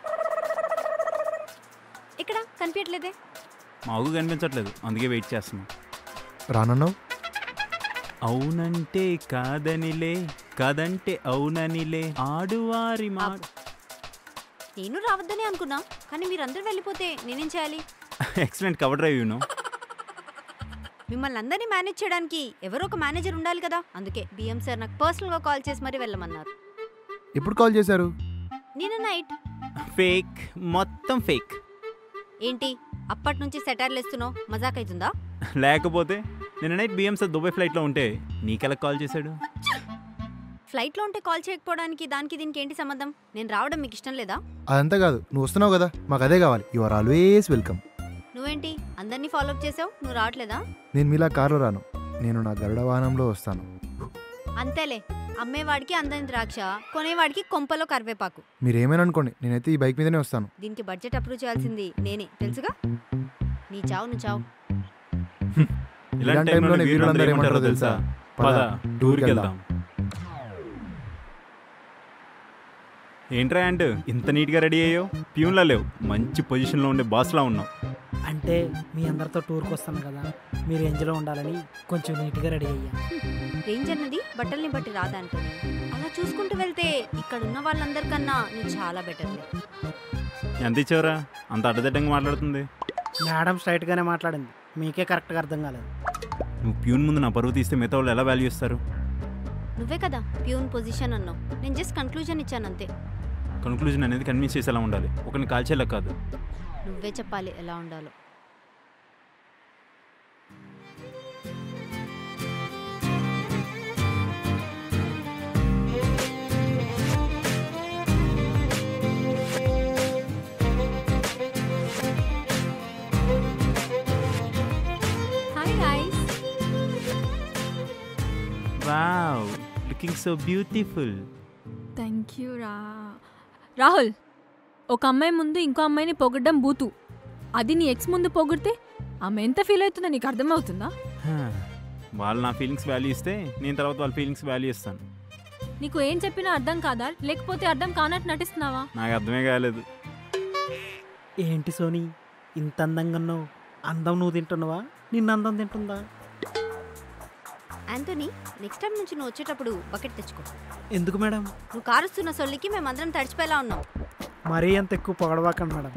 ఇక్కడ కనిపించట్లేదే మాకు కనిపించట్లేదు అందుకే వెయిట్ చేస్తున్నాం రానన్నావు అవునంటే కాదనిలే కాదంటే అవుననిలే ఆడువారి మా నేను రావద్దని అనుకున్నా కానీ మీరందరూ వెళ్ళిపోతే నేనేం చేయాలి ఎక్సలెంట్ కవర్ డ్రైవ్ యూనో మిమ్మల్ని అందరినీ మేనేజ్ చేయడానికి ఎవరో ఒక మేనేజర్ ఉండాలి కదా అందుకే బిఎం సార్ నాకు పర్సనల్గా కాల్ చేసి మరీ వెళ్ళమన్నారు ఎప్పుడు కాల్ చేశారు నిన్న నైట్ ఫేక్ మొత్తం ఫేక్ ఏంటి అప్పటి నుంచి సెటైర్లు ఇస్తున్నావు మజాక్ అవుతుందా లేకపోతే నిన్న నైట్ బిఎం సార్ దుబాయ్ ఫ్లైట్లో ఉంటే నీకెలా కాల్ చేశాడు ఫ్లైట్లో ఉంటే కాల్ చేయకపోవడానికి దానికి దీనికి ఏంటి సంబంధం నేను రావడం మీకు ఇష్టం లేదా అదంతా కాదు నువ్వు వస్తున్నావు కదా మాకు అదే కావాలి యు ఆర్ ఆల్వేస్ వెల్కమ్ నువ్వేంటి అందరినీ ఫాలో అప్ చేసావు నువ్వు రావట్లేదా నేను మీలా కారులో రాను నేను నా గరుడ వాహనంలో వస్తాను అంతేలే అమ్మేవాడికి అందని ద్రాక్ష కొనేవాడికి కొంపలో కరివేపాకు మీరు ఏమైనా అనుకోండి నేనైతే ఈ బైక్ మీదనే వస్తాను దీనికి బడ్జెట్ అప్రూవ్ చేయాల్సింది నేనే తెలుసుగా నీ చావు నువ్వు చావు ఇలాంటి టైంలోనే వీరులందరూ ఏమంటారో తెలుసా పద టూర్కి వెళ్దాం ఏంట్రా అండ్ ఇంత నీట్గా రెడీ అయ్యో ప్యూన్లా లేవు మంచి పొజిషన్లో ఉండే బాస్లా ఉన్నావు అంటే మీ అందరితో టూర్కి వస్తాను కదా మీరు రేంజ్లో ఉండాలని కొంచెం నీట్గా రెడీ అయ్యా రేంజ్ అన్నది బట్టల్ని బట్టి రాదా అంటోని అలా చూసుకుంటూ వెళ్తే ఇక్కడ ఉన్న వాళ్ళందరికన్నా నువ్వు చాలా బెటర్ ఎంత ఇచ్చావురా అంత అడ్డదిడ్డంగా మాట్లాడుతుంది మేడం స్ట్రైట్గానే మాట్లాడింది మీకే కరెక్ట్గా అర్థం కాలేదు నువ్వు ప్యూన్ ముందు నా పరువు తీస్తే మిగతా వాళ్ళు ఎలా వాల్యూ ఇస్తారు నువ్వే కదా ప్యూన్ పొజిషన్ అన్నావు నేను జస్ట్ కన్క్లూజన్ ఇచ్చాను అంతే కన్క్లూజన్ అనేది కన్విన్స్ చేసేలా ఉండాలి ఒకరిని కాల్చేలా కాదు నువ్వే చెప్పాలి ఎలా ఉండాలో hi guys wow looking so beautiful thank you రా రాహుల్ ఒక అమ్మాయి ముందు ఇంకో అమ్మాయిని పొగడ్డం బూతు అది నీ ఎక్స్ ముందు పొగిడితే ఆమె ఎంత ఫీల్ అవుతుందో నీకు అర్థమవుతుందా వాళ్ళు నా ఫీలింగ్స్ వాల్యూ ఇస్తే నేను తర్వాత వాళ్ళ ఫీలింగ్స్ వాల్యూ ఇస్తాను నీకు ఏం చెప్పినా అర్థం కాదా లేకపోతే అర్థం కానట్టు నటిస్తున్నావా నాకు అర్థమే కాలేదు ఏంటి సోనీ ఇంత అందంగా ఉన్నావు అందం నువ్వు తింటున్నావా నిన్ను అందం తింటుందా యాంటోనీ నెక్స్ట్ టైం నుంచి నువ్వు వచ్చేటప్పుడు బకెట్ తెచ్చుకో ఎందుకు మేడం నువ్వు కారుస్తున్న సొల్లికి మేమందరం తడిచిపోయేలా ఉన్నాం మరీ అంత ఎక్కువ పొగడవాకండి మేడం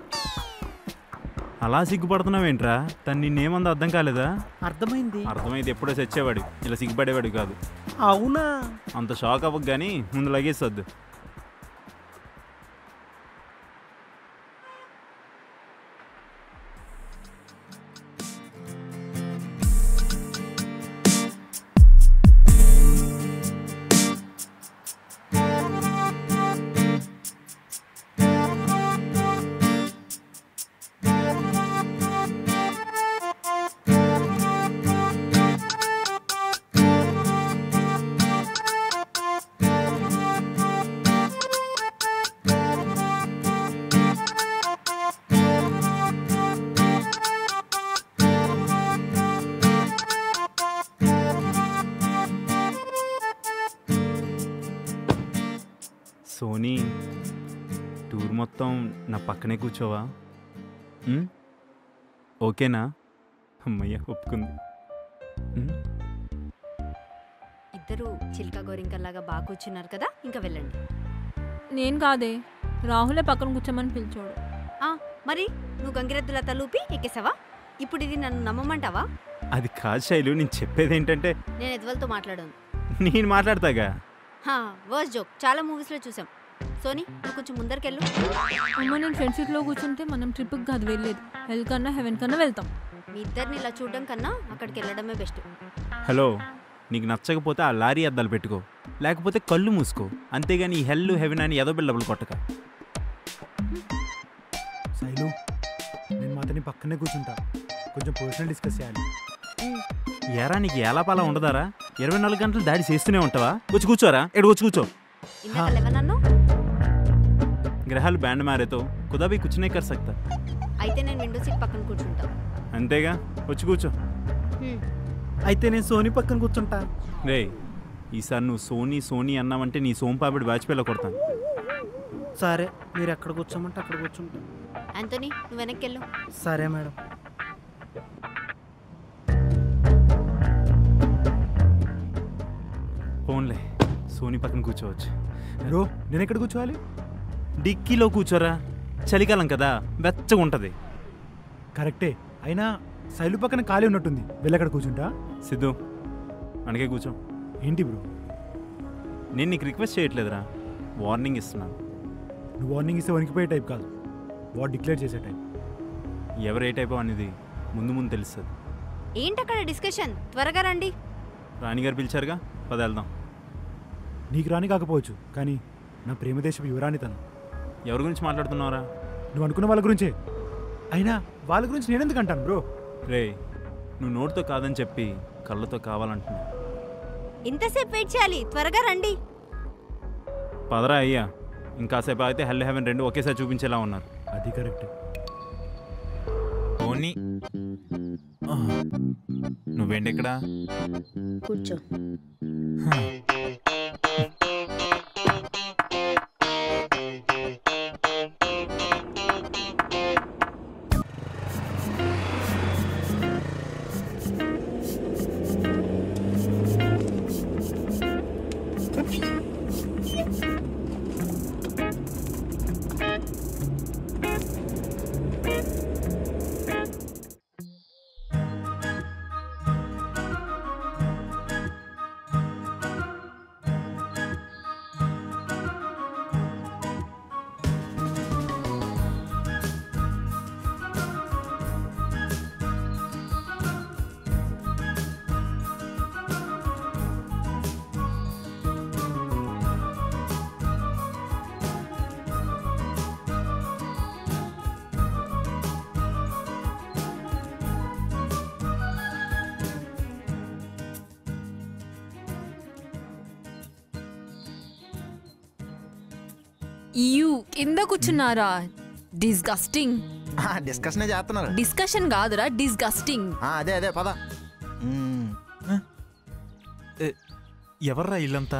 అలా సిగ్గుపడుతున్నావేంట్రా తను నిన్నేమందో అర్థం కాలేదా అర్థమైంది అర్థమైతే ఎప్పుడో చచ్చేవాడు ఇలా సిగ్గుపడేవాడు కాదు అవునా అంత షాక్ అవ్వకు కానీ ముందు లగేసొద్దు సోనీ టూర్ మొత్తం నా పక్కనే కూర్చోవా ఉమ్? ఓకేనా అమ్మయ్య ఒప్పుకుంది ఉమ్? ఇద్దరు చిల్క గోరింకల్లాగా బాగా కూర్చున్నారు కదా ఇంకా వెళ్ళండి నేను కాదే రాహులే పక్కన కూర్చోమని పిలిచాడు ఆ, మరి నువ్వు గంగిరెద్దుల తలూపి ఎక్కేసావా ఇప్పుడు ఇది నన్ను నమ్మమంటావా అది కాదు శైలు నేను చెప్పేది ఏంటంటే నేను ఎద్వలతో మాట్లాడాను నేను మాట్లాడతాగా హా వర్స్ జోక్ చాలా మూవీస్లో చూసాం సోనీ నువ్వు కొంచెం ముందరికెళ్ళు అమ్మ నేను ఫ్రెండ్ సీట్లో కూర్చుంటే మనం ట్రిప్కి కాదు వెళ్ళేది హెల్ కన్నా హెవెన్ కన్నా వెళ్తాం మీ ఇద్దరిని ఇలా చూడడం కన్నా అక్కడికి వెళ్ళడమే బెస్ట్ హలో నీకు నచ్చకపోతే ఆ లారీ అద్దాలు పెట్టుకో లేకపోతే కళ్ళు మూసుకో అంతేగాని ఈ హెల్ హెవెన్ అని ఏదో బిల్లబులు కొట్టక శైలు నేను మాతని పక్కనే కూర్చుంటా కొంచెం పర్సనల్ డిస్కస్ చేయాలి ఎరా నీకు ఏలాపాలా ఉండదారా ఇరవై నాలుగు గంటలు దాడి చేస్తూనే ఉంటావా వచ్చి కూర్చోరా ఎడు వచ్చి కూర్చో ఇందాక లెవెన్ గ్రహాలు బ్యాండ్ మారేతో కుదా भी कुछ नहीं कर सकता అయితే నేను విండో సీట్ పక్కన కూర్చుంటా అంతేగా వచ్చి కూర్చో హ్మ్. అయితే నేను సోనీ పక్కన కూర్చుంటా రే ఈసారి నువ్వు సోనీ సోనీ అన్నావంటే నీ సోంపాపిడి వాజ్పేయిలో కొడతాను సరే మీరు ఎక్కడ కూర్చోమంటే అక్కడ కూర్చుంటా యాంటోనీ నువ్వు వెనక్కి వెళ్ళు సరే మేడం ఫోన్లే సోనీ పక్కన కూర్చోవచ్చు బ్రో నేను ఎక్కడ కూర్చోవాలి డిక్కీలో కూర్చోరా చలికాలం కదా వెచ్చగా ఉంటుంది కరెక్టే అయినా శైలు పక్కన ఖాళీ ఉన్నట్టుంది వెళ్ళి అక్కడ కూర్చుంటా సిద్ధు అనకే కూర్చో ఏంటి బ్రో నేను నీకు రిక్వెస్ట్ చేయట్లేదురా వార్నింగ్ ఇస్తున్నాను నువ్వు వార్నింగ్ ఇస్తే వణికిపోయే టైప్ కాదు వాడు డిక్లేర్ చేసే టైప్ ఎవరు ఏ టైప్ అనేది ముందు ముందు తెలుస్తుంది ఏంటక్కడ డిస్కషన్ త్వరగా రండి రాణిగారు పిలిచారుగా పద వెళ్దాం నీకు రాని కాకపోవచ్చు కానీ నా ప్రేమదేశపు యువరాణి తను ఎవరి గురించి మాట్లాడుతున్నావురా నువ్వు అనుకున్న వాళ్ళ గురించే అయినా వాళ్ళ గురించి నేనెందుకు అంటాను బ్రో రే నువ్వు నోటితో కాదని చెప్పి కళ్ళతో కావాలంటున్నావు ఇంతసేపు వెయిట్ చేయాలి త్వరగా రండి పదరా అయ్యా ఇంకాసేపు అయితే హెల్ హెవెన్ రెండు ఒకేసారి చూపించేలా ఉన్నారు అది కరెక్ట్ ఓని నువ్వేంటి ఇక్కడ కూర్చో యూ కింద కూర్చున్నారా డిస్గస్టింగ్ డిస్కషనే చేస్తున్నారు డిస్కషన్ కాదురా డిస్గస్టింగ్ ఆ, అదే అదే పద ఎవర్రా ఇల్లంతా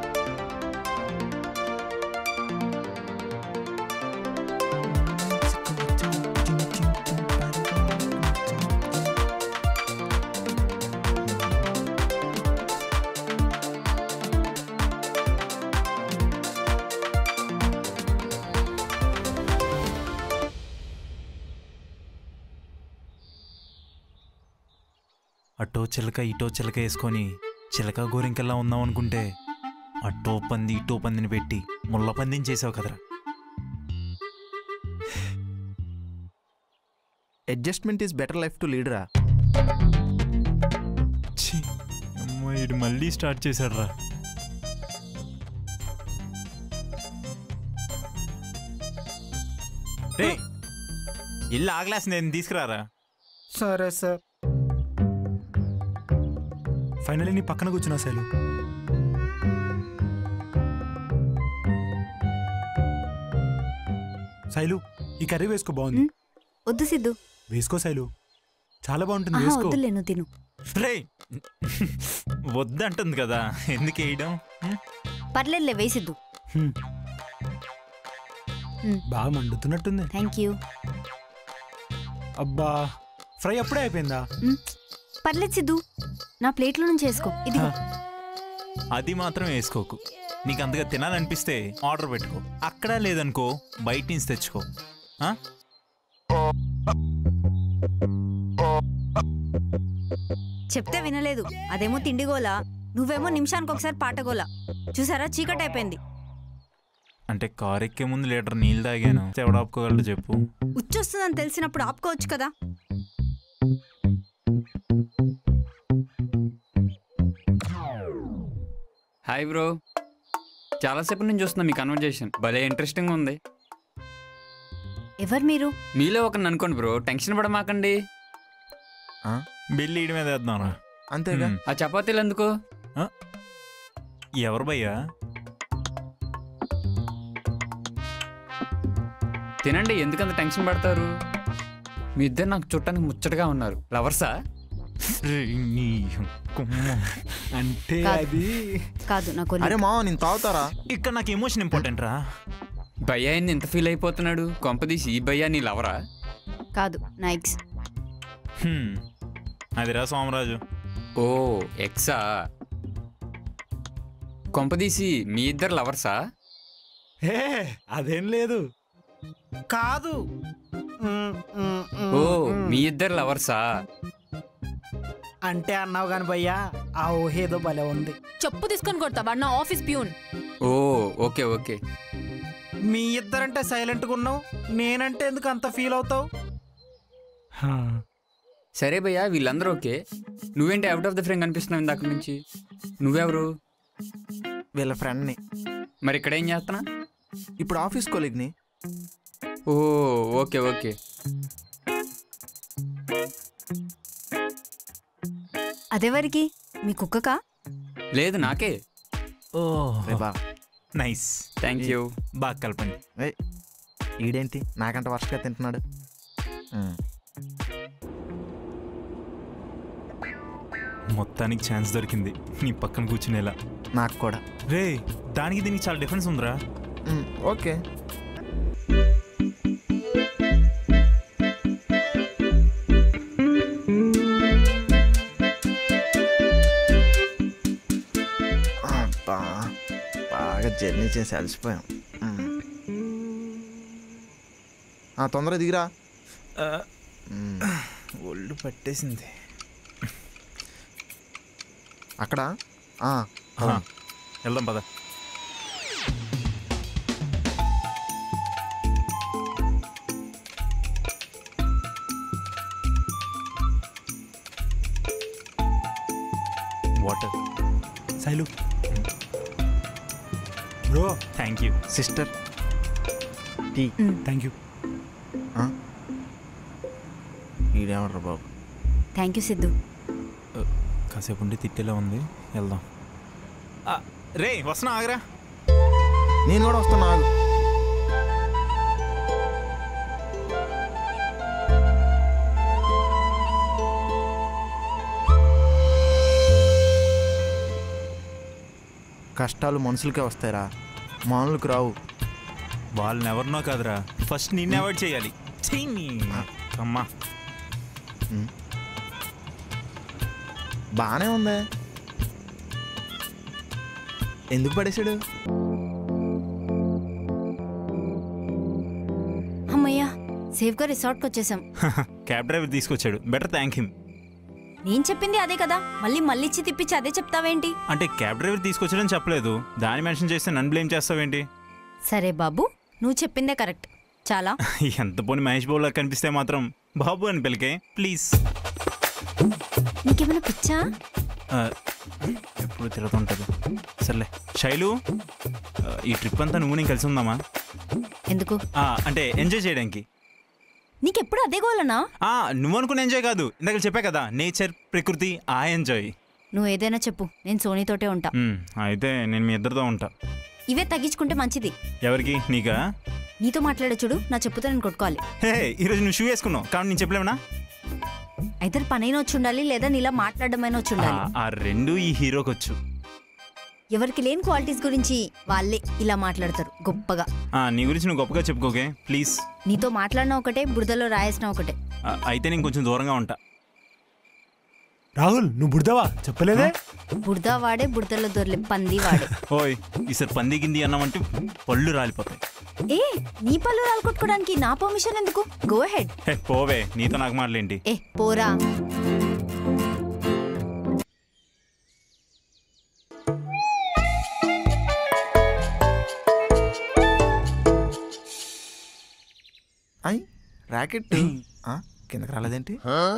అటో చిలక ఇటో చిలక వేసుకొని చిలక గోరింకల్లా ఉందాం అనుకుంటే అటో పంది ఇటో పందిని పెట్టి ముళ్ళ పందిని చేసావు కదరా adjustment is better life to లీడరా ఛీ, అమ్మో ఇది మళ్ళీ స్టార్ట్ చేశాడు రా రే ఇల్లు ఆగలేసి నేను తీసుకురారా సరే సార్ ఫైనలీ నీ పక్కన కూర్చున్నా శైలు శైలు ఈ కర్రీ వేసుకో బాగుంది వద్దు సిద్ధు వేసుకో శైలు చాలా బాగుంటుంది ఆహా, వేసుకో వద్దులే నువ్వు తిను రే వద్దంటుంది కదా ఎందుకు వేయడం హ్మ్? పర్లేదులే వేయి సిద్ధు హ్మ్. బాగా మండుతున్నట్టుంది థ్యాంక్ యూ అబ్బా ఫ్రై అప్పుడే అయిపోయిందా పర్లేదు సిద్ధు నా ప్లేట్లో నుంచి వేసుకో ఇది అది మాత్రం వేసుకోకు నీకు అంతగా తినాలనిపిస్తే ఆర్డర్ పెట్టుకో అక్కడ లేదనుకో బయట నుంచి తెచ్చుకో ఆ? చెప్తే వినలేదు అదేమో తిండిగోలా నువ్వేమో నిమిషానికి ఒకసారి పాటగోలా చూసారా చీకటి అయిపోయింది అంటే కారు ఎక్కే ముందు లీటర్ నీళ్ళు తాగాను ఎవడు ఆపుకోగలడు చెప్పు ఉచ్చొస్తుందని తెలిసినప్పుడు ఆపుకోవచ్చు కదా హాయ్ బ్రో చాలాసేపు నుంచి చూస్తున్నా మీ కన్వర్జేషన్ భలే ఇంట్రెస్టింగ్ ఉంది ఎవరు మీరు మీలో ఒకరిని అనుకోండి బ్రో టెన్షన్ పడమాకండి బిల్లు ఈడి మీద వేద్దాం అంతేగా ఆ చపాతీలు ఎందుకు ఎవరు భయ్యా తినండి ఎందుకంత టెన్షన్ పడతారు మీ ఇద్దరు నాకు చుట్టానికి ముచ్చటగా ఉన్నారు లవర్సా అంటే కాదు. అది కాదు నాకు అరే మావ నేను తాగుతారా ఇక్కడ నాకు ఎమోషన్ ఇంపార్టెంట్ రా భయ్యా ఏంది ఎంత ఫీల్ అయిపోతున్నాడు కొంపదీసి ఈ భయ్యా నీ లవరా కాదు నా ఎక్స్ హ్మ్. అదిరా సోమరాజు ఓ ఎక్సా కొంపదీసి మీ ఇద్దరు లవర్సా హే అదేం లేదు కాదు మ్, మ్, మ్, ఓ మ్. మీ ఇద్దరు లవర్సా అంటే అన్నావు కాని భయ్యా ఆ ఊహేదో భలే ఉంది చెప్పు తీసుకొని కొడతా వాడు నా ఆఫీస్ ప్యూన్ ఓ ఓకే ఓకే మీ ఇద్దరంటే సైలెంట్గా ఉన్నావు నేనంటే ఎందుకు అంత ఫీల్ అవుతావు సరే భయ్యా వీళ్ళందరూ ఓకే నువ్వేంటి అవుట్ ఆఫ్ ద ఫ్రేమ్ కనిపిస్తున్నావు ఇందాక నుంచి నువ్వెవరు వీళ్ళ ఫ్రెండ్ని మరి ఇక్కడ ఏం చేస్తున్నా ఇప్పుడు ఆఫీస్ కొలీగ్ని ఓ ఓకే ఓకే అదెవరికి మీ కుక్కకా లేదు నాకే ఓ బా నైస్ థ్యాంక్ యూ బాగా కలపండి ఏయ్, ఈడేంటి నాకంట వర్షగా తింటున్నాడు ఉమ్. మొత్తానికి ఛాన్స్ దొరికింది నీ పక్కన కూర్చునేలా నాకు కూడా రే దానికి దీనికి చాలా డిఫరెన్స్ ఉందిరా ఉమ్, ఓకే అబ్బా బాగా జర్నీ చేసి అలసిపోయాం ఉమ్. ఆ, తొందరగా దిగిరా ఉమ్. ఒళ్ళు పట్టేసింది అక్కడ ఆ, ఆహా, వెళ్దాం పద water Shailu bro thank you sister tea thank you ఈడేమర్రా బాబు థ్యాంక్ యూ సిద్ధు కాసేపు ఉండి తిట్టేలా ఉంది వెళ్దాం ఆ, రే వస్తున్నా ఆగరా నేను కూడా వస్తున్నా ఆగు. కష్టాలు మనుషులకే వస్తాయిరా మానులకు రావు వాళ్ళని ఎవరినో కాదురా ఫస్ట్ నిన్ను అవాయిడ్ చేయాలి చెయ్యి నీ అమ్మా బాగానే ఉంది ఎందుకు పడేశాడు అమ్మయ్యా సేఫ్గా రిసార్ట్కి వచ్చేసాం క్యాబ్ డ్రైవర్ తీసుకొచ్చాడు బెటర్ థ్యాంక్ హిమ్ నేను చెప్పింది అదే కదా మళ్ళీ మళ్ళీచ్చి తిప్పించి అదే చెప్తావేంటి అంటే క్యాబ్ డ్రైవర్ తీసుకొచ్చాడని చెప్పలేదు దాన్ని మెన్షన్ చేస్తే నన్ను బ్లేమ్ చేస్తావేంటి సరే బాబు నువ్వు చెప్పిందే కరెక్ట్ చాలా ఎంత పోని మహేష్ బాబులా కనిపిస్తే మాత్రం బాబు అని పిలికే ప్లీజ్ నీకేమైనా పిచ్చా ఎప్పుడు తిరుగుతుంటుంది సర్లే శైలు ఆ, ఈ ట్రిప్ అంతా నువ్వు నేను కలిసి ఉందామా ఎందుకు ఆ, అంటే ఎంజాయ్ చేయడానికి నీకెప్పుడు అదే గోలనా ఆ, నువ్వు అనుకున్న ఎంజాయ్ కాదు ఇందాక చెప్పా కదా నేచర్ ప్రకృతి ఆ ఎంజాయ్ నువ్వు ఏదైనా చెప్పు నేను సోనీతోటే ఉంటా మ్, అయితే నేను మీ ఇద్దరితో ఉంటా ఇవే తగ్గించుకుంటే మంచిది ఎవరికి నీకా నీతో మాట్లాడే చూడు నా చెప్పుతో నేను కొట్టుకోవాలి హే ఈరోజు నువ్వు షూ వేసుకున్నావు కాబట్టి నేను చెప్పలేమనా అయితే పనైనా వచ్చి ఉండాలి లేదా నీలా మాట్లాడమైనా వచ్చి ఉండాలి ఆ రెండు ఈ హీరోకి వచ్చు ఎవరికి లేని క్వాలిటీస్ గురించి వాళ్ళే ఇలా మాట్లాడతారు గొప్పగా ఆ, నీ గురించి నువ్వు గొప్పగా చెప్పుకోకే ప్లీజ్ నీతో మాట్లాడిన ఒకటే బురదలో రాయేసిన ఒకటే ఆ, అయితే నేను కొంచెం దూరంగా ఉంటా రాహుల్ నువ్వు బుడతావా చెప్పలేదే బురద వాడే బురదలో దొరలే పంది వాడే ఓయ్ ఈసారి పంది గింది అన్నామంటే పళ్ళు రాలిపోతాయి ఏ నీ పళ్ళు రాలకొట్టుకోవడానికి నా పర్మిషన్ ఎందుకు గో హెడ్ హే పోవే నీతో నాకు మాటలేంటి ఏ పోరా అయ్ ర్యాకెట్ ఆ, కిందకి రాలేదేంటి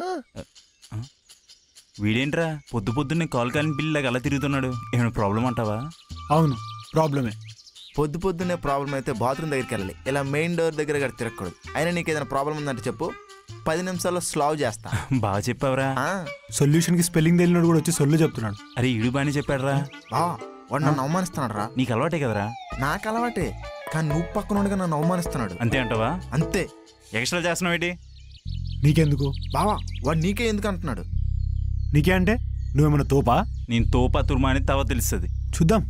వీడేంట్రా పొద్దు పొద్దున్నే కాల్ కాలిన పిల్లలాగా అలా తిరుగుతున్నాడు ఏమైనా ప్రాబ్లం అంటావా అవును ప్రాబ్లమే పొద్దు పొద్దున్నే ప్రాబ్లం అయితే బాత్రూమ్ దగ్గరికి వెళ్ళాలి ఇలా మెయిన్ డోర్ దగ్గర గడి తిరగకూడదు అయినా నీకు ఏదైనా ప్రాబ్లం ఉందంటే చెప్పు పది నిమిషాల్లో స్లావ్ చేస్తా బాగా చెప్పావురా సొల్యూషన్కి స్పెల్లింగ్ తెలియనోడు కూడా వచ్చి సొల్లు చెప్తున్నాడు అరే ఇడు బాగానే చెప్పాడురా బా వాడు నన్ను అవమానిస్తున్నాడు రా నీకు అలవాటే కదరా నాకు అలవాటే కానీ నువ్వు పక్కనోడుగా నన్ను అవమానిస్తున్నాడు అంతే అంటావా అంతే ఎక్స్ట్రా చేస్తున్నావు ఏంటి నీకెందుకు బావా వాడు నీకే ఎందుకు అంటున్నాడు నీకే అంటే నువ్వేమన్నా తోపా నేను తోపా తుర్మా అనేది తవ తెలుస్తుంది చూద్దాం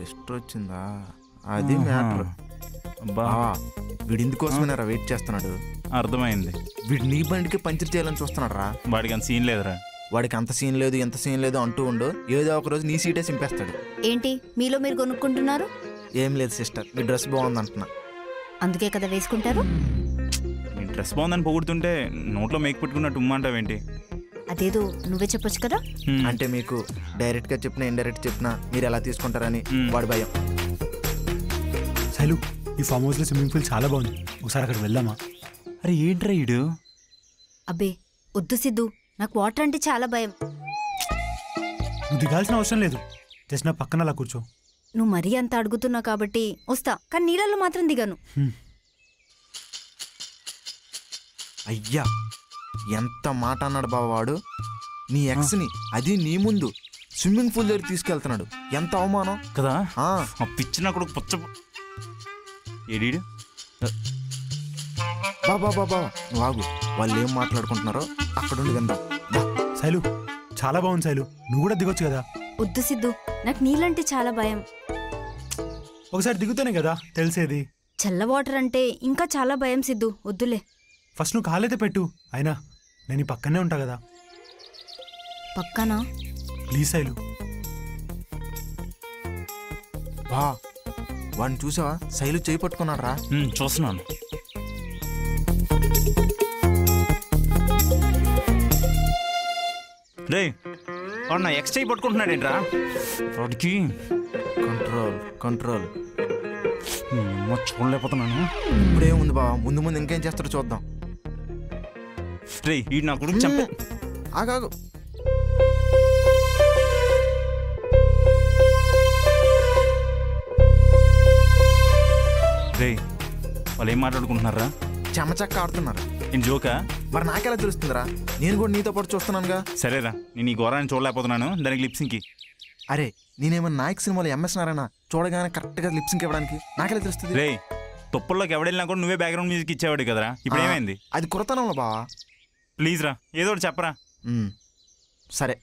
సిస్టర్ వచ్చిందా అది ఆహా. మ్యాటర్ అబ్బా. వీడి ఇందుకోసమేనారా వెయిట్ చేస్తున్నాడు అర్థమైంది వీడు నీ బండికి పంచర్ చేయాలని చూస్తున్నాడు రా వాడికి అంత సీన్ లేదురా వాడికి అంత సీన్ లేదు ఎంత సీన్ లేదు అంటూ ఉండు ఏదో ఒక రోజు నీ సీటే సింపేస్తాడు ఏంటి మీలో మీరు కొనుక్కుంటున్నారు ఏం లేదు సిస్టర్ మీ డ్రెస్ బాగుంది అంటున్నా అందుకే కదా వేసుకుంటారు మీ డ్రెస్ బాగుందని పొగుడుతుంటే నోట్లో మేక్ పెట్టుకున్నట్టు ఉమ్మంటావేంటి అదేదో నువ్వే చెప్పొచ్చు కదా అంటే మీకు డైరెక్ట్ గా చెప్పినా ఇండైరెక్ట్ చెప్పినా మీరు ఎలా తీసుకుంటారని వాడి భయం శైలు ఈ ఫామ్ హౌస్లో స్విమ్మింగ్ పూల్ చాలా బాగుంది ఒకసారి అక్కడ వెళ్దామా అరే ఏంట్రా ఈడు అబ్బే వద్దు సిద్ధు నాకు వాటర్ అంటే చాలా భయం నువ్వు దిగాల్సిన అవసరం లేదు జస్ట్ నా పక్కన అలా కూర్చో నువ్వు మరీ అంత అడుగుతున్నావు కాబట్టి వస్తా కానీ నీళ్ళల్లో మాత్రం దిగాను అయ్యా ఎంత మాట అన్నాడు బావ వాడు నీ ఎక్స్ ని అది నీ ముందు స్విమ్మింగ్ పూల్ దగ్గర తీసుకెళ్తున్నాడు ఎంత అవమానం కదా ఆ పిచ్చిన కొడుకు పుచ్చ ఏడీడు బాబా బాబా నువ్వు ఆగు వాళ్ళు ఏం మాట్లాడుకుంటున్నారో అక్కడుండి విందాం శైలు చాలా బాగుంది శైలు నువ్వు కూడా దిగొచ్చు కదా వద్దు సిద్ధు నాకు నీళ్ళంటే చాలా భయం ఒకసారి దిగుతానే కదా తెలిసేది చల్ల వాటర్ అంటే ఇంకా చాలా భయం సిద్ధు వద్దులే ఫస్ట్ నువ్వు కాలైతే పెట్టు అయినా నేను ఈ పక్కనే ఉంటా కదా పక్కనా ప్లీజ్ శైలు బా వాడిని చూసావా శైలు చేయి పట్టుకున్నాడు రా చూస్తున్నాను రే వాడు నా ఎక్స్ట్రా పట్టుకుంటున్నాడేంట్రా వాడికి కంట్రోల్ కంట్రోల్ చూడలేకపోతున్నాను ఇప్పుడేముంది బావ ముందు ముందు ఇంకేం చేస్తాడో చూద్దాం రే ఈ నా కొడుకు చంపే ఆగాగు రే వాళ్ళు ఏం మాట్లాడుకుంటున్నారా చెమచక్క ఆడుతున్నారు నేను జోకా మరి నాకెలా తెలుస్తుందిరా నేను కూడా నీతో పాటు చూస్తున్నానుగా సరేరా నేను ఈ ఘోరాన్ని చూడలేకపోతున్నాను దానికి లిప్సింగ్కి అరే నేనేమన్నా నాయక్ సినిమాలో ఎంఎస్ నారాయణ చూడగానే కరెక్ట్గా లిప్సింగ్ ఇవ్వడానికి నాకెలా తెలుస్తుంది రే తుప్పల్లోకి ఎవడెళ్ళినా కూడా నువ్వే బ్యాక్గ్రౌండ్ మ్యూజిక్ ఇచ్చేవాడు కదరా ఇప్పుడు ఆ, ఏమైంది అది కురతనంలో బావా ప్లీజ్ రా ఏదో ఒకటి చెప్పరా ఉమ్, సరే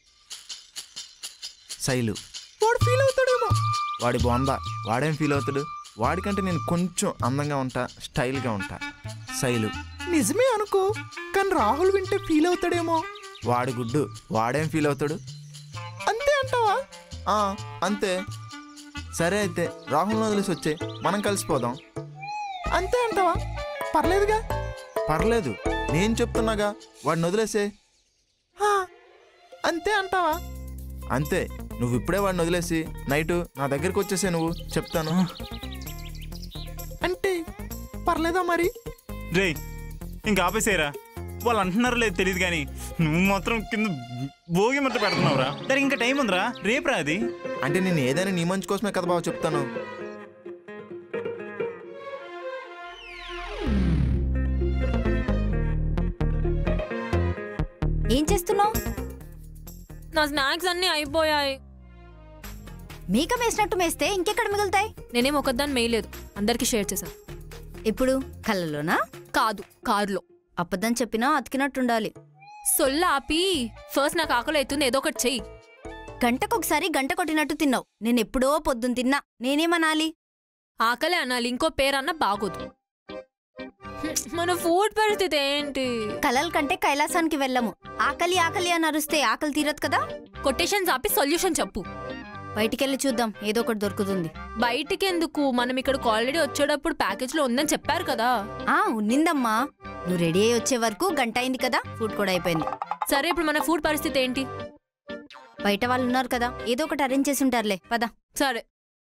శైలు వాడు ఫీల్ అవుతాడేమో వాడి బొంద వాడేం ఫీల్ అవుతాడు వాడికంటే నేను కొంచెం అందంగా ఉంటా స్టైల్గా ఉంటా శైలు నిజమే అనుకో కానీ రాహుల్ వింటే ఫీల్ అవుతాడేమో వాడి గుడ్డు వాడేం ఫీల్ అవుతాడు అంతే అంటావా ఆ, అంతే సరే అయితే రాహుల్ వదిలేసి వచ్చే మనం కలిసిపోదాం అంతే అంటావా పర్లేదుగా పర్లేదు నేను చెప్తున్నాగా వాడిని వదిలేసే "హా, అంతే అంటావా అంతే నువ్వు ఇప్పుడే వాడిని వదిలేసి నైట్ నా దగ్గరికి వచ్చేసే నువ్వు చెప్తాను అంటే పర్లేదా మరి రే ఇంకా ఆపేసేరా వాళ్ళు అంటున్నారో లేదు తెలియదు కానీ నువ్వు మాత్రం కింద భోగి మంట పెడుతున్నావురా దానికి ఇంకా టైం ఉందిరా రేపురా అది అంటే నేను ఏదైనా నీ మంచి కోసమే కదా బావ చెప్తాను ఏం చేస్తున్నావు నా స్నాక్స్ అన్నీ అయిపోయాయి మీక మేసినట్టు మేస్తే ఇంకెక్కడ మిగులుతాయి నేనేం ఒకదాన్ని మేయలేదు అందరికీ షేర్ చేశాను ఇప్పుడు కళ్ళలోనా కాదు కారులో అబద్ధం చెప్పినా అతికినట్టుండాలి సొల్ల ఆపి ఫస్ట్ నాకు ఆకలి అవుతుంది ఏదో ఒకటి చెయ్యి గంటకొకసారి గంట కొట్టినట్టు తిన్నావు నేను ఎప్పుడో పొద్దున్న తిన్నా నేనేమనాలి ఆకలి అనాలి ఇంకో పేరన్నా బాగోదు మన ఫుడ్ పరిస్థితి ఏంటి కలల కంటే కైలాసానికి వెళ్ళము ఆకలి ఆకలి అని అరుస్తే ఆకలి తీరదు కదా కొటేషన్స్ ఆపి సొల్యూషన్ చెప్పు బయటికెళ్ళి చూద్దాం ఏదో ఒకటి దొరుకుతుంది బయటికి ఎందుకు మనం ఇక్కడికి ఆల్రెడీ వచ్చేటప్పుడు ప్యాకేజ్ లో ఉందని చెప్పారు కదా ఆ ఉన్నిందమ్మా నువ్వు రెడీ అయ్యి వచ్చే వరకు గంట అయింది కదా ఫుడ్ కూడా అయిపోయింది సరే ఇప్పుడు మన ఫుడ్ పరిస్థితి ఏంటి బయట వాళ్ళు ఉన్నారు కదా ఏదో ఒకటి అరేంజ్ చేసి ఉంటారులే పద సరే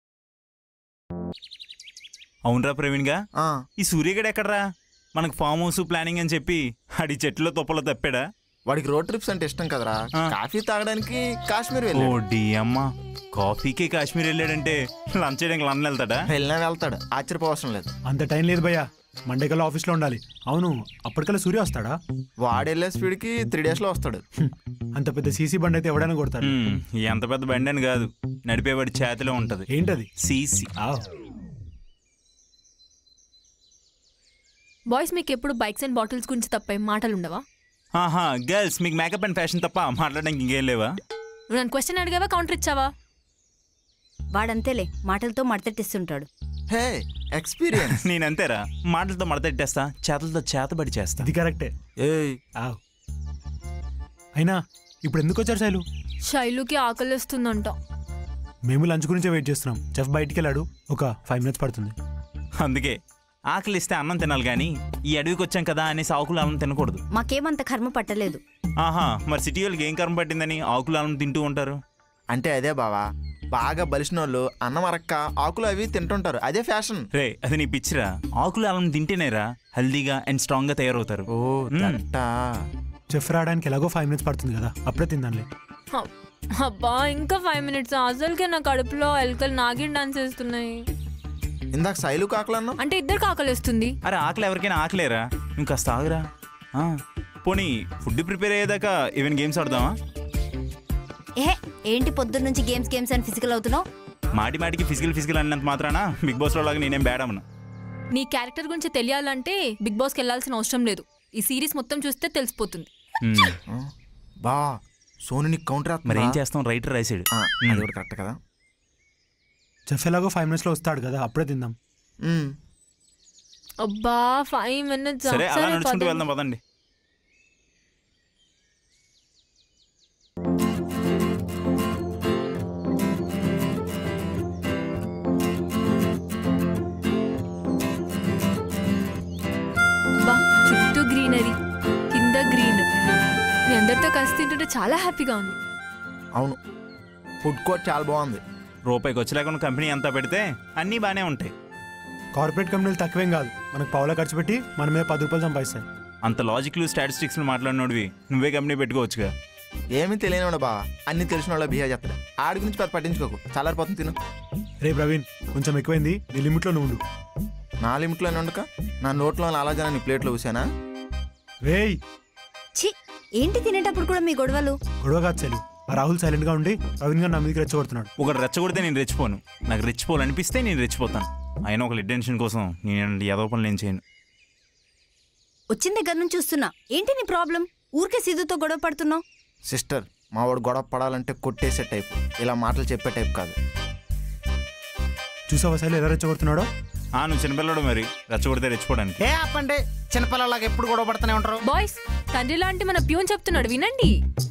అవునరా ప్రవీణ్గా ఈ సూర్యగడ ఎక్కడరా మనకు ఫామ్ హౌస్ ప్లానింగ్ అని చెప్పి అడి చెట్లో తుప్పలో తప్పాడా వాడికి రోడ్ ట్రిప్స్ అంటే ఇష్టం కదరా కాఫీ తాగడానికి కాశ్మీర్ ఓ వెళ్ళాడు డి అమ్మ కాఫీకి కాశ్మీర్ వెళ్ళాడంటే లంచ్ చేయడానికి లండన్ వెళ్తాడా వెళ్ళినా వెళ్తాడు ఆశ్చర్యపోవసరం లేదు అంత టైం లేదు భయ్యా మండే కల్లా ఆఫీస్లో ఉండాలి అవును అప్పటికల్లా సూర్య వస్తాడా వాడు వెళ్ళే స్పీడ్కి త్రీ డేస్లో వస్తాడు అంత పెద్ద సీసీ బండి అయితే ఎవడైనా కొడతాడు హ్మ్, ఎంత పెద్ద బండి అని కాదు నడిపేవాడి చేతిలో ఉంటది ఏంటది సీసీ బాయ్స్ మీకు ఎప్పుడు బైక్స్ అండ్ బాటిల్స్ గురించి తప్ప ఏం మాటలు ఉండవా ఆహా గర్ల్స్ మీకు మేకప్ అండ్ ఫ్యాషన్ తప్ప మాట్లాడడానికి ఇంకేం లేవా నువ్వు నన్ను క్వశ్చన్ అడిగావా కౌంటర్ ఇచ్చావా వాడంతేలే మాటలతో మడతెట్టిస్తుంటాడు హే ఎక్స్పీరియన్స్ నేనంతేరా మాటలతో మడతెట్టేస్తా చేతలతో చేతబడి చేస్తా ఇది కరెక్టే ఏయ్ ఆవ్. అయినా ఇప్పుడు ఎందుకు వచ్చారు శైలు శైలుకి ఆకలిస్తుందంట మేము లంచ్ గురించే వెయిట్ చేస్తున్నాం చెఫ్ బయటికి వెళ్ళాడు ఒక ఫైవ్ మినిట్స్ పడుతుంది అందుకే ఆకలి ఇస్తే అన్నం తినాలి కానీ ఈ అడవికి వచ్చాం కదా అనేసి ఆకులు అన్నం తినకూడదు మాకేమంత కర్మ పట్టలేదు ఆహా మరి సిటీ వాళ్ళకి ఏం కర్మ పట్టిందని ఆకులు అన్నం తింటూ ఉంటారు అంటే అదే బావా బాగా బలిసిన వాళ్ళు అన్నం అరక్క ఆకులు అవి తింటుంటారు అదే ఫ్యాషన్ రే అది నీ పిచ్చిరా ఆకులు అన్నం తింటేనేరా హెల్దీగా అండ్ స్ట్రాంగ్ గా తయారవుతారు ఓ చెఫ్ రావడానికి ఎలాగో ఫైవ్ మినిట్స్ పడుతుంది కదా అప్పుడే తిందాంలే అ- అబ్బా ఇంకా ఫైవ్ మినిట్స్ అసలుకే నా కడుపులో ఎలుకలు నాగిన్ డాన్స్ చేస్తున్నాయి ఇందాక శైలు కాకలన్నా అంటే ఇద్దరు ఆకలిస్తుంది అరే ఆకలి ఎవరికైనా ఆకలేరా నువ్వు కాస్త ఆగురా ఆ, పోనీ ఫుడ్ ప్రిపేర్ అయ్యేదాకా ఈవెన్ గేమ్స్ ఆడదామా ఏహే ఏంటి పొద్దున్న నుంచి గేమ్స్ గేమ్స్ అని ఫిజికల్ అవుతున్నావు మాటి మాటికి ఫిజికల్ ఫిజికల్ అన్నంత మాత్రాన బిగ్ బాస్ లో లాగా నేనేం బేడమను నీ క్యారెక్టర్ గురించి తెలియాలంటే బిగ్ బాస్కి వెళ్ళాల్సిన అవసరం లేదు ఈ సిరీస్ మొత్తం చూస్తే తెలిసిపోతుంది బా సోను నీకు కౌంటర్ మరి ఏం చేస్తాం రైటర్ రాసాడు అది కూడా కరెక్ట్ కదా చెఫ్ ఎలాగో ఫైవ్ మినిట్స్లో వస్తాడు కదా అప్పుడే తిందాం అబ్బా ఫైవ్ మినిట్స్ సరే అలా నడుచుకుంటూ వెళ్దాం పదండి బా చుట్టూ గ్రీనరీ కింద గ్రీన్ మీ అందరితో కలిసి తింటుంటే చాలా హ్యాపీగా ఉంది అవును ఫుడ్ కోర్ట్ చాలా బాగుంది రూపాయికి వచ్చలేకుండా కంపెనీ అంతా పెడితే అన్నీ బాగానే ఉంటాయి కార్పొరేట్ కంపెనీలు తక్కువేం కాదు మనకు పావులా ఖర్చు పెట్టి మన మీద పది రూపాయలు సంపాదిస్తాయి అంత లాజిక్లు స్టాటిస్టిక్స్లు మాట్లాడినోడివి నువ్వే కంపెనీ పెట్టుకోవచ్చుగా ఏమీ తెలియనివాడు బా అన్ని తెలిసిన వాళ్ళ బిహేవ్ చేస్తాడు ఆడి గురించి పెద్ద పట్టించుకోకు చల్లారిపోతుంది తిను రే ప్రవీణ్ కొంచెం ఎక్కువైంది నీ లిమిట్లో నువ్వు ఉండు నా లిమిట్లోనే ఉండక నా నోట్లో ఆలోచన నీ ప్లేట్లో చూసానా రేయ్ ఛీ ఏంటి తినేటప్పుడు కూడా మీ గొడవలు గొడవ కాదు చెల్లు ఆ రాహుల్ సైలెంట్గా ఉండి ప్రవీణ్ గారు నా మీదకి రెచ్చగొడుతున్నాడు ఒకటి రెచ్చగొడితే నేను రెచ్చిపోను నాకు రెచ్చిపోవాలనిపిస్తే నేను రెచ్చిపోతాను అయినా ఒక టెన్షన్ కోసం నేను ఏదో పనులు ఏం చేయను వచ్చిన దగ్గర నుంచి చూస్తున్నా ఏంటి నీ ప్రాబ్లం ఊరికే సిద్ధుతో గొడవ పడుతున్నావు సిస్టర్ మా వాడు గొడవ పడాలంటే కొట్టేసే టైప్ ఇలా మాటలు చెప్పే టైప్ కాదు చూసావా శైలు ఎలా రెచ్చగొడుతున్నాడో ఆ నువ్వు చిన్నపిల్లడు మరి రెచ్చగొడితే రెచ్చిపోవడానికి ఏ ఆపండి చిన్నపిల్లలాగా ఎప్పుడు గొడవ పడుతూనే ఉంటారు బాయ్స్ తండ్రి లాంటి మన ప్యూన్ చెప్తున్నాడు వినండి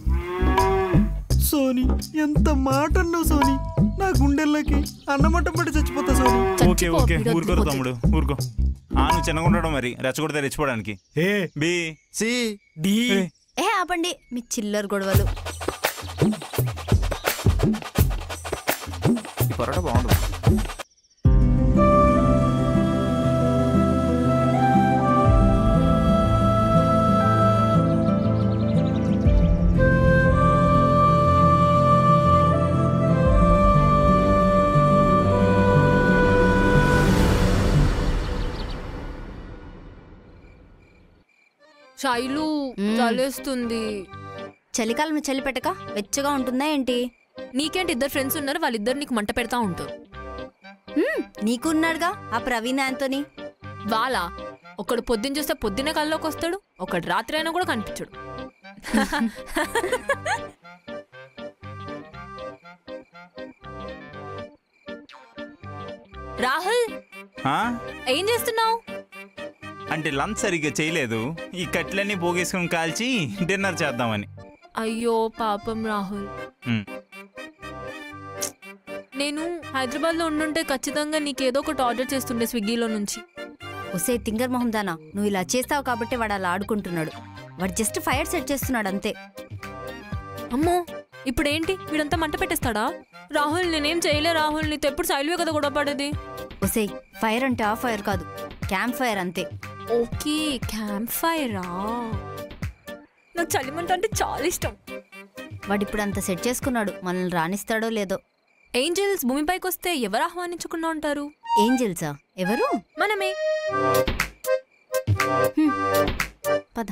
సోనీ ఎంత మాట అన్నావు సోనీ నా గుండెల్లోకి అన్నమట్టం పట్టి చచ్చిపోతా సోనీ ఓకే ఓకే ఊరుకోరు తమ్ముడు ఊరుకో ఆ నువ్వు చిన్నగా ఉండడం మరి రెచ్చగొడితే రెచ్చిపోవడానికి A B C D A ఆపండి మీ చిల్లర గొడవలు ఈ పరోటా బాగుంటుంది శైలు చలేస్తుంది చలికాలం చలి పెట్టక వెచ్చగా ఉంటుందా ఏంటి నీకేంటి ఇద్దరు ఫ్రెండ్స్ ఉన్నారు వాళ్ళిద్దరు నీకు మంట పెడతా ఉంటారు హ్మ్, నీకు ఉన్నాడుగా ఆ ప్రవీణ్ యాంతోని వాళ్ళ ఒకడు పొద్దున్న చూస్తే పొద్దున్నే కల్లోకి వస్తాడు ఒకడు రాత్రి అయినా కూడా కనిపించడు రాహుల్ ఆ? ఏం చేస్తున్నావు అంటే లంచ్ సరిగ్గా చేయలేదు ఈ కట్లన్నీ పోగేసుకుని కాల్చి డిన్నర్ చేద్దామని అయ్యో పాపం రాహుల్ ఉమ్. నేను హైదరాబాద్లో ఉండుంటే ఖచ్చితంగా నీకేదో ఒకటి ఆర్డర్ చేస్తుండే స్విగ్గీలో నుంచి ఒసే తింగర్ మొహం దానా నువ్వు ఇలా చేస్తావు కాబట్టి వాడు అలా ఆడుకుంటున్నాడు వాడు జస్ట్ ఫైర్ సెట్ చేస్తున్నాడు అంతే అమ్మో ఇప్పుడేంటి వీడంతా మంట పెట్టేస్తాడా రాహుల్ నేనేం చేయలే రాహుల్ నీతో ఎప్పుడు సైల్వే కదా గొడవ పడేది ఒసే ఫైర్ అంటే ఆ ఫైర్ కాదు క్యాంప్ ఫైర్ అంతే ఓకే క్యాంప్ ఫైరా నాకు చలిమంట అంటే చాలా ఇష్టం వాడు ఇప్పుడు అంత సెట్ చేసుకున్నాడు మనల్ని రాణిస్తాడో లేదో ఏంజల్స్ భూమిపైకి వస్తే ఎవరు ఆహ్వానించకుండా ఉంటారు ఏంజల్సా ఎవరు మనమే పద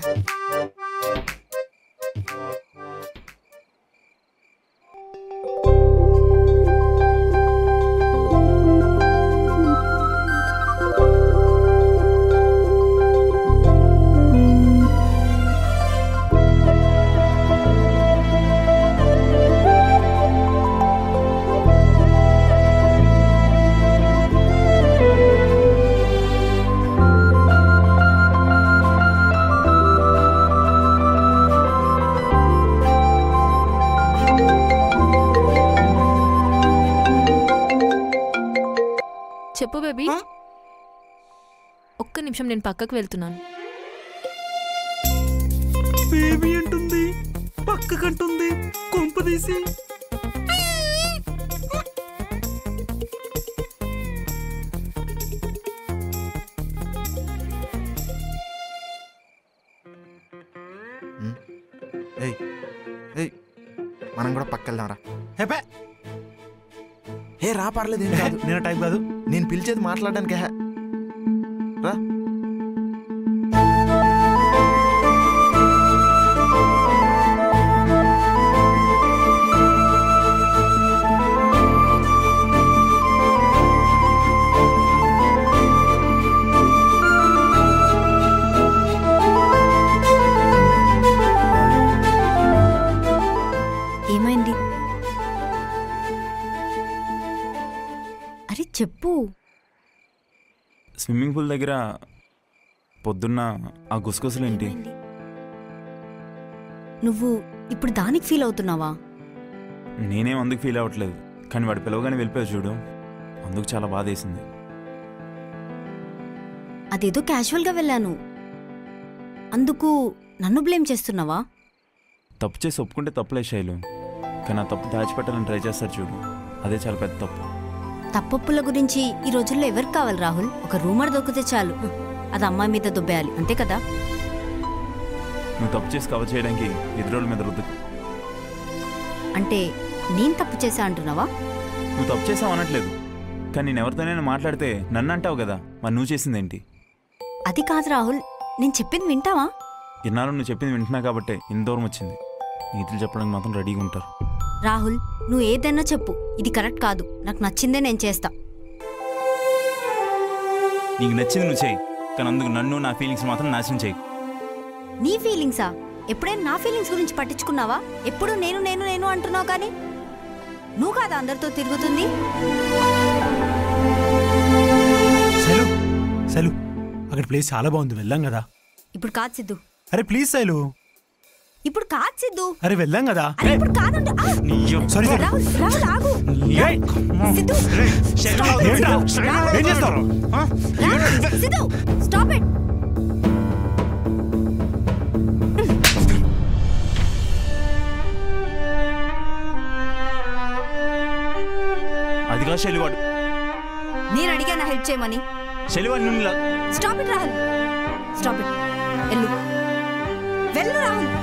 చెప్పు బేబీ ఒక్క నిమిషం నేను పక్కకు వెళ్తున్నాను బేబీ అంటుంది పక్కకంటుంది కొంప తీసి ఏయ్ ఏయ్ మనం కూడా పక్క వెళ్దాంరా హెపే ఏ రా పర్లేదు ఏం కాదు నేను టైప్ కాదు నేను పిలిచేది మాట్లాడడానికి హే రా ఏమైంది అరే చెప్పు స్విమ్మింగ్ పూల్ దగ్గర పొద్దున్న ఆ గుసగుసలేంటి నువ్వు ఇప్పుడు దానికి ఫీల్ అవుతున్నావా నేనేం అందుకు ఫీల్ అవ్వట్లేదు కానీ వాడు పిలవగానే వెళ్ళిపోయావు చూడు అందుకు చాలా బాధ వేసింది అదేదో క్యాజువల్గా వెళ్ళాను అందుకు నన్ను బ్లేమ్ చేస్తున్నావా తప్పు చేసి ఒప్పుకుంటే తప్పులే శైలు కానీ ఆ తప్పు దాచిపెట్టాలని ట్రై చేస్తారు చూడు అదే చాలా పెద్ద తప్పు తప్పొప్పుల గురించి ఈ రోజుల్లో ఎవరికి కావాలి రాహుల్ ఒక రూమర్ దొరికితే చాలు అది అమ్మాయి మీద దుబ్బేయాలి అంతే కదా నువ్వు తప్పు చేసి కవర్ చేయడానికి ఎదురోళ్ళ మీద రుద్దుకు అంటే నేను తప్పు చేశా అంటున్నావా నువ్వు తప్పు చేసావు అనట్లేదు కానీ నేను ఎవరితోనైనా మాట్లాడితే నన్ను అంటావు కదా మరి నువ్వు చేసిందేంటి అది కాదు రాహుల్ నేను చెప్పింది వింటావా ఇన్నాళ్ళు నువ్వు చెప్పింది వింటున్నా కాబట్టే ఇంత దూరం వచ్చింది నీతులు చెప్పడానికి మాత్రం రెడీగా ఉంటారు రాహుల్ నువ్వు ఏదైనా చెప్పు ఇది కరెక్ట్ కాదు నాకు నచ్చిందే నేను చేస్తా నీకు నచ్చింది నువ్వు చేయి కానీ అందుకు నన్ను నా ఫీలింగ్స్ మాత్రం నాశనం చేయి నీ ఫీలింగ్సా ఎప్పుడైనా నా ఫీలింగ్స్ గురించి పట్టించుకున్నావా ఎప్పుడు నేను నేను నేను అంటున్నావు కానీ నువ్వు కాదా అందరితో తిరుగుతుంది శైలు శైలు అక్కడ ప్లేస్ చాలా బాగుంది వెళ్ళాం కదా ఇప్పుడు కాదు సిద్ధు అరే ప్లీజ్ శైలు ఇప్పుడు కాదు సిద్ధు అరే వెళ్ళాం కదా అరే ఇప్పుడు కాదండి ఆ! సారీ సారీ రాహుల్ రాహుల్ ఆగు సిద్ధు Stop it, ఏంట్రా? సిద్ధు. రాహుల్, ఏం చేస్తావు రాహుల్, సిద్ధు స్టాప్ ఇట్ అదిగా శైలివాడు నేను అడిగాను హెల్ప్ చేయమని శైలివాడు నువ్వు ఇలా- stop it Rahul stop it వెళ్ళు వెళ్ళు రాహుల్